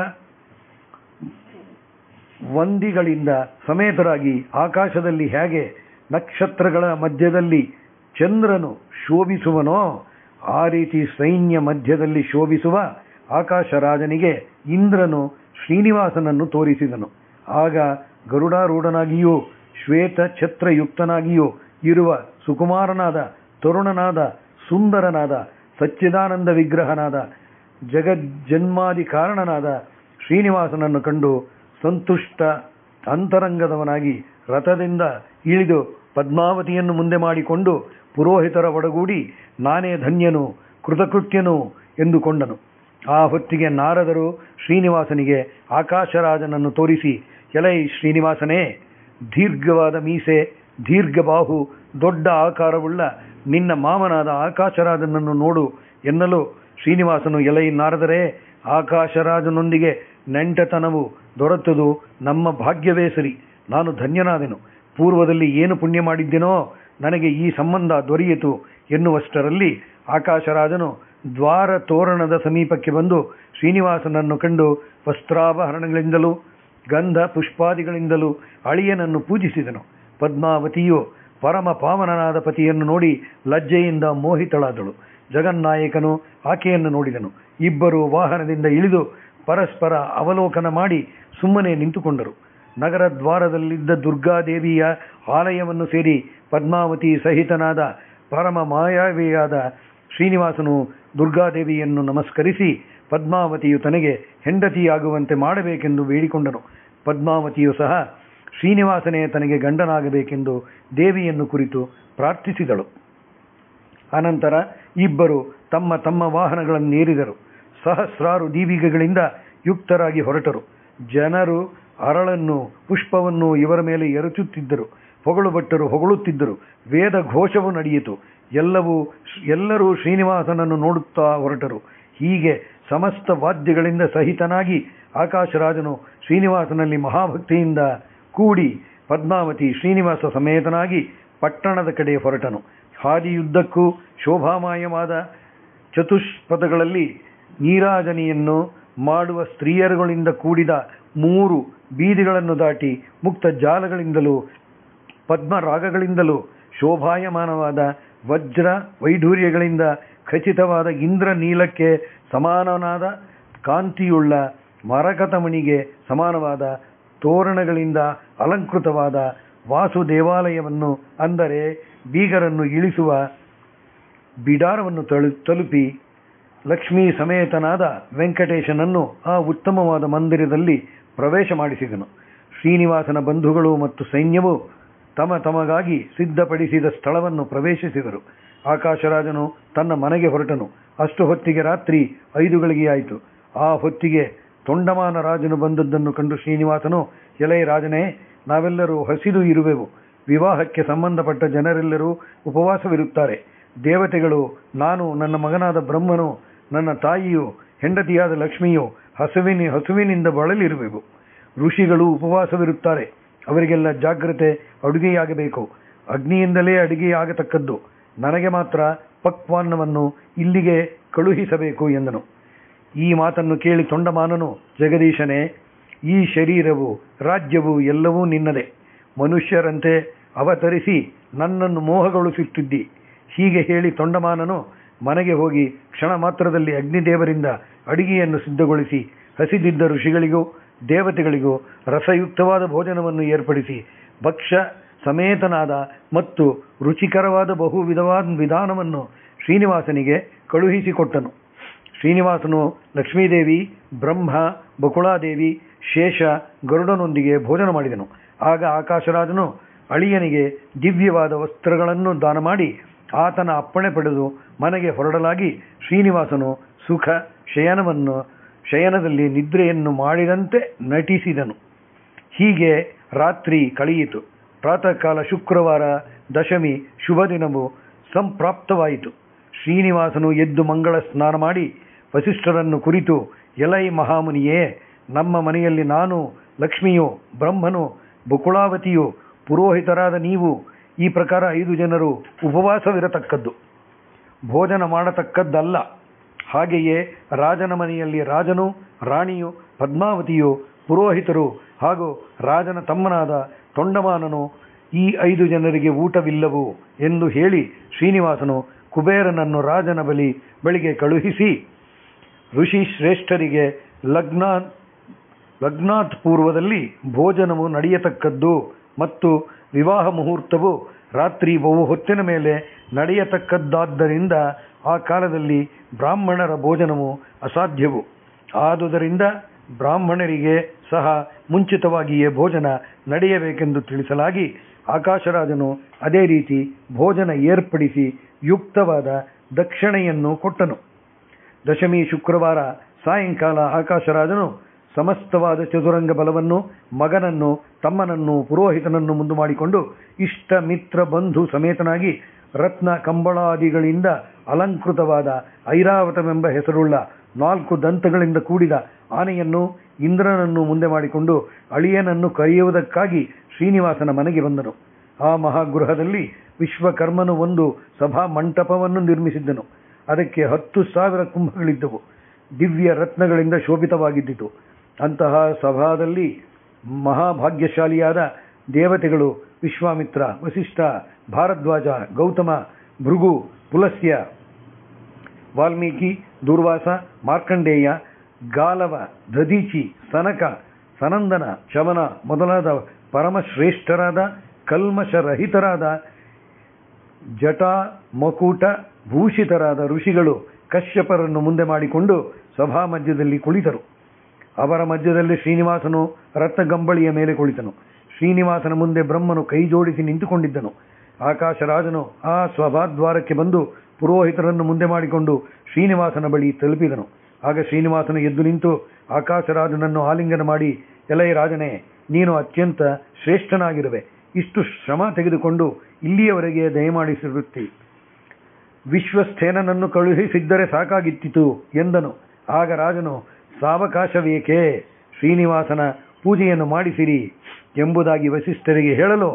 ವಂದಿಗಳಿಂದ ಸಮೇತರಾಗಿ ಆಕಾಶದಲ್ಲಿ ಹೇಗೆ ನಕ್ಷತ್ರಗಳ ಮಧ್ಯದಲ್ಲಿ ಚಂದ್ರನು ಶೋಭಿಸುವನೋ ಆ ರೀತಿ ಸೈನ್ಯ ಮಧ್ಯದಲ್ಲಿ ಶೋಭಿಸುವ ಆಕಾಶರಾಜನಿಗೆ ಇಂದ್ರನು ಶ್ರೀನಿವಾಸನನ್ನು ತೋರಿಸಿದನು ಆಗ ಗರುಡಾರೂಢನಾಗಿಯೂ ಶ್ವೇತ ಛತ್ರಯುಕ್ತನಾಗಿಯೂ ಇರುವ ಸುಕುಮಾರನಾದ ತರುಣನಾದ ಸುಂದರನಾದ ಸಚ್ಚಿದಾನಂದ ವಿಗ್ರಹನಾದ ಜಗಜ್ಜನ್ಮಾದಿ ಕಾರಣನಾದ ಶ್ರೀನಿವಾಸನನ್ನು ಕಂಡು ಸಂತುಷ್ಟ ಅಂತರಂಗದವನಾಗಿ ರಥದಿಂದ ಇಳಿದು ಪದ್ಮಾವತಿಯನ್ನು ಮುಂದೆ ಮಾಡಿಕೊಂಡು ಪುರೋಹಿತರ ಒಡಗೂಡಿ ನಾನೇ ಧನ್ಯನು ಕೃತಕೃತ್ಯನು ಎಂದುಕೊಂಡನು ಆ ಹೊತ್ತಿಗೆ ನಾರದರು ಶ್ರೀನಿವಾಸನಿಗೆ ಆಕಾಶರಾಜನನ್ನು ತೋರಿಸಿ ಎಲೈ ಶ್ರೀನಿವಾಸನೇ ದೀರ್ಘವಾದ ಮೀಸೆ ದೀರ್ಘಬಾಹು ದೊಡ್ಡ ಆಕಾರವುಳ್ಳ ನಿನ್ನ ಮಾಮನಾದ ಆಕಾಶರಾಜನನ್ನು ನೋಡು ಎನ್ನಲು ಶ್ರೀನಿವಾಸನು ಎಲೈ ನಾರದರೇ ಆಕಾಶರಾಜನೊಂದಿಗೆ ನೆಂಟತನವು ದೊರೆತದು ನಮ್ಮ ಭಾಗ್ಯವೇ ಸರಿ ನಾನು ಧನ್ಯನಾದೆನು ಪೂರ್ವದಲ್ಲಿ ಏನು ಪುಣ್ಯ ಮಾಡಿದ್ದೆನೋ ನನಗೆ ಈ ಸಂಬಂಧ ದೊರೆಯಿತು ಎನ್ನುವಷ್ಟರಲ್ಲಿ ಆಕಾಶರಾಜನು ದ್ವಾರ ತೋರಣದ ಸಮೀಪಕ್ಕೆ ಬಂದು ಶ್ರೀನಿವಾಸನನ್ನು ಕಂಡು ವಸ್ತ್ರಾಭರಣಗಳಿಂದಲೂ ಗಂಧ ಪುಷ್ಪಾದಿಗಳಿಂದಲೂ ಅಳಿಯನನ್ನು ಪೂಜಿಸಿದನು ಪದ್ಮಾವತಿಯು ಪರಮ ಪಾವನನಾದ ಪತಿಯನ್ನು ನೋಡಿ ಲಜ್ಜೆಯಿಂದ ಮೋಹಿತಳಾದಳು ಜಗನ್ನಾಯಕನು ಆಕೆಯನ್ನು ನೋಡಿದನು ಇಬ್ಬರು ವಾಹನದಿಂದ ಇಳಿದು ಪರಸ್ಪರ ಅವಲೋಕನ ಮಾಡಿ ಸುಮ್ಮನೆ ನಿಂತುಕೊಂಡರು ನಗರ ದ್ವಾರದಲ್ಲಿದ್ದ ದುರ್ಗಾದೇವಿಯ ಆಲಯವನ್ನು ಸೇರಿ ಪದ್ಮಾವತಿ ಸಹಿತನಾದ ಪರಮ ಮಾಯಾವಿಯಾದ ಶ್ರೀನಿವಾಸನು ದುರ್ಗಾದೇವಿಯನ್ನು ನಮಸ್ಕರಿಸಿ ಪದ್ಮಾವತಿಯು ತನಗೆ ಹೆಂಡತಿಯಾಗುವಂತೆ ಮಾಡಬೇಕೆಂದು ಬೇಡಿಕೊಂಡನು ಪದ್ಮಾವತಿಯು ಸಹ ಶ್ರೀನಿವಾಸನೇ ತನಗೆ ಗಂಡನಾಗಬೇಕೆಂದು ದೇವಿಯನ್ನು ಕುರಿತು ಪ್ರಾರ್ಥಿಸಿದಳು ಅನಂತರ ಇಬ್ಬರು ತಮ್ಮ ತಮ್ಮ ವಾಹನಗಳನ್ನೇರಿದರು ಸಹಸ್ರಾರು ದೀವಿಗೆಗಳಿಂದ ಯುಕ್ತರಾಗಿ ಹೊರಟರು ಜನರು ಅರಳನ್ನು ಪುಷ್ಪವನ್ನು ಇವರ ಮೇಲೆ ಎರಚುತ್ತಿದ್ದರು ಹೊಗಳು ಭಟ್ಟರು ಹೊಗಳುತ್ತಿದ್ದರು ವೇದ ಘೋಷವು ನಡೆಯಿತು ಎಲ್ಲವೂ ಎಲ್ಲರೂ ಶ್ರೀನಿವಾಸನನ್ನು ನೋಡುತ್ತಾ ಹೊರಟರು ಹೀಗೆ ಸಮಸ್ತ ವಾದ್ಯಗಳಿಂದ ಸಹಿತನಾಗಿ ಆಕಾಶರಾಜನು ಶ್ರೀನಿವಾಸನಲ್ಲಿ ಮಹಾಭಕ್ತಿಯಿಂದ ಕೂಡಿ ಪದ್ಮಾವತಿ ಶ್ರೀನಿವಾಸ ಸಮೇತನಾಗಿ ಪಟ್ಟಣದ ಕಡೆ ಹೊರಟನು ಹಾದಿಯುದ್ದಕ್ಕೂ ಶೋಭಾಮಾಯವಾದ ಚತುಷ್ಪಥಗಳಲ್ಲಿ ನೀರಾಜನೆಯನ್ನು ಮಾಡುವ ಸ್ತ್ರೀಯರುಗಳಿಂದ ಕೂಡಿದ ಮೂರು ಬೀದಿಗಳನ್ನು ದಾಟಿ ಮುಕ್ತ ಜಾಲಗಳಿಂದಲೂ ಪದ್ಮರಾಗಗಳಿಂದಲೂ ಶೋಭಾಯಮಾನವಾದ ವಜ್ರ ವೈಢೂರ್ಯಗಳಿಂದ ಖಚಿತವಾದ ಇಂದ್ರ ನೀಲಕ್ಕೆ ಸಮಾನನಾದ ಕಾಂತಿಯುಳ್ಳ ಮರಕತಮಣಿಗೆ ಸಮಾನವಾದ ತೋರಣಗಳಿಂದ ಅಲಂಕೃತವಾದ ವಾಸು ದೇವಾಲಯವನ್ನು ಅಂದರೆ ಬೀಗರನ್ನು ಇಳಿಸುವ ಬಿಡಾರವನ್ನು ತಳು- ತಲುಪಿ ಲಕ್ಷ್ಮೀ ಸಮೇತನಾದ ವೆಂಕಟೇಶನನ್ನು ಆ ಉತ್ತಮವಾದ ಮಂದಿರದಲ್ಲಿ ಪ್ರವೇಶ ಮಾಡಿಸಿದನು ಶ್ರೀನಿವಾಸನ ಬಂಧುಗಳು ಮತ್ತು ಸೈನ್ಯವು ತಮ ತಮಗಾಗಿ ಸಿದ್ಧಪಡಿಸಿದ ಸ್ಥಳವನ್ನು ಪ್ರವೇಶಿಸಿದರು ಆಕಾಶರಾಜನು ತನ್ನ ಮನೆಗೆ ಹೊರಟನು ಅಷ್ಟು ಹೊತ್ತಿಗೆ ರಾತ್ರಿ ಐದು ಗಳಿಗೆ ಆಯಿತು ಆ ಹೊತ್ತಿಗೆ ತೊಂಡಮಾನ ರಾಜನು ಬಂದದ್ದನ್ನು ಕಂಡು ಶ್ರೀನಿವಾಸನು ಎಲೈ ರಾಜನೇ ನಾವೆಲ್ಲರೂ ಹಸಿದು ಇರುವೆವು ವಿವಾಹಕ್ಕೆ ಸಂಬಂಧಪಟ್ಟ ಜನರೆಲ್ಲರೂ ಉಪವಾಸವಿರುತ್ತಾರೆ ದೇವತೆಗಳು ನಾನು ನನ್ನ ಮಗನಾದ ಬ್ರಹ್ಮನು ನನ್ನ ತಾಯಿಯು ಹೆಂಡತಿಯಾದ ಲಕ್ಷ್ಮಿಯು ಹಸುವಿನ ಹಸುವಿನಿಂದ ಬಳಲಿರುವೆವು ಋಷಿಗಳು ಉಪವಾಸವಿರುತ್ತಾರೆ ಅವರಿಗೆಲ್ಲ ಜಾಗ್ರತೆ ಅಡುಗೆಯಾಗಬೇಕು ಅಗ್ನಿಯಿಂದಲೇ ಅಡುಗೆಯಾಗತಕ್ಕದ್ದು ನನಗೆ ಮಾತ್ರ ಪಕ್ವಾನ್ನವನ್ನು ಇಲ್ಲಿಗೆ ಕಳುಹಿಸಬೇಕು ಎಂದನು ಈ ಮಾತನ್ನು ಕೇಳಿ ತೊಂಡಮಾನನು ಜಗದೀಶನೇ ಈ ಶರೀರವು ರಾಜ್ಯವು ಎಲ್ಲವೂ ನಿನ್ನದೇ ಮನುಷ್ಯರಂತೆ ಅವತರಿಸಿ ನನ್ನನ್ನು ಮೋಹಗೊಳಿಸುತ್ತಿದ್ದಿ ಹೀಗೆ ಹೇಳಿ ತೊಂಡಮಾನನು ಮನೆಗೆ ಹೋಗಿ ಕ್ಷಣ ಮಾತ್ರದಲ್ಲಿ ಅಗ್ನಿದೇವರಿಂದ ಅಡಿಗೆಯನ್ನು ಸಿದ್ಧಗೊಳಿಸಿ ಹಸಿದಿದ್ದ ಋಷಿಗಳಿಗೂ ದೇವತೆಗಳಿಗೂ ರಸಯುಕ್ತವಾದ ಭೋಜನವನ್ನು ಏರ್ಪಡಿಸಿ ಭಕ್ಷ್ಯ ಸಮೇತನಾದ ಮತ್ತು ರುಚಿಕರವಾದ ಬಹು ವಿಧವಾದ ವಿಧಾನವನ್ನು ಶ್ರೀನಿವಾಸನಿಗೆ ಕಳುಹಿಸಿಕೊಟ್ಟನು ಶ್ರೀನಿವಾಸನು ಲಕ್ಷ್ಮೀದೇವಿ ಬ್ರಹ್ಮ ಬಕುಳಾದೇವಿ ಶೇಷ ಗರುಡನೊಂದಿಗೆ ಭೋಜನ ಮಾಡಿದನು ಆಗ ಆಕಾಶರಾಜನು ಅಳಿಯನಿಗೆ ದಿವ್ಯವಾದ ವಸ್ತ್ರಗಳನ್ನು ದಾನ ಮಾಡಿ ಆತನ ಅಪ್ಪಣೆ ಪಡೆದು ಮನೆಗೆ ಹೊರಡಲಾಗಿ ಶ್ರೀನಿವಾಸನು ಸುಖ ಶಯನವನ್ನು ಶಯನದಲ್ಲಿ ನಿದ್ರೆಯನ್ನು ಮಾಡಿದಂತೆ ನಟಿಸಿದನು ಹೀಗೆ ರಾತ್ರಿ ಕಳೆಯಿತು ಪ್ರಾತಃ ಕಾಲ ಶುಕ್ರವಾರ ದಶಮಿ ಶುಭ ದಿನವು ಸಂಪ್ರಾಪ್ತವಾಯಿತು ಶ್ರೀನಿವಾಸನು ಎದ್ದು ಮಂಗಳ ಸ್ನಾನ ಮಾಡಿ ವಸಿಷ್ಠರನ್ನು ಕುರಿತು ಎಲೈ ಮಹಾಮುನಿಯೇ ನಮ್ಮ ಮನೆಯಲ್ಲಿ ನಾನು ಲಕ್ಷ್ಮಿಯು ಬ್ರಹ್ಮನು ಬಕುಳಾವತಿಯು ಪುರೋಹಿತರಾದ ನೀವು ಈ ಪ್ರಕಾರ ಐದು ಜನರು ಉಪವಾಸವಿರತಕ್ಕದ್ದು ಭೋಜನ ಮಾಡತಕ್ಕದ್ದಲ್ಲ ಹಾಗೆಯೇ ರಾಜನ ಮನೆಯಲ್ಲಿ ರಾಜನು ರಾಣಿಯು ಪದ್ಮಾವತಿಯು ಪುರೋಹಿತರು ಹಾಗೂ ರಾಜನ ತಮ್ಮನಾದ ತೊಂಡಮಾನನು ಈ ಐದು ಜನರಿಗೆ ಊಟವಿಲ್ಲವು ಎಂದು ಹೇಳಿ ಶ್ರೀನಿವಾಸನು ಕುಬೇರನನ್ನು ರಾಜನ ಬಳಿ ಬಳಿಗೆ ಕಳುಹಿಸಿ ಋಷಿ ಶ್ರೇಷ್ಠರಿಗೆ ಲಗ್ನ ಲಗ್ನಾತ್ ಪೂರ್ವದಲ್ಲಿ ಭೋಜನವು ನಡೆಯತಕ್ಕದ್ದು ಮತ್ತು ವಿವಾಹ ಮುಹೂರ್ತವು ರಾತ್ರಿ ಬಹು ಹೊತ್ತಿನ ಮೇಲೆ ನಡೆಯತಕ್ಕದ್ದಾದ್ದರಿಂದ ಆ ಕಾಲದಲ್ಲಿ ಬ್ರಾಹ್ಮಣರ ಭೋಜನವು ಅಸಾಧ್ಯವು ಆದುದರಿಂದ ಬ್ರಾಹ್ಮಣರಿಗೆ ಸಹ ಮುಂಚಿತವಾಗಿಯೇ ಭೋಜನ ನಡೆಯಬೇಕೆಂದು ತಿಳಿಸಲಾಗಿ ಆಕಾಶರಾಜನು ಅದೇ ರೀತಿ ಭೋಜನ ಏರ್ಪಡಿಸಿ ಯುಕ್ತವಾದ ದಕ್ಷಿಣೆಯನ್ನು ಕೊಟ್ಟನು ದಶಮಿ ಶುಕ್ರವಾರ ಸಾಯಂಕಾಲ ಆಕಾಶರಾಜನು ಸಮಸ್ತವಾದ ಚದುರಂಗ ಬಲವನ್ನು ಮಗನನ್ನು ತಮ್ಮನನ್ನು ಪುರೋಹಿತನನ್ನು ಮುಂದು ಮಾಡಿಕೊಂಡು ಇಷ್ಟ ಮಿತ್ರ ಬಂಧು ಸಮೇತನಾಗಿ ರತ್ನ ಕಂಬಳಾದಿಗಳಿಂದ ಅಲಂಕೃತವಾದ ಐರಾವತವೆಂಬ ಹೆಸರುಳ್ಳ ನಾಲ್ಕು ದಂತಗಳಿಂದ ಕೂಡಿದ ಆನೆಯನ್ನು ಇಂದ್ರನನ್ನು ಮುಂದೆ ಮಾಡಿಕೊಂಡು ಅಳಿಯನನ್ನು ಕರೆಯುವುದಕ್ಕಾಗಿ ಶ್ರೀನಿವಾಸನ ಮನೆಗೆ ಬಂದನು ಆ ಮಹಾಗೃಹದಲ್ಲಿ ವಿಶ್ವಕರ್ಮನು ಒಂದು ಸಭಾ ಮಂಟಪವನ್ನು ನಿರ್ಮಿಸಿದ್ದನು ಅದಕ್ಕೆ ಹತ್ತು ಸಾವಿರ ಕುಂಭಗಳಿದ್ದವು ದಿವ್ಯ ರತ್ನಗಳಿಂದ ಶೋಭಿತವಾಗಿದ್ದಿತು ಅಂತಹ ಸಭಾದಲ್ಲಿ ಮಹಾಭಾಗ್ಯಶಾಲಿಯಾದ ದೇವತೆಗಳು ವಿಶ್ವಾಮಿತ್ರ ವಸಿಷ್ಠ ಭಾರದ್ವಾಜ ಗೌತಮ ಭೃಗು ಪುಲಸ್ಯ ವಾಲ್ಮೀಕಿ ದುರ್ವಾಸ ಮಾರ್ಕಂಡೇಯ ಗಾಲವ ದಧೀಚಿ ಸನಕ ಸನಂದನ ಶವನ ಮೊದಲಾದ ಪರಮಶ್ರೇಷ್ಠರಾದ ಕಲ್ಮಶರಹಿತರಾದ ಜಟಾ ಮಕೂಟ ಭೂಷಿತರಾದ ಋಷಿಗಳು ಕಶ್ಯಪರನ್ನು ಮುಂದೆ ಮಾಡಿಕೊಂಡು ಸಭಾ ಮಧ್ಯದಲ್ಲಿ ಕುಳಿತರು ಅವರ ಮಧ್ಯದಲ್ಲಿ ಶ್ರೀನಿವಾಸನು ರತ್ನಗಂಬಳಿಯ ಮೇಲೆ ಕುಳಿತನು ಶ್ರೀನಿವಾಸನ ಮುಂದೆ ಬ್ರಹ್ಮನು ಕೈ ಜೋಡಿಸಿ ನಿಂತುಕೊಂಡಿದ್ದನು ಆಕಾಶರಾಜನು ಆ ಸ್ವಭಾದ್ವಾರಕ್ಕೆ ಬಂದು ಪುರೋಹಿತರನ್ನು ಮುಂದೆ ಮಾಡಿಕೊಂಡು ಶ್ರೀನಿವಾಸನ ಬಳಿ ತಲುಪಿದನು ಆಗ ಶ್ರೀನಿವಾಸನು ಎದ್ದು ನಿಂತು ಆಕಾಶರಾಜನನ್ನು ಆಲಿಂಗನ ಮಾಡಿ ಎಲೈ ರಾಜನೇ ನೀನು ಅತ್ಯಂತ ಶ್ರೇಷ್ಠನಾಗಿರುವೆ ಇಷ್ಟು ಶ್ರಮ ತೆಗೆದುಕೊಂಡು ಇಲ್ಲಿಯವರೆಗೆ ದಯಮಾಡಿಸಿರುತ್ತಿ ವಿಶ್ವಸ್ಥೇನನನ್ನು ಕಳುಹಿಸಿದ್ದರೆ ಸಾಕಾಗಿತ್ತಿತು ಎಂದನು ಆಗ ರಾಜನು ಸಾವಕಾಶವೇಕೆ ಶ್ರೀನಿವಾಸನ ಪೂಜೆಯನ್ನು ಮಾಡಿಸಿರಿ ಎಂಬುದಾಗಿ ವಸಿಷ್ಠರಿಗೆ ಹೇಳಲು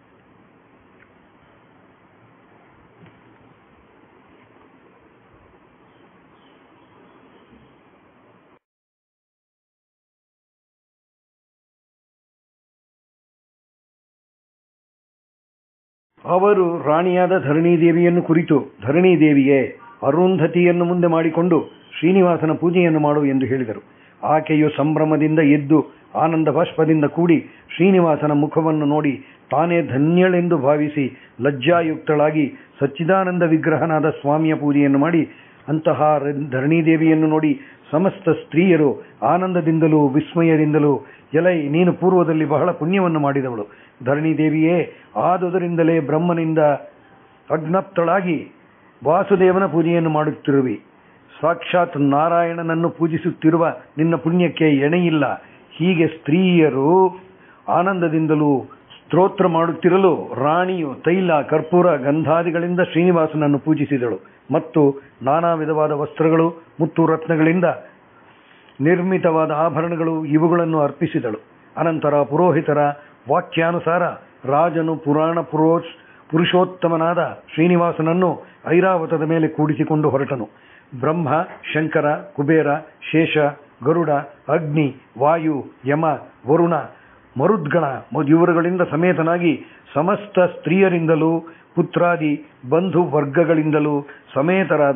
ಅವರು ರಾಣಿಯಾದ ಧರಣಿದೇವಿಯನ್ನು ಕುರಿತು ಧರಣಿದೇವಿಯೇ ಅರುಂಧತಿಯನ್ನು ಮುಂದೆ ಮಾಡಿಕೊಂಡು ಶ್ರೀನಿವಾಸನ ಪೂಜೆಯನ್ನು ಮಾಡು ಎಂದು ಹೇಳಿದರು ಆಕೆಯು ಸಂಭ್ರಮದಿಂದ ಎದ್ದು ಆನಂದ ಬಾಷ್ಪದಿಂದ ಕೂಡಿ ಶ್ರೀನಿವಾಸನ ಮುಖವನ್ನು ನೋಡಿ ತಾನೇ ಧನ್ಯಳೆಂದು ಭಾವಿಸಿ ಲಜ್ಜಾಯುಕ್ತಳಾಗಿ ಸಚ್ಚಿದಾನಂದ ವಿಗ್ರಹನಾದ ಸ್ವಾಮಿಯ ಪೂಜೆಯನ್ನು ಮಾಡಿ ಅಂತಹ ಧರಣಿದೇವಿಯನ್ನು ನೋಡಿ ಸಮಸ್ತ ಸ್ತ್ರೀಯರು ಆನಂದದಿಂದಲೂ ವಿಸ್ಮಯದಿಂದಲೂ ಎಲೈ ನೀನು ಪೂರ್ವದಲ್ಲಿ ಬಹಳ ಪುಣ್ಯವನ್ನು ಮಾಡಿದವಳು ಧರಣಿದೇವಿಯೇ ಆದುದರಿಂದಲೇ ಬ್ರಹ್ಮನಿಂದ ಅಜ್ಞಪ್ತಳಾಗಿ ವಾಸುದೇವನ ಪೂಜೆಯನ್ನು ಮಾಡುತ್ತಿರುವಿ ಸಾಕ್ಷಾತ್ ನಾರಾಯಣನನ್ನು ಪೂಜಿಸುತ್ತಿರುವ ನಿನ್ನ ಪುಣ್ಯಕ್ಕೆ ಎಣೆಯಿಲ್ಲ ಹೀಗೆ ಸ್ತ್ರೀಯರು ಆನಂದದಿಂದಲೂ ಸ್ತೋತ್ರ ಮಾಡುತ್ತಿರಲು ರಾಣಿಯು ತೈಲ ಕರ್ಪೂರ ಗಂಧಾದಿಗಳಿಂದ ಶ್ರೀನಿವಾಸನನ್ನು ಪೂಜಿಸಿದಳು ಮತ್ತು ನಾನಾ ವಿಧವಾದ ವಸ್ತ್ರಗಳು ಮುತ್ತು ರತ್ನಗಳಿಂದ ನಿರ್ಮಿತವಾದ ಆಭರಣಗಳು ಇವುಗಳನ್ನು ಅರ್ಪಿಸಿದಳು ಅನಂತರ ಪುರೋಹಿತರ ವಾಕ್ಯಾನುಸಾರ ರಾಜನು ಪುರಾಣ ಪುರೋಷ್ ಪುರುಷೋತ್ತಮನಾದ ಶ್ರೀನಿವಾಸನನ್ನು ಐರಾವತದ ಮೇಲೆ ಕೂಡಿಸಿಕೊಂಡು ಹೊರಟನು ಬ್ರಹ್ಮ ಶಂಕರ ಕುಬೇರ ಶೇಷ ಗರುಡ ಅಗ್ನಿ ವಾಯು ಯಮ ವರುಣ ಮರುದ್ಗಣ ಇವರುಗಳಿಂದ ಸಮೇತನಾಗಿ ಸಮಸ್ತ ಸ್ತ್ರೀಯರಿಂದಲೂ ಪುತ್ರಾದಿ ಬಂಧು ವರ್ಗಗಳಿಂದಲೂ ಸಮೇತರಾದ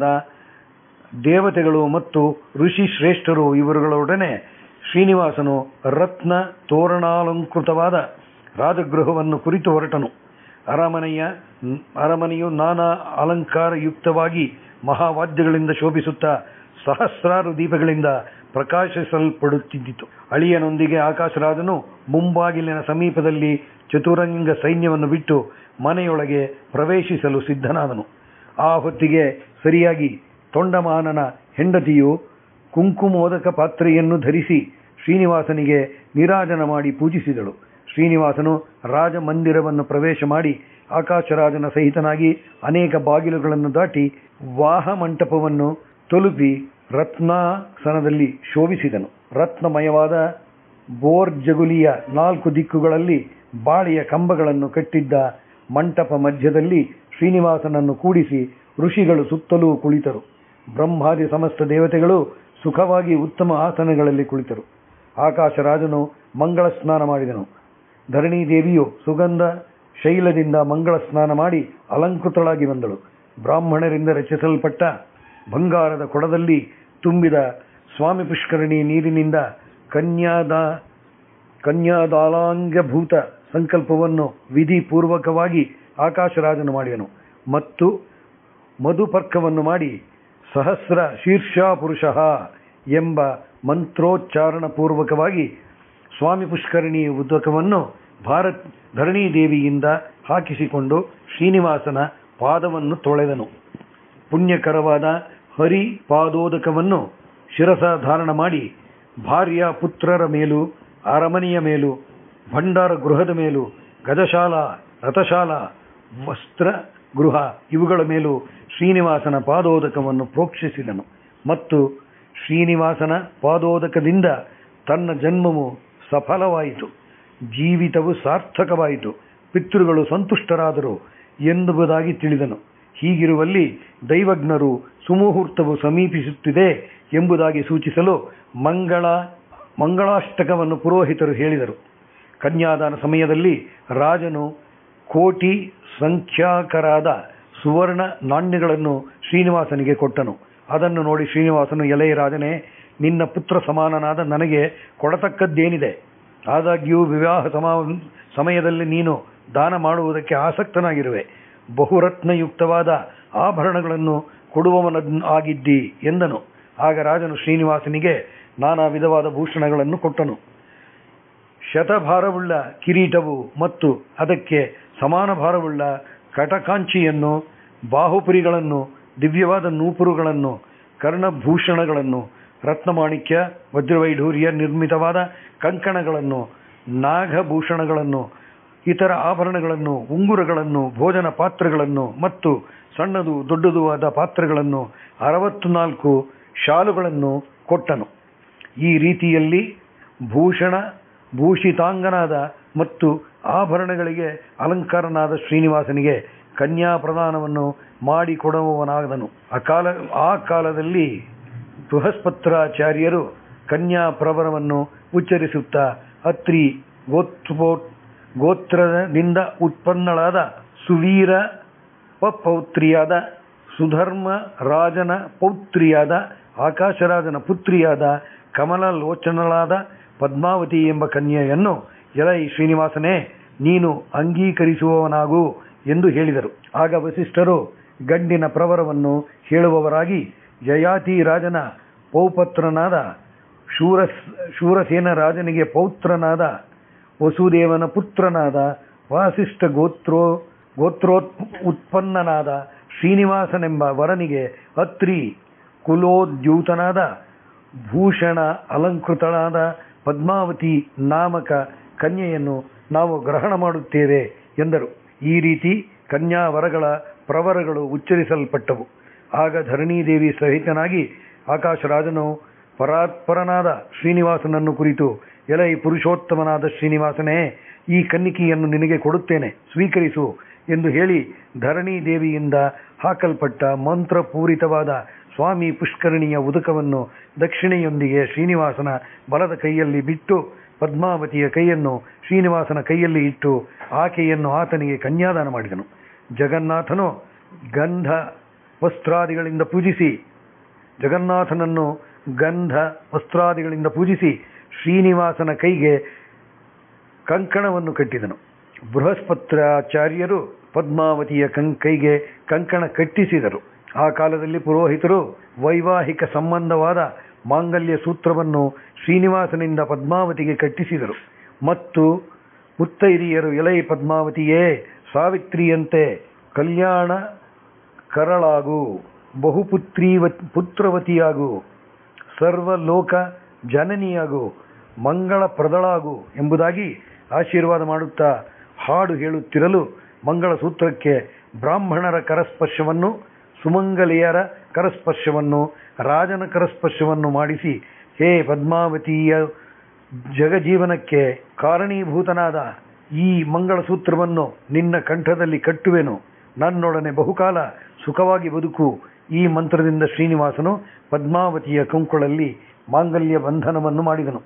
ದೇವತೆಗಳು ಮತ್ತು ಋಷಿ ಶ್ರೇಷ್ಠರು ಇವರುಗಳೊಡನೆ ಶ್ರೀನಿವಾಸನು ರತ್ನ ತೋರಣಾಲಂಕೃತವಾದ ರಾಜಗೃಹವನ್ನು ಕುರಿತು ಹೊರಟನು ಅರಮನೆಯ ಅರಮನೆಯು ನಾನಾ ಅಲಂಕಾರಯುಕ್ತವಾಗಿ ಮಹಾವಾದ್ಯಗಳಿಂದ ಶೋಭಿಸುತ್ತಾ ಸಹಸ್ರಾರು ದೀಪಗಳಿಂದ ಪ್ರಕಾಶಿಸಲ್ಪಡುತ್ತಿದ್ದಿತು ಅಳಿಯನೊಂದಿಗೆ ಆಕಾಶರಾಜನು ಮುಂಬಾಗಿಲಿನ ಸಮೀಪದಲ್ಲಿ ಚತುರಂಗ ಸೈನ್ಯವನ್ನು ಬಿಟ್ಟು ಮನೆಯೊಳಗೆ ಪ್ರವೇಶಿಸಲು ಸಿದ್ಧನಾದನು ಆ ಹೊತ್ತಿಗೆ ಸರಿಯಾಗಿ ತೊಂಡಮಾನನ ಹೆಂಡತಿಯು ಕುಂಕುಮೋದಕ ಪಾತ್ರೆಯನ್ನು ಧರಿಸಿ ಶ್ರೀನಿವಾಸನಿಗೆ ನಿರಾಜನ ಮಾಡಿ ಪೂಜಿಸಿದಳು ಶ್ರೀನಿವಾಸನು ರಾಜಮಂದಿರವನ್ನು ಪ್ರವೇಶ ಮಾಡಿ ಆಕಾಶರಾಜನ ಸಹಿತನಾಗಿ ಅನೇಕ ಬಾಗಿಲುಗಳನ್ನು ದಾಟಿ ವಾಹ ಮಂಟಪವನ್ನು ತಲುಪಿ ರತ್ನಾಸನದಲ್ಲಿ ಶೋಭಿಸಿದನು ರತ್ನಮಯವಾದ ಬೋರ್ಜಗುಲಿಯ ನಾಲ್ಕು ದಿಕ್ಕುಗಳಲ್ಲಿ ಬಾಳೆಯ ಕಂಬಗಳನ್ನು ಕಟ್ಟಿದ್ದ ಮಂಟಪ ಮಧ್ಯದಲ್ಲಿ ಶ್ರೀನಿವಾಸನನ್ನು ಕೂಡಿಸಿ ಋಷಿಗಳು ಸುತ್ತಲೂ ಕುಳಿತರು ಬ್ರಹ್ಮಾದಿ ಸಮಸ್ತ ದೇವತೆಗಳು ಸುಖವಾಗಿ ಉತ್ತಮ ಆಸನಗಳಲ್ಲಿ ಕುಳಿತರು ಆಕಾಶರಾಜನು ಮಂಗಳ ಸ್ನಾನ ಮಾಡಿದನು ಧರಣಿ ದೇವಿಯು ಸುಗಂಧ ಶೈಲದಿಂದ ಮಂಗಳ ಸ್ನಾನ ಮಾಡಿ ಅಲಂಕೃತಳಾಗಿ ಬಂದಳು ಬ್ರಾಹ್ಮಣರಿಂದ ರಚಿಸಲ್ಪಟ್ಟ ಬಂಗಾರದ ಕೊಡದಲ್ಲಿ ತುಂಬಿದ ಸ್ವಾಮಿ ಪುಷ್ಕರಣಿ ನೀರಿನಿಂದ ಕನ್ಯಾದ ಕನ್ಯಾದಾಲಾಂಗಭೂತ ಸಂಕಲ್ಪವನ್ನು ವಿಧಿಪೂರ್ವಕವಾಗಿ ಆಕಾಶರಾಜನು ಮಾಡಿದನು ಮತ್ತು ಮಧುಪರ್ಕವನ್ನು ಮಾಡಿ ಸಹಸ್ರ ಶೀರ್ಷಾ ಪುರುಷ ಎಂಬ ಮಂತ್ರೋಚ್ಚಾರಣ ಪೂರ್ವಕವಾಗಿ ಸ್ವಾಮಿ ಪುಷ್ಕರಣಿ ಉದ್ವಕವನ್ನು ಭಾರತ್ ಧರಣಿ ದೇವಿಯಿಂದ ಹಾಕಿಸಿಕೊಂಡು ಶ್ರೀನಿವಾಸನ ಪಾದವನ್ನು ತೊಳೆದನು ಪುಣ್ಯಕರವಾದ ಹರಿ ಪಾದೋದಕವನ್ನು ಶಿರಸ ಧಾರಣ ಮಾಡಿ ಭಾರ್ಯ ಪುತ್ರರ ಮೇಲೂ ಅರಮನೆಯ ಮೇಲೂ ಭಂಡಾರ ಗೃಹದ ಮೇಲೂ ಗಜಶಾಲ ರಥಶಾಲ ವಸ್ತ್ರ ಗೃಹ ಇವುಗಳ ಮೇಲೂ ಶ್ರೀನಿವಾಸನ ಪಾದೋದಕವನ್ನು ಪ್ರೋಕ್ಷಿಸಿದನು ಮತ್ತು ಶ್ರೀನಿವಾಸನ ಪಾದೋದಕದಿಂದ ತನ್ನ ಜನ್ಮವು ಸಫಲವಾಯಿತು ಜೀವಿತವು ಸಾರ್ಥಕವಾಯಿತು ಪಿತೃಗಳು ಸಂತುಷ್ಟರಾದರು ಎಂಬುದಾಗಿ ತಿಳಿದನು ಹೀಗಿರುವಲ್ಲಿ ದೈವಜ್ಞರು ಸುಮುಹೂರ್ತವು ಸಮೀಪಿಸುತ್ತಿದೆ ಎಂಬುದಾಗಿ ಸೂಚಿಸಲು ಮಂಗಳ ಮಂಗಳಾಷ್ಟಕವನ್ನು ಪುರೋಹಿತರು ಹೇಳಿದರು ಕನ್ಯಾದಾನ ಸಮಯದಲ್ಲಿ ರಾಜನು ಕೋಟಿ ಸಂಖ್ಯಾಕರಾದ ಸುವರ್ಣ ನಾಣ್ಯಗಳನ್ನು ಶ್ರೀನಿವಾಸನಿಗೆ ಕೊಟ್ಟನು ಅದನ್ನು ನೋಡಿ ಶ್ರೀನಿವಾಸನು ಎಲೆಯ ರಾಜನೇ ನಿನ್ನ ಪುತ್ರ ಸಮಾನನಾದ ನನಗೆ ಕೊಡತಕ್ಕದ್ದೇನಿದೆ ಆದಾಗ್ಯೂ ವಿವಾಹ ಸಮಾ ಸಮಯದಲ್ಲಿ ನೀನು ದಾನ ಮಾಡುವುದಕ್ಕೆ ಆಸಕ್ತನಾಗಿರುವೆ ಬಹುರತ್ನಯುಕ್ತವಾದ ಆಭರಣಗಳನ್ನು ಕೊಡುವವನ ಆಗಿದ್ದಿ ಎಂದನು ಆಗ ರಾಜನು ಶ್ರೀನಿವಾಸನಿಗೆ ನಾನಾ ವಿಧವಾದ ಭೂಷಣಗಳನ್ನು ಕೊಟ್ಟನು ಶತಭಾರವುಳ್ಳ ಕಿರೀಟವು ಮತ್ತು ಅದಕ್ಕೆ ಸಮಾನ ಭಾರವುಳ್ಳ ಕಟಕಾಂಚಿಯನ್ನು ಬಾಹುಪುರಿಗಳನ್ನು ದಿವ್ಯವಾದ ನೂಪುರುಗಳನ್ನು ಕರ್ಣಭೂಷಣಗಳನ್ನು ರತ್ನಮಾಣಿಕ್ಯ ವಜ್ರವೈಢೂರ್ಯ ನಿರ್ಮಿತವಾದ ಕಂಕಣಗಳನ್ನು ನಾಗಭೂಷಣಗಳನ್ನು ಇತರ ಆಭರಣಗಳನ್ನು ಉಂಗುರಗಳನ್ನು ಭೋಜನ ಪಾತ್ರೆಗಳನ್ನು ಮತ್ತು ಸಣ್ಣದು ದೊಡ್ಡದು ಆದ ಪಾತ್ರೆಗಳನ್ನು ಅರವತ್ತು ನಾಲ್ಕು ಶಾಲುಗಳನ್ನು ಕೊಟ್ಟನು ಈ ರೀತಿಯಲ್ಲಿ ಭೂಷಣ ಭೂಷಿತಾಂಗನಾದ ಮತ್ತು ಆಭರಣಗಳಿಗೆ ಅಲಂಕಾರನಾದ ಶ್ರೀನಿವಾಸನಿಗೆ ಕನ್ಯಾ ಪ್ರದಾನವನ್ನು ಮಾಡಿಕೊಡುವವನಾದನು ಆ ಕಾಲ ಆ ಕಾಲದಲ್ಲಿ ಬೃಹಸ್ಪತ್ರಾಚಾರ್ಯರು ಕನ್ಯಾ ಪ್ರವರವನ್ನು ಉಚ್ಚರಿಸುತ್ತಾ ಅತ್ರಿ ಗೋತ್ರೋ ಗೋತ್ರದಿಂದ ಉತ್ಪನ್ನಳಾದ ಸುವೀರ ಪೌತ್ರಿಯಾದ ಸುಧರ್ಮ ರಾಜನ ಪೌತ್ರಿಯಾದ ಆಕಾಶರಾಜನ ಪುತ್ರಿಯಾದ ಕಮಲ ಲೋಚನಳಾದ ಪದ್ಮಾವತಿ ಎಂಬ ಕನ್ಯೆಯನ್ನು ಎಲೈ ಶ್ರೀನಿವಾಸನೇ ನೀನು ಅಂಗೀಕರಿಸುವವನಾಗು ಎಂದು ಹೇಳಿದರು ಆಗ ವಸಿಷ್ಠರು ಗಂಡಿನ ಪ್ರವರವನ್ನು ಹೇಳುವವರಾಗಿ ಯಯಾತಿ ರಾಜನ ಪೌಪತ್ರನಾದ ಶೂರ ಶೂರಸೇನ ರಾಜನಿಗೆ ಪೌತ್ರನಾದ ವಸುದೇವನ ಪುತ್ರನಾದ ವಾಸಿಷ್ಠ ಗೋತ್ರೋ ಗೋತ್ರೋತ್ ಉತ್ಪನ್ನನಾದ ಶ್ರೀನಿವಾಸನೆಂಬ ವರನಿಗೆ ಅತ್ರಿ ಕುಲೋದ್ಯೂತನಾದ ಭೂಷಣ ಅಲಂಕೃತಳಾದ ಪದ್ಮಾವತಿ ನಾಮಕ ಕನ್ಯೆಯನ್ನು ನಾವು ಗ್ರಹಣ ಮಾಡುತ್ತೇವೆ ಎಂದರು ಈ ರೀತಿ ಕನ್ಯಾ ವರಗಳ ಪ್ರವರಗಳು ಉಚ್ಚರಿಸಲ್ಪಟ್ಟವು ಆಗ ಧರಣೀದೇವಿ ಸಹಿತನಾಗಿ ಆಕಾಶರಾಜನು ಪರಾತ್ಪರನಾದ ಶ್ರೀನಿವಾಸನನ್ನು ಕುರಿತು ಎಲೈ ಪುರುಷೋತ್ತಮನಾದ ಶ್ರೀನಿವಾಸನೇ ಈ ಕನ್ನಿಕೆಯನ್ನು ನಿನಗೆ ಕೊಡುತ್ತೇನೆ ಸ್ವೀಕರಿಸು ಎಂದು ಹೇಳಿ ಧರಣಿ ದೇವಿಯಿಂದ ಹಾಕಲ್ಪಟ್ಟ ಮಂತ್ರಪೂರಿತವಾದ ಸ್ವಾಮಿ ಪುಷ್ಕರಣಿಯ ಉದಕವನ್ನು ದಕ್ಷಿಣೆಯೊಂದಿಗೆ ಶ್ರೀನಿವಾಸನ ಬಲದ ಕೈಯಲ್ಲಿ ಬಿಟ್ಟು ಪದ್ಮಾವತಿಯ ಕೈಯನ್ನು ಶ್ರೀನಿವಾಸನ ಕೈಯಲ್ಲಿ ಇಟ್ಟು ಆಕೆಯನ್ನು ಆತನಿಗೆ ಕನ್ಯಾದಾನ ಮಾಡಿದನು ಜಗನ್ನಾಥನು ಗಂಧ ವಸ್ತ್ರಾದಿಗಳಿಂದ ಪೂಜಿಸಿ ಜಗನ್ನಾಥನನ್ನು ಗಂಧ ವಸ್ತ್ರಾದಿಗಳಿಂದ ಪೂಜಿಸಿ ಶ್ರೀನಿವಾಸನ ಕೈಗೆ ಕಂಕಣವನ್ನು ಕಟ್ಟಿದನು ಬೃಹಸ್ಪತ್ರಾಚಾರ್ಯರು ಪದ್ಮಾವತಿಯ ಕಂ ಕೈಗೆ ಕಂಕಣ ಕಟ್ಟಿಸಿದರು ಆ ಕಾಲದಲ್ಲಿ ಪುರೋಹಿತರು ವೈವಾಹಿಕ ಸಂಬಂಧವಾದ ಮಾಂಗಲ್ಯ ಸೂತ್ರವನ್ನು ಶ್ರೀನಿವಾಸನಿಂದ ಪದ್ಮಾವತಿಗೆ ಕಟ್ಟಿಸಿದರು ಮತ್ತು ಮುತ್ತೈರಿಯರು ಎಲೈ ಪದ್ಮಾವತಿಯೇ ಸಾವಿತ್ರಿಯಂತೆ ಕಲ್ಯಾಣ ಕರಳಾಗು ಬಹುಪುತ್ರೀವ ಪುತ್ರವತಿಯಾಗು ಸರ್ವಲೋಕ ಜನನಿಯಾಗು ಮಂಗಳ ಪ್ರದಳಾಗು ಎಂಬುದಾಗಿ ಆಶೀರ್ವಾದ ಮಾಡುತ್ತಾ ಹಾಡು ಹೇಳುತ್ತಿರಲು ಮಂಗಳ ಸೂತ್ರಕ್ಕೆ ಬ್ರಾಹ್ಮಣರ ಕರಸ್ಪರ್ಶವನ್ನು ಸುಮಂಗಲಿಯರ ಕರಸ್ಪರ್ಶವನ್ನು ರಾಜನ ಕರಸ್ಪರ್ಶವನ್ನು ಮಾಡಿಸಿ ಹೇ ಪದ್ಮಾವತಿಯ ಜಗಜೀವನಕ್ಕೆ ಕಾರಣೀಭೂತನಾದ ಈ ಮಂಗಳಸೂತ್ರವನ್ನು ನಿನ್ನ ಕಂಠದಲ್ಲಿ ಕಟ್ಟುವೆನು ನನ್ನೊಡನೆ ಬಹುಕಾಲ ಸುಖವಾಗಿ ಬದುಕು ಈ ಮಂತ್ರದಿಂದ ಶ್ರೀನಿವಾಸನು ಪದ್ಮಾವತಿಯ ಕಂಕುಳಲ್ಲಿ ಮಾಂಗಲ್ಯ ಬಂಧನವನ್ನು ಮಾಡಿದನು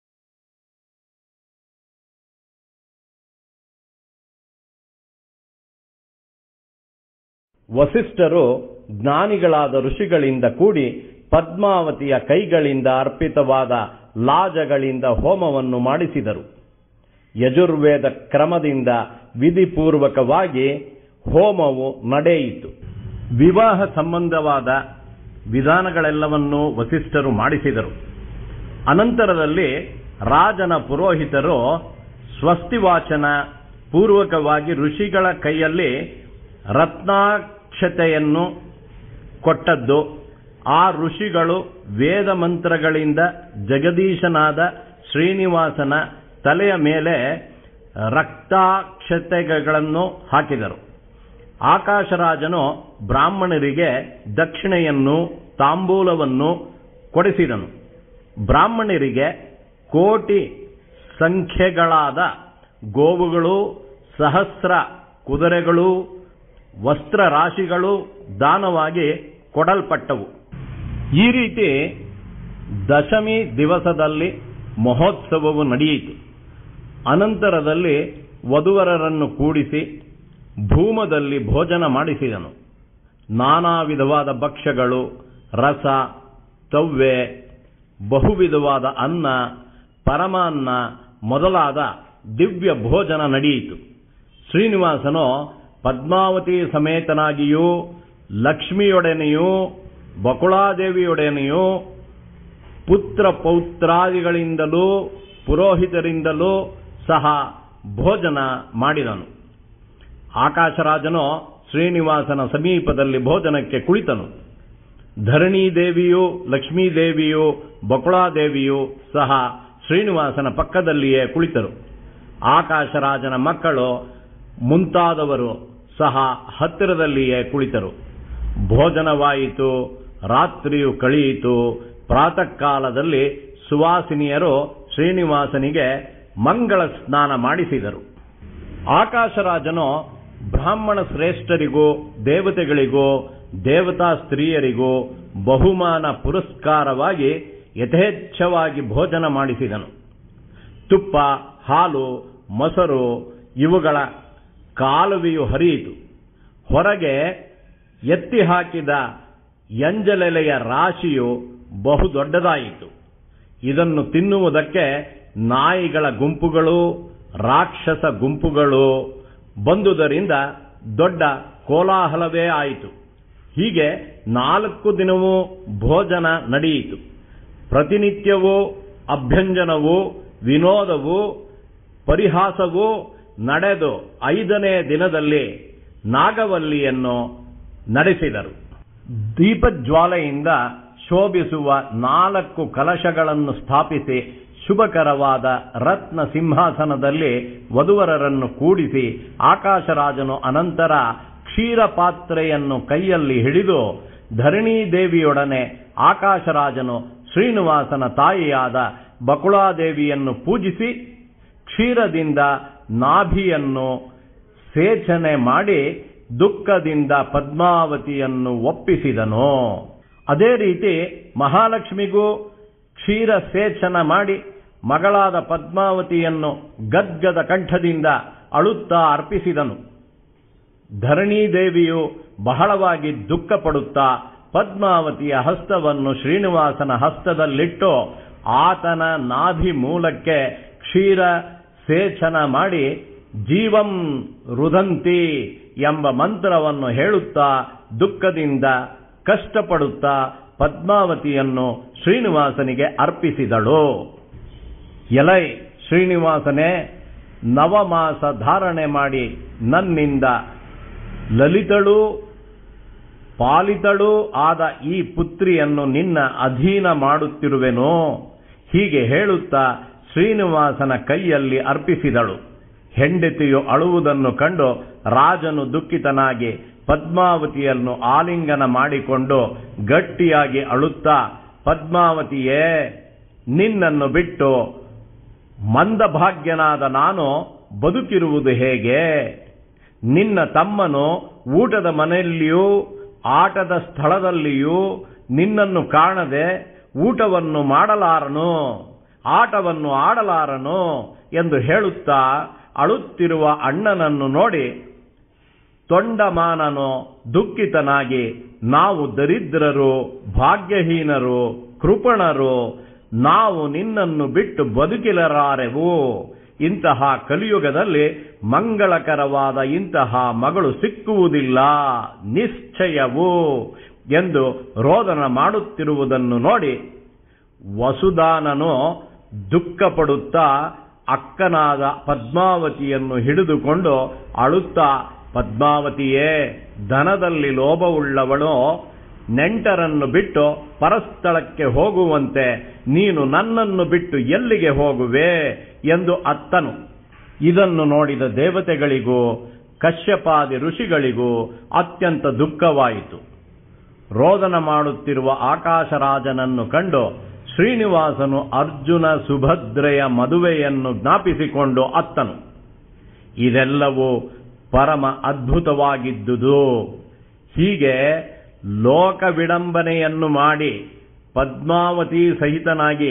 ವಸಿಷ್ಠರು ಜ್ಞಾನಿಗಳಾದ ಋಷಿಗಳಿಂದ ಕೂಡಿ ಪದ್ಮಾವತಿಯ ಕೈಗಳಿಂದ ಅರ್ಪಿತವಾದ ಲಾಜಗಳಿಂದ ಹೋಮವನ್ನು ಮಾಡಿಸಿದರು ಯಜುರ್ವೇದ ಕ್ರಮದಿಂದ ವಿಧಿಪೂರ್ವಕವಾಗಿ ಹೋಮವು ನಡೆಯಿತು ವಿವಾಹ ಸಂಬಂಧವಾದ ವಿಧಾನಗಳೆಲ್ಲವನ್ನೂ ವಸಿಷ್ಠರು ಮಾಡಿಸಿದರು ಅನಂತರದಲ್ಲಿ ರಾಜನ ಪುರೋಹಿತರು ಸ್ವಸ್ತಿವಾಚನ ಪೂರ್ವಕವಾಗಿ ಋಷಿಗಳ ಕೈಯಲ್ಲಿ ರತ್ನಾಕ್ಷತೆಯನ್ನು ಕೊಟ್ಟದ್ದು ಆ ಋಷಿಗಳು ವೇದ ಮಂತ್ರಗಳಿಂದ ಜಗದೀಶನಾದ ಶ್ರೀನಿವಾಸನ ತಲೆಯ ಮೇಲೆ ರಕ್ತಾಕ್ಷತೆಗಳನ್ನು ಹಾಕಿದರು ಆಕಾಶರಾಜನು ಬ್ರಾಹ್ಮಣರಿಗೆ ದಕ್ಷಿಣೆಯನ್ನು ತಾಂಬೂಲವನ್ನು ಕೊಡಿಸಿದನು ಬ್ರಾಹ್ಮಣರಿಗೆ ಕೋಟಿ ಸಂಖ್ಯೆಗಳಾದ ಗೋವುಗಳು ಸಹಸ್ರ ಕುದುರೆಗಳು ವಸ್ತ್ರ ರಾಶಿಗಳು ದಾನವಾಗಿ ಕೊಡಲ್ಪಟ್ಟವು ಈ ರೀತಿ ದಶಮಿ ದಿವಸದಲ್ಲಿ ಮಹೋತ್ಸವವು ನಡೆಯಿತು ಅನಂತರದಲ್ಲಿ ವಧುವರರನ್ನು ಕೂಡಿಸಿ ಭೂಮದಲ್ಲಿ ಭೋಜನ ಮಾಡಿಸಿದನು ನಾನಾ ವಿಧವಾದ ಭಕ್ಷ್ಯಗಳು ರಸ ತವ್ವೆ ಬಹುವಿಧವಾದ ಅನ್ನ ಪರಮಾನ್ನ ಮೊದಲಾದ ದಿವ್ಯ ಭೋಜನ ನಡೆಯಿತು ಶ್ರೀನಿವಾಸನು ಪದ್ಮಾವತಿ ಸಮೇತನಾಗಿಯೂ ಲಕ್ಷ್ಮಿಯೊಡನೆಯೂ ಬಕುಳಾದೇವಿಯೊಡನೆಯೂ ಪುತ್ರ ಪೌತ್ರಾದಿಗಳಿಂದಲೂ ಪುರೋಹಿತರಿಂದಲೂ ಸಹ ಭೋಜನ ಮಾಡಿದನು ಆಕಾಶರಾಜನು ಶ್ರೀನಿವಾಸನ ಸಮೀಪದಲ್ಲಿ ಭೋಜನಕ್ಕೆ ಕುಳಿತನು ಧರಣಿ ದೇವಿಯು ಲಕ್ಷ್ಮೀದೇವಿಯು ಬಕುಳಾದೇವಿಯು ಸಹ ಶ್ರೀನಿವಾಸನ ಪಕ್ಕದಲ್ಲಿಯೇ ಕುಳಿತರು ಆಕಾಶರಾಜನ ಮಕ್ಕಳು ಮುಂತಾದವರು ಸಹ ಹತ್ತಿರದಲ್ಲಿಯೇ ಕುಳಿತರು ಭೋಜನವಾಯಿತು ರಾತ್ರಿಯು ಕಳೆಯಿತು ಪ್ರಾತಃ ಕಾಲದಲ್ಲಿ ಸುವಾಸಿನಿಯರು ಶ್ರೀನಿವಾಸನಿಗೆ ಮಂಗಳ ಸ್ನಾನ ಮಾಡಿಸಿದರು ಆಕಾಶರಾಜನು ಬ್ರಾಹ್ಮಣ ಶ್ರೇಷ್ಠರಿಗೂ ದೇವತೆಗಳಿಗೂ ದೇವತಾ ಸ್ತ್ರೀಯರಿಗೂ ಬಹುಮಾನ ಪುರಸ್ಕಾರವಾಗಿ ಯಥೇಚ್ಛವಾಗಿ ಭೋಜನ ಮಾಡಿಸಿದನು ತುಪ್ಪ ಹಾಲು ಮೊಸರು ಇವುಗಳ ಕಾಲುವೆಯು ಹರಿಯಿತು ಹೊರಗೆ ಎತ್ತಿ ಹಾಕಿದ ಎಂಜಲೆಲೆಯ ರಾಶಿಯು ಬಹು ದೊಡ್ಡದಾಯಿತು ಇದನ್ನು ತಿನ್ನುವುದಕ್ಕೆ ನಾಯಿಗಳ ಗುಂಪುಗಳು ರಾಕ್ಷಸ ಗುಂಪುಗಳು ಬಂದುದರಿಂದ ದೊಡ್ಡ ಕೋಲಾಹಲವೇ ಆಯಿತು ಹೀಗೆ ನಾಲ್ಕು ದಿನವೂ ಭೋಜನ ನಡೆಯಿತು ಪ್ರತಿನಿತ್ಯವೂ ಅಭ್ಯಂಜನವು ವಿನೋದವು ಪರಿಹಾಸವು ನಡೆದು ಐದನೇ ದಿನದಲ್ಲಿ ನಾಗವಲ್ಲಿಯನ್ನು ನಡೆಸಿದರು ದೀಪಜ್ವಾಲೆಯಿಂದ ಶೋಭಿಸುವ ನಾಲ್ಕು ಕಲಶಗಳನ್ನು ಸ್ಥಾಪಿಸಿ ಶುಭಕರವಾದ ರತ್ನ ಸಿಂಹಾಸನದಲ್ಲಿ ವಧುವರರನ್ನು ಕೂಡಿಸಿ ಆಕಾಶರಾಜನು ಅನಂತರ ಕ್ಷೀರ ಪಾತ್ರೆಯನ್ನು ಕೈಯಲ್ಲಿ ಹಿಡಿದು ಧರಣೀ ದೇವಿಯೊಡನೆ ಆಕಾಶರಾಜನು ಶ್ರೀನಿವಾಸನ ತಾಯಿಯಾದ ಬಕುಳಾದೇವಿಯನ್ನು ಪೂಜಿಸಿ ಕ್ಷೀರದಿಂದ ನಾಭಿಯನ್ನು ಸೇಚನೆ ಮಾಡಿ ದುಃಖದಿಂದ ಪದ್ಮಾವತಿಯನ್ನು ಒಪ್ಪಿಸಿದನು ಅದೇ ರೀತಿ ಮಹಾಲಕ್ಷ್ಮಿಗೂ ಕ್ಷೀರ ಸೇಚನ ಮಾಡಿ ಮಗಳಾದ ಪದ್ಮಾವತಿಯನ್ನು ಗದ್ಗದ ಕಂಠದಿಂದ ಅಳುತ್ತಾ ಅರ್ಪಿಸಿದನು ಧರಣೀ ದೇವಿಯು ಬಹಳವಾಗಿ ದುಃಖ ಪಡುತ್ತಾ ಪದ್ಮಾವತಿಯ ಹಸ್ತವನ್ನು ಶ್ರೀನಿವಾಸನ ಹಸ್ತದಲ್ಲಿಟ್ಟು ಆತನ ನಾಭಿ ಮೂಲಕ್ಕೆ ಕ್ಷೀರ ಸೇಚನ ಮಾಡಿ ಜೀವಂ ರುದಂತಿ ಎಂಬ ಮಂತ್ರವನ್ನು ಹೇಳುತ್ತಾ ದುಃಖದಿಂದ ಕಷ್ಟಪಡುತ್ತಾ ಪದ್ಮಾವತಿಯನ್ನು ಶ್ರೀನಿವಾಸನಿಗೆ ಅರ್ಪಿಸಿದಳು ಎಲೈ ಶ್ರೀನಿವಾಸನೇ ನವಮಾಸ ಧಾರಣೆ ಮಾಡಿ ನನ್ನಿಂದ ಲಲಿತಳು ಪಾಲಿತಳೂ ಆದ ಈ ಪುತ್ರಿಯನ್ನು ನಿನ್ನ ಅಧೀನ ಮಾಡುತ್ತಿರುವೆನೋ ಹೀಗೆ ಹೇಳುತ್ತಾ ಶ್ರೀನಿವಾಸನ ಕೈಯಲ್ಲಿ ಅರ್ಪಿಸಿದಳು ಹೆಂಡತಿಯು ಅಳುವುದನ್ನು ಕಂಡು ರಾಜನು ದುಃಖಿತನಾಗಿ ಪದ್ಮಾವತಿಯನ್ನು ಆಲಿಂಗನ ಮಾಡಿಕೊಂಡು ಗಟ್ಟಿಯಾಗಿ ಅಳುತ್ತಾ ಪದ್ಮಾವತಿಯೇ ನಿನ್ನನ್ನು ಬಿಟ್ಟು ಮಂದಭಾಗ್ಯನಾದ ನಾನು ಬದುಕಿರುವುದು ಹೇಗೆ ನಿನ್ನ ತಮ್ಮನು ಊಟದ ಮನೆಯಲ್ಲಿಯೂ ಆಟದ ಸ್ಥಳದಲ್ಲಿಯೂ ನಿನ್ನನ್ನು ಕಾಣದೆ ಊಟವನ್ನು ಮಾಡಲಾರನು ಆಟವನ್ನು ಆಡಲಾರನು ಎಂದು ಹೇಳುತ್ತಾ ಅಳುತ್ತಿರುವ ಅಣ್ಣನನ್ನು ನೋಡಿ ತೊಂಡಮಾನನು ದುಃಖಿತನಾಗಿ ನಾವು ದರಿದ್ರರು ಭಾಗ್ಯಹೀನರು ಕೃಪಣರು ನಾವು ನಿನ್ನನ್ನು ಬಿಟ್ಟು ಬದುಕಿಲರಾರೆವು ಇಂತಹ ಕಲಿಯುಗದಲ್ಲಿ ಮಂಗಳಕರವಾದ ಇಂತಹ ಮಗಳು ಸಿಕ್ಕುವುದಿಲ್ಲ ನಿಶ್ಚಯವು ಎಂದು ರೋದನ ಮಾಡುತ್ತಿರುವುದನ್ನು ನೋಡಿ ವಸುದಾನನು ದುಃಖಪಡುತ್ತಾ ಅಕ್ಕನಾದ ಪದ್ಮಾವತಿಯನ್ನು ಹಿಡಿದುಕೊಂಡು ಅಳುತ್ತಾ ಪದ್ಮಾವತಿಯೇ ಧನದಲ್ಲಿ ಲೋಭವುಳ್ಳವಳು ನೆಂಟರನ್ನು ಬಿಟ್ಟು ಪರಸ್ಥಳಕ್ಕೆ ಹೋಗುವಂತೆ ನೀನು ನನ್ನನ್ನು ಬಿಟ್ಟು ಎಲ್ಲಿಗೆ ಹೋಗುವೆ ಎಂದು ಅತ್ತನು ಇದನ್ನು ನೋಡಿದ ದೇವತೆಗಳಿಗೂ ಕಶ್ಯಪಾದಿ ಋಷಿಗಳಿಗೂ ಅತ್ಯಂತ ದುಃಖವಾಯಿತು ರೋದನ ಮಾಡುತ್ತಿರುವ ಆಕಾಶರಾಜನನ್ನು ಕಂಡು ಶ್ರೀನಿವಾಸನು ಅರ್ಜುನ ಸುಭದ್ರೆಯ ಮದುವೆಯನ್ನು ಜ್ಞಾಪಿಸಿಕೊಂಡು ಅತ್ತನು ಇದೆಲ್ಲವೂ ಪರಮ ಅದ್ಭುತವಾಗಿದ್ದುದು ಹೀಗೆ ಲೋಕ ವಿಡಂಬನೆಯನ್ನು ಮಾಡಿ ಪದ್ಮಾವತಿ ಸಹಿತನಾಗಿ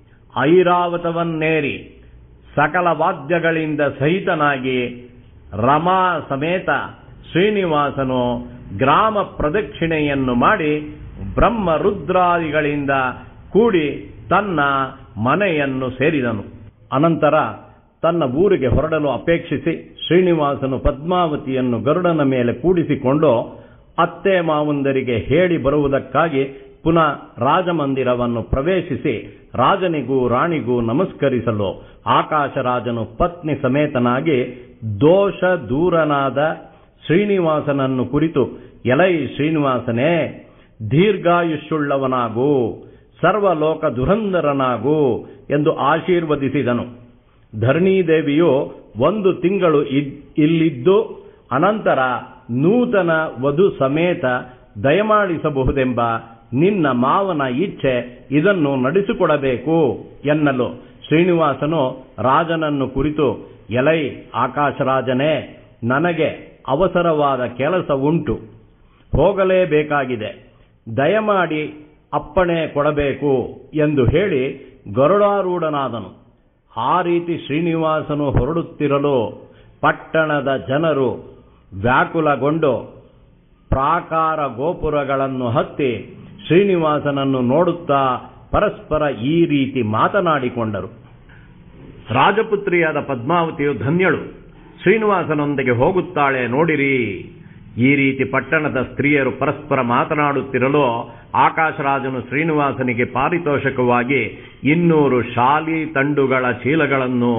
ಐರಾವತವನ್ನೇರಿ ಸಕಲ ವಾದ್ಯಗಳಿಂದ ಸಹಿತನಾಗಿ ರಮಾ ಸಮೇತ ಶ್ರೀನಿವಾಸನು ಗ್ರಾಮ ಪ್ರದಕ್ಷಿಣೆಯನ್ನು ಮಾಡಿ ಬ್ರಹ್ಮ ರುದ್ರಾದಿಗಳಿಂದ ಕೂಡಿ ತನ್ನ ಮನೆಯನ್ನು ಸೇರಿದನು ಅನಂತರ ತನ್ನ ಊರಿಗೆ ಹೊರಡಲು ಅಪೇಕ್ಷಿಸಿ ಶ್ರೀನಿವಾಸನು ಪದ್ಮಾವತಿಯನ್ನು ಗರುಡನ ಮೇಲೆ ಕೂಡಿಸಿಕೊಂಡು ಅತ್ತೆ ಮಾವಂದರಿಗೆ ಹೇಳಿ ಬರುವುದಕ್ಕಾಗಿ ಪುನಃ ರಾಜಮಂದಿರವನ್ನು ಪ್ರವೇಶಿಸಿ ರಾಜನಿಗೂ ರಾಣಿಗೂ ನಮಸ್ಕರಿಸಲು ಆಕಾಶರಾಜನು ಪತ್ನಿ ಸಮೇತನಾಗಿ ದೋಷ ದೂರನಾದ ಶ್ರೀನಿವಾಸನನ್ನು ಕುರಿತು ಎಲೈ ಶ್ರೀನಿವಾಸನೇ ದೀರ್ಘಾಯುಷ್ಯುಳ್ಳವನಾಗು ಸರ್ವಲೋಕ ದುರಂಧರನಾಗು ಎಂದು ಆಶೀರ್ವದಿಸಿದನು ಧರಣೀದೇವಿಯು ಒಂದು ತಿಂಗಳು ಇಲ್ಲಿದ್ದು ಅನಂತರ ನೂತನ ವಧು ಸಮೇತ ದಯಮಾಡಿಸಬಹುದೆಂಬ ನಿನ್ನ ಮಾವನ ಇಚ್ಛೆ ಇದನ್ನು ನಡೆಸಿಕೊಡಬೇಕು ಎನ್ನಲು ಶ್ರೀನಿವಾಸನು ರಾಜನನ್ನು ಕುರಿತು ಎಲೈ ಆಕಾಶರಾಜನೇ ನನಗೆ ಅವಸರವಾದ ಕೆಲಸ ಉಂಟು ಹೋಗಲೇಬೇಕಾಗಿದೆ ದಯಮಾಡಿ ಅಪ್ಪಣೆ ಕೊಡಬೇಕು ಎಂದು ಹೇಳಿ ಗರುಡಾರೂಢನಾದನು ಆ ರೀತಿ ಶ್ರೀನಿವಾಸನು ಹೊರಡುತ್ತಿರಲು ಪಟ್ಟಣದ ಜನರು ವ್ಯಾಕುಲಗೊಂಡು ಪ್ರಾಕಾರ ಗೋಪುರಗಳನ್ನು ಹತ್ತಿ ಶ್ರೀನಿವಾಸನನ್ನು ನೋಡುತ್ತಾ ಪರಸ್ಪರ ಈ ರೀತಿ ಮಾತನಾಡಿಕೊಂಡರು ರಾಜಪುತ್ರಿಯಾದ ಪದ್ಮಾವತಿಯು ಧನ್ಯಳು ಶ್ರೀನಿವಾಸನೊಂದಿಗೆ ಹೋಗುತ್ತಾಳೆ ನೋಡಿರಿ ಈ ರೀತಿ ಪಟ್ಟಣದ ಸ್ತ್ರೀಯರು ಪರಸ್ಪರ ಮಾತನಾಡುತ್ತಿರಲು ಆಕಾಶರಾಜನು ಶ್ರೀನಿವಾಸನಿಗೆ ಪಾರಿತೋಷಕವಾಗಿ ಇನ್ನೂರು ಶಾಲಿ ತಂಡುಗಳ ಚೀಲಗಳನ್ನು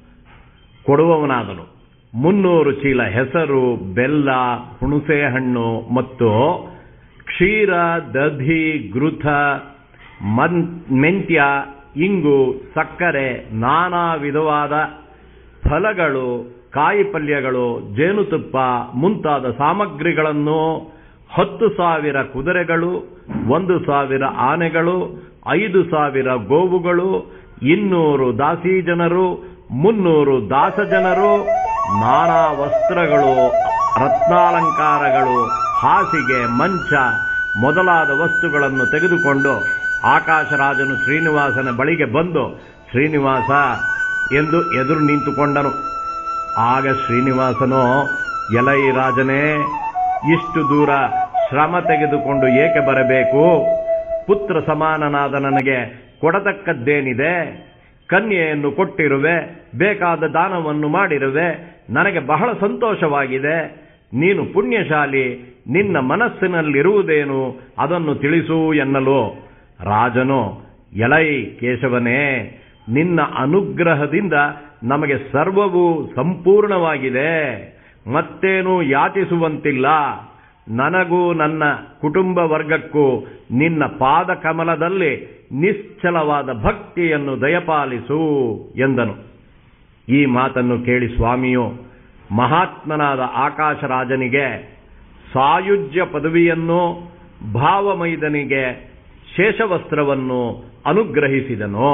ಕೊಡುವವನಾದನು ಮುನ್ನೂರು ಚೀಲ ಹೆಸರು ಬೆಲ್ಲ ಹುಣಸೆ ಹಣ್ಣು ಮತ್ತು ಕ್ಷೀರ ದಧಿ ಗೃಥ ಮನ್ ಮೆಂತ್ಯ ಇಂಗು ಸಕ್ಕರೆ ನಾನಾ ವಿಧವಾದ ಫಲಗಳು ಕಾಯಿಪಲ್ಯಗಳು ಜೇನುತುಪ್ಪ ಮುಂತಾದ ಸಾಮಗ್ರಿಗಳನ್ನು ಹತ್ತು ಸಾವಿರ ಕುದುರೆಗಳು ಒಂದು ಸಾವಿರ ಆನೆಗಳು ಐದು ಸಾವಿರ ಗೋವುಗಳು ಇನ್ನೂರು ದಾಸಿ ಜನರು ಮುನ್ನೂರು ದಾಸಜನರು ನಾನಾ ವಸ್ತ್ರಗಳು ರತ್ನಾಲಂಕಾರಗಳು ಹಾಸಿಗೆ ಮಂಚ ಮೊದಲಾದ ವಸ್ತುಗಳನ್ನು ತೆಗೆದುಕೊಂಡು ಆಕಾಶರಾಜನು ಶ್ರೀನಿವಾಸನ ಬಳಿಗೆ ಬಂದು ಶ್ರೀನಿವಾಸ ಎಂದು ಎದುರು ನಿಂತುಕೊಂಡನು ಆಗ ಶ್ರೀನಿವಾಸನು ಎಲೈ ರಾಜನೇ ಇಷ್ಟು ದೂರ ಶ್ರಮ ತೆಗೆದುಕೊಂಡು ಏಕೆ ಬರಬೇಕು ಪುತ್ರ ಸಮಾನನಾದ ನನಗೆ ಕೊಡತಕ್ಕದ್ದೇನಿದೆ ಕನ್ಯೆಯನ್ನು ಕೊಟ್ಟಿರುವೆ ಬೇಕಾದ ದಾನವನ್ನು ಮಾಡಿರುವೆ ನನಗೆ ಬಹಳ ಸಂತೋಷವಾಗಿದೆ ನೀನು ಪುಣ್ಯಶಾಲಿ ನಿನ್ನ ಮನಸ್ಸಿನಲ್ಲಿರುವುದೇನು ಅದನ್ನು ತಿಳಿಸು ಎನ್ನಲು ರಾಜನು ಎಲೈ ಕೇಶವನೇ ನಿನ್ನ ಅನುಗ್ರಹದಿಂದ ನಮಗೆ ಸರ್ವವು ಸಂಪೂರ್ಣವಾಗಿದೆ ಮತ್ತೇನೂ ಯಾಚಿಸುವಂತಿಲ್ಲ ನನಗೂ ನನ್ನ ಕುಟುಂಬ ವರ್ಗಕ್ಕೂ ನಿನ್ನ ಪಾದ ಕಮಲದಲ್ಲಿ ನಿಶ್ಚಲವಾದ ಭಕ್ತಿಯನ್ನು ದಯಪಾಲಿಸು ಎಂದನು ಈ ಮಾತನ್ನು ಕೇಳಿ ಸ್ವಾಮಿಯು ಮಹಾತ್ಮನಾದ ಆಕಾಶರಾಜನಿಗೆ ಸಾಯುಜ್ಯ ಪದವಿಯನ್ನು ಭಾವಮೈದನಿಗೆ ಶೇಷವಸ್ತ್ರವನ್ನು ಅನುಗ್ರಹಿಸಿದನು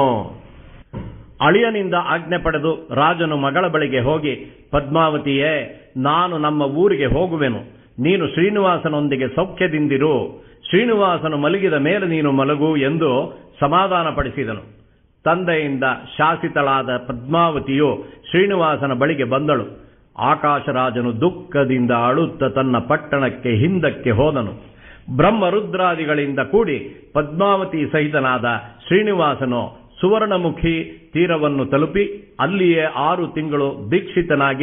ಅಳಿಯನಿಂದ ಆಜ್ಞೆ ಪಡೆದು ರಾಜನು ಮಗಳ ಬಳಿಗೆ ಹೋಗಿ ಪದ್ಮಾವತಿಯೇ ನಾನು ನಮ್ಮ ಊರಿಗೆ ಹೋಗುವೆನು ನೀನು ಶ್ರೀನಿವಾಸನೊಂದಿಗೆ ಸೌಖ್ಯದಿಂದಿರು ಶ್ರೀನಿವಾಸನು ಮಲಗಿದ ಮೇಲೆ ನೀನು ಮಲಗು ಎಂದು ಸಮಾಧಾನಪಡಿಸಿದನು ತಂದೆಯಿಂದ ಶಾಸಿತಳಾದ ಪದ್ಮಾವತಿಯು ಶ್ರೀನಿವಾಸನ ಬಳಿಗೆ ಬಂದಳು ಆಕಾಶರಾಜನು ದುಃಖದಿಂದ ಅಳುತ್ತ ತನ್ನ ಪಟ್ಟಣಕ್ಕೆ ಹಿಂದಕ್ಕೆ ಹೋದನು ಬ್ರಹ್ಮರುದ್ರಾದಿಗಳಿಂದ ಕೂಡಿ ಪದ್ಮಾವತಿ ಸಹಿತನಾದ ಶ್ರೀನಿವಾಸನು ಸುವರ್ಣಮುಖಿ ತೀರವನ್ನು ತಲುಪಿ ಅಲ್ಲಿಯೇ ಆರು ತಿಂಗಳು ದೀಕ್ಷಿತನಾಗಿ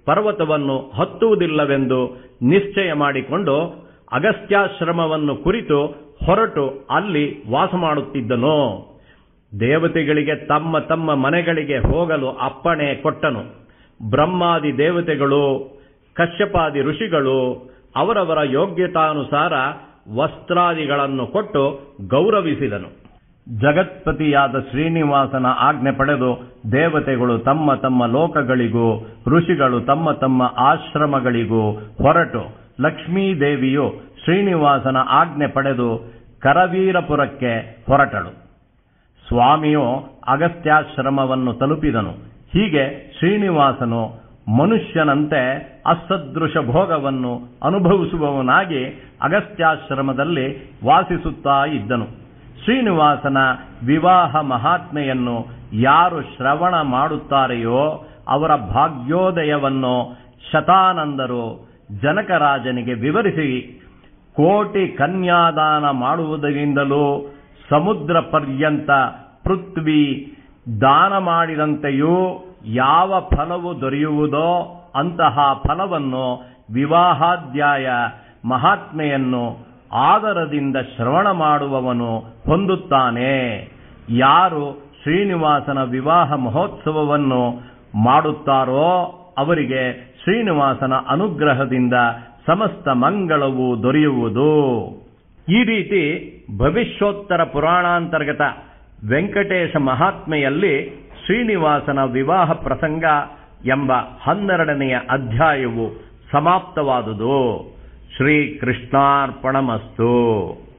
ಪರ್ವತವನ್ನು ಹತ್ತುವುದಿಲ್ಲವೆಂದು ನಿಶ್ಚಯ ಮಾಡಿಕೊಂಡು ಅಗಸ್ತ್ಯಾಶ್ರಮವನ್ನು ಕುರಿತು ಹೊರಟು ಅಲ್ಲಿ ವಾಸ ಮಾಡುತ್ತಿದ್ದನು ದೇವತೆಗಳಿಗೆ ತಮ್ಮ ತಮ್ಮ ಮನೆಗಳಿಗೆ ಹೋಗಲು ಅಪ್ಪಣೆ ಕೊಟ್ಟನು ಬ್ರಹ್ಮಾದಿ ದೇವತೆಗಳು ಕಶ್ಯಪಾದಿ ಋಷಿಗಳು ಅವರವರ ಯೋಗ್ಯತಾನುಸಾರ ವಸ್ತ್ರಾದಿಗಳನ್ನು ಕೊಟ್ಟು ಗೌರವಿಸಿದನು ಜಗತ್ಪತಿಯಾದ ಶ್ರೀನಿವಾಸನ ಆಜ್ಞೆ ಪಡೆದು ದೇವತೆಗಳು ತಮ್ಮ ತಮ್ಮ ಲೋಕಗಳಿಗೂ ಋಷಿಗಳು ತಮ್ಮ ತಮ್ಮ ಆಶ್ರಮಗಳಿಗೂ ಹೊರಟು ಲಕ್ಷ್ಮೀದೇವಿಯು ಶ್ರೀನಿವಾಸನ ಆಜ್ಞೆ ಪಡೆದು ಕರವೀರಪುರಕ್ಕೆ ಹೊರಟಳು ಸ್ವಾಮಿಯು ಅಗಸ್ತ್ಯಾಶ್ರಮವನ್ನು ತಲುಪಿದನು ಹೀಗೆ ಶ್ರೀನಿವಾಸನು ಮನುಷ್ಯನಂತೆ ಅಸದೃಶ ಭೋಗವನ್ನು ಅನುಭವಿಸುವವನಾಗಿ ಅಗಸ್ತ್ಯಾಶ್ರಮದಲ್ಲಿ ವಾಸಿಸುತ್ತಾ ಇದ್ದನು ಶ್ರೀನಿವಾಸನ ವಿವಾಹ ಮಹಾತ್ಮೆಯನ್ನು ಯಾರು ಶ್ರವಣ ಮಾಡುತ್ತಾರೆಯೋ ಅವರ ಭಾಗ್ಯೋದಯವನ್ನು ಶತಾನಂದರು ಜನಕರಾಜನಿಗೆ ವಿವರಿಸಿ ಕೋಟಿ ಕನ್ಯಾದಾನ ಮಾಡುವುದರಿಂದಲೂ ಸಮುದ್ರ ಪರ್ಯಂತ ಪೃಥ್ವಿ ದಾನ ಮಾಡಿದಂತೆಯೂ ಯಾವ ಫಲವು ದೊರೆಯುವುದೋ ಅಂತಹ ಫಲವನ್ನು ವಿವಾಹಾಧ್ಯಾಯ ಮಹಾತ್ಮೆಯನ್ನು ಆದರದಿಂದ ಶ್ರವಣ ಮಾಡುವವನು ಹೊಂದುತ್ತಾನೆ ಯಾರು ಶ್ರೀನಿವಾಸನ ವಿವಾಹ ಮಹೋತ್ಸವವನ್ನು ಮಾಡುತ್ತಾರೋ ಅವರಿಗೆ ಶ್ರೀನಿವಾಸನ ಅನುಗ್ರಹದಿಂದ ಸಮಸ್ತ ಮಂಗಳವು ದೊರೆಯುವುದು ಈ ರೀತಿ ಭವಿಷ್ಯೋತ್ತರ ಪುರಾಣಾಂತರ್ಗತ ವೆಂಕಟೇಶ ಮಹಾತ್ಮೆಯಲ್ಲಿ ಶ್ರೀನಿವಾಸನ ವಿವಾಹ ಪ್ರಸಂಗ ಎಂಬ ಹನ್ನೆರಡನೆಯ ಅಧ್ಯಾಯವು ಸಮಾಪ್ತವಾದುದು ಶ್ರೀ ಕೃಷ್ಣಾರ್ಪಣಮಸ್ತು